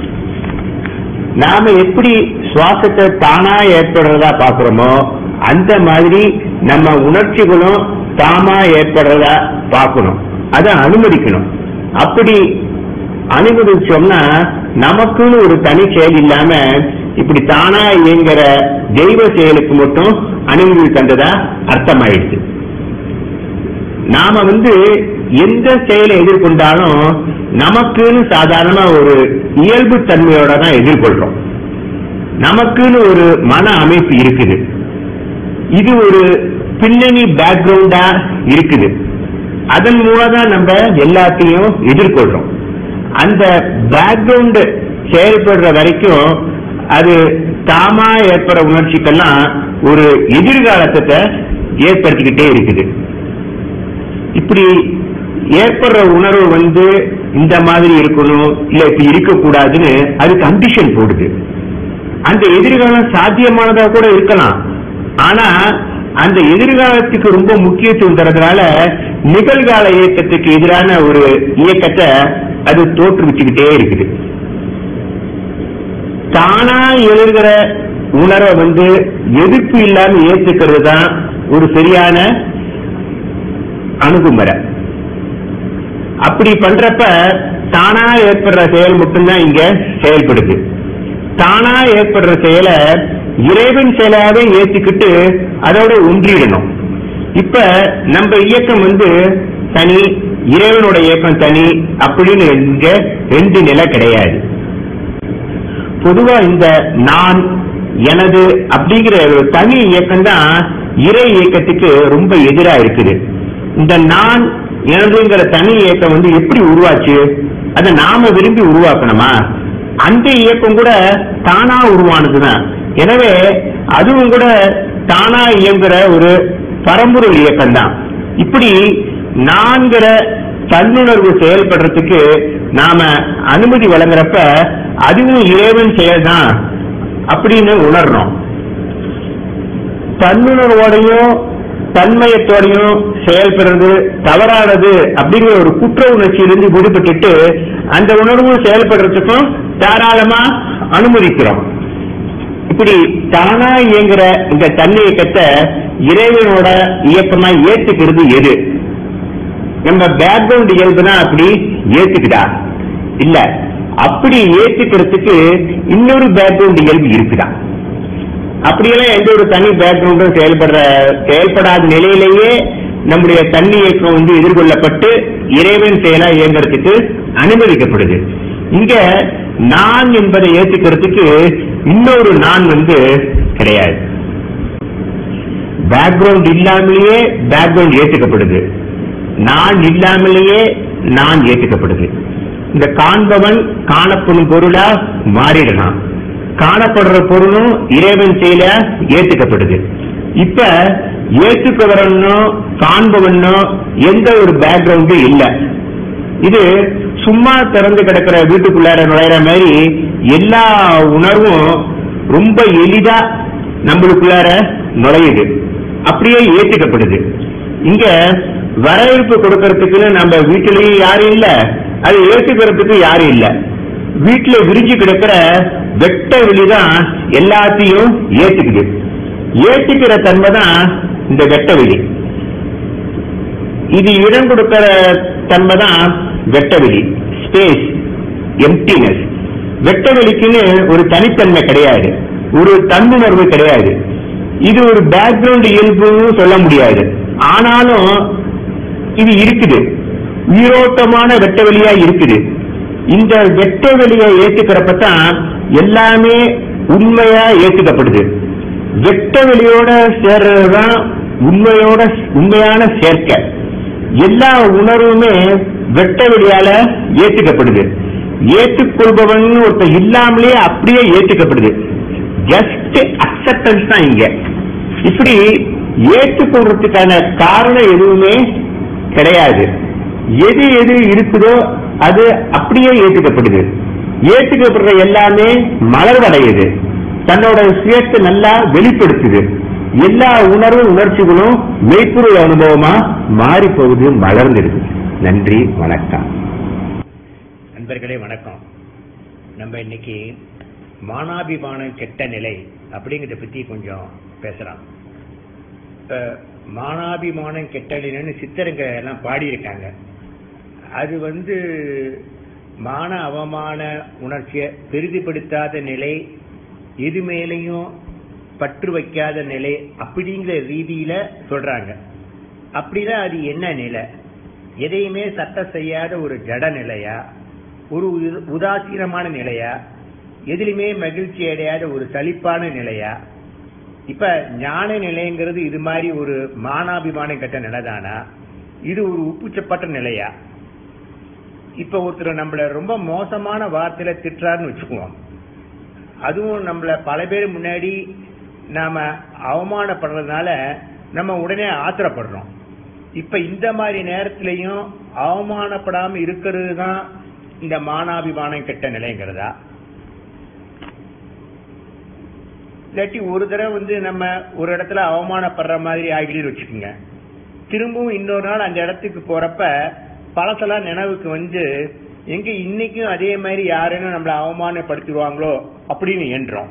நாம எப்படி சுவாசத்தை தானா ஏற்படுறதா பாக்குறோமோ அந்த மாதிரி நம்ம உணர்ச்சிகளும் தாமா ஏற்படுறதா பார்க்கணும் அதை அனுமதிக்கணும் அப்படி அனுமதிச்சோம்னா நமக்குன்னு ஒரு தனி செயல் இல்லாம இப்படி தானா இயங்குற தெய்வ செயலுக்கு மட்டும் அனுமதி தந்ததா அர்த்தமாயிடுச்சு நாம வந்து எந்த செயலை எதிர்கொண்டாலும் நமக்குன்னு சாதாரணமா ஒரு இயல்பு தன்மையோட தான் எதிர்கொள்றோம் நமக்குன்னு ஒரு மன அமைப்பு இருக்குது இது ஒரு பின்னணி பேக்ரவுண்டா இருக்குது அதன் மூலம் தான் நம்ம எல்லாத்தையும் எதிர்கொள்றோம் அந்த பேக்ரவுண்ட் செயல்படுற வரைக்கும் அது தாமா ஏற்படுற உணர்ச்சிக்கெல்லாம் ஒரு எதிர்காலத்தை ஏற்படுத்திக்கிட்டே இருக்குது இப்படி ஏற்படுற உணர்வு வந்து இந்த மாதிரி இருக்கணும் இல்ல இப்படி இருக்கக்கூடாதுன்னு அது கண்டிஷன் போடுது அந்த எதிர்காலம் சாத்தியமானதா கூட இருக்கலாம் ஆனா அந்த எதிர்காலத்துக்கு ரொம்ப முக்கியத்துவம் தரதுனால நிகழ்கால இயக்கத்துக்கு எதிரான ஒரு இயக்கத்தை அது தோற்றுவிச்சுக்கிட்டே இருக்குது தானா எழுகிற உணர்வை வந்து எதிர்ப்பு இல்லாம ஏத்துக்கிறது தான் ஒரு சரியான அணுகுமுறை அப்படி பண்றப்ப தானா ஏற்படுற செயல் மட்டும்தான் இங்க செயல்படுது தானா ஏற்படுற செயலை இறைவன் செயலாவே ஏத்துக்கிட்டு அதோட ஒன்றிடணும் இப்ப நம்ம இயக்கம் வந்து தனி இறைவனோட இயக்கம் தனி அப்படின்னு இங்க ரெண்டு நிலை கிடையாது பொதுவா இந்த நான் எனது அப்படிங்கிற ஒரு தனி இயக்கம் தான் இறை இயக்கத்துக்கு ரொம்ப எதிரா இருக்குது இந்த நான் எனதுங்கிற தனி இயக்கம் வந்து எப்படி உருவாச்சு அதை நாம விரும்பி உருவாக்கணுமா அந்த இயக்கம் கூட தானா உருவானதுதான் எனவே அதுவும் கூட தானா இயங்குற ஒரு பரம்பொருள் இயக்கம் தான் இப்படி நான்கிற தன்னுணர்வு செயல்படுறதுக்கு நாம அனுமதி வழங்குறப்ப அதுவும் இறைவன் செயல்தான் அப்படின்னு உணர்றோம் தன்னுணர்வோடையும் தன்மயத்தோடையும் செயல்படுறது தவறானது அப்படிங்கிற ஒரு குற்ற உணர்ச்சியிலிருந்து விடுபட்டுட்டு அந்த உணர்வு செயல்படுறதுக்கும் தாராளமா அனுமதிக்கிறோம் இப்படி தானா இயங்குற இந்த தன்னியக்கத்தை இறைவனோட இயக்கமா ஏத்துக்கிறது எது நம்ம பேக்ரவுண்ட் இயல்பு தான் அப்படி ஏத்துக்குதா இல்ல அப்படி ஏத்துக்கிறதுக்கு இன்னொரு பேக்ரவுண்ட் இயல்பு இருக்குதா அப்படியெல்லாம் எந்த ஒரு தனி பேக்ரவுண்டும் செயல்படுற செயல்படாத நிலையிலேயே நம்முடைய தண்ணி இயக்கம் வந்து எதிர்கொள்ளப்பட்டு இறைவன் செயலா இயங்குறதுக்கு அனுமதிக்கப்படுது இங்க நான் என்பதை ஏத்துக்கிறதுக்கு இன்னொரு நான் வந்து கிடையாது பேக்ரவுண்ட் இல்லாமலேயே பேக்ரவுண்ட் ஏற்றுக்கப்படுது நான் இல்லாமலேயே நான் ஏற்றுக்கப்படுது இந்த காண்பவன் காணப்படும் பொருளா மாறிடலாம் காணப்படுற பொருளும் இறைவன் செயல ஏத்துக்கப்படுது இப்ப ஏற்றுக்கவரனோ காண்பவனோ எந்த ஒரு பேக்ரவுண்டும் இல்ல இது சும்மா திறந்து கிடக்கிற வீட்டுக்குள்ளார நுழையிற மாதிரி எல்லா உணர்வும் ரொம்ப எளிதா நம்மளுக்குள்ளார நுழையுது அப்படியே ஏற்றுக்கப்படுது இங்க வரவேற்பு கொடுக்கறதுக்குன்னு நம்ம வீட்டிலேயும் யாரும் இல்ல அது ஏற்றுக்கிறதுக்கு யாரும் இல்ல வீட்டுல விரிஞ்சு கிடக்கிற வெட்ட வெளிதான் எல்லாத்தையும் ஏத்துக்குது ஏத்துக்கிற தன்மை தான் இந்த வெட்ட வெளி இது இடம் கொடுக்கிற தன்மை தான் வெட்ட வெளி ஸ்பேஸ் எம்டினஸ் வெட்ட வெளிக்குன்னு ஒரு தனித்தன்மை கிடையாது ஒரு தன்னுணர்வு கிடையாது இது ஒரு பேக்ரவுண்ட் இயல்புன்னு சொல்ல முடியாது ஆனாலும் இது இருக்குது உயிரோட்டமான வெட்ட வெளியா இருக்குது இந்த வெட்ட வெளியை ஏத்துக்கிறப்ப தான் எல்லாமே உண்மையா ஏத்துக்கப்படுது வெட்ட வெளியோட சேர்றதுதான் உண்மையோட உண்மையான சேர்க்கை எல்லா உணர்வுமே வெட்ட வெளியால ஏத்துக்கப்படுது ஏற்றுக்கொள்பவன் ஒருத்தர் இல்லாமலே அப்படியே ஏத்துக்கப்படுது ஜஸ்ட் அக்செப்டன்ஸ் தான் இங்க இப்படி ஏற்றுக்கொள்றதுக்கான காரணம் எதுவுமே கிடையாது எது எது இருக்குதோ அது அப்படியே ஏற்றுக்கப்படுது ஏற்றுக்கப்படுற எல்லாமே மலர்வடையுது தன்னோட சுயத்தை நல்லா வெளிப்படுத்துது எல்லா உணர்வு உணர்ச்சிகளும் மெய்ப்பொருள் அனுபவமா மாறி போகுது மலர்ந்துடுது நன்றி வணக்கம் நண்பர்களே வணக்கம் நம்ம இன்னைக்கு மானாபிமானம் கெட்ட நிலை அப்படிங்கறத பத்தி கொஞ்சம் பேசலாம் இப்ப மானாபிமானம் கெட்ட நிலைன்னு சித்தருங்க எல்லாம் பாடியிருக்காங்க அது வந்து மான அவமான உணர்ச்சியை பெரிதுபடுத்தாத நிலை எது மேலையும் பற்று வைக்காத நிலை அப்படிங்கிற ரீதியில சொல்றாங்க அப்படின்னா அது என்ன நிலை எதையுமே சட்டம் செய்யாத ஒரு ஜட நிலையா ஒரு உத- உதாசீனமான நிலையா எதிலுமே மகிழ்ச்சி அடையாத ஒரு சலிப்பான நிலையா இப்ப ஞான நிலைங்கிறது இது மாதிரி ஒரு மானாபிமானம் கட்ட நிலைதானா இது ஒரு உப்புச்சப்பட்ட நிலையா இப்ப ஒருத்தர் நம்மள ரொம்ப மோசமான வார்த்தையில திட்டுறாருன்னு வச்சுக்குவோம் அதுவும் நம்மள பல பேர் முன்னாடி நாம அவமானப்படுறதுனால நம்ம உடனே ஆத்திரப்படுறோம் இப்ப இந்த மாதிரி நேரத்திலையும் அவமானப்படாம இருக்கிறது தான் இந்த மானாபிமானம் கெட்ட நிலைங்கிறதா இல்லாட்டி ஒரு தடவை வந்து நம்ம ஒரு இடத்துல அவமானப்படுற மாதிரி ஆகிடுன்னு வச்சுக்கோங்க திரும்பவும் இன்னொரு நாள் அந்த இடத்துக்கு போறப்ப பழசெல்லாம் நினைவுக்கு வந்து எங்க இன்னைக்கும் அதே மாதிரி யாருன்னு நம்மள அவமானப்படுத்திடுவாங்களோ அப்படின்னு எண்றோம்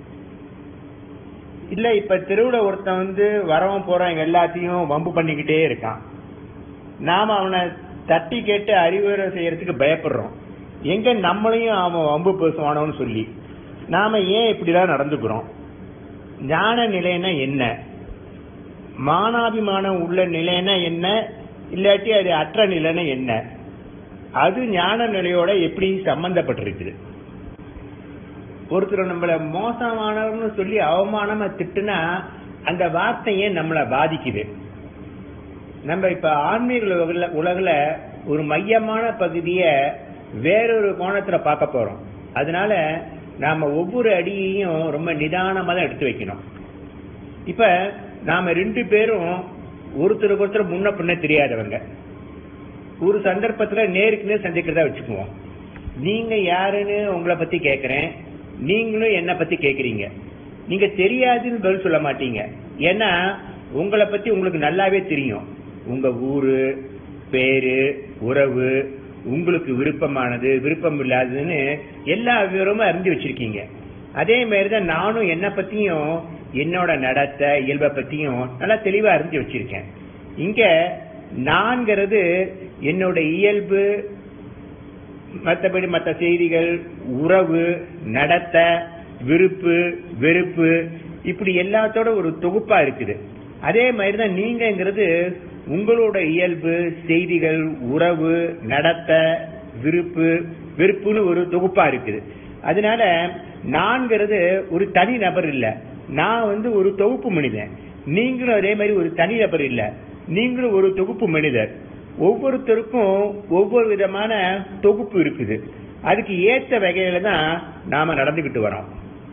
இல்ல இப்ப தெருவுல ஒருத்தன் வந்து வரவன் போறவன் எல்லாத்தையும் வம்பு பண்ணிக்கிட்டே இருக்கான் நாம அவனை தட்டி கேட்டு அறிவுரை செய்யறதுக்கு பயப்படுறோம் எங்க நம்மளையும் அவன் வம்பு பேசுவானோன்னு சொல்லி நாம ஏன் இப்படிலாம் நடந்துக்கிறோம் ஞான நிலைன்னா என்ன மானாபிமானம் உள்ள நிலைன்னா என்ன இல்லாட்டி அது அற்ற நிலைன்னா என்ன அது ஞான நிலையோட எப்படி சம்பந்தப்பட்டிருக்குது ஒருத்தர் நம்மள மோசமானவர்னு சொல்லி அவமானமா திட்டுனா அந்த வார்த்தையே நம்மள பாதிக்குது நம்ம இப்ப ஆன்மீக உலகுல- உலகுல ஒரு மையமான பகுதிய வேறொரு கோணத்துல பார்க்க போறோம் அதனால நாம ஒவ்வொரு அடியையும் ரொம்ப நிதானமா தான் எடுத்து வைக்கணும் இப்ப நாம ரெண்டு பேரும் ஒருத்தருக்கு ஒருத்தர் முன்ன பின்ன தெரியாதவங்க ஒரு சந்தர்ப்பத்துல நேருக்கு நேர் சந்திக்கிறதா வச்சுக்குவோம் நீங்க யாருன்னு உங்களை பத்தி கேக்குறேன் நீங்களும் என்ன பத்தி கேக்குறீங்க நீங்க தெரியாதுன்னு பதில் சொல்ல மாட்டீங்க ஏன்னா உங்களை பத்தி உங்களுக்கு நல்லாவே தெரியும் உங்க ஊரு பேரு உறவு உங்களுக்கு விருப்பமானது விருப்பம் இல்லாததுன்னு எல்லா விவரமும் அறிஞ்சு வச்சிருக்கீங்க அதே மாதிரிதான் நானும் என்ன பத்தியும் என்னோட நடத்தை இயல்பை பத்தியும் நல்லா தெளிவா அறிஞ்சு வச்சிருக்கேன் இங்க நான்கிறது என்னோட இயல்பு மற்றபடி மற்ற செய்திகள் உறவு நடத்தை விருப்பு வெறுப்பு இப்படி எல்லாத்தோட ஒரு தொகுப்பா இருக்குது அதே மாதிரிதான் நீங்கங்கிறது உங்களோட இயல்பு செய்திகள் உறவு நடத்தை விருப்பு வெறுப்புன்னு ஒரு தொகுப்பா இருக்குது அதனால நான்கிறது ஒரு தனி நபர் இல்ல நான் வந்து ஒரு தொகுப்பு மனிதன் நீங்களும் அதே மாதிரி ஒரு தனி நபர் இல்ல நீங்களும் ஒரு தொகுப்பு மனிதர் ஒவ்வொருத்தருக்கும் ஒவ்வொரு விதமான தொகுப்பு இருக்குது அதுக்கு ஏத்த வகையில தான் நாம நடந்துகிட்டு வரோம்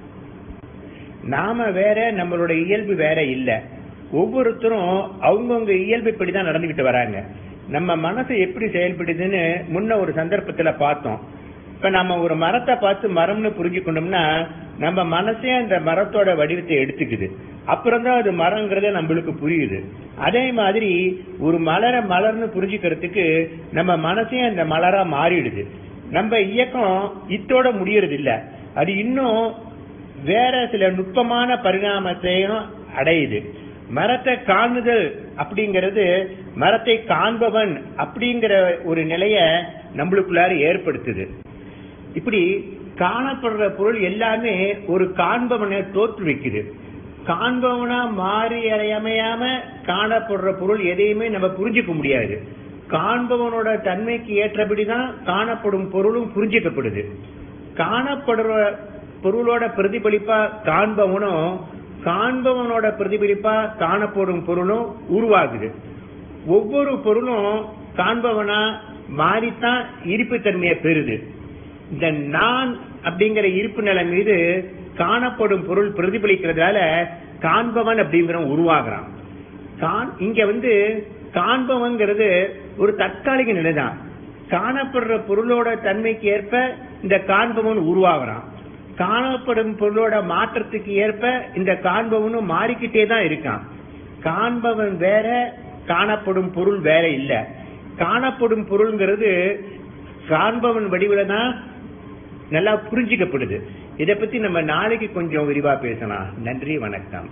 நாம வேற நம்மளோட இயல்பு வேற இல்ல ஒவ்வொருத்தரும் அவங்கவுங்க இயல்பு இப்படிதான் நடந்துகிட்டு வராங்க நம்ம மனசு எப்படி செயல்படுதுன்னு முன்ன ஒரு சந்தர்ப்பத்துல பார்த்தோம் இப்ப நம்ம ஒரு மரத்தை பார்த்து மரம்னு புரிஞ்சுக்கணும்னா நம்ம மனசே அந்த மரத்தோட வடிவத்தை எடுத்துக்குது அப்புறம் தான் அது மரங்கிறத நம்மளுக்கு புரியுது அதே மாதிரி ஒரு மலரை மலர்னு புரிஞ்சுக்கிறதுக்கு நம்ம மனசே அந்த மலரா மாறிடுது நம்ம இயக்கம் இத்தோட முடியறது இல்ல அது இன்னும் வேற சில நுட்பமான பரிணாமத்தையும் அடையுது மரத்தை காணுதல் அப்படிங்கிறது மரத்தை காண்பவன் அப்படிங்கிற ஒரு நிலைய நம்மளுக்குள்ளார ஏற்படுத்துது இப்படி காணப்படுற பொருள் எல்லாமே ஒரு காண்பவனை தோற்றுவிக்குது காண்பவனா மாறி அறையமையாம காணப்படுற பொருள் எதையுமே நம்ம புரிஞ்சுக்க முடியாது காண்பவனோட தன்மைக்கு ஏற்றபடிதான் காணப்படும் பொருளும் புரிஞ்சுக்கப்படுது காணப்படுற பொருளோட பிரதிபலிப்பா காண்பவனும் காண்பவனோட பிரதிபலிப்பா காணப்படும் பொருளும் உருவாகுது ஒவ்வொரு பொருளும் காண்பவனா மாறித்தான் இருப்புத்தன்மையை பெறுது இந்த நான் அப்படிங்கிற இருப்பு நிலை மீது காணப்படும் பொருள் பிரதிபலிக்கிறதால காண்பவன் அப்படிங்கிறவன் உருவாகிறான் காண் இங்க வந்து காண்பவங்கிறது ஒரு தற்காலிக நிலைதான் காணப்படுற பொருளோட தன்மைக்கு ஏற்ப இந்த காண்பவன் உருவாகிறான் காணப்படும் பொருளோட மாற்றத்துக்கு ஏற்ப இந்த காண்பவனும் மாறிக்கிட்டே தான் இருக்கான் காண்பவன் வேற காணப்படும் பொருள் வேற இல்ல காணப்படும் பொருள்ங்கிறது காண்பவன் வடிவில தான் நல்லா புரிஞ்சுக்கப்படுது இத பத்தி நம்ம நாளைக்கு கொஞ்சம் விரிவா பேசலாம் நன்றி வணக்கம்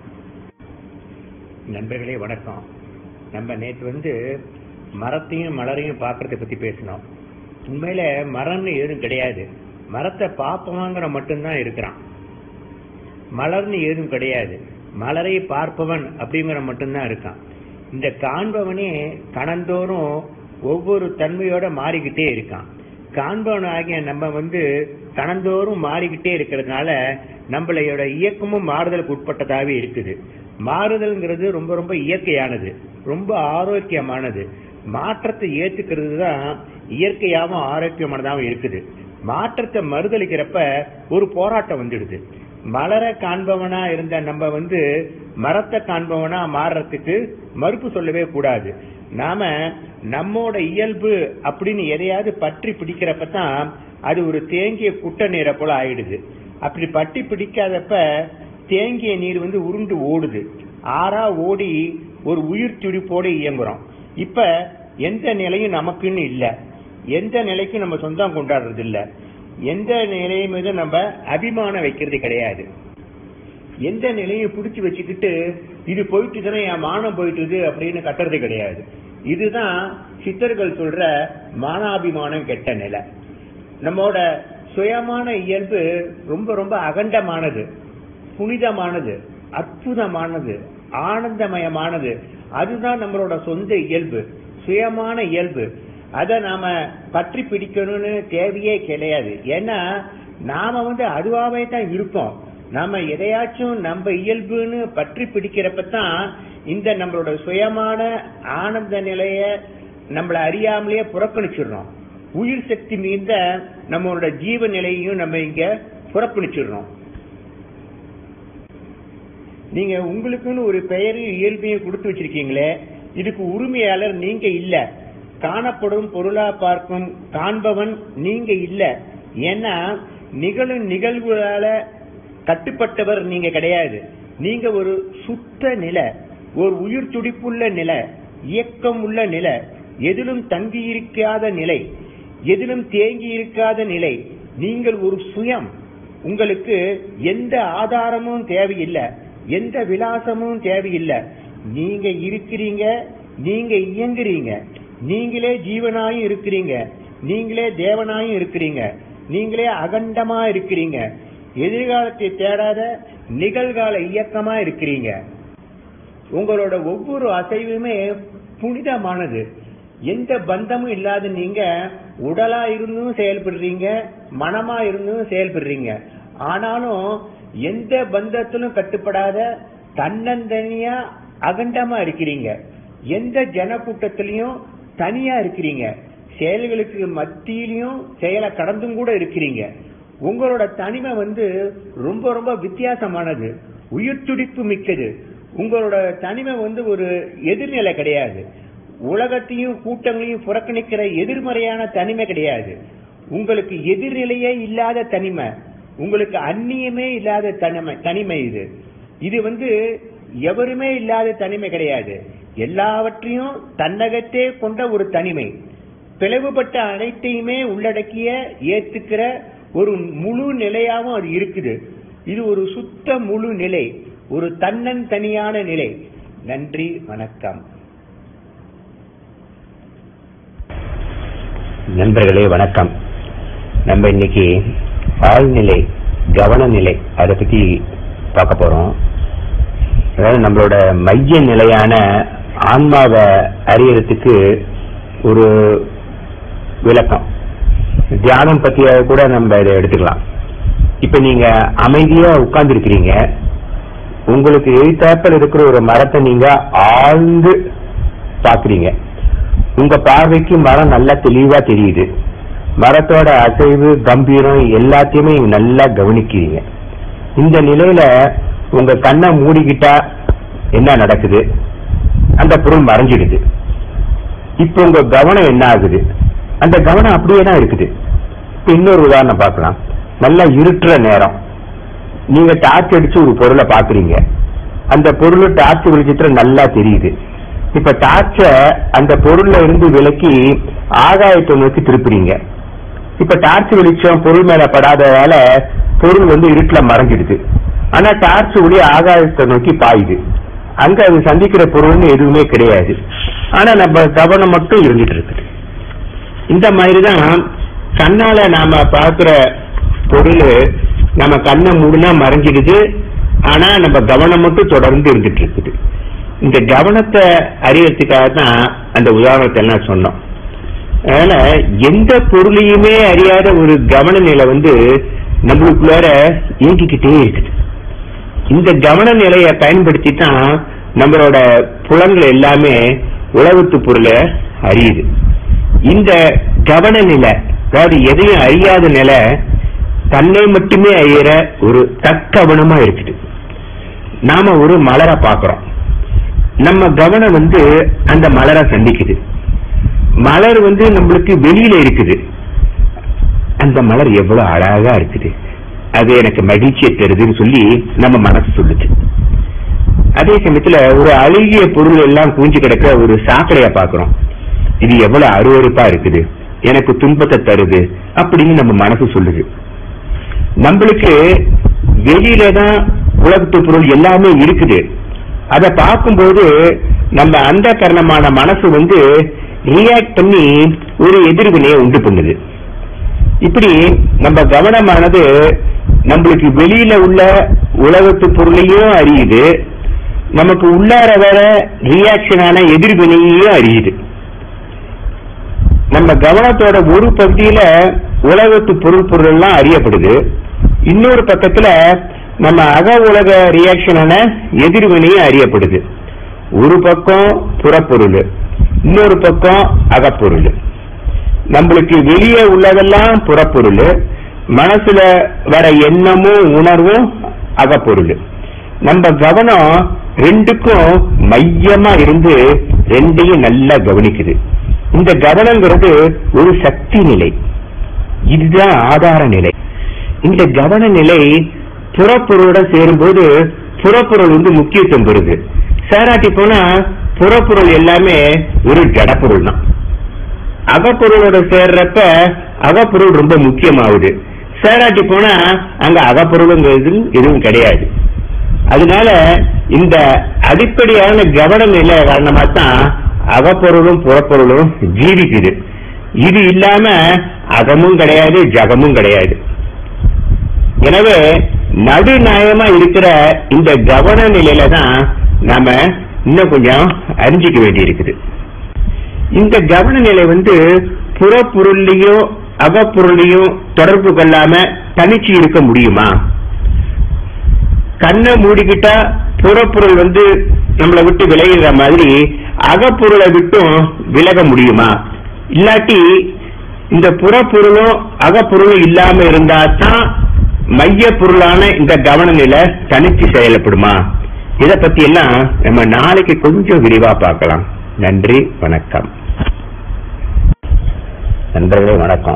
நண்பர்களே வணக்கம் நம்ம நேற்று வந்து மரத்தையும் மலரையும் பார்க்கறத பத்தி பேசினோம் உண்மையில மரம்னு எதுவும் கிடையாது மரத்தை பார்ப்பவங்கிற மட்டும்தான் இருக்கிறான் மலர்னு ஏதும் கிடையாது மலரை பார்ப்பவன் அப்படிங்கிற மட்டும்தான் இருக்கான் இந்த காண்பவனே கணந்தோறும் ஒவ்வொரு தன்மையோட மாறிக்கிட்டே இருக்கான் காண்பவன் ஆகிய நம்ம வந்து கணந்தோறும் மாறிக்கிட்டே இருக்கிறதுனால நம்மளையோட இயக்கமும் மாறுதலுக்கு உட்பட்டதாவே இருக்குது மாறுதல்ங்கிறது ரொம்ப ரொம்ப இயற்கையானது ரொம்ப ஆரோக்கியமானது மாற்றத்தை ஏத்துக்கிறது தான் இயற்கையாவும் ஆரோக்கியமானதாகவும் இருக்குது மாற்றத்தை மறுதளிக்கிறப்ப ஒரு போராட்டம் வந்துடுது மலர காண்பவனா இருந்த நம்ம வந்து மரத்தை காண்பவனா மாறுறதுக்கு மறுப்பு சொல்லவே கூடாது நாம நம்மோட இயல்பு அப்படின்னு எதையாவது பற்றி பிடிக்கிறப்ப தான் அது ஒரு தேங்கிய குட்ட நீரை போல ஆயிடுது அப்படி பட்டி பிடிக்காதப்ப தேங்கிய நீர் வந்து உருண்டு ஓடுது ஆறா ஓடி ஒரு உயிர் துடிப்போடு இயங்குறோம் இப்ப எந்த நிலையும் நமக்குன்னு இல்ல எந்த நிலைக்கும் நம்ம சொந்தம் கொண்டாடுறது இல்ல எந்த நிலையை மீது நம்ம அபிமானம் வைக்கிறது கிடையாது எந்த நிலையும் பிடிச்சு வச்சுக்கிட்டு இது போயிட்டுதானே என் மானம் போயிட்டுது அப்படின்னு கட்டுறது கிடையாது இதுதான் சித்தர்கள் சொல்ற மானாபிமானம் கெட்ட நிலை நம்மோட சுயமான இயல்பு ரொம்ப ரொம்ப அகண்டமானது புனிதமானது அற்புதமானது ஆனந்தமயமானது அதுதான் நம்மளோட சொந்த இயல்பு சுயமான இயல்பு அத நாம பற்றி பிடிக்கணும்னு தேவையே கிடையாது ஏன்னா நாம வந்து அதுவாவே தான் இருப்போம் நாம எதையாச்சும் நம்ம இயல்புன்னு பற்றி பிடிக்கிறப்ப தான் இந்த நம்மளோட சுயமான ஆனந்த நிலைய நம்மள அறியாமலேயே புறக்கணிச்சிடுறோம் உயிர் சக்தி மீந்த நம்மளோட ஜீவ நிலையையும் நம்ம இங்க புறக்கணிச்சிடுறோம் நீங்க உங்களுக்குன்னு ஒரு பெயரையும் இயல்பையும் கொடுத்து வச்சிருக்கீங்களே இதுக்கு உரிமையாளர் நீங்க இல்ல காணப்படும் பொருளா பார்க்கும் காண்பவன் நீங்க இல்ல ஏன்னா நிகழும் நிகழ்வுகளால கட்டுப்பட்டவர் நீங்க கிடையாது நீங்க ஒரு சுத்த நிலை ஒரு உயிர் துடிப்புள்ள நிலை இயக்கம் உள்ள நிலை எதிலும் தங்கி இருக்காத நிலை எதிலும் தேங்கி இருக்காத நிலை நீங்கள் ஒரு சுயம் உங்களுக்கு எந்த ஆதாரமும் தேவையில்லை எந்த விலாசமும் தேவையில்லை நீங்க இருக்கிறீங்க நீங்க இயங்குறீங்க நீங்களே ஜீவனாயும் இருக்கிறீங்க நீங்களே தேவனாயும் இருக்கிறீங்க நீங்களே அகண்டமா இருக்கிறீங்க எதிர்காலத்தை தேடாத நிகழ்கால இயக்கமா இருக்கிறீங்க உங்களோட ஒவ்வொரு அசைவுமே புனிதமானது எந்த பந்தமும் இல்லாத நீங்க உடலா இருந்தும் செயல்படுறீங்க மனமா இருந்தும் செயல்படுறீங்க ஆனாலும் எந்த பந்தத்திலும் கட்டுப்படாத தன்னந்தனியா அகண்டமா இருக்கிறீங்க எந்த ஜனக்கூட்டத்திலையும் தனியா இருக்கிறீங்க செயல்களுக்கு மத்தியிலையும் செயலை கடந்தும் கூட இருக்கிறீங்க உங்களோட தனிமை வந்து ரொம்ப ரொம்ப வித்தியாசமானது உயிர் துடிப்பு மிக்கது உங்களோட தனிமை வந்து ஒரு எதிர்நிலை கிடையாது உலகத்தையும் கூட்டங்களையும் புறக்கணிக்கிற எதிர்மறையான தனிமை கிடையாது உங்களுக்கு எதிர்நிலையே இல்லாத தனிமை உங்களுக்கு அந்நியமே இல்லாத தனிமை தனிமை இது இது வந்து எவருமே இல்லாத தனிமை கிடையாது எல்லாவற்றையும் தன்னகத்தே கொண்ட ஒரு தனிமை பிளவுபட்ட அனைத்தையுமே உள்ளடக்கிய ஏத்துக்கிற ஒரு முழு நிலையாவும் அது இருக்குது இது ஒரு சுத்த முழு நிலை ஒரு தன்னன் தனியான நிலை நன்றி வணக்கம் நண்பர்களே வணக்கம் நம்ம இன்னைக்கு ஆழ்நிலை கவனநிலை அதை பத்தி பார்க்க போறோம் அதாவது நம்மளோட மைய நிலையான ஆன்மாவை அறியறதுக்கு ஒரு விளக்கம் தியானம் பத்திய கூட நம்ம இதை எடுத்துக்கலாம் இப்ப நீங்க அமைதியா உட்கார்ந்து இருக்கிறீங்க உங்களுக்கு எழுத்தாப்பில் இருக்கிற ஒரு மரத்தை நீங்க ஆழ்ந்து பாக்குறீங்க உங்க பார்வைக்கு மரம் நல்லா தெளிவா தெரியுது மரத்தோட அசைவு கம்பீரம் எல்லாத்தையுமே நீங்க நல்லா கவனிக்கிறீங்க இந்த நிலையில உங்க கண்ணை மூடிக்கிட்டா என்ன நடக்குது அந்த பொருள் மறைஞ்சிடுது இப்ப உங்க கவனம் என்ன ஆகுது அந்த கவனம் அப்படியே தான் இருக்குது இப்ப இன்னொரு உதாரணம் பார்க்கலாம் நல்லா இருட்டுற நேரம் நீங்க டார்ச் அடிச்சு ஒரு பொருளை பாக்குறீங்க அந்த பொருள் டார்ச் வெளிச்சத்துல நல்லா தெரியுது இப்ப டார்ச்ச அந்த பொருள்ல இருந்து விலக்கி ஆகாயத்தை நோக்கி திருப்புறீங்க இப்ப டார்ச் வெளிச்சம் பொருள் மேல படாததால பொருள் வந்து இருட்டுல மறைஞ்சிடுது ஆனா டார்ச் ஒளி ஆகாயத்தை நோக்கி பாயுது அங்க அது சந்திக்கிற பொருள்னு எதுவுமே கிடையாது ஆனா நம்ம கவனம் மட்டும் இருந்துட்டு இருக்குது இந்த மாதிரிதான் கண்ணால நாம பார்க்கிற பொருள் நம்ம கண்ணை மூடுனா மறைஞ்சிடுது ஆனா நம்ம கவனம் மட்டும் தொடர்ந்து இருந்துட்டு இருக்குது இந்த கவனத்தை அறியறதுக்காக தான் அந்த உதாரணத்தை எல்லாம் சொன்னோம் அதனால எந்த பொருளையுமே அறியாத ஒரு கவன நிலை வந்து நம்மளுக்குள்ளார இயங்கிக்கிட்டே இருக்குது இந்த கவன நிலையை பயன்படுத்தி தான் நம்மளோட புலன்கள் எல்லாமே உலகத்து பொருளை அறியுது இந்த கவன நிலை அதாவது எதையும் அறியாத நிலை தன்னை மட்டுமே அறியிற ஒரு தற்கவனமா இருக்குது நாம ஒரு மலரை பார்க்கிறோம் நம்ம கவனம் வந்து அந்த மலரை சந்திக்குது மலர் வந்து நம்மளுக்கு வெளியில இருக்குது அந்த மலர் எவ்வளவு அழகா இருக்குது அது எனக்கு மகிழ்ச்சியை தருதுன்னு சொல்லி நம்ம மனசு சொல்லுச்சு அதே சமயத்துல ஒரு அழுகிய பொருள் எல்லாம் கூஞ்சி கிடக்க ஒரு சாக்கடையா பாக்குறோம் இது எவ்வளவு அருவருப்பா இருக்குது எனக்கு துன்பத்தை தருது அப்படின்னு நம்ம மனசு சொல்லுது நம்மளுக்கு வெளியில தான் உலகத்து பொருள் எல்லாமே இருக்குது அதை பார்க்கும்போது நம்ம அந்த கரணமான மனசு வந்து ரியாக்ட் பண்ணி ஒரு எதிர்வினையை உண்டு பண்ணுது இப்படி நம்ம கவனமானது நம்மளுக்கு வெளியில உள்ள உலகத்து பொருளையும் அறியுது நமக்கு உள்ளார வர ரியாக்ஷனான எதிர்வினையையும் அறியுது நம்ம கவனத்தோட ஒரு பகுதியில உலகத்து பொருள் பொருள் எல்லாம் அறியப்படுது இன்னொரு பக்கத்துல நம்ம அக உலக ரியாக்ஷனான எதிர்வினையும் அறியப்படுது ஒரு பக்கம் புறப்பொருள் இன்னொரு பக்கம் அகப்பொருள் நம்மளுக்கு வெளியே உள்ளதெல்லாம் புறப்பொருள் மனசுல வர எண்ணமும் உணர்வும் அகப்பொருள் நம்ம கவனம் ரெண்டுக்கும் மையமா இருந்து ரெண்டையும் நல்லா கவனிக்குது இந்த கவனங்கிறது ஒரு சக்தி நிலை இதுதான் ஆதார நிலை இந்த கவன நிலை புறப்பொருளுடன் சேரும்போது புறப்பொருள் வந்து முக்கியத்துவம் பெறுது சேராட்டி போனா புறப்பொருள் எல்லாமே ஒரு ஜடப்பொருள் தான் அகப்பொருளோட சேர்றப்ப அகப்பொருள் ரொம்ப முக்கியமாகுது சேராட்டி போனா அங்க அகப்பொருளுங்கிறது எதுவும் கிடையாது அதனால இந்த அடிப்படையான கவன நிலை காரணமா தான் அகப்பொருளும் புறப்பொருளும் ஜீவிக்குது இது இல்லாம அகமும் கிடையாது ஜகமும் கிடையாது எனவே நடுநாயமா இருக்கிற இந்த கவன நிலையில தான் நாம இன்னும் கொஞ்சம் அறிஞ்சிக்க வேண்டி இருக்குது இந்த கவன நிலை வந்து புறப்பொருள்லையும் அகப்பொருளையும் தொடர்பு கொள்ளாம தனிச்சு இருக்க முடியுமா கண்ணை மூடிக்கிட்டா புறப்பொருள் வந்து நம்மளை விட்டு விலகிற மாதிரி அகப்பொருளை விட்டும் விலக முடியுமா இல்லாட்டி இந்த புறப்பொருளும் அகப்பொருளும் இல்லாம இருந்தா தான் மைய பொருளான இந்த கவன நிலை தனிச்சு செயல்படுமா இத பத்தி எல்லாம் நம்ம நாளைக்கு கொஞ்சம் விரிவா பார்க்கலாம் நன்றி வணக்கம் நண்பர்களே வணக்கம்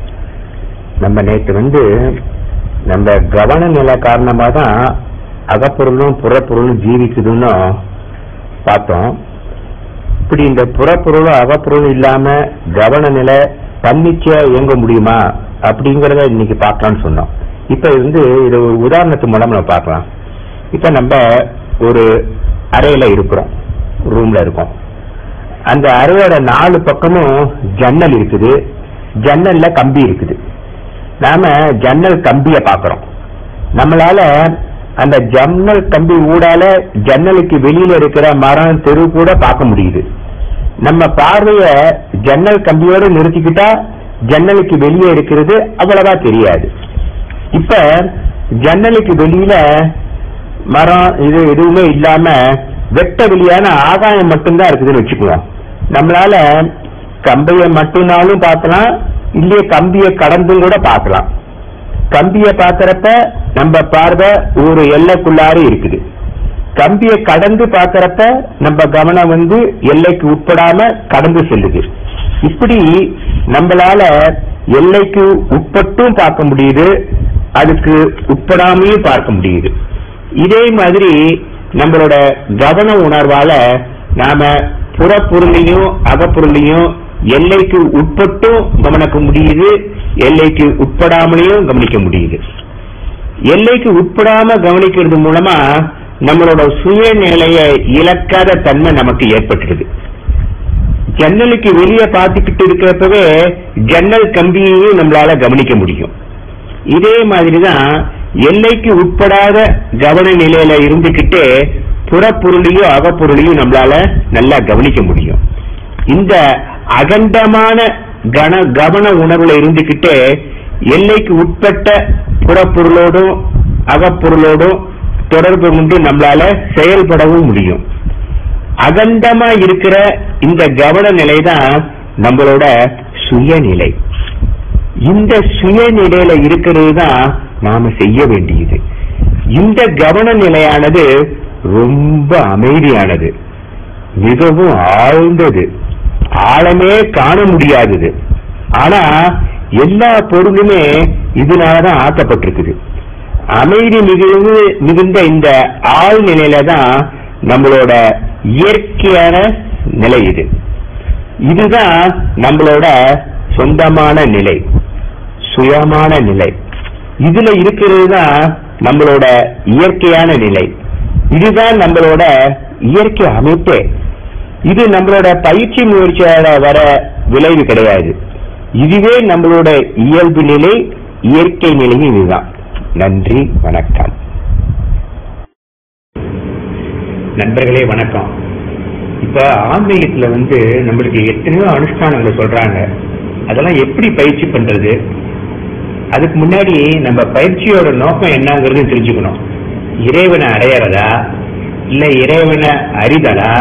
நம்ம நேற்று வந்து நம்ம கவன நிலை காரணமா தான் அகப்பொருளும் புறப்பொருளும் ஜீவிக்குதுன்னு பார்த்தோம் இப்படி இந்த புறப்பொருளும் அகப்பொருளும் இல்லாம கவன நிலை தன்னிச்சையா இயங்க முடியுமா அப்படிங்கறத இன்னைக்கு பார்க்கலாம்னு சொன்னோம் இப்ப இருந்து இது ஒரு உதாரணத்து மூலம் நம்ம பார்க்கலாம் இப்ப நம்ம ஒரு அறையில இருக்கிறோம் ரூம்ல இருக்கோம் அந்த அறையோட நாலு பக்கமும் ஜன்னல் இருக்குது ஜன்னல்ல கம்பி இருக்குது நாம ஜன்னல் கம்பிய பாக்குறோம் நம்மளால அந்த ஜன்னல் கம்பி ஊடால ஜன்னலுக்கு வெளியில இருக்கிற மரம் தெரு கூட பார்க்க முடியுது நம்ம பார்வைய ஜன்னல் கம்பியோட நிறுத்திக்கிட்டா ஜன்னலுக்கு வெளியே இருக்கிறது அவ்வளவா தெரியாது இப்ப ஜன்னலுக்கு வெளியில மரம் இது எதுவுமே இல்லாம வெட்ட வெளியான ஆகாயம் மட்டும்தான் இருக்குதுன்னு வச்சுக்குவோம் நம்மளால கம்பியை மட்டும்னாலும் பார்க்கலாம் இல்லையே கம்பியை கடந்தும் கூட பார்க்கலாம் கம்பியை பார்க்கறப்ப நம்ம பார்வை ஒரு எல்லைக்குள்ளார இருக்குது கம்பியை கடந்து பார்க்கறப்ப நம்ம கவனம் வந்து எல்லைக்கு உட்படாம கடந்து செல்லுது இப்படி நம்மளால எல்லைக்கு உட்பட்டும் பார்க்க முடியுது அதுக்கு உட்படாமையும் பார்க்க முடியுது இதே மாதிரி நம்மளோட கவன உணர்வால நாம புறப்பொருளையும் அகப்பொருளையும் எல்லைக்கு உட்பட்டும் கவனிக்க முடியுது எல்லைக்கு உட்படாமலையும் கவனிக்க முடியுது எல்லைக்கு உட்படாம கவனிக்கிறது மூலமா நம்மளோட சுயநிலைய இழக்காத தன்மை நமக்கு ஏற்பட்டுருது ஜன்னலுக்கு வெளியே பார்த்துக்கிட்டு இருக்கிறப்பவே ஜன்னல் கம்பியையும் நம்மளால கவனிக்க முடியும் இதே மாதிரிதான் எல்லைக்கு உட்படாத கவன நிலையில இருந்துகிட்டே புறப்பொருளையும் அகப்பொருளையும் நம்மளால நல்லா கவனிக்க முடியும் இந்த அகண்டமான கன கவன உணர்வுல இருந்துகிட்டே எல்லைக்கு உட்பட்ட புறப்பொருளோடும் அகப்பொருளோடும் தொடர்பு கொண்டு நம்மளால செயல்படவும் முடியும் அகண்டமா இருக்கிற இந்த கவன நிலை தான் நம்மளோட சுயநிலை இந்த சுயநிலையில இருக்கிறது தான் நாம செய்ய வேண்டியது இந்த கவன நிலையானது ரொம்ப அமைதியானது மிகவும் ஆழ்ந்தது ஆழமே காண முடியாதது ஆனா எல்லா பொருளுமே இதனாலதான் ஆக்கப்பட்டிருக்குது அமைதி மிகுந்து மிகுந்த இந்த ஆழ் நிலையில தான் நம்மளோட இயற்கையான நிலை இது இதுதான் நம்மளோட சொந்தமான நிலை சுயமான நிலை இதுல இருக்கிறது தான் நம்மளோட இயற்கையான நிலை இதுதான் நம்மளோட இயற்கை அமைப்பே இது நம்மளோட பயிற்சி முயற்சியால வர விளைவு கிடையாது இதுவே நம்மளோட இயல்பு நிலை இயற்கை நிலையும் இதுதான் நன்றி வணக்கம் நண்பர்களே வணக்கம் இப்ப ஆன்மீகத்துல வந்து நம்மளுக்கு எத்தனையோ அனுஷ்டானங்களை சொல்றாங்க அதெல்லாம் எப்படி பயிற்சி பண்றது அதுக்கு முன்னாடி நம்ம பயிற்சியோட நோக்கம் என்னங்கிறது தெரிஞ்சுக்கணும் இறைவனை அடையறதா இல்ல இறைவனை அறிதலா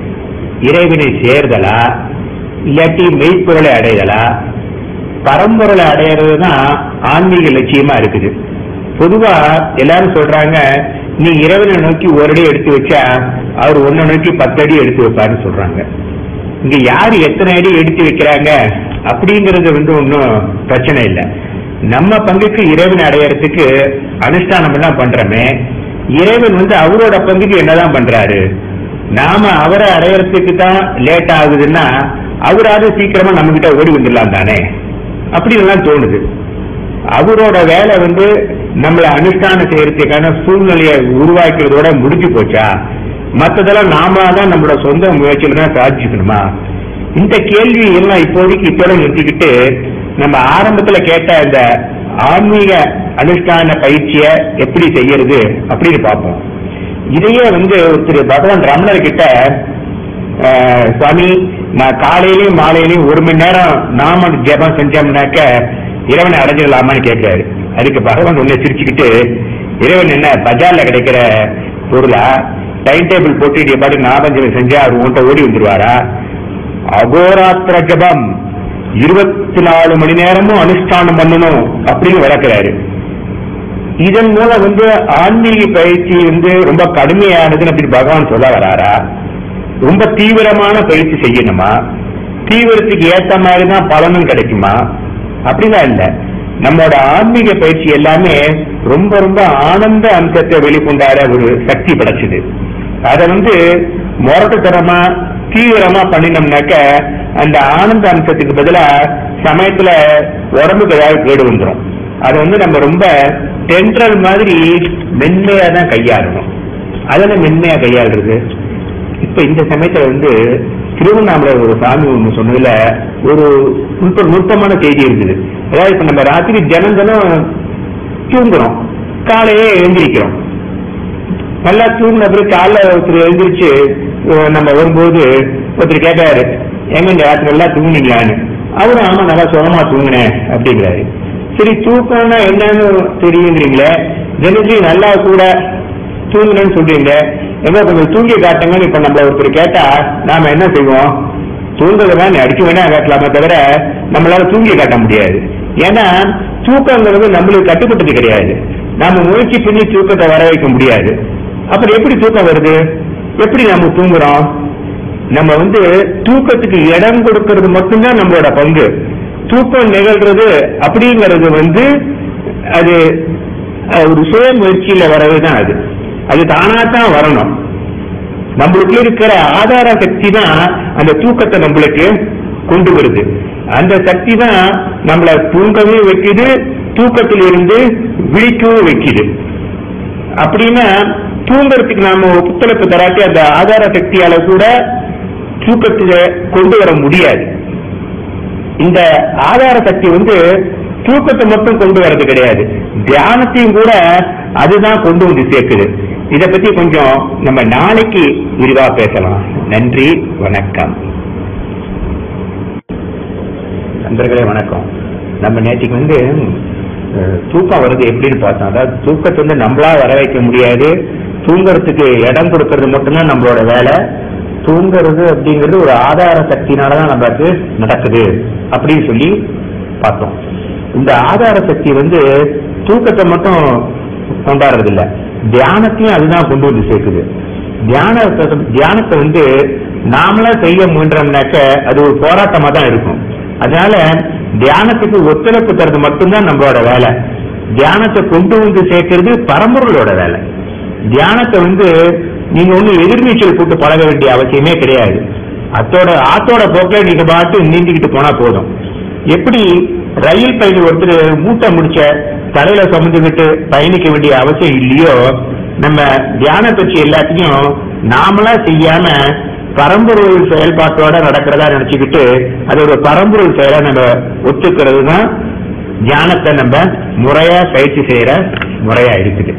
இறைவனை சேர்தலா இல்லாட்டி மெய்ப்பொருளை அடைதலா பரம்பொருளை அடையிறது தான் ஆன்மீக லட்சியமா இருக்குது பொதுவா எல்லாரும் சொல்றாங்க நீ இறைவனை நோக்கி ஒரு அடி எடுத்து வச்சா அவர் ஒன்ன நோக்கி பத்து அடி எடுத்து வைப்பாருன்னு சொல்றாங்க இங்க யாரு எத்தனை அடி எடுத்து வைக்கிறாங்க அப்படிங்கறது வந்து ஒன்றும் பிரச்சனை இல்லை நம்ம பங்குக்கு இறைவன் அடையறதுக்கு அனுஷ்டானம் எல்லாம் பண்றோமே இறைவன் வந்து அவரோட பங்குக்கு என்னதான் பண்றாரு நாம அவரை அடையறதுக்கு தான் லேட் ஆகுதுன்னா அவராவது சீக்கிரமா நம்ம கிட்ட ஓடி வந்துடலாம் தானே அப்படி எல்லாம் தோணுது அவரோட வேலை வந்து நம்மளை அனுஷ்டானம் செய்யறதுக்கான சூழ்நிலையை உருவாக்கிறதோட முடிஞ்சு போச்சா மத்ததெல்லாம் நாம தான் நம்மளோட சொந்த முயற்சியில தான் சாதிச்சுக்கணுமா இந்த கேள்வி எல்லாம் இப்போதைக்கு இப்போட நிறுத்திக்கிட்டு நம்ம ஆரம்பத்துல கேட்ட இந்த ஆன்மீக அனுஷ்டான பயிற்சியை எப்படி செய்யறது அப்படின்னு பார்ப்போம் இதையே வந்து திரு பகவான் ரமணர் கிட்ட அஹ், சுவாமி நான் காலையிலயும் மாலையிலயும் ஒரு மணி நேரம் நாம ஜெபம் செஞ்சோம்னாக்க இறைவனை அடைஞ்சிடலாமான்னு கேட்கிறாரு அதுக்கு பகவான் உன்னை சிரிச்சுக்கிட்டு இறைவன் என்ன பஜார்ல கிடைக்கிற பொருளா டைம் டேபிள் போட்டு நீ பாட்டு நாபஞ்சலம் செஞ்சா அவர் உன்கிட்ட ஓடி வந்துருவாரா அகோராத்திர ஜபம் இருபத்தி நாலு மணி நேரமும் அனுஷ்டானம் பண்ணணும் அப்படின்னு விளக்குறாரு இதன் மூலம் வந்து ஆன்மீக பயிற்சி வந்து ரொம்ப கடுமையானதுன்னு அப்படி பகவான் சொல்ல வராரா ரொம்ப தீவிரமான பயிற்சி செய்யணுமா தீவிரத்துக்கு ஏத்த மாதிரி தான் பலனும் கிடைக்குமா அப்படிதான் இல்ல நம்மளோட ஆன்மீக பயிற்சி எல்லாமே ரொம்ப ரொம்ப ஆனந்த அம்சத்தை வெளிக்கொண்டாட ஒரு சக்தி படைச்சது அதை வந்து முரட்டுத்தனமா தீவிரமா பண்ணினோம்னாக்க அந்த ஆனந்த அம்சத்துக்கு பதிலா சமயத்துல உடம்புக்கு ஏதாவது கேடு வந்துடும் அதை வந்து நம்ம ரொம்ப தென்றல் மாதிரி மென்மையா தான் கையாளணும் அதெல்லாம் மென்மையா கையாளுறது இப்ப இந்த சமயத்துல வந்து திருவண்ணாமலை ஒரு சாமி ஒண்ணு சொன்னதுல ஒரு நுட்ப நுட்பமான செய்தி இருக்குது அதாவது இப்ப நம்ம ராத்திரி தினம் தினம் தூங்குறோம் காலையே எழுந்திருக்கிறோம் நல்லா தூங்கின பிறகு காலைல ஒருத்தர் எழுந்திரிச்சு அஹ், நம்ம வரும்போது ஒருத்தர் கேட்டாரு எங்க இந்த ராத்திரி எல்லாம் தூங்குனீங்களான்னு அவரும் ஆமா நல்லா சுகமா தூங்கினேன் அப்படிங்கிறாரு சரி தூக்கம்னா என்னன்னு தெரியுங்கிறீங்களே தினசரி நல்லா கூட தூங்குனேன்னு சொல்றீங்க எங்க கொஞ்சம் தூங்கி காட்டுங்கன்னு இப்ப நம்மள ஒருத்தர் கேட்டா நாம என்ன செய்வோம் தூங்குறதா நீ அடிக்க வேணா காட்டலாமே தவிர நம்மளால தூங்கி காட்ட முடியாது ஏன்னா தூக்கங்கிறது நம்மளுக்கு கட்டுப்பட்டது கிடையாது நாம முயற்சி பண்ணி தூக்கத்தை வர வைக்க முடியாது அப்புறம் எப்படி தூக்கம் வருது எப்படி நம்ம தூங்குறோம் நம்ம வந்து தூக்கத்துக்கு இடம் கொடுக்கறது மட்டும்தான் நம்மளோட பங்கு தூக்கம் நிகழ்றது அப்படிங்கிறது வந்து அது அஹ், ஒரு சுய முயற்சியில வரதுதான் அது அது தானா தான் வரணும் நம்மளுக்கு இருக்கிற ஆதார சக்தி தான் அந்த தூக்கத்தை நம்மளுக்கு கொண்டு வருது அந்த சக்தி தான் நம்மள தூங்கவே வைக்குது தூக்கத்தில் இருந்து விழிக்கவும் வைக்குது அப்படின்னா தூங்குறதுக்கு நாம புத்தளப்பு தராட்டி அந்த ஆதார சக்தியால கூட தூக்கத்தில கொண்டு வர முடியாது இந்த ஆதார சக்தி வந்து தூக்கத்தை மட்டும் கொண்டு வர்றது கிடையாது தியானத்தையும் கூட அதுதான் கொண்டு வந்து சேர்க்குது இத பத்தி கொஞ்சம் நம்ம நாளைக்கு விரிவா பேசலாம் நன்றி வணக்கம் நண்பர்களே வணக்கம் நம்ம நேற்றுக்கு வந்து அஹ், தூக்கம் வருது எப்படின்னு பார்த்தோம் அதாவது தூக்கத்தை வந்து நம்மளா வர வைக்க முடியாது தூங்குறதுக்கு இடம் கொடுக்கறது மட்டும்தான் நம்மளோட வேலை தூங்குறது அப்படிங்கிறது ஒரு ஆதார சக்தினாலதான் நமக்கு நடக்குது அப்படின்னு சொல்லி பார்த்தோம் இந்த ஆதார சக்தி வந்து தூக்கத்தை மட்டும் கொண்டாடுறது இல்ல தியானத்தையும் அதுதான் கொண்டு வந்து சேர்க்குது தியானத்தை தியானத்தை வந்து நாமளா செய்ய முயன்றோம்னாக்க அது ஒரு போராட்டமா தான் இருக்கும் அதனால தியானத்துக்கு ஒத்துழைப்பு தர்றது மட்டும்தான் நம்மளோட வேலை தியானத்தை கொண்டு வந்து சேர்க்கிறது பரம்பொருளோட வேலை தியானத்தை வந்து நீங்க ஒண்ணு எதிர்நீச்சல் போட்டு பழக வேண்டிய அவசியமே கிடையாது அத்தோட ஆத்தோட போக்கில நீங்க பாட்டு நீந்திக்கிட்டு போனா போதும் எப்படி ரயில் பயணி ஒருத்தர் மூட்டை முடிச்ச தலையில சுமந்துக்கிட்டு பயணிக்க வேண்டிய அவசியம் இல்லையோ நம்ம தியான பயிற்சி எல்லாத்தையும் நாமளா செய்யாம பரம்பொருள் செயல்பாட்டோட நடக்கிறதா நினைச்சுக்கிட்டு அது ஒரு பரம்பொருள் செயலை நம்ம ஒத்துக்கிறது தான் தியானத்தை நம்ம முறையா பயிற்சி செய்யற முறையா இருக்குது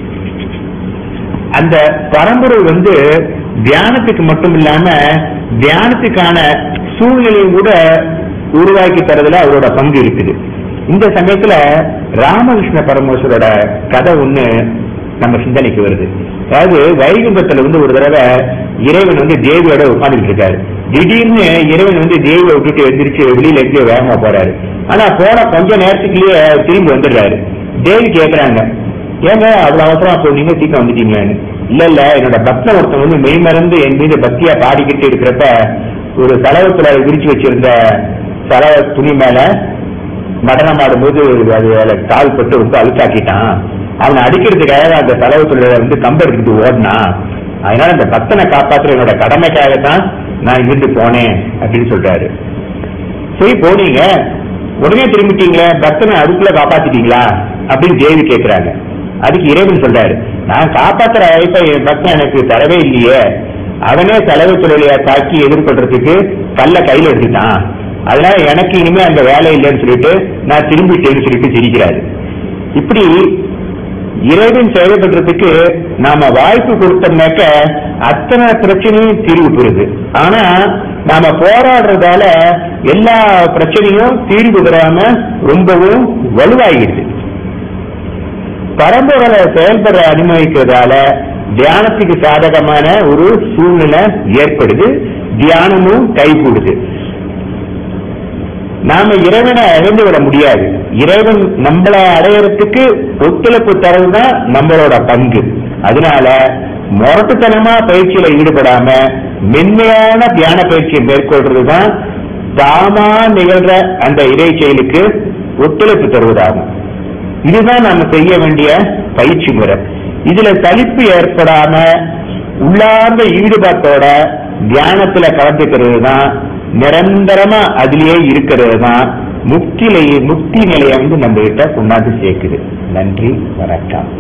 அந்த பரம்பொருள் வந்து தியானத்துக்கு மட்டும் இல்லாம தியானத்துக்கான சூழ்நிலையும் கூட உருவாக்கி தரதுல அவரோட பங்கு இருக்குது இந்த சமயத்துல ராமகிருஷ்ண பரமேஸ்வரோட கதை ஒண்ணு நம்ம சிந்தனைக்கு வருது அதாவது வைகுண்டத்துல வந்து ஒரு தடவை இறைவன் வந்து தேவியோட உட்கார்ந்துட்டு இருக்காரு திடீர்னு இறைவன் வந்து தேவியை விட்டுட்டு எந்திரிச்சு வெளியில எங்கேயோ வேகமா போறாரு ஆனா போன கொஞ்ச நேரத்துக்குள்ளேயே திரும்பி வந்துடுறாரு தேவி கேக்குறாங்க ஏங்க அவ்வளவு அவசரம் போனீங்க சீக்கிரம் வந்துட்டீங்கன்னு இல்ல இல்ல என்னோட பக்தன் ஒருத்தன் வந்து மெய்மறந்து என் மீது பக்தியா பாடிக்கிட்டு இருக்கிறப்ப ஒரு செலவத்துல விரிச்சு வச்சிருந்த செலவ துணி மேல நடனம் ஆடும்போது அது அதுல கால் பட்டு ரொம்ப அழுக்காக்கிட்டான் அவனை அடிக்கிறதுக்காக அந்த செலவத்துல வந்து கம்ப எடுத்துட்டு ஓடினான் அதனால அந்த பக்தனை காப்பாற்றுற என்னோட கடமைக்காகத்தான் நான் இங்கிருந்து போனேன் அப்படின்னு சொல்றாரு சரி போனீங்க உடனே திரும்பிட்டீங்களே பக்தனை அதுக்குள்ள காப்பாத்திட்டீங்களா அப்படின்னு தேவி கேக்குறாங்க அதுக்கு இறைவன் சொல்றாரு நான் காப்பாத்துற வாய்ப்பை என் பக்தன் எனக்கு தரவே இல்லையே அவனே செலவு தொழிலையா தாக்கி எதிர்கொள்றதுக்கு கல்ல கையில எடுத்துட்டான் அதனால எனக்கு இனிமே அந்த வேலை இல்லைன்னு சொல்லிட்டு நான் திரும்பிட்டேன்னு சொல்லிட்டு சிரிக்கிறாரு இப்படி இறைவன் செயல்படுறதுக்கு நாம வாய்ப்பு கொடுத்தோம்னாக்க அத்தனை பிரச்சனையும் தீர்வு பெறுது ஆனா நாம போராடுறதால எல்லா பிரச்சனையும் தீர்வு பெறாம ரொம்பவும் வலுவாகிடுது பரம்பரை செயல்பட அனுமதிக்கிறதால தியானத்துக்கு சாதகமான ஒரு சூழ்நிலை ஏற்படுது தியானமும் கைகூடுது நாம இறைவனை அடைந்து விட முடியாது இறைவன் நம்மளை அடையறதுக்கு ஒத்துழைப்பு தரதுதான் நம்மளோட பங்கு அதனால முரட்டுத்தனமா பயிற்சியில ஈடுபடாம மென்மையான தியான பயிற்சியை மேற்கொள்றதுதான் தாமா நிகழ்ற அந்த இறை செயலுக்கு ஒத்துழைப்பு தருவதாகும் இதுதான் நாம செய்ய வேண்டிய பயிற்சி முறை இதுல சலிப்பு ஏற்படாம உள்ளார்ந்த ஈடுபாட்டோட தியானத்துல கலந்துக்கிறது தான் நிரந்தரமா அதிலேயே இருக்கிறது தான் முக்திலையே முக்தி நிலையை வந்து நம்ம கிட்ட கொண்டாந்து சேர்க்குது நன்றி வணக்கம்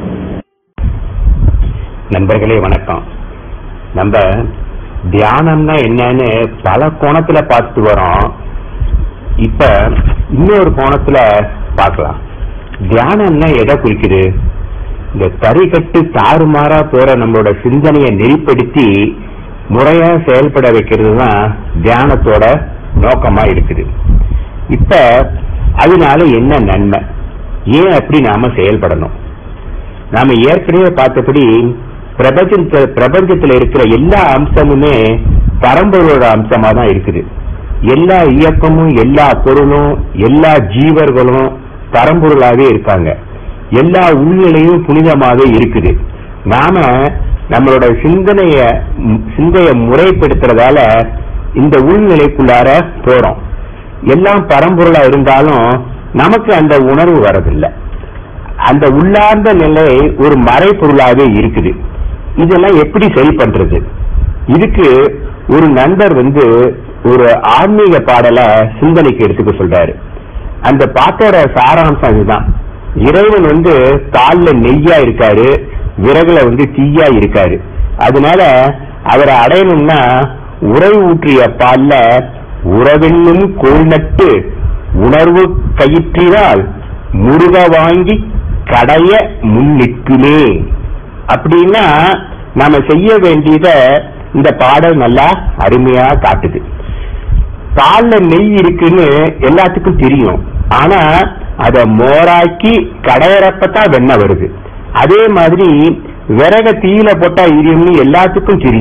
நண்பர்களே வணக்கம் நம்ம தியானம்னா என்னன்னு பல கோணத்துல பார்த்துட்டு வரோம் இப்ப இன்னொரு கோணத்துல பார்க்கலாம் தியானம்னா எதை குறிக்குது இந்த தறிகட்டு தாறுமாறா போற நம்மளோட சிந்தனையை நெறிப்படுத்தி முறையா செயல்பட வைக்கிறது தான் தியானத்தோட நோக்கமா இருக்குது இப்ப அதனால என்ன நன்மை ஏன் அப்படி நாம செயல்படணும் நாம ஏற்கனவே பார்த்தபடி பிரபஞ்ச பிரபஞ்சத்துல இருக்கிற எல்லா அம்சமுமே பரம்பரோட அம்சமா தான் இருக்குது எல்லா இயக்கமும் எல்லா பொருளும் எல்லா ஜீவர்களும் பரம்பொருளாவே இருக்காங்க எல்லா உள்நிலையும் புனிதமாவே இருக்குது நாம நம்மளோட சிந்தனைய சிந்தைய முறைப்படுத்துறதால இந்த உள்நிலைக்குள்ளார போறோம் எல்லாம் பரம்பொருளா இருந்தாலும் நமக்கு அந்த உணர்வு வரதில்லை அந்த உள்ளார்ந்த நிலை ஒரு மறைப்பொருளாவே இருக்குது இதெல்லாம் எப்படி சரி பண்றது இதுக்கு ஒரு நண்பர் வந்து ஒரு ஆன்மீக பாடலை சிந்தனைக்கு எடுத்துக்க சொல்றாரு அந்த பாட்டோட சாராம்சம் இதுதான் இறைவன் வந்து கால்ல நெய்யா இருக்காரு விறகுல வந்து தீயா இருக்காரு அதனால அவரை அடையணும்னா உறவு ஊற்றிய பால்ல உறவென்னும் கோல் நட்டு உணர்வு கயிற்றினால் முருக வாங்கி கடைய முன் நிற்குமே அப்படின்னா நாம செய்ய வேண்டியத இந்த பாடல் நல்லா அருமையா காட்டுது பால்ல நெய் இருக்குன்னு எல்லாத்துக்கும் தெரியும் ஆனா அத மோராக்கி கடையறப்பதான் வெண்ணெய் வருது அதே மாதிரி விறக தீயில போட்டா எரியும்னு எல்லாத்துக்கும் தெரியும்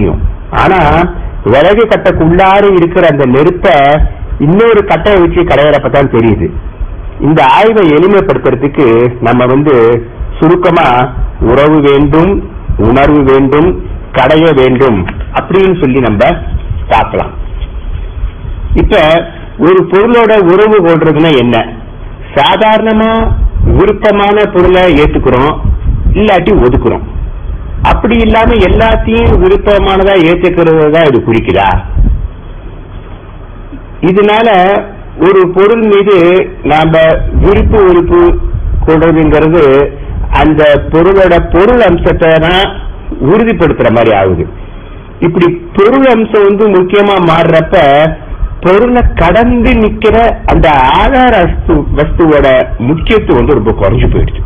ஆனா விறகு கட்டைக்குள்ளார இருக்கிற அந்த நெருப்ப இன்னொரு கட்டையை வச்சு கடையிறப்பதான் தெரியுது இந்த ஆய்வை எளிமைப்படுத்துறதுக்கு நம்ம வந்து சுருக்கமா உறவு வேண்டும் உணர்வு வேண்டும் கடைய வேண்டும் அப்படின்னு சொல்லி நம்ம பார்க்கலாம் இப்ப ஒரு பொருளோட உறவு கொள்றதுன்னா என்ன சாதாரணமா விருப்பமான பொருளை ஏத்துக்கிறோம் இல்லாட்டி ஒதுக்குறோம் அப்படி இல்லாம எல்லாத்தையும் விருப்பமானதா ஏத்துக்கிறது தான் இது குறிக்குதா இதனால ஒரு பொருள் மீது நாம விருப்பு வெறுப்பு கொள்றதுங்கிறது அந்த பொருளோட பொருள் அம்சத்தை தான் உறுதிப்படுத்துற மாதிரி ஆகுது இப்படி பொருள் அம்சம் வந்து முக்கியமா மாறுறப்ப பொருளை கடந்து நிக்கிற அந்த ஆதார வஸ்து வஸ்துவோட முக்கியத்துவம் வந்து ரொம்ப குறைஞ்சு போயிடுச்சு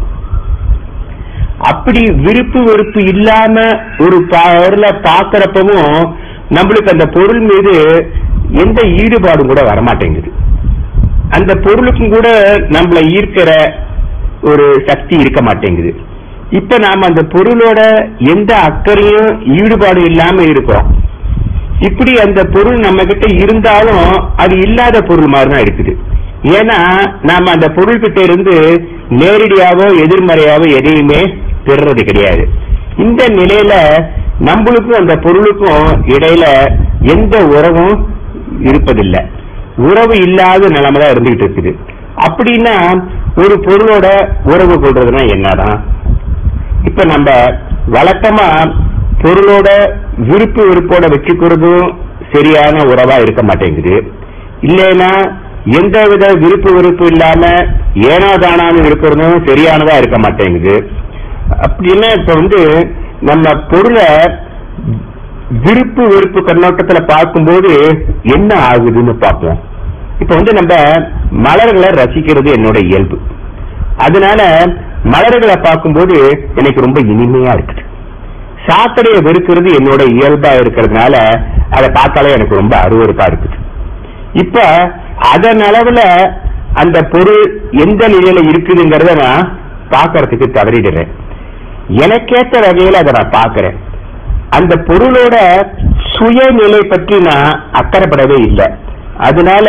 அப்படி விருப்பு வெறுப்பு இல்லாம ஒரு பொருளை பாக்குறப்பவும் நம்மளுக்கு அந்த பொருள் மீது எந்த ஈடுபாடும் கூட வரமாட்டேங்குது அந்த பொருளுக்கும் கூட நம்மளை ஈர்க்கிற ஒரு சக்தி இருக்க மாட்டேங்குது இப்ப நாம அந்த பொருளோட எந்த அக்கறையும் ஈடுபாடும் இல்லாம இருக்கிறோம் இப்படி அந்த பொருள் நம்ம கிட்ட இருந்தாலும் அது இல்லாத பொருள் மாதிரி தான் இருக்குது ஏன்னா நாம அந்த பொருள் கிட்ட இருந்து நேரடியாவோ எதிர்மறையாவோ எதையுமே பெறுறது கிடையாது இந்த நிலையில நம்மளுக்கும் அந்த பொருளுக்கும் இடையில எந்த உறவும் இருப்பதில்லை உறவு இல்லாத நிலைமை தான் இருந்துகிட்டு இருக்குது அப்படின்னா ஒரு பொருளோட உறவு கொள்றதுன்னா என்னதான் இப்ப நம்ம வழக்கமா பொருளோட விருப்பு வெறுப்போட வச்சுக்கிறதும் சரியான உறவா இருக்க மாட்டேங்குது இல்லைன்னா எந்த வித விருப்பு வெறுப்பு இல்லாம ஏனாதானான்னு இருக்கிறதும் சரியானதா இருக்க மாட்டேங்குது அப்படின்னா இப்ப வந்து நம்ம பொருளை விருப்பு வெறுப்பு கண்ணோட்டத்துல பார்க்கும்போது என்ன ஆகுதுன்னு பார்ப்போம் இப்ப வந்து நம்ம மலர்களை ரசிக்கிறது என்னோட இயல்பு அதனால மலர்களை பார்க்கும்போது எனக்கு ரொம்ப இனிமையா இருக்குது சாக்கடையை வெறுக்கிறது என்னோட இயல்பா இருக்கிறதுனால அதை பார்த்தாலே எனக்கு ரொம்ப அருவருப்பா இருக்குது இப்ப அதன் அளவுல அந்த பொருள் எந்த நிலையில இருக்குதுங்கிறத நான் பார்க்கறதுக்கு தவறிடுறேன் எனக்கேற்ற வகையில அதை நான் பார்க்கிறேன் அந்த பொருளோட சுயநிலை பற்றி நான் அக்கறைப்படவே இல்லை அதனால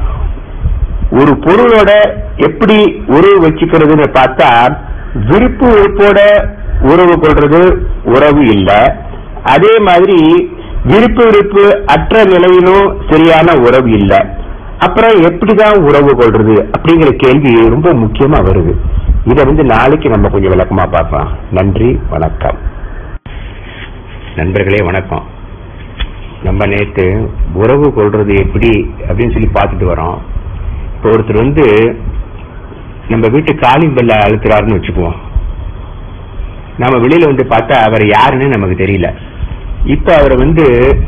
ஒரு பொருளோட எப்படி உறவு வச்சுக்கிறதுன்னு பார்த்தா விருப்பு வெறுப்போட உறவு கொள்றது உறவு இல்லை அதே மாதிரி விருப்பு வெறுப்பு அற்ற நிலையிலும் சரியான உறவு இல்லை அப்புறம் எப்படிதான் உறவு கொள்றது அப்படிங்கிற கேள்வி ரொம்ப முக்கியமா வருது இதை வந்து நாளைக்கு நம்ம கொஞ்சம் விளக்கமா பார்க்கலாம் நன்றி வணக்கம் நண்பர்களே வணக்கம் நம்ம நேத்து உறவு கொள்றது எப்படி அப்படின்னு சொல்லி பார்த்துட்டு வரோம் இப்போ ஒருத்தர் வந்து நம்ம வீட்டு காலிங் பெல்ல அழுத்துறாருன்னு வச்சுக்குவோம் நாம வெளியில வந்து பார்த்தா அவர் யாருன்னு நமக்கு தெரியல இப்ப அவர் வந்து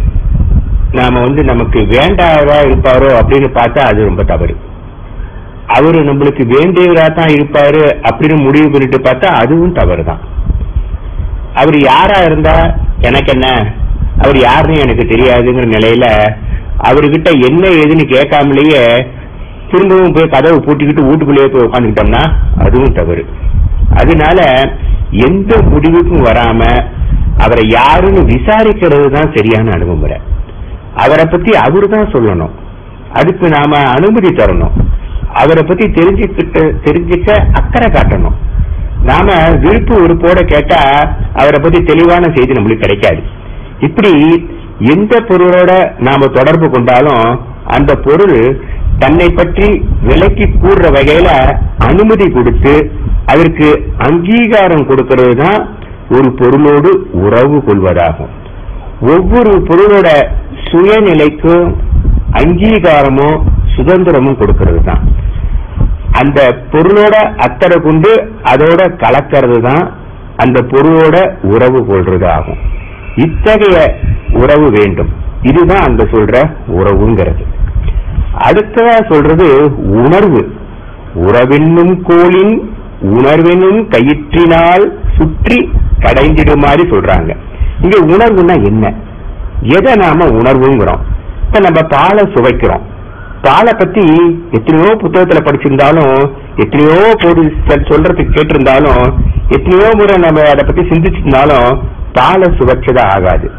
நாம வந்து நமக்கு வேண்டாதா இருப்பாரோ அப்படின்னு பார்த்தா அது ரொம்ப தவறு அவரு நம்மளுக்கு வேண்டியவரா தான் இருப்பாரு அப்படின்னு முடிவு பண்ணிட்டு பார்த்தா அதுவும் தவறு தான் அவர் யாரா இருந்தா எனக்கு என்ன அவர் யாருன்னு எனக்கு தெரியாதுங்கிற நிலையில அவர்கிட்ட என்ன ஏதுன்னு கேட்காமலேயே திரும்பவும் போய் கதவை பூட்டிக்கிட்டு வீட்டுக்குள்ளேயே போய் உட்காந்துக்கிட்டோம்னா அதுவும் தவறு அதனால எந்த முடிவுக்கும் வராம அவரை யாருன்னு விசாரிக்கிறது தான் சரியான அணுகுமுறை அவரை பத்தி அவரு தான் சொல்லணும் அதுக்கு நாம அனுமதி தரணும் அவரை பத்தி தெரிஞ்சுக்கிட்டு தெரிஞ்சுக்க அக்கறை காட்டணும் நாம விருப்பு உறுப்போட கேட்டா அவரை பத்தி தெளிவான செய்தி நம்மளுக்கு கிடைக்காது இப்படி எந்த பொருளோட நாம தொடர்பு கொண்டாலும் அந்த பொருள் தன்னை பற்றி விலைக்கு கூடுற வகையில அனுமதி கொடுத்து அதற்கு அங்கீகாரம் கொடுக்கிறது தான் ஒரு பொருளோடு உறவு கொள்வதாகும் ஒவ்வொரு பொருளோட சுயநிலைக்கும் அங்கீகாரமும் சுதந்திரமும் கொடுக்கிறது தான் அந்த பொருளோட அக்கறை கொண்டு அதோட கலக்கிறது தான் அந்த பொருளோட உறவு கொள்றது ஆகும் இத்தகைய உறவு வேண்டும் இதுதான் அந்த சொல்ற உறவுங்கிறது அடுத்ததா சொல்றது உணர்வு உறவென்னும் கோளின் உணர்வென்னும் கயிற்றினால் சுற்றி கடைந்திடுமாறு சொல்றாங்க இங்க உணர்வுன்னா என்ன எதை நாம உணர்வுங்கிறோம் இப்ப நம்ம பாலை சுவைக்கிறோம் பாலை பத்தி எத்தனையோ புத்தகத்துல படிச்சிருந்தாலும் எத்தனையோ பொது சொல்றதுக்கு கேட்டிருந்தாலும் எத்தனையோ முறை நம்ம அதை பத்தி சிந்திச்சிருந்தாலும் பாலை சுவைச்சதா ஆகாது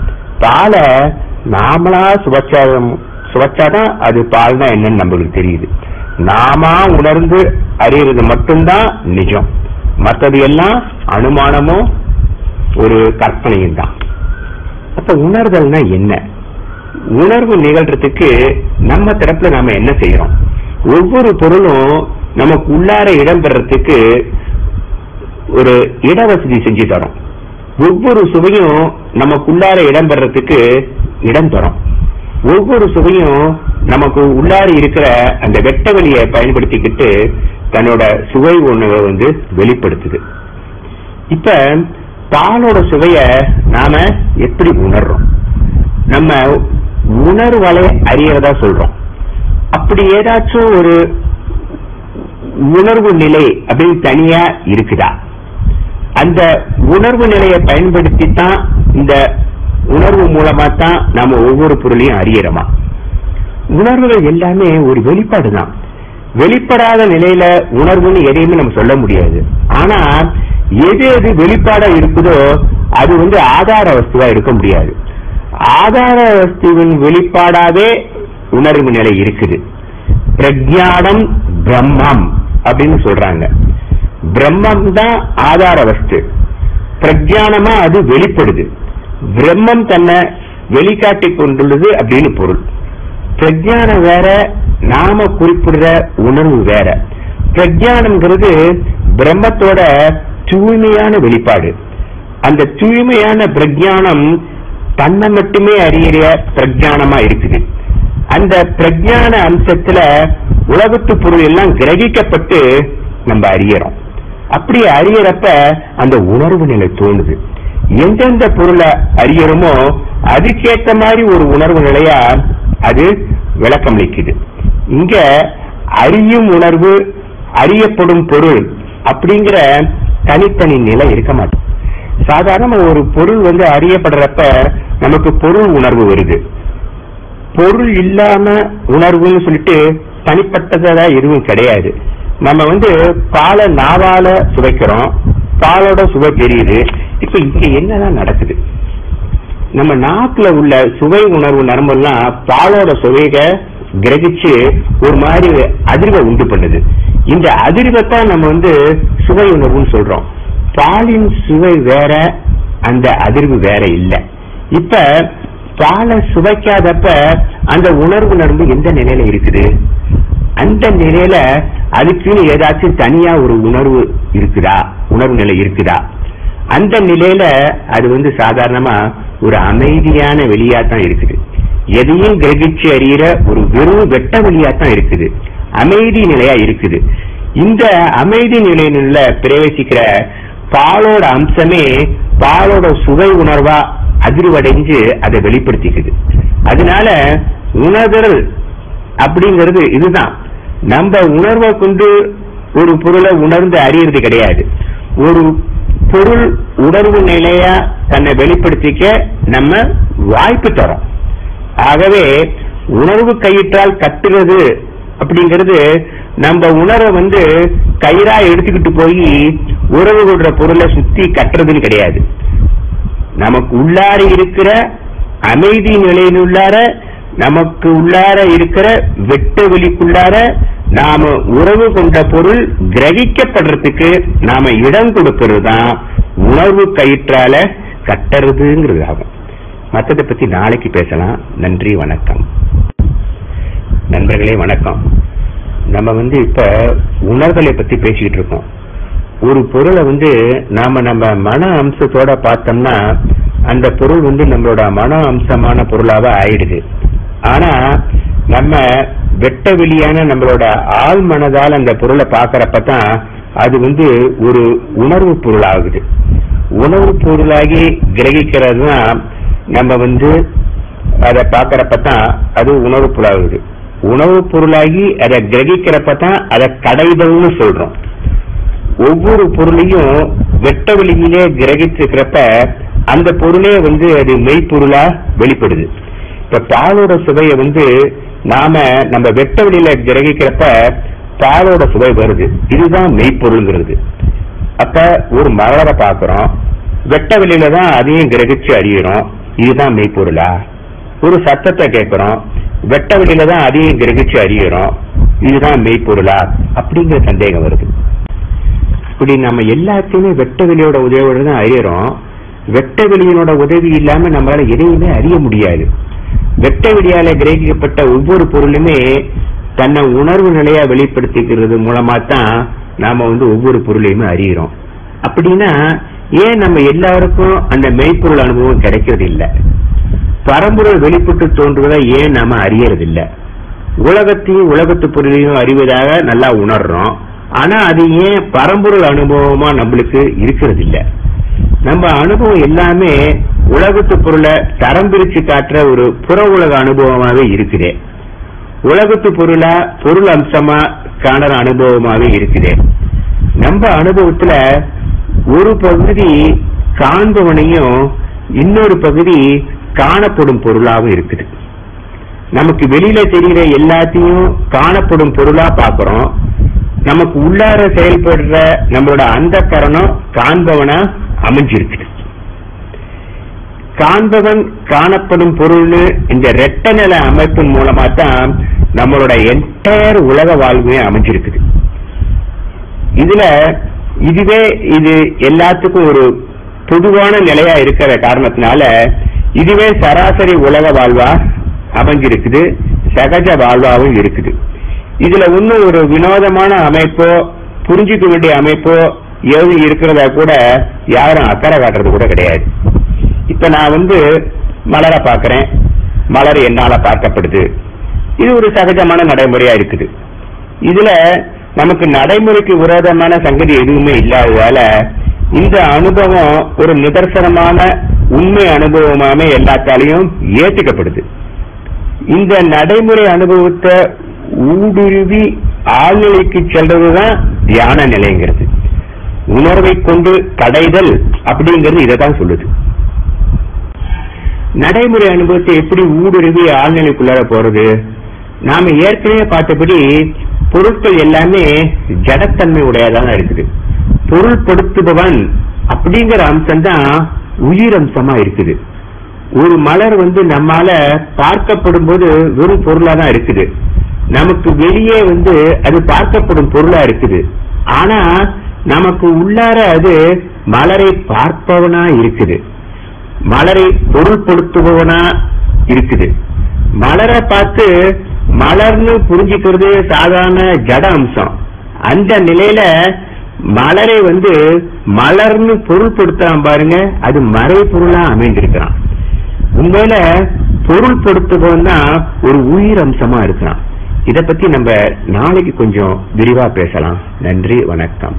பாலை நாமளா சுவைச்சாதான் சுவைச்சாதான் அது பால்னா என்னன்னு நம்மளுக்கு தெரியுது நாம உணர்ந்து அறியறது மட்டும்தான் நிஜம் மற்றது எல்லாம் அனுமானமும் ஒரு கற்பனையும் தான் அப்ப உணர்தல்னா என்ன உணர்வு நிகழ்றதுக்கு நம்ம தரப்புல நாம என்ன செய்யறோம் ஒவ்வொரு பொருளும் நமக்கு உள்ளார இடம் பெறறதுக்கு ஒரு இடவசதி செஞ்சு தரோம் ஒவ்வொரு சுவையும் நமக்குள்ளார இடம் பெறறதுக்கு இடம் தரும் ஒவ்வொரு சுவையும் நமக்கு உள்ளார இருக்கிற அந்த வெட்ட வெளியை பயன்படுத்திக்கிட்டு தன்னோட சுவை உணவை வந்து வெளிப்படுத்துது இப்ப பாலோட சுவைய நாம எப்படி உணர்றோம் நம்ம உணர்வலை அறியறதா சொல்றோம் அப்படி ஏதாச்சும் ஒரு உணர்வு நிலை அப்படின்னு தனியா இருக்குதா அந்த உணர்வு நிலையை பயன்படுத்தி தான் இந்த உணர்வு மூலமா தான் நாம ஒவ்வொரு பொருளையும் அறியறோமா உணர்வுகள் எல்லாமே ஒரு வெளிப்பாடு தான் வெளிப்படாத நிலையில உணர்வுன்னு எதையுமே நம்ம சொல்ல முடியாது ஆனா எது எது வெளிப்பாடா இருக்குதோ அது வந்து ஆதார வஸ்துவா இருக்க முடியாது ஆதார வஸ்துவின் வெளிப்பாடாவே உணர்வு நிலை இருக்குது பிரஜானம் பிரம்மம் அப்படின்னு சொல்றாங்க பிரம்மம் தான் ஆதார வஸ்து பிரஜானமா அது வெளிப்படுது பிரம்மம் தன்னை வெளிக்காட்டி கொண்டுள்ளது அப்படின்னு பொருள் பிரஜானம் வேற நாம குறிப்பிடுற உணர்வு வேற பிரஜானம்ங்கிறது பிரம்மத்தோட தூய்மையான வெளிப்பாடு அந்த தூய்மையான பிரஜானம் தன்னை மட்டுமே அறியற பிரஜானமா இருக்குது அந்த பிரஜான அம்சத்துல உலகத்து பொருள் எல்லாம் கிரகிக்கப்பட்டு நம்ம அறியறோம் அப்படி அறியறப்ப அந்த உணர்வு நிலை தோணுது எந்தெந்த பொருளை அறியறோமோ அதுக்கேத்த மாதிரி ஒரு உணர்வு நிலையா அது விளக்கம் அளிக்குது இங்க அறியும் உணர்வு அறியப்படும் பொருள் அப்படிங்கிற தனித்தனி நிலை இருக்க மாட்டோம் சாதாரண ஒரு பொருள் வந்து அறியப்படுறப்ப நமக்கு பொருள் உணர்வு வருது பொருள் இல்லாம உணர்வுன்னு சொல்லிட்டு தனிப்பட்டதா எதுவும் கிடையாது நம்ம வந்து பாலை நாவால சுவைக்கிறோம் பாலோட சுவை தெரியுது இப்ப இங்க என்னதான் நடக்குது நம்ம நாக்குல உள்ள சுவை உணர்வு நரம்பெல்லாம் பாலோட சுவைக கிரகிச்சு ஒரு மாதிரி அதிர்வை உண்டு பண்ணுது இந்த அதிர்வை தான் நம்ம வந்து சுவை உணர்வுன்னு சொல்றோம் பாலின் சுவை வேற அந்த அதிர்வு வேற இல்ல இப்ப பாலை சுவைக்காதப்ப அந்த உணர்வு நரம்பு எந்த நிலையில இருக்குது அந்த நிலையில அதுக்குன்னு ஏதாச்சும் தனியா ஒரு உணர்வு இருக்குதா உணர்வு நிலை இருக்குதா அந்த நிலையில அது வந்து சாதாரணமா ஒரு அமைதியான வெளியா தான் இருக்குது எதையும் கிரகிச்சு அறிகிற ஒரு வெறும் வெட்ட வெளியா தான் இருக்குது அமைதி நிலையா இருக்குது இந்த அமைதி நிலையில பிரவேசிக்கிற பாலோட அம்சமே பாலோட சுவை உணர்வா அதிர்வடைஞ்சு அதை வெளிப்படுத்திக்குது அதனால உணர்தல் அப்படிங்கிறது இதுதான் நம்ம உணர்வை கொண்டு ஒரு பொருளை உணர்ந்து அறியறது கிடையாது ஒரு பொருள் உணர்வு நிலையா தன்னை வெளிப்படுத்திக்க நம்ம வாய்ப்பு தரோம் ஆகவே உணர்வு கயிற்றால் கட்டுறது அப்படிங்கிறது நம்ம உணர்வை வந்து கயிறா எடுத்துக்கிட்டு போய் உறவு கொள்ற பொருளை சுத்தி கட்டுறதுன்னு கிடையாது நமக்கு உள்ளார இருக்கிற அமைதி நிலையில் உள்ளார நமக்கு உள்ளார இருக்கிற வெட்ட வெளிக்குள்ளார நாம உறவு கொண்ட பொருள் கிரகிக்கப்படுறதுக்கு நாம இடம் கொடுக்கிறது தான் உணர்வு கயிற்றால கட்டுறதுங்கிறது ஆகும் மற்றதை பத்தி நாளைக்கு பேசலாம் நன்றி வணக்கம் நண்பர்களே வணக்கம் நம்ம வந்து இப்ப உணர்தலை பத்தி பேசிக்கிட்டு இருக்கோம் ஒரு பொருளை வந்து நாம நம்ம மன அம்சத்தோட பார்த்தோம்னா அந்த பொருள் வந்து நம்மளோட மன அம்சமான பொருளாக ஆயிடுது ஆனா நம்ம வெட்ட வெளியான நம்மளோட ஆள் மனதால் அந்த பொருளை பார்க்கறப்ப தான் அது வந்து ஒரு உணர்வு பொருளாகுது உணவு பொருளாகி கிரகிக்கிறது தான் நம்ம வந்து அதை பார்க்கறப்ப தான் அது உணவு பொருளாகுது உணவு பொருளாகி அதை கிரகிக்கிறப்ப தான் அதை கடைதல்னு சொல்றோம் ஒவ்வொரு பொருளையும் வெட்ட வெளியிலே கிரகிச்சிருக்கிறப்ப அந்த பொருளே வந்து அது மெய்ப்பொருளா வெளிப்படுது இப்ப பாலோட சுவையை வந்து நாம நம்ம வெட்ட வெளியில கிரகிக்கிறப்ப பாலோட சுவை வருது இதுதான் மெய்ப்பொருள்ங்கிறது அப்ப ஒரு மலரை பார்க்கிறோம் வெட்ட வெளியில தான் அதையும் கிரகிச்சு அறியறோம் இதுதான் மெய்ப்பொருளா ஒரு சத்தத்தை கேட்கிறோம் வெட்ட வெளியில தான் அதையும் கிரகிச்சு அறியறோம் இதுதான் மெய்ப்பொருளா அப்படிங்கிற சந்தேகம் வருது இப்படி நம்ம எல்லாத்தையுமே வெட்ட வெளியோட உதவியோட தான் அறியறோம் வெட்ட வெளியினோட உதவி இல்லாம நம்மளால எதையுமே அறிய முடியாது வெட்ட வெளியால கிரகிக்கப்பட்ட ஒவ்வொரு பொருளுமே தன்னை உணர்வு நிலையா வெளிப்படுத்திக்கிறது மூலமா தான் நாம வந்து ஒவ்வொரு பொருளையுமே அறியறோம் அப்படின்னா ஏன் நம்ம எல்லாருக்கும் அந்த மெய்ப்பொருள் அனுபவம் கிடைக்கிறது இல்ல பரம்பொருள் வெளிப்பட்டு தோன்றுவதை ஏன் நாம அறியறது இல்ல உலகத்தையும் உலகத்து பொருளையும் அறிவதாக நல்லா உணர்றோம் ஆனா அது ஏன் பரம்பொருள் அனுபவமா நம்மளுக்கு இருக்கிறது இல்ல நம்ம அனுபவம் எல்லாமே உலகத்து பொருளை தரம் பிரிச்சு காட்டுற ஒரு புற உலக அனுபவமாவே இருக்குது உலகத்து பொருளா பொருள் அம்சமா காணற அனுபவமாவே இருக்குது நம்ம அனுபவத்துல ஒரு பகுதி காண்பவனையும் இன்னொரு பகுதி காணப்படும் பொருளாவும் இருக்குது நமக்கு வெளியில தெரிகிற எல்லாத்தையும் காணப்படும் பொருளா பாக்குறோம் நமக்கு உள்ளார செயல்படுற நம்மளோட அந்த கரணம் காண்பவனா அமைஞ்சிருக்குது காண்பவன் காணப்படும் பொருள்னு இந்த ரெட்ட நில அமைப்பின் மூலமா தான் நம்மளோட என்டையர் உலக வாழ்வே அமைஞ்சிருக்குது இதுல இதுவே இது எல்லாத்துக்கும் ஒரு பொதுவான நிலையா இருக்கிற காரணத்தினால இதுவே சராசரி உலக வாழ்வா அமைஞ்சிருக்குது சகஜ வாழ்வாவும் இருக்குது இதுல இன்னும் ஒரு வினோதமான அமைப்போ புரிஞ்சுக்க வேண்டிய அமைப்போ எது இருக்கிறதா கூட யாரும் அக்கறை காட்டுறது கூட கிடையாது இப்ப நான் வந்து மலரை பார்க்கறேன் மலர் என்னால பார்க்கப்படுது இது ஒரு சகஜமான நடைமுறையா இருக்குது இதுல நமக்கு நடைமுறைக்கு விரோதமான சங்கதி எதுவுமே இல்லாததால இந்த அனுபவம் ஒரு நிதர்சனமான உண்மை அனுபவமாமே எல்லாத்தாலையும் ஏற்றுக்கப்படுது இந்த நடைமுறை அனுபவத்தை ஊடுருவி ஆழ்நிலைக்கு செல்றதுதான் தியான நிலைங்கிறது உணர்வை கொண்டு கடைதல் அப்படிங்கிறது இதை தான் சொல்லுது நடைமுறை அனுபவத்தை எப்படி ஊடுருவி ஆழ்நிலைக்குள்ளார போறது நாம ஏற்கனவே பார்த்தபடி பொருட்கள் எல்லாமே ஜடத்தன்மை உடையதாக இருக்குது பொருள்படுத்துபவன் அப்படிங்கிற அம்சம் தான் உயிர் அம்சமா இருக்குது ஒரு மலர் வந்து நம்மால பார்க்கப்படும் போது வெறும் பொருளா தான் இருக்குது நமக்கு வெளியே வந்து அது பார்க்கப்படும் பொருளா இருக்குது ஆனா நமக்கு உள்ளார அது மலரை பார்ப்பவனா இருக்குது மலரை பொருள்படுத்துபவனா இருக்குது மலரை பார்த்து மலர்னு புரிஞ்சுக்கிறது சாதாரண ஜட அம்சம் அந்த நிலையில மலரை வந்து மலர்னு பொருள்படுத்துறான் பாருங்க அது மறை பொருளா அமைந்திருக்கிறான் உண்மையில பொருள்படுத்துபவன் தான் ஒரு உயிர் அம்சமா இருக்கிறான் இத பத்தி நம்ம நாளைக்கு கொஞ்சம் விரிவா பேசலாம் நன்றி வணக்கம்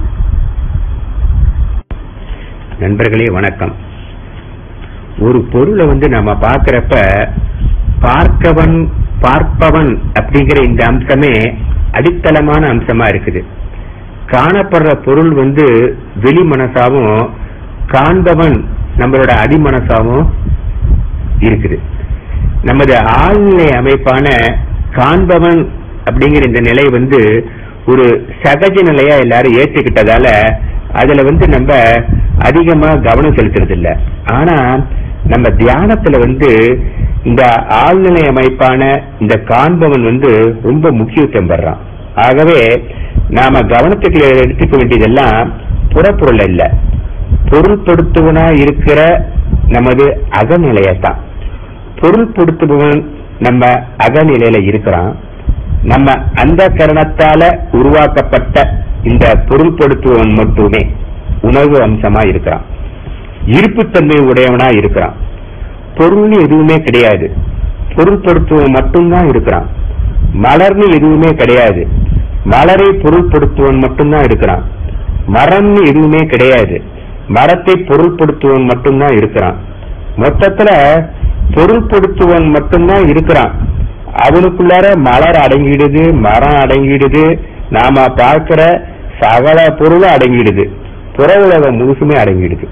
நண்பர்களே வணக்கம் ஒரு பொருளை வந்து நம்ம பார்க்கிறப்ப பார்க்கவன் பார்ப்பவன் அப்படிங்கிற இந்த அம்சமே அடித்தளமான அம்சமா இருக்குது காணப்படுற பொருள் வந்து வெளி மனசாவும் காண்பவன் நம்மளோட அடிமனசாவும் இருக்குது நமது ஆழ்நிலை அமைப்பான காண்பவன் அப்படிங்கிற இந்த நிலை வந்து ஒரு சகஜ நிலையா எல்லாரும் ஏற்றுக்கிட்டதால அதுல வந்து நம்ம அதிகமா கவனம் செலுத்துறது இல்ல ஆனா நம்ம தியானத்துல வந்து இந்த ஆழ்நிலை அமைப்பான இந்த காண்பவன் வந்து ரொம்ப முக்கியத்துவம் பெறான் ஆகவே நாம கவனத்துக்கு எடுத்துக்க வேண்டியதெல்லாம் புறப்பொருள் இல்ல பொருள்படுத்துவனா இருக்கிற நமது அகநிலையத்தான் பொருள்படுத்துபவன் நம்ம அகநிலையில இருக்கிறான் நம்ம அந்த கரணத்தால உருவாக்கப்பட்ட இந்த பொருள்படுத்துவன் மட்டுமே உணர்வு அம்சமா இருக்கிறான் இருப்புத்தன்மை உடையவனா இருக்கிறான் பொருள்னு எதுவுமே கிடையாது பொருள்படுத்துவன் மட்டும்தான் இருக்கிறான் மலர்னு எதுவுமே கிடையாது மலரை பொருள்படுத்துவன் மட்டும்தான் இருக்கிறான் மரம்னு எதுவுமே கிடையாது மரத்தை பொருள்படுத்துவன் மட்டும்தான் இருக்கிறான் மொத்தத்துல பொருள்படுத்துவன் மட்டும்தான் இருக்கிறான் அவனுக்குள்ளார மலர் அடங்கிடுது மரம் அடங்கிடுது நாம பார்க்கிற சகல பொருளும் அடங்கிடுது புற உலகம் முழுசுமே அடங்கிடுது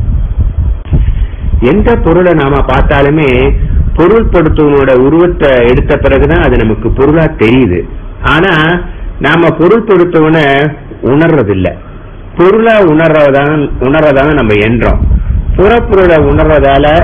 எந்த பொருளை நாம பார்த்தாலுமே பொருள்படுத்துவனோட உருவத்தை எடுத்த பிறகுதான் அது நமக்கு பொருளா தெரியுது ஆனா நாம பொருள்படுத்துவன உணர்றதில்ல பொருளா உணர்றதான் உணர்றதான நம்ம எண்றோம் புறப்பொருளை உணர்றதால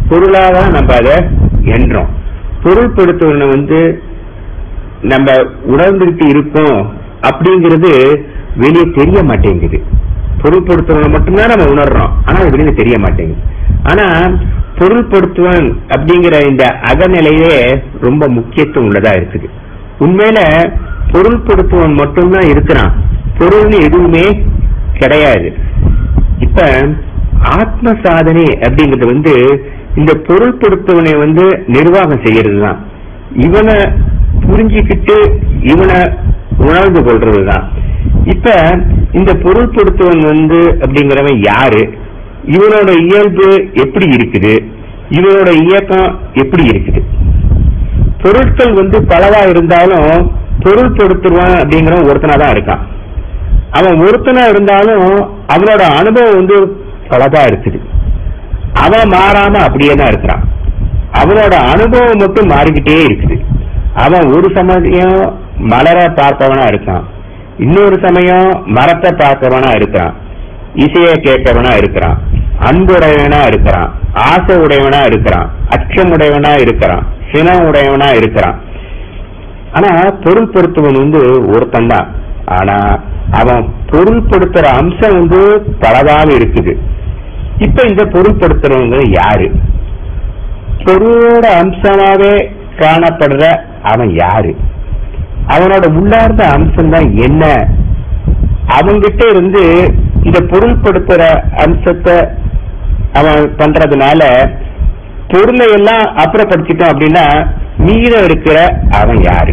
பொருளா தான் நம்ம அதை எண்றோம் பொருள்படுத்துவனை வந்து நம்ம உணர்ந்துட்டு இருக்கோம் அப்படிங்கிறது வெளியே தெரிய மாட்டேங்குது பொருள்படுத்துவனை மட்டும்தான் நம்ம உணர்றோம் ஆனா அது வெளியே தெரிய மாட்டேங்குது ஆனா பொருள்படுத்துவன் அப்படிங்கிற இந்த அகநிலையே ரொம்ப முக்கியத்துவம் உள்ளதா இருக்குது உண்மையில பொருள்படுத்துவன் மட்டும்தான் இருக்கிறான் பொருள்னு எதுவுமே கிடையாது இப்ப ஆத்ம சாதனை அப்படிங்கிறது வந்து இந்த பொருள்படுத்துவனை வந்து நிர்வாகம் செய்யறது தான் இவனை புரிஞ்சுக்கிட்டு இவனை உணர்ந்து கொள்றதுதான் இப்ப இந்த பொருள்படுத்துவன் வந்து அப்படிங்கிறவன் யாரு இவனோட இயல்பு எப்படி இருக்குது இவனோட இயக்கம் எப்படி இருக்குது பொருட்கள் வந்து பலவா இருந்தாலும் பொருள்படுத்துவான் அப்படிங்கிறவன் ஒருத்தனா தான் இருக்கான் அவன் ஒருத்தனா இருந்தாலும் அவனோட அனுபவம் வந்து பலதா இருக்குது அவன் மாறாம அப்படியே தான் இருக்கிறான் அவனோட அனுபவம் மட்டும் மாறிக்கிட்டே இருக்குது அவன் ஒரு சமயம் மலர பார்ப்பவனா இருக்கான் இன்னொரு சமயம் மரத்தை பார்க்கவனா இருக்கிறான் இசையை கேட்கவனா இருக்கிறான் அன்புடையவனா இருக்கிறான் ஆசை உடையவனா இருக்கிறான் அச்சமுடையவனா இருக்கிறான் சினம் உடையவனா இருக்கிறான் ஆனா பொருள்படுத்துவன் வந்து ஒருத்தன் தான் ஆனா அவன் பொருள்படுத்துற அம்சம் வந்து பலதாக இருக்குது இப்ப இந்த பொருள்படுத்துறவங்க யாரு பொருளோட அம்சமாவே காணப்படுற அவன் யாரு அவனோட உள்ளார்ந்த அம்சம் தான் என்ன அவன்கிட்ட இருந்து இந்த பொருள்படுத்துற அம்சத்தை அவன் பண்றதுனால பொருளை எல்லாம் அப்புறப்படுத்திட்டோம் அப்படின்னா மீதம் இருக்கிற அவன் யாரு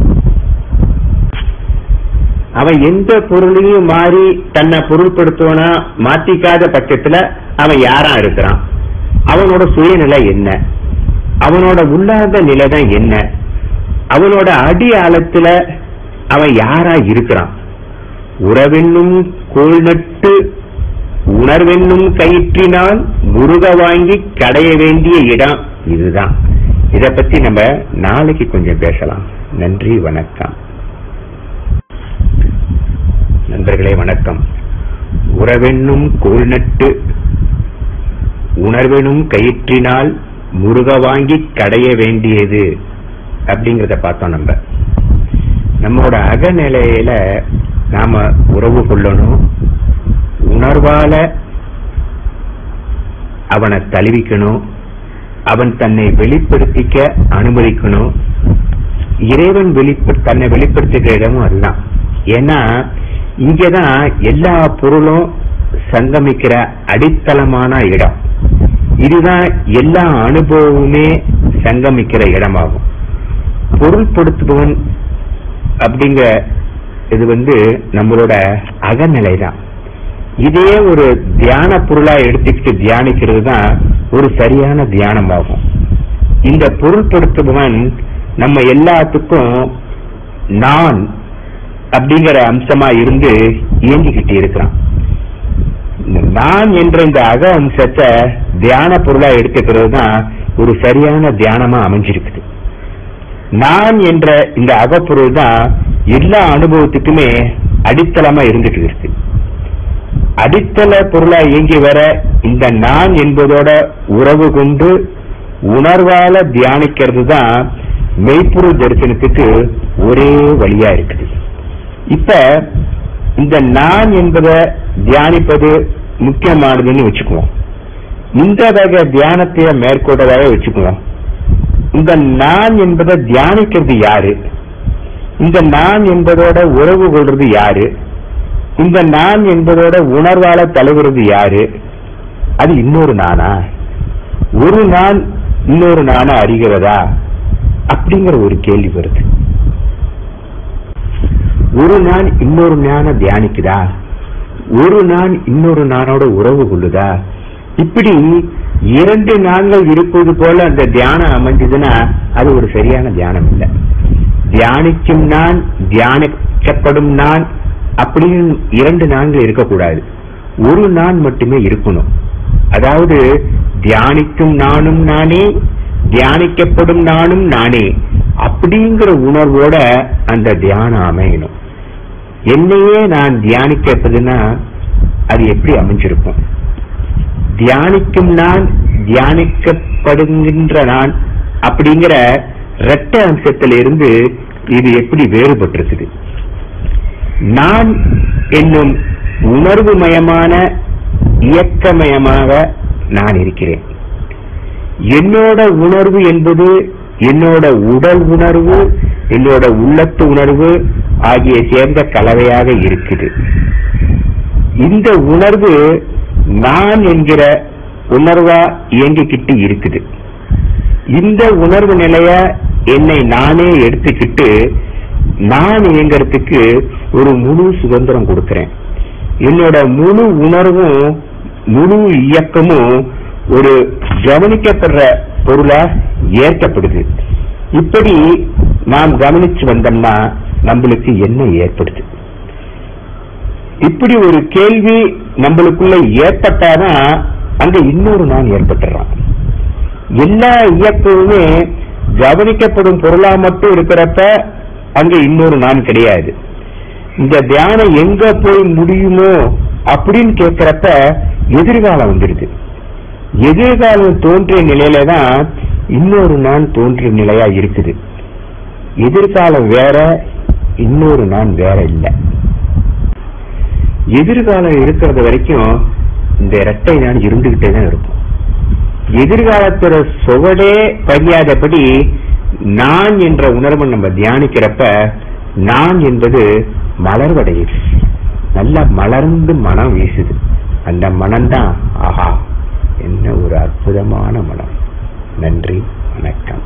அவன் எந்த பொருளையும் மாறி தன்னை பொருள்படுத்துவனா மாத்திக்காத பட்சத்துல அவன் யாரா இருக்கிறான் அவனோட சுயநிலை என்ன அவனோட உள்ளார்ந்த நிலை தான் என்ன அவனோட அடி ஆழத்துல அவன் யாரா இருக்கிறான் உறவென்னும் கோள் நட்டு உணர்வென்னும் கயிற்றினால் முருக வாங்கி கடைய வேண்டிய இடம் இதுதான் இத பத்தி நம்ம நாளைக்கு கொஞ்சம் பேசலாம் நன்றி வணக்கம் நண்பர்களே வணக்கம் உறவென்னும் கோள் நட்டு உணர்வெனும் கயிற்றினால் முருக வாங்கி கடைய வேண்டியது அப்படிங்கறத பார்த்தோம் நம்ம நம்மளோட அகநிலையில நாம உறவு கொள்ளணும் உணர்வால அவனை தழுவிக்கணும் அவன் தன்னை வெளிப்படுத்திக்க அனுமதிக்கணும் இறைவன் வெளிப்ப தன்னை வெளிப்படுத்துகிற இடமும் அதுதான் ஏன்னா இங்கதான் எல்லா பொருளும் சங்கமிக்கிற அடித்தளமான இடம் இதுதான் எல்லா அனுபவமுமே சங்கமிக்கிற இடமாகும் பொருள்படுத்துபவன் அப்படிங்கிற இது வந்து நம்மளோட அகநிலை தான் இதே ஒரு தியான பொருளா எடுத்துக்கிட்டு தியானிக்கிறது தான் ஒரு சரியான தியானமாகும் இந்த பொருள்படுத்துபவன் நம்ம எல்லாத்துக்கும் நான் அப்படிங்கிற அம்சமா இருந்து இயங்கிக்கிட்டு இருக்கிறான் இந்த நான் என்ற இந்த அக அம்சத்தை தியான பொருளா எடுத்துக்கிறது தான் ஒரு சரியான தியானமா அமைஞ்சிருக்குது நான் என்ற இந்த அகப்பொருள் தான் எல்லா அனுபவத்துக்குமே அடித்தளமா இருந்துட்டு இருக்கு அடித்தள பொருளா இயங்கி வர இந்த நான் என்பதோட உறவு கொண்டு உணர்வால தியானிக்கிறது தான் மெய்ப்பொருள் தரிசனத்துக்கு ஒரே வழியா இருக்குது இப்ப இந்த நான் என்பதை தியானிப்பது முக்கியமானதுன்னு வச்சுக்குவோம் இந்த வகை தியானத்தை மேற்கொண்டதாக வச்சுக்குவோம் இந்த நான் என்பதை தியானிக்கிறது யாரு இந்த நான் என்பதோட உறவு கொள்றது யாரு இந்த நான் என்பதோட உணர்வால தழுவுறது யாரு அது இன்னொரு நானா ஒரு நான் இன்னொரு நானா அறிகிறதா அப்படிங்கிற ஒரு கேள்வி வருது ஒரு நான் இன்னொரு ஞான தியானிக்குதா ஒரு நான் இன்னொரு நானோட உறவு கொள்ளுதா இப்படி இரண்டு நான்கள் இருப்பது போல அந்த தியானம் அமைஞ்சதுன்னா அது ஒரு சரியான தியானம் இல்லை தியானிக்கும் நான் தியானிக்கப்படும் நான் அப்படின்னு இரண்டு நான்கள் இருக்கக்கூடாது ஒரு நான் மட்டுமே இருக்கணும் அதாவது தியானிக்கும் நானும் நானே தியானிக்கப்படும் நானும் நானே அப்படிங்கிற உணர்வோட அந்த தியானம் அமையணும் என்னையே நான் தியானிக்கப்பதுன்னா அது எப்படி அமைஞ்சிருக்கும் தியானிக்கும் நான் தியானிக்கப்படுகின்ற நான் அப்படிங்கிற இரட்ட அம்சத்திலிருந்து இது எப்படி வேறுபட்டிருக்குது நான் என்னும் உணர்வுமயமான இயக்கமயமாக நான் இருக்கிறேன் என்னோட உணர்வு என்பது என்னோட உடல் உணர்வு என்னோட உள்ளத்து உணர்வு ஆகிய சேர்ந்த கலவையாக இருக்குது இந்த உணர்வு நான் என்கிற உணர்வா இயங்கிக்கிட்டு இருக்குது இந்த உணர்வு நிலைய என்னை நானே எடுத்துக்கிட்டு நான் இயங்கறதுக்கு ஒரு முழு சுதந்திரம் கொடுக்கிறேன் என்னோட முழு உணர்வும் முழு இயக்கமும் ஒரு கவனிக்கப்படுற பொருளா ஏற்கப்படுது இப்படி நாம் கவனிச்சு வந்தோம்னா நம்மளுக்கு என்ன ஏற்படுது இப்படி ஒரு கேள்வி நம்மளுக்குள்ள ஏற்பட்டாதான் அங்க இன்னொரு நான் ஏற்பட்டுறான் எல்லா இயக்கமுமே கவனிக்கப்படும் பொருளா மட்டும் இருக்கிறப்ப அங்க இன்னொரு நான் கிடையாது இந்த தியானம் எங்க போய் முடியுமோ அப்படின்னு கேட்கிறப்ப எதிர்காலம் வந்துருது எதிர்காலம் தோன்றிய நிலையில தான் இன்னொரு நான் தோன்றிய நிலையா இருக்குது எதிர்காலம் வேற இன்னொரு நான் வேற இல்லை எதிர்காலம் இருக்கிறது வரைக்கும் இந்த இரட்டை நான் இருந்துகிட்டே தான் இருக்கும் எதிர்காலத்தோட சுவடே பதியாதபடி நான் என்ற உணர்வை நம்ம தியானிக்கிறப்ப நான் என்பது மலர்வடையுது நல்லா மலர்ந்து மனம் வீசுது அந்த மனம்தான் ஆஹா என்ன ஒரு அற்புதமான மனம் நன்றி வணக்கம்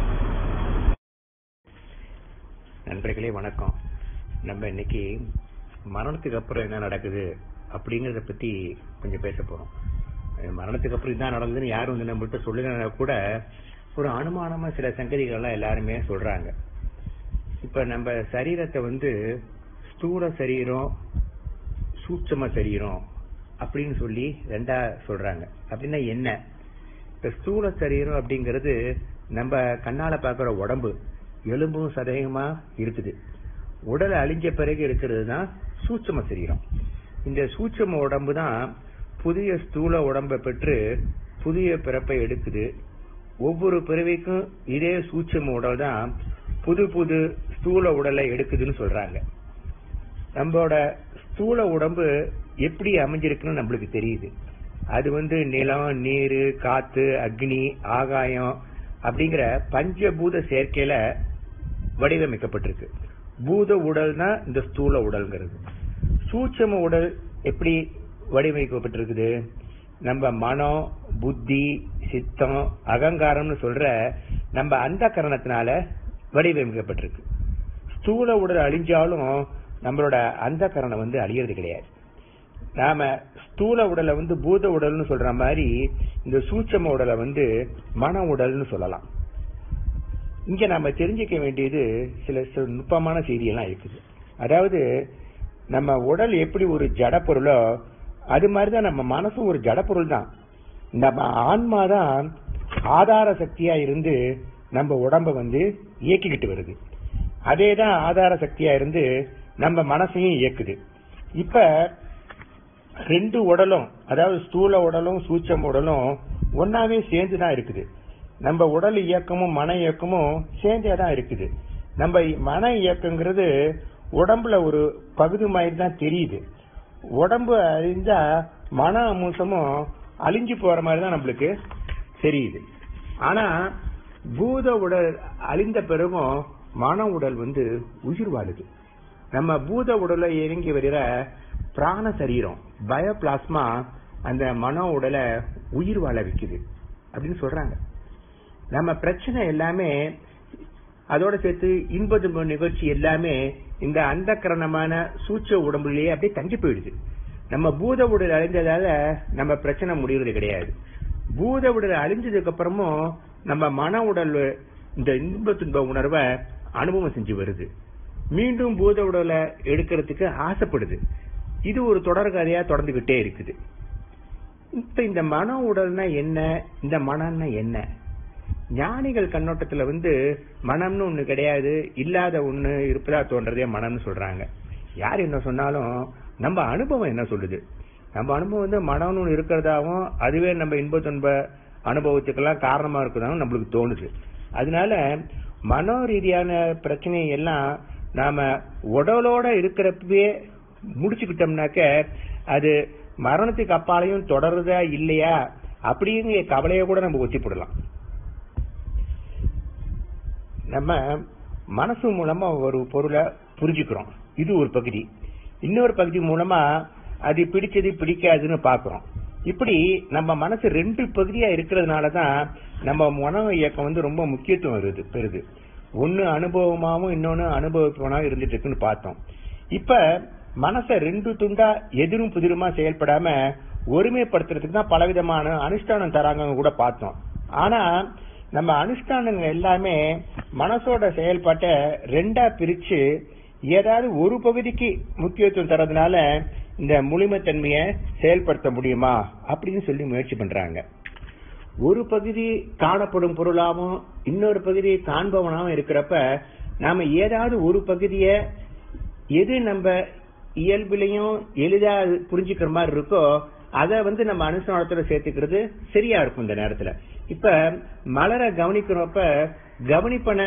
நண்பர்களே வணக்கம் நம்ம இன்னைக்கு மரணத்துக்கு அப்புறம் என்ன நடக்குது அப்படிங்கறத பத்தி கொஞ்சம் பேச போறோம் அஹ் மரணத்துக்கு அப்புறம் இதான் நடந்ததுன்னு யாரும் வந்து நம்மள்ட்ட சொல்லுனா கூட ஒரு அனுமானமா சில சங்கதிகள் எல்லாம் எல்லாருமே சொல்றாங்க இப்ப நம்ம சரீரத்தை வந்து ஸ்தூல சரீரம் சூட்சம சரீரம் அப்படின்னு சொல்லி ரெண்டா சொல்றாங்க அப்படின்னா என்ன இப்ப ஸ்தூல சரீரம் அப்படிங்கிறது நம்ம கண்ணால பாக்குற உடம்பு எலும்பும் சதயமா இருக்குது உடல் அழிஞ்ச பிறகு இருக்கிறது தான் சூட்சம சரீரம் இந்த சூட்சம உடம்பு தான் புதிய ஸ்தூல உடம்பை பெற்று புதிய பிறப்பை எடுக்குது ஒவ்வொரு பிறவிக்கும் இதே சூட்சம உடல் தான் புது புது ஸ்தூல உடலை எடுக்குதுன்னு சொல்றாங்க நம்மளோட ஸ்தூல உடம்பு எப்படி அமைஞ்சிருக்குன்னு நம்மளுக்கு தெரியுது அது வந்து நிலம் நீர் காத்து அக்னி ஆகாயம் அப்படிங்கிற பஞ்சபூத சேர்க்கையில வடிவமைக்கப்பட்டிருக்கு பூத உடல் தான் இந்த ஸ்தூல உடல்ங்கிறது சூட்சம உடல் எப்படி வடிவமைக்கப்பட்டிருக்குது நம்ம மனம் புத்தி சித்தம் அகங்காரம்னு சொல்ற நம்ம அந்த கரணத்தினால வடிவமைக்கப்பட்டிருக்கு ஸ்தூல உடல் அழிஞ்சாலும் நம்மளோட அந்த கரணம் வந்து அழியறது கிடையாது நாம ஸ்தூல உடலை வந்து பூத உடல்னு சொல்ற மாதிரி இந்த சூட்சம உடலை வந்து மன உடல்னு சொல்லலாம் இங்க நாம தெரிஞ்சுக்க வேண்டியது சில சில நுட்பமான செய்தியெல்லாம் இருக்குது அதாவது நம்ம உடல் எப்படி ஒரு ஜட பொருளோ அது மாதிரிதான் நம்ம மனசும் ஒரு ஜட பொருள் தான் நம்ம ஆன்மா தான் ஆதார சக்தியா இருந்து நம்ம உடம்ப வந்து இயக்கிக்கிட்டு வருது அதே தான் ஆதார சக்தியா இருந்து நம்ம மனசையும் இயக்குது இப்ப ரெண்டு உடலும் அதாவது ஸ்தூல உடலும் சூட்சம் உடலும் ஒன்னாவே சேர்ந்து தான் இருக்குது நம்ம உடல் இயக்கமும் மன இயக்கமும் சேர்ந்தே தான் இருக்குது நம்ம மன இயக்கங்கிறது உடம்புல ஒரு பகுதி மாதிரி தான் தெரியுது உடம்பு அழிஞ்சா மன அம்சமும் அழிஞ்சு போற மாதிரி தான் நம்மளுக்கு தெரியுது ஆனா பூத உடல் அழிந்த பிறகும் மன உடல் வந்து உயிர் வாழுது நம்ம பூத உடலை இறங்கி வருகிற பிராண சரீரம் பயோபிளாஸ்மா அந்த மன உடலை உயிர் வாழ வைக்குது அப்படின்னு சொல்றாங்க நம்ம பிரச்சனை எல்லாமே அதோட சேர்த்து இன்ப துன்ப நிகழ்ச்சி எல்லாமே இந்த அந்த கரணமான சூச்ச உடம்புலயே அப்படியே தங்கி போயிடுது நம்ம பூத உடல் அழிஞ்சதால நம்ம பிரச்சனை முடியறது கிடையாது பூத உடல் அழிஞ்சதுக்கு அப்புறமும் நம்ம மன உடல் இந்த இன்ப துன்ப உணர்வை அனுபவம் செஞ்சு வருது மீண்டும் பூத உடலை எடுக்கிறதுக்கு ஆசைப்படுது இது ஒரு தொடர் கதையா தொடர்ந்துகிட்டே இருக்குது இப்ப இந்த மன உடல்னா என்ன இந்த மனம்னா என்ன ஞானிகள் கண்ணோட்டத்துல வந்து மனம்னு ஒண்ணு கிடையாது இல்லாத ஒண்ணு இருப்பதா தோன்றதே மனம்னு சொல்றாங்க யார் என்ன சொன்னாலும் நம்ம அனுபவம் என்ன சொல்லுது நம்ம அனுபவம் வந்து மனம்னு ஒண்ணு இருக்கிறதாவும் அதுவே நம்ம இன்ப துன்ப அனுபவத்துக்கெல்லாம் காரணமா இருக்குதான்னு நம்மளுக்கு தோணுது அதனால மனோ ரீதியான பிரச்சனை எல்லாம் நாம உடலோட இருக்கிறப்பவே முடிச்சுக்கிட்டோம்னாக்க அது மரணத்துக்கு அப்பாலையும் தொடருதா இல்லையா அப்படிங்கிற கவலையை கூட நம்ம ஒத்தி போடலாம் நம்ம மனசு மூலமா ஒரு பொருளை புரிஞ்சுக்கிறோம் இது ஒரு பகுதி இன்னொரு பகுதி மூலமா அது பிடிச்சது பிடிக்காதுன்னு பாக்குறோம் இப்படி நம்ம மனசு ரெண்டு பகுதியா இருக்கிறதுனால தான் நம்ம மன இயக்கம் வந்து ரொம்ப முக்கியத்துவம் வருது பெறுது ஒன்னு அனுபவமாவும் இன்னொன்னு அனுபவிப்பவனாவும் இருந்துட்டு இருக்குன்னு பார்த்தோம் இப்ப மனசை ரெண்டு துண்டா எதிரும் புதிருமா செயல்படாம ஒருமைப்படுத்துறதுக்கு தான் பலவிதமான அனுஷ்டானம் தராங்க கூட பார்த்தோம் ஆனா நம்ம அனுஷ்டானங்கள் எல்லாமே மனசோட செயல்பாட்டை ரெண்டா பிரிச்சு ஏதாவது ஒரு பகுதிக்கு முக்கியத்துவம் தரதுனால இந்த முழுமைத்தன்மையை செயல்படுத்த முடியுமா அப்படின்னு சொல்லி முயற்சி பண்றாங்க ஒரு பகுதி காணப்படும் பொருளாவும் இன்னொரு பகுதி காண்பவனாவும் இருக்கிறப்ப நாம ஏதாவது ஒரு பகுதிய எது நம்ம இயல்பிலையும் எளிதா புரிஞ்சுக்கிற மாதிரி இருக்கோ அதை வந்து நம்ம அனுசரணத்துல சேர்த்துக்கிறது சரியா இருக்கும் இந்த நேரத்துல இப்ப மலரை கவனிக்கிறப்ப கவனிப்பன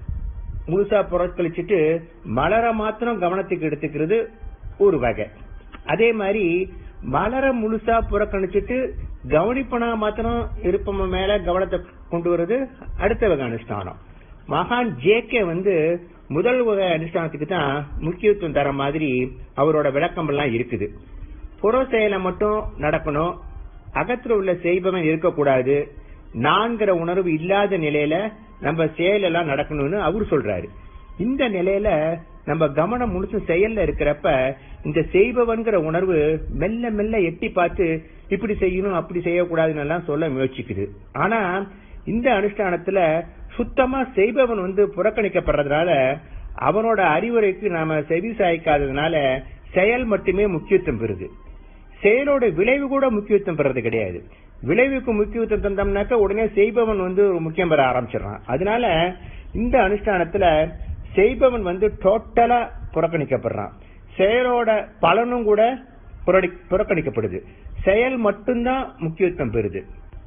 முழுசா புறக்கழிச்சிட்டு மலரை மாத்திரம் கவனத்துக்கு எடுத்துக்கிறது ஒரு வகை அதே மாதிரி மலரை முழுசா புறக்கணிச்சிட்டு கவனிப்பனா மாத்திரம் இருப்பம மேல கவனத்தை கொண்டு வர்றது அடுத்த வகை அனுஷ்டானம் மகான் ஜேகே வந்து முதல் வகை அனுஷ்டானத்துக்கு தான் முக்கியத்துவம் தர மாதிரி அவரோட விளக்கம் எல்லாம் இருக்குது புற செயலை மட்டும் நடக்கணும் அகத்துல உள்ள செய்பவன் இருக்கக்கூடாது நான்கிற உணர்வு இல்லாத நிலையில நம்ம செயல் எல்லாம் நடக்கணும்னு அவர் சொல்றாரு இந்த நிலையில நம்ம கவனம் முழுசும் செயல்ல இருக்கிறப்ப இந்த செய்பவன்கிற உணர்வு மெல்ல மெல்ல எட்டி பார்த்து இப்படி செய்யணும் அப்படி செய்யக்கூடாதுன்னு எல்லாம் சொல்ல முயற்சிக்குது ஆனா இந்த அனுஷ்டானத்துல சுத்தமா செய்பவன் வந்து புறக்கணிக்கப்படுறதுனால அவனோட அறிவுரைக்கு நாம செவி சாய்க்காததுனால செயல் மட்டுமே முக்கியத்துவம் பெறுது செயலோட விளைவு கூட முக்கியத்துவம் பெறது கிடையாது விளைவுக்கு முக்கியத்துவம் தந்தோம்னாக்க உடனே செய்பவன் வந்து ஒரு முக்கியம் பெற ஆரம்பிச்சிடறான் அதனால இந்த அனுஷ்டானத்துல செய்பவன் வந்து டோட்டலா புறக்கணிக்கப்படுறான் செயலோட பலனும் கூட புரடி- புறக்கணிக்கப்படுது செயல் மட்டும்தான் முக்கியத்துவம் பெறுது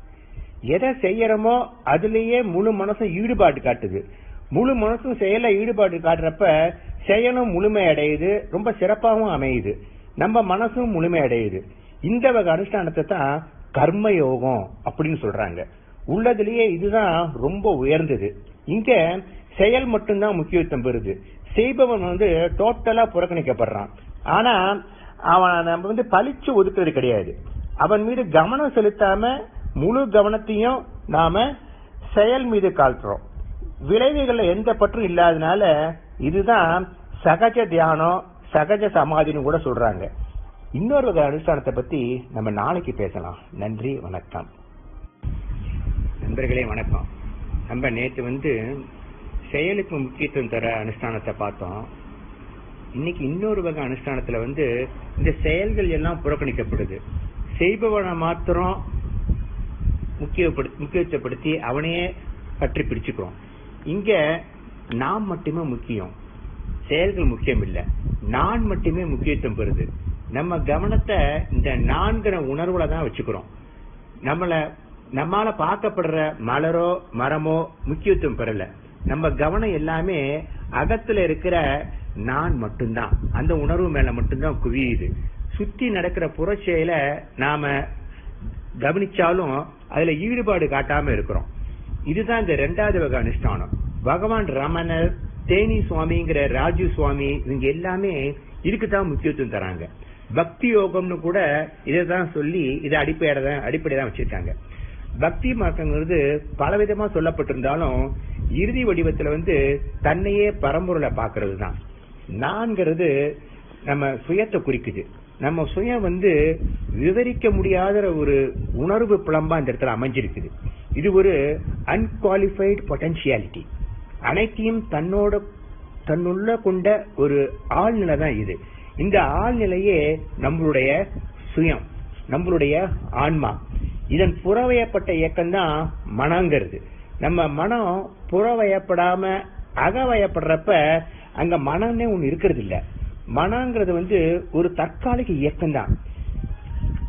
எதை செய்யறோமோ அதுலயே முழு மனசும் ஈடுபாடு காட்டுது முழு மனசும் செயல்ல ஈடுபாடு காட்டுறப்ப செயலும் முழுமை அடையுது ரொம்ப சிறப்பாகவும் அமையுது நம்ம மனசும் முழுமை அடையுது இந்த வகை அனுஷ்டானத்தை தான் கர்ம யோகம் அப்படின்னு சொல்றாங்க உள்ளதுலயே இதுதான் ரொம்ப உயர்ந்தது இங்க செயல் மட்டும்தான் முக்கியத்துவம் பெறுது செய்பவன் வந்து டோட்டலா புறக்கணிக்கப்படுறான் ஆனா அவன் நம்ம வந்து பழிச்சு ஒதுக்குறது கிடையாது அவன் மீது கவனம் செலுத்தாம முழு கவனத்தையும் நாம செயல் மீது காட்டுறோம் விளைவுகள்ல எந்த பற்றும் இல்லாதனால இதுதான் சகஜ தியானம் சகஜ சமாதின்னு கூட சொல்றாங்க இன்னொரு வகை அனுஷ்டானத்தை பத்தி நம்ம நாளைக்கு பேசலாம் நன்றி வணக்கம் நண்பர்களே வணக்கம் நம்ம நேத்து வந்து செயலுக்கு முக்கியத்துவம் தர அனுஷ்டானத்தை பார்த்தோம் இன்னைக்கு இன்னொரு வகை அனுஷ்டானத்துல வந்து இந்த செயல்கள் எல்லாம் புறக்கணிக்கப்படுது செய்பவனை மாத்திரம் முக்கியப்படுத்தி முக்கியத்துவப்படுத்தி அவனையே பற்றி பிடிச்சுக்கிறோம் இங்க நாம் மட்டுமே முக்கியம் செயல்கள் முக்கியம் இல்ல நான் மட்டுமே முக்கியத்துவம் பெறுது நம்ம கவனத்தை இந்த நான்கிற உணர்வுல தான் வச்சுக்கிறோம் நம்மள நம்மால பார்க்கப்படுற மலரோ மரமோ முக்கியத்துவம் பெறல நம்ம கவனம் எல்லாமே அகத்துல இருக்கிற நான் மட்டும்தான் அந்த உணர்வு மேல மட்டும்தான் குவியுது சுத்தி நடக்கிற புறச்செயல நாம கவனிச்சாலும் அதுல ஈடுபாடு காட்டாம இருக்கிறோம் இதுதான் இந்த ரெண்டாவது வகை அனுஷ்டானம் பகவான் ரமணர் தேனி சுவாமிங்கிற ராஜு சுவாமி இவங்க எல்லாமே இதுக்குதான் முக்கியத்துவம் தராங்க பக்தி யோகம்னு கூட இதை தான் சொல்லி இதை அடிப்படையை தான் அடிப்படை தான் வச்சிருக்காங்க பக்தி மார்க்கங்கிறது பலவிதமா சொல்லப்பட்டிருந்தாலும் இறுதி வடிவத்துல வந்து தன்னையே பரம்பொருளை பாக்குறது தான் நான்கிறது நம்ம சுயத்தை குறிக்குது நம்ம சுயம் வந்து விவரிக்க முடியாத ஒரு உணர்வு புலம்பா இந்த இடத்துல அமைஞ்சிருக்குது இது ஒரு அன்குவாலிஃபைடு பொட்டன்ஷியாலிட்டி அனைத்தையும் தன்னோட தன்னுள்ள கொண்ட ஒரு ஆழ்நிலை தான் இது இந்த ஆழ்நிலையே நம்மளுடைய சுயம் நம்மளுடைய ஆன்மா இதன் புறவயப்பட்ட இயக்கம் தான் மனங்கிறது நம்ம மனம் புறவயப்படாம அகவயப்படுறப்ப அங்க மனம்னே ஒண்ணு இருக்கிறது இல்ல மனங்கிறது வந்து ஒரு தற்காலிக இயக்கம் தான்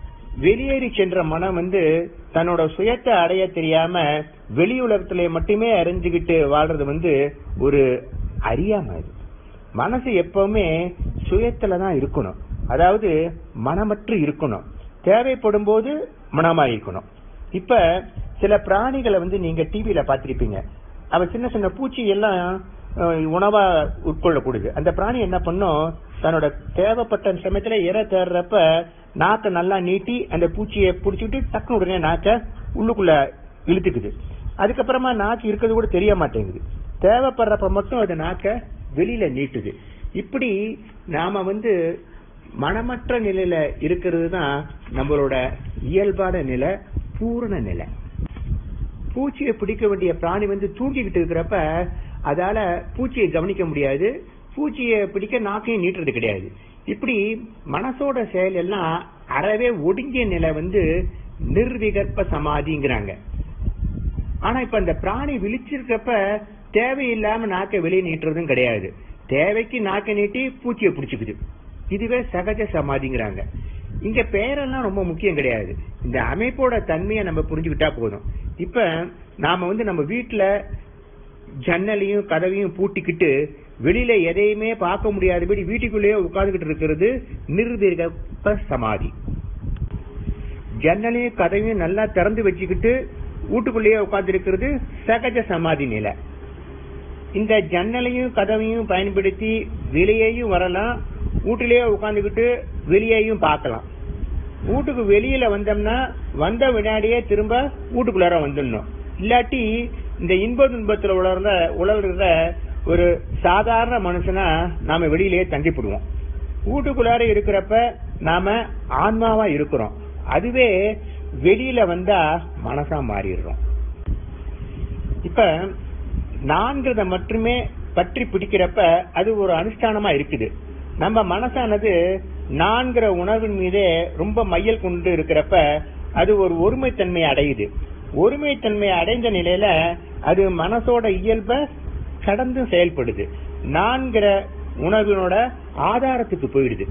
வெளியேறி சென்ற மனம் வந்து தன்னோட சுயத்தை அடைய தெரியாம வெளி உலகத்திலே மட்டுமே அறிஞ்சுக்கிட்டு வாழ்றது வந்து ஒரு அறியாம இது மனசு எப்பவுமே சுயத்துல தான் இருக்கணும் அதாவது மனமற்று இருக்கணும் தேவைப்படும் போது மனமா இருக்கணும் இப்ப சில பிராணிகளை வந்து நீங்க டிவியில பாத்திருப்பீங்க அவ சின்ன சின்ன பூச்சி எல்லாம் அஹ், உணவா உட்கொள்ளக்கூடியது அந்த பிராணி என்ன பண்ணும் தன்னோட தேவைப்பட்ட சமயத்துல இறை தேடுறப்ப நாக்கை நல்லா நீட்டி அந்த பூச்சியை பிடிச்சிட்டு டக்குனு உடனே நாக்கை உள்ளுக்குள்ள இழுத்துக்குது அதுக்கப்புறமா நாக்கு இருக்கிறது கூட தெரிய மாட்டேங்குது தேவைப்படுறப்ப மட்டும் அது நாக்க வெளியில நீட்டுது இப்படி நாம வந்து மனமற்ற நிலையில இருக்கிறது தான் நம்மளோட இயல்பான நிலை பூரண நிலை பூச்சியை பிடிக்க வேண்டிய பிராணி வந்து தூங்கிக்கிட்டு இருக்கிறப்ப அதால பூச்சியை கவனிக்க முடியாது பூச்சியை பிடிக்க நாக்கையும் நீட்டுறது கிடையாது இப்படி மனசோட செயல் எல்லாம் அறவே ஒடுங்கிய நிலை வந்து நிர்விகற்ப சமாதிங்கிறாங்க ஆனா இப்ப அந்த பிராணி விழிச்சிருக்கப்ப தேவையில்லாம நாக்கை வெளியே நீட்டுறதும் கிடையாது தேவைக்கு நாக்கை நீட்டி பூச்சியை பிடிச்சுக்குது இதுவே சகஜ சமாதிங்கிறாங்க இங்க பெயரெல்லாம் ரொம்ப முக்கியம் கிடையாது இந்த அமைப்போட தன்மையை நம்ம புரிஞ்சுக்கிட்டா போதும் இப்ப நாம வந்து நம்ம வீட்டுல ஜன்னலையும் கதவையும் பூட்டிக்கிட்டு வெளியில எதையுமே பார்க்க முடியாதபடி வீட்டுக்குள்ளேயே உட்கார்ந்துகிட்டு இருக்கிறது நிர்விகற்ப சமாதி ஜன்னலையும் கதவையும் நல்லா திறந்து வச்சுக்கிட்டு வீட்டுக்குள்ளேயே உட்கார்ந்து இருக்கிறது சகஜ சமாதி நிலை இந்த ஜன்னலையும் கதவையும் பயன்படுத்தி வெளியேயும் வரலாம் வீட்டிலேயே உட்காந்துக்கிட்டு வெளியேயும் பார்க்கலாம் வீட்டுக்கு வெளியில வந்தோம்னா வந்த வினாடியே திரும்ப வீட்டுக்குள்ளார வந்துடணும் இல்லாட்டி இந்த இன்ப துன்பத்துல உலர்ந்த உலர்கிற ஒரு சாதாரண மனுஷனா நாம வெளியிலேயே தங்கிப்படுவோம் வீட்டுக்குள்ளார இருக்கிறப்ப நாம ஆன்மாவா இருக்கிறோம் அதுவே வெளியில வந்தா மனசா மாறிடுறோம் இப்ப நான்கிறத மட்டுமே பற்றி பிடிக்கிறப்ப அது ஒரு அனுஷ்டானமா இருக்குது நம்ம மனசானது நான்கிற உணர்வின் மீதே ரொம்ப மையல் கொண்டு இருக்கிறப்ப அது ஒரு ஒருமைத்தன்மை அடையுது ஒருமைத்தன்மை அடைந்த நிலையில அது மனசோட இயல்ப கடந்து செயல்படுது நான்கிற உணர்வினோட ஆதாரத்துக்கு போயிடுது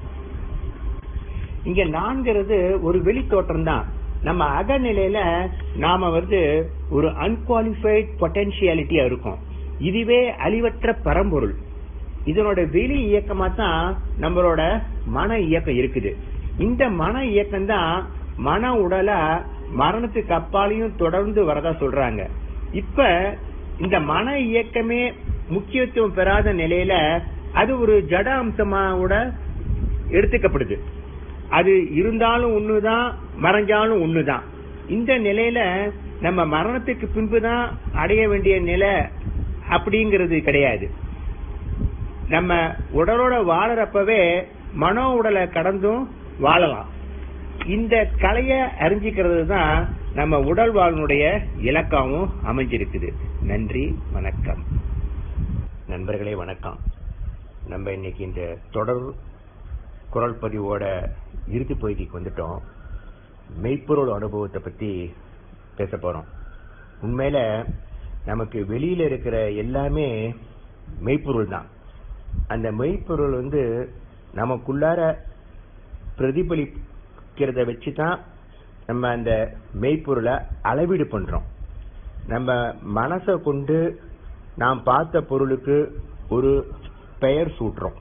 இங்க நான்கிறது ஒரு வெளி தோற்றம் தான் நம்ம அகநிலையில நாம வந்து ஒரு அன்குவாலிஃபைட் பொட்டன்சியாலிட்டியா இருக்கும் இதுவே அழிவற்ற பரம்பொருள் இதனோட வெளி இயக்கமா தான் நம்மளோட மன இயக்கம் இருக்குது இந்த மன இயக்கம் தான் மன உடலா மரணத்துக்கு அப்பாலையும் தொடர்ந்து வரதா சொல்றாங்க இப்ப இந்த மன இயக்கமே முக்கியத்துவம் பெறாத நிலையில அது ஒரு ஜட அம்சமாவோட எடுத்துக்கப்படுது அது இருந்தாலும் ஒண்ணுதான் மறைஞ்சாலும் ஒண்ணுதான் இந்த நிலையில நம்ம மரணத்துக்கு பின்புதான் அடைய வேண்டிய நிலை அப்படிங்கிறது கிடையாது நம்ம உடலோட வாழறப்பவே மனோ உடலை கடந்தும் வாழலாம் இந்த கலைய அறிஞ்சிக்கிறது தான் நம்ம உடல் வாழ்னுடைய இலக்காவும் அமைஞ்சிருக்குது நன்றி வணக்கம் நண்பர்களே வணக்கம் நம்ம இன்னைக்கு இந்த தொடர் குரல் பதிவோட இறுதி பகுதிக்கு வந்துட்டோம் மெய்ப்பொருள் அனுபவத்தை பத்தி பேச போறோம் உண்மையில நமக்கு வெளியில இருக்கிற எல்லாமே மெய்ப்பொருள் தான் அந்த மெய்ப்பொருள் வந்து நமக்குள்ளார பிரதிபலிக்கிறத வச்சு தான் நம்ம அந்த மெய்ப்பொருளை அளவீடு பண்றோம் நம்ம மனசை கொண்டு நாம் பார்த்த பொருளுக்கு ஒரு பெயர் சூட்டுறோம்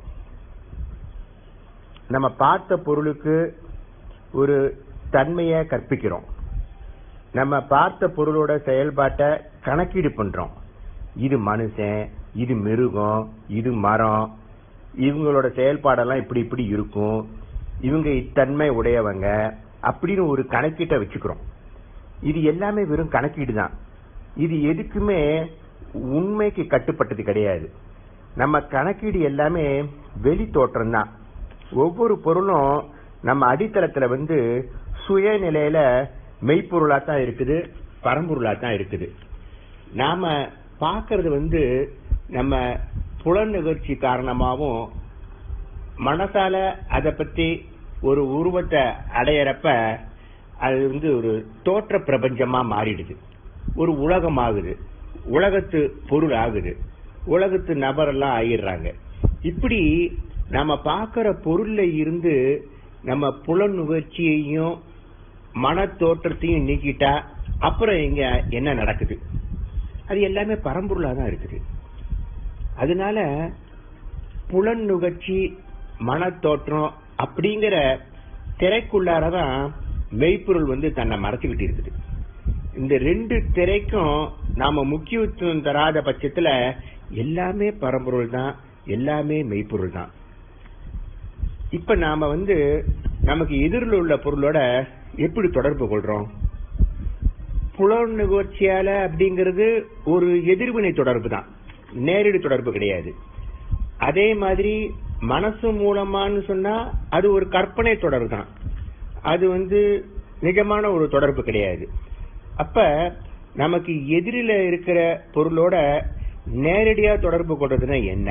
நம்ம பார்த்த பொருளுக்கு ஒரு தன்மையை கற்பிக்கிறோம் நம்ம பார்த்த பொருளோட செயல்பாட்டை கணக்கீடு பண்றோம் இது மனுஷன் இது மிருகம் இது மரம் இவங்களோட செயல்பாடெல்லாம் இப்படி இப்படி இருக்கும் இவங்க இத்தன்மை உடையவங்க அப்படின்னு ஒரு கணக்கீட்டை வச்சுக்கிறோம் இது எல்லாமே வெறும் கணக்கீடு தான் இது எதுக்குமே உண்மைக்கு கட்டுப்பட்டது கிடையாது நம்ம கணக்கீடு எல்லாமே வெளி தோற்றம் தான் ஒவ்வொரு பொருளும் நம்ம அடித்தளத்துல வந்து சுயநிலையில மெய்ப்பொருளா தான் இருக்குது பரம்பொருளா தான் இருக்குது நாம பார்க்கறது வந்து நம்ம புலன் நிகழ்ச்சி காரணமாகவும் மனசால அதை பத்தி ஒரு உருவத்தை அடையறப்ப அது வந்து ஒரு தோற்ற பிரபஞ்சமா மாறிடுது ஒரு உலகம் ஆகுது உலகத்து பொருள் ஆகுது உலகத்து நபர் எல்லாம் ஆயிடுறாங்க இப்படி நம்ம பார்க்கிற பொருள்ல இருந்து நம்ம புலன் நுகர்ச்சியையும் மன தோற்றத்தையும் நீக்கிட்டா அப்புறம் இங்க என்ன நடக்குது அது எல்லாமே பரம்பொருளா தான் இருக்குது அதனால புலன் நுகர்ச்சி மன தோற்றம் அப்படிங்கிற திரைக்குள்ளாரதான் மெய்ப்பொருள் வந்து தன்னை மறைச்சுக்கிட்டு இருக்குது இந்த ரெண்டு திரைக்கும் நாம முக்கியத்துவம் தராத பட்சத்துல எல்லாமே பரம்பொருள் தான் எல்லாமே மெய்ப்பொருள் தான் இப்ப நாம வந்து நமக்கு எதிரில் உள்ள பொருளோட எப்படி தொடர்பு கொள்றோம் புலன் நுகர்ச்சியால அப்படிங்கிறது ஒரு எதிர்வினை தொடர்பு தான் நேரடி தொடர்பு கிடையாது அதே மாதிரி மனசு மூலமான்னு சொன்னா அது ஒரு கற்பனை தொடர்பு தான் அது வந்து நிஜமான ஒரு தொடர்பு கிடையாது அப்ப நமக்கு எதிரில இருக்கிற பொருளோட நேரடியா தொடர்பு கொள்றதுன்னா என்ன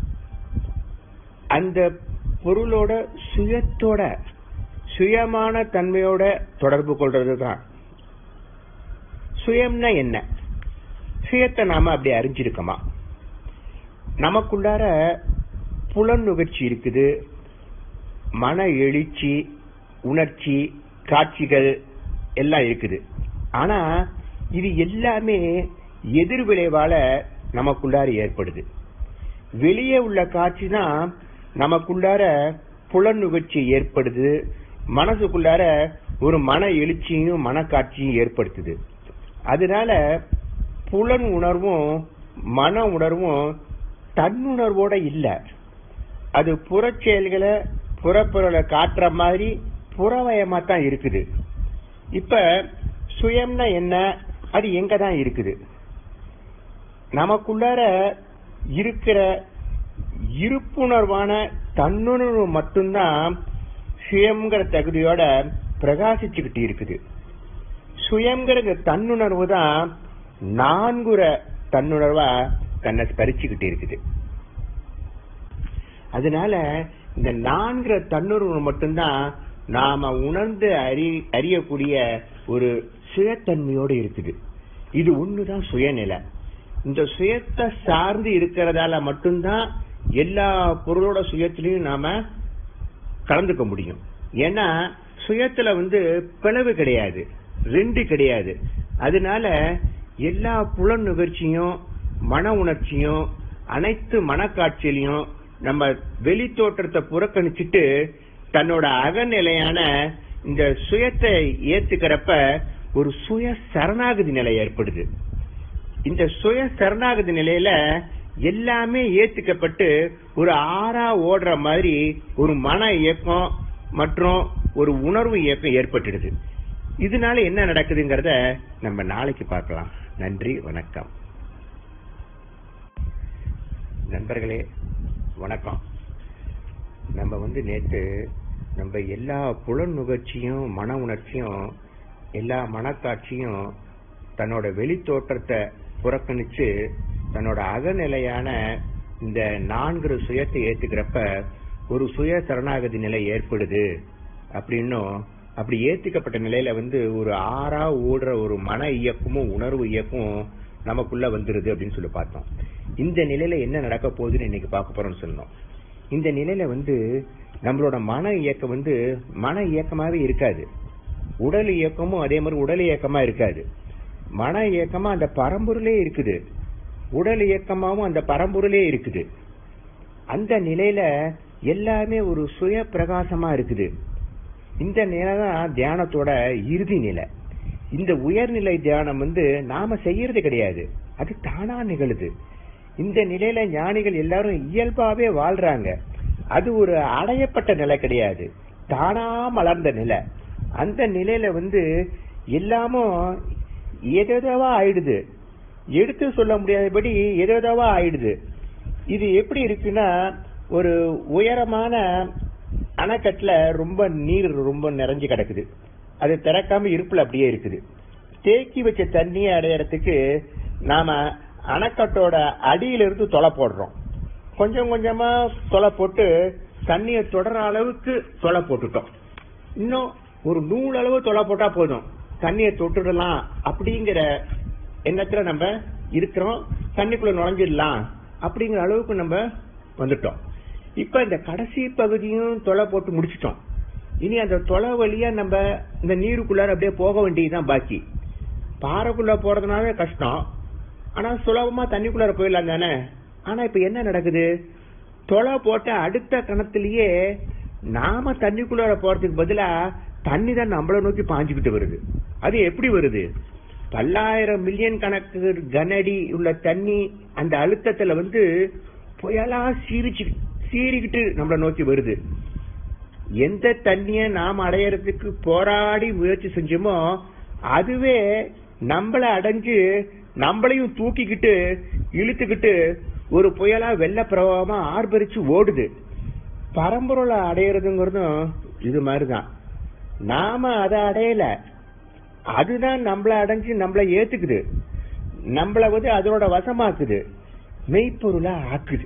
அந்த பொருளோட சுயத்தோட சுயமான தன்மையோட தொடர்பு கொள்றது தான் சுயம்னா என்ன சுயத்தை நாம அப்படி அறிஞ்சிருக்கோமா நமக்குள்ளார புலன் நுகர்ச்சி இருக்குது மன எழுச்சி உணர்ச்சி காட்சிகள் எல்லாம் இருக்குது ஆனா இது எல்லாமே எதிர் விளைவால நமக்குள்ளார ஏற்படுது வெளியே உள்ள காட்சி தான் நமக்குள்ளார புலன் நுகர்ச்சி ஏற்படுது மனசுக்குள்ளார ஒரு மன எழுச்சியும் மனக்காட்சியும் ஏற்படுத்துது அதனால புலன் உணர்வும் மன உணர்வும் தன்னுணர்வோட இல்ல அது புறச் செயல்களை புறப்பொருளை காட்டுற மாதிரி புறவயமா தான் இருக்குது இப்ப சுயம்னா என்ன அது எங்க தான் இருக்குது நமக்குள்ளார இருக்கிற இருப்புணர்வான தன்னுணர்வு மட்டும்தான் சுயம்ங்கிற தகுதியோட பிரகாசிச்சுக்கிட்டு இருக்குது சுயம்ங்கிற தன்னுணர்வு தான் நான்குற தன்னுணர்வா தன்னை ஸ்பரிச்சுக்கிட்டு இருக்குது அதனால இந்த நான்கிற தன்னுணர்வு மட்டும்தான் நாம உணர்ந்து அறி அறியக்கூடிய ஒரு சுயத்தன்மையோடு இருக்குது இது ஒண்ணுதான் சுயநிலை இந்த சுயத்தை சார்ந்து இருக்கிறதால மட்டும்தான் எல்லா பொருளோட சுயத்திலையும் நாம கலந்துக்க முடியும் ஏன்னா சுயத்துல வந்து பிளவு கிடையாது ரெண்டு கிடையாது அதனால எல்லா புலன் நுகர்ச்சியும் மன உணர்ச்சியும் அனைத்து மனக்காட்சியிலையும் நம்ம வெளி தோற்றத்தை புறக்கணிச்சிட்டு தன்னோட அகநிலையான இந்த சுயத்தை ஏத்துக்கிறப்ப ஒரு சுய சரணாகதி நிலை ஏற்படுது இந்த சுய சரணாகதி நிலையில எல்லாமே ஏத்துக்கப்பட்டு ஒரு ஆறா ஓடுற மாதிரி ஒரு மன இயக்கம் மற்றும் ஒரு உணர்வு இயக்கம் ஏற்பட்டுடுது இதனால என்ன நடக்குதுங்கிறத நம்ம நாளைக்கு பார்க்கலாம் நன்றி வணக்கம் நண்பர்களே வணக்கம் நம்ம வந்து நேத்து நம்ம எல்லா புலன் நுகர்ச்சியும் மன உணர்ச்சியும் எல்லா மனக்காட்சியும் தன்னோட வெளி தோற்றத்தை புறக்கணிச்சு தன்னோட அகநிலையான இந்த நான்கு சுயத்தை ஏத்துக்கிறப்ப ஒரு சுய சரணாகதி நிலை ஏற்படுது அப்படின்னும் அப்படி ஏத்துக்கப்பட்ட நிலையில வந்து ஒரு ஆறா ஓடுற ஒரு மன இயக்கமும் உணர்வு இயக்கமும் நமக்குள்ள வந்துருது அப்படின்னு சொல்லி பார்த்தோம் இந்த நிலையில என்ன நடக்க போகுதுன்னு இன்னைக்கு பார்க்க போறோம்னு சொன்னோம் இந்த நிலையில வந்து நம்மளோட மன இயக்கம் வந்து மன இயக்கமாவே இருக்காது உடல் இயக்கமும் அதே மாதிரி உடல் இயக்கமா இருக்காது மன இயக்கமா அந்த பரம்பொருளே இருக்குது உடல் இயக்கமாவும் அந்த பரம்பொருளே இருக்குது அந்த நிலையில எல்லாமே ஒரு சுய பிரகாசமா இருக்குது இந்த நிலை தான் தியானத்தோட இறுதி நிலை இந்த உயர்நிலை தியானம் வந்து நாம செய்யறது கிடையாது அது தானா நிகழுது இந்த நிலையில ஞானிகள் எல்லாரும் இயல்பாவே வாழ்றாங்க அது ஒரு அடையப்பட்ட நிலை கிடையாது தானா மலர்ந்த நிலை அந்த நிலையில வந்து எல்லாமும் எதேதோவா ஆயிடுது எடுத்து சொல்ல முடியாதபடி எதேதோவா ஆயிடுது இது எப்படி இருக்குன்னா ஒரு உயரமான அணைக்கட்டுல ரொம்ப நீர் ரொம்ப நிறைஞ்சு கிடக்குது அது திறக்காம இருப்புல அப்படியே இருக்குது தேக்கி வச்ச தண்ணியை அடையறதுக்கு நாம அணைக்கட்டோட அடியில இருந்து தொலை போடுறோம் கொஞ்சம் கொஞ்சமா தொலை போட்டு தண்ணியை தொடர அளவுக்கு தொலை போட்டுட்டோம் இன்னும் ஒரு நூல் அளவு தொலை போட்டா போதும் தண்ணியை தொட்டுடலாம் அப்படிங்கிற எண்ணத்துல நம்ம இருக்கிறோம் தண்ணிக்குள்ள நுழைஞ்சிடலாம் அப்படிங்கிற அளவுக்கு நம்ம வந்துட்டோம் இப்ப இந்த கடைசி பகுதியும் தொலை போட்டு முடிச்சிட்டோம் இனி அந்த தொலை வழியா நம்ம இந்த நீருக்குள்ளார அப்படியே போக வேண்டியதுதான் பாக்கி பாறைக்குள்ள போறதுனால கஷ்டம் ஆனா சுலபமா தண்ணிக்குள்ளார போயிடலாம் தானே ஆனா இப்ப என்ன நடக்குது தொலை போட்ட அடுத்த கணத்திலேயே நாம தண்ணிக்குள்ளார போறதுக்கு பதிலா தண்ணி தான் நம்மள நோக்கி பாஞ்சுக்கிட்டு வருது அது எப்படி வருது பல்லாயிரம் மில்லியன் கணக்கு கனஅடி உள்ள தண்ணி அந்த அழுத்தத்துல வந்து புயலா சீரிச்சு சீறிக்கிட்டு நம்மள நோக்கி வருது எந்த தண்ணிய நாம் அடையறதுக்கு போராடி முயற்சி செஞ்சோமோ அதுவே நம்மள அடைஞ்சு நம்மளையும் தூக்கிக்கிட்டு இழுத்துக்கிட்டு ஒரு புயலா வெள்ள பிரவாகமா ஆர்ப்பரிச்சு ஓடுது பரம்பொருளை அடையிறதுங்கிறதும் இது மாதிரிதான் நாம அதை அடையல அதுதான் நம்மள அடைஞ்சு நம்மள ஏத்துக்குது நம்மள வந்து அதோட வசமாக்குது மெய்ப்பொருளா ஆக்குது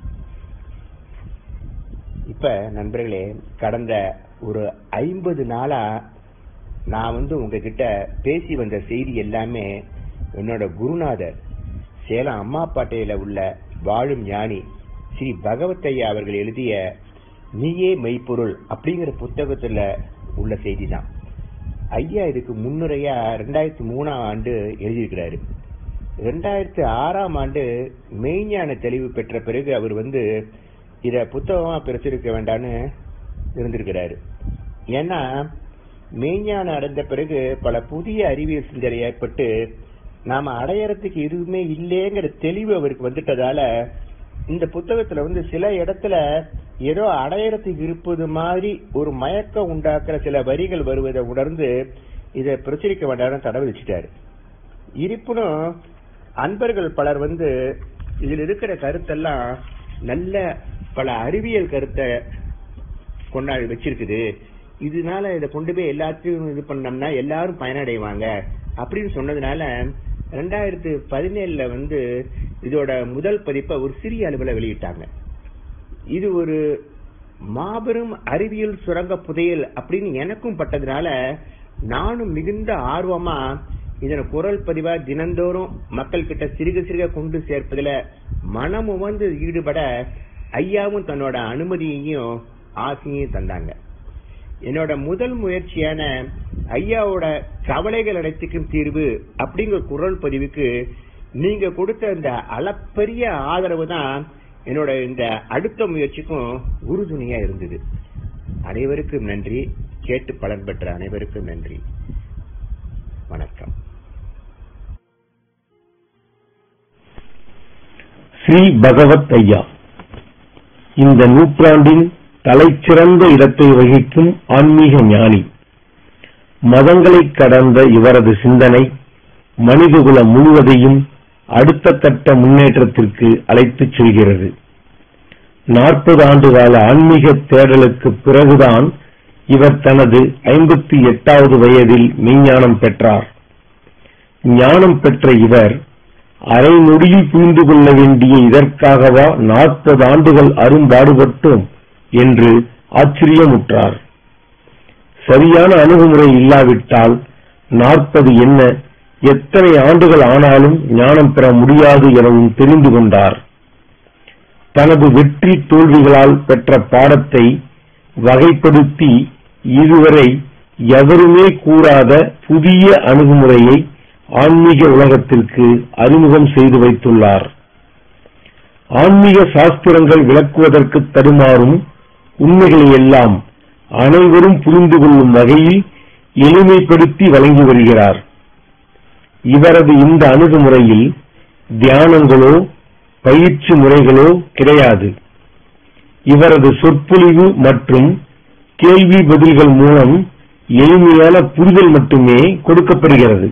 இப்ப நண்பர்களே கடந்த ஒரு ஐம்பது நாளா நான் வந்து உங்ககிட்ட பேசி வந்த செய்தி எல்லாமே என்னோட குருநாதர் சேலம் அம்மாப்பாட்டையில உள்ள வாழும் ஞானி ஸ்ரீ பகவத் ஐயா அவர்கள் எழுதிய நீயே மெய்ப்பொருள் அப்படிங்கிற புத்தகத்துல உள்ள செய்தி தான் ஐயா இதுக்கு முன்னுரையா ரெண்டாயிரத்தி மூணாம் ஆண்டு எழுதியிருக்கிறாரு ரெண்டாயிரத்தி ஆறாம் ஆண்டு மெய்ஞான தெளிவு பெற்ற பிறகு அவர் வந்து இத புத்தகமா பிரசுரிக்க வேண்டாம்னு இருந்திருக்கிறாரு ஏன்னா மெய்ஞானம் அடைந்த பிறகு பல புதிய அறிவியல் சிந்தனை ஏற்பட்டு நாம அடையறதுக்கு எதுவுமே இல்லைங்கிற தெளிவு அவருக்கு வந்துட்டதால இந்த புத்தகத்துல வந்து சில இடத்துல ஏதோ அடையறதுக்கு இருப்பது மாதிரி ஒரு மயக்கம் உண்டாக்குற சில வரிகள் வருவதை உணர்ந்து இதை பிரசுரிக்க வேண்டாம்னு தடை விதிச்சிட்டாரு இருப்பினும் அன்பர்கள் பலர் வந்து இதுல இருக்கிற கருத்தெல்லாம் நல்ல பல அறிவியல் கருத்தை கொண்டாடி வச்சிருக்குது இதனால இதை கொண்டு போய் எல்லாத்தையும் இது பண்ணோம்னா எல்லாரும் பயனடைவாங்க அப்படின்னு சொன்னதுனால ரெண்டாயிரத்து பதினேழுல வந்து இதோட முதல் பதிப்பை ஒரு சிறிய அளவில் வெளியிட்டாங்க இது ஒரு மாபெரும் அறிவியல் சுரங்க புதையல் அப்படின்னு எனக்கும் பட்டதுனால நானும் மிகுந்த ஆர்வமா இதனை குரல் பதிவா தினந்தோறும் மக்கள் கிட்ட சிறுக சிறுக கொண்டு சேர்ப்பதுல மனமும் வந்து ஈடுபட ஐயாவும் தன்னோட அனுமதியையும் ஆசையையும் தந்தாங்க என்னோட முதல் முயற்சியான ஐயாவோட கவலைகள் அனைத்துக்கும் தீர்வு அப்படிங்கிற குரல் பதிவுக்கு நீங்க கொடுத்த இந்த அளப்பரிய ஆதரவு தான் என்னோட இந்த அடுத்த முயற்சிக்கும் உறுதுணையா இருந்தது அனைவருக்கும் நன்றி கேட்டு பலன் பெற்ற அனைவருக்கும் நன்றி வணக்கம் ஸ்ரீ பகவத் ஐயா இந்த நூற்றாண்டின் தலைச்சிறந்த இடத்தை வகிக்கும் ஆன்மீக ஞானி மதங்களைக் கடந்த இவரது சிந்தனை மனிதகுலம் முழுவதையும் அடுத்த கட்ட முன்னேற்றத்திற்கு அழைத்துச் செல்கிறது நாற்பது ஆண்டுகால ஆன்மீக தேடலுக்கு பிறகுதான் இவர் தனது ஐம்பத்தி எட்டாவது வயதில் மெய்ஞானம் பெற்றார் ஞானம் பெற்ற இவர் அரை நொடியில் புரிந்து கொள்ள வேண்டிய இதற்காகவா நாற்பது ஆண்டுகள் அரும்பாடுபட்டோம் என்று ஆச்சரியமுற்றார் சரியான அணுகுமுறை இல்லாவிட்டால் நாற்பது என்ன எத்தனை ஆண்டுகள் ஆனாலும் ஞானம் பெற முடியாது எனவும் தெரிந்து கொண்டார் தனது வெற்றி தோல்விகளால் பெற்ற பாடத்தை வகைப்படுத்தி இதுவரை எவருமே கூறாத புதிய அணுகுமுறையை ஆன்மீக உலகத்திற்கு அறிமுகம் செய்து வைத்துள்ளார் ஆன்மீக சாஸ்திரங்கள் விளக்குவதற்கு தடுமாறும் உண்மைகளை எல்லாம் அனைவரும் புரிந்து கொள்ளும் வகையில் எளிமைப்படுத்தி வழங்கி வருகிறார் இவரது இந்த அணுகுமுறையில் தியானங்களோ பயிற்சி முறைகளோ கிடையாது இவரது சொற்பொழிவு மற்றும் கேள்வி பதில்கள் மூலம் எளிமையான புரிதல் மட்டுமே கொடுக்கப்படுகிறது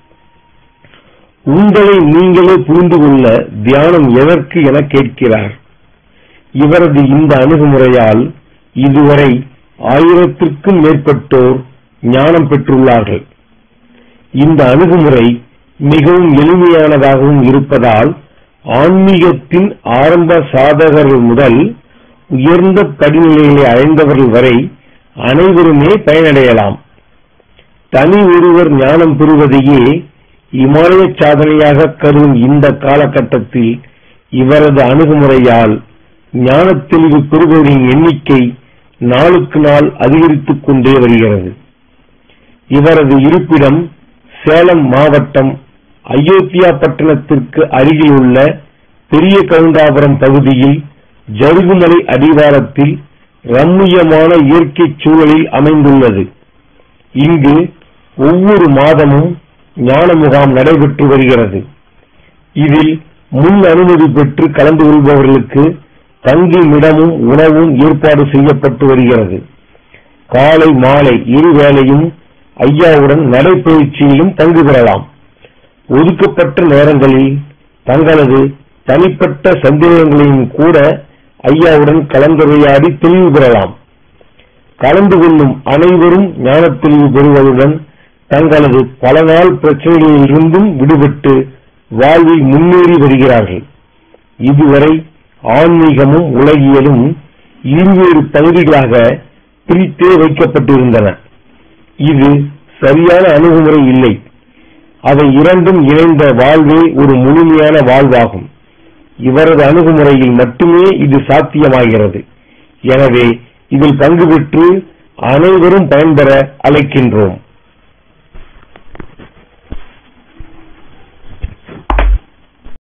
உங்களை நீங்களே புரிந்து கொள்ள தியானம் எதற்கு என கேட்கிறார் இவரது இந்த அணுகுமுறையால் இதுவரை ஆயிரத்திற்கும் மேற்பட்டோர் ஞானம் பெற்றுள்ளார்கள் இந்த அணுகுமுறை மிகவும் எளிமையானதாகவும் இருப்பதால் ஆன்மீகத்தின் ஆரம்ப சாதகர்கள் முதல் உயர்ந்த படிநிலைகளை அடைந்தவர்கள் வரை அனைவருமே பயனடையலாம் தனி ஒருவர் ஞானம் பெறுவதையே இமாலய சாதனையாக கருதும் இந்த காலகட்டத்தில் இவரது அணுகுமுறையால் ஞானத் தெளிவு பெறுபவரின் எண்ணிக்கை நாளுக்கு நாள் அதிகரித்துக் கொண்டே வருகிறது இவரது இருப்பிடம் சேலம் மாவட்டம் அயோத்தியா பட்டணத்திற்கு அருகில் உள்ள பெரிய கவுண்டாபுரம் பகுதியில் ஜருகுமலை அடிவாரத்தில் ரம்மியமான இயற்கை சூழலில் அமைந்துள்ளது இங்கு ஒவ்வொரு மாதமும் ஞான முகாம் நடைபெற்று வருகிறது இதில் முன் அனுமதி பெற்று கலந்து கொள்பவர்களுக்கு தங்குமிடமும் உணவும் ஏற்பாடு செய்யப்பட்டு வருகிறது காலை மாலை இருவேளையும் ஐயாவுடன் நடைபயிற்சியிலும் பங்கு பெறலாம் ஒதுக்கப்பட்ட நேரங்களில் தங்களது தனிப்பட்ட சந்தேகங்களையும் கூட ஐயாவுடன் கலந்துரையாடி தெளிவு பெறலாம் கலந்து கொள்ளும் அனைவரும் ஞானத் தெளிவு பெறுவதுடன் தங்களது பல நாள் பிரச்சனைகளிலிருந்தும் விடுபட்டு வாழ்வில் முன்னேறி வருகிறார்கள் இதுவரை ஆன்மீகமும் உலகியலும் இருவேறு பகுதிகளாக பிரித்தே வைக்கப்பட்டிருந்தன இது சரியான அணுகுமுறை இல்லை அவை இரண்டும் இணைந்த வாழ்வே ஒரு முழுமையான வாழ்வாகும் இவரது அணுகுமுறையில் மட்டுமே இது சாத்தியமாகிறது எனவே இதில் பங்கு பெற்று அனைவரும் பயன்பெற அழைக்கின்றோம்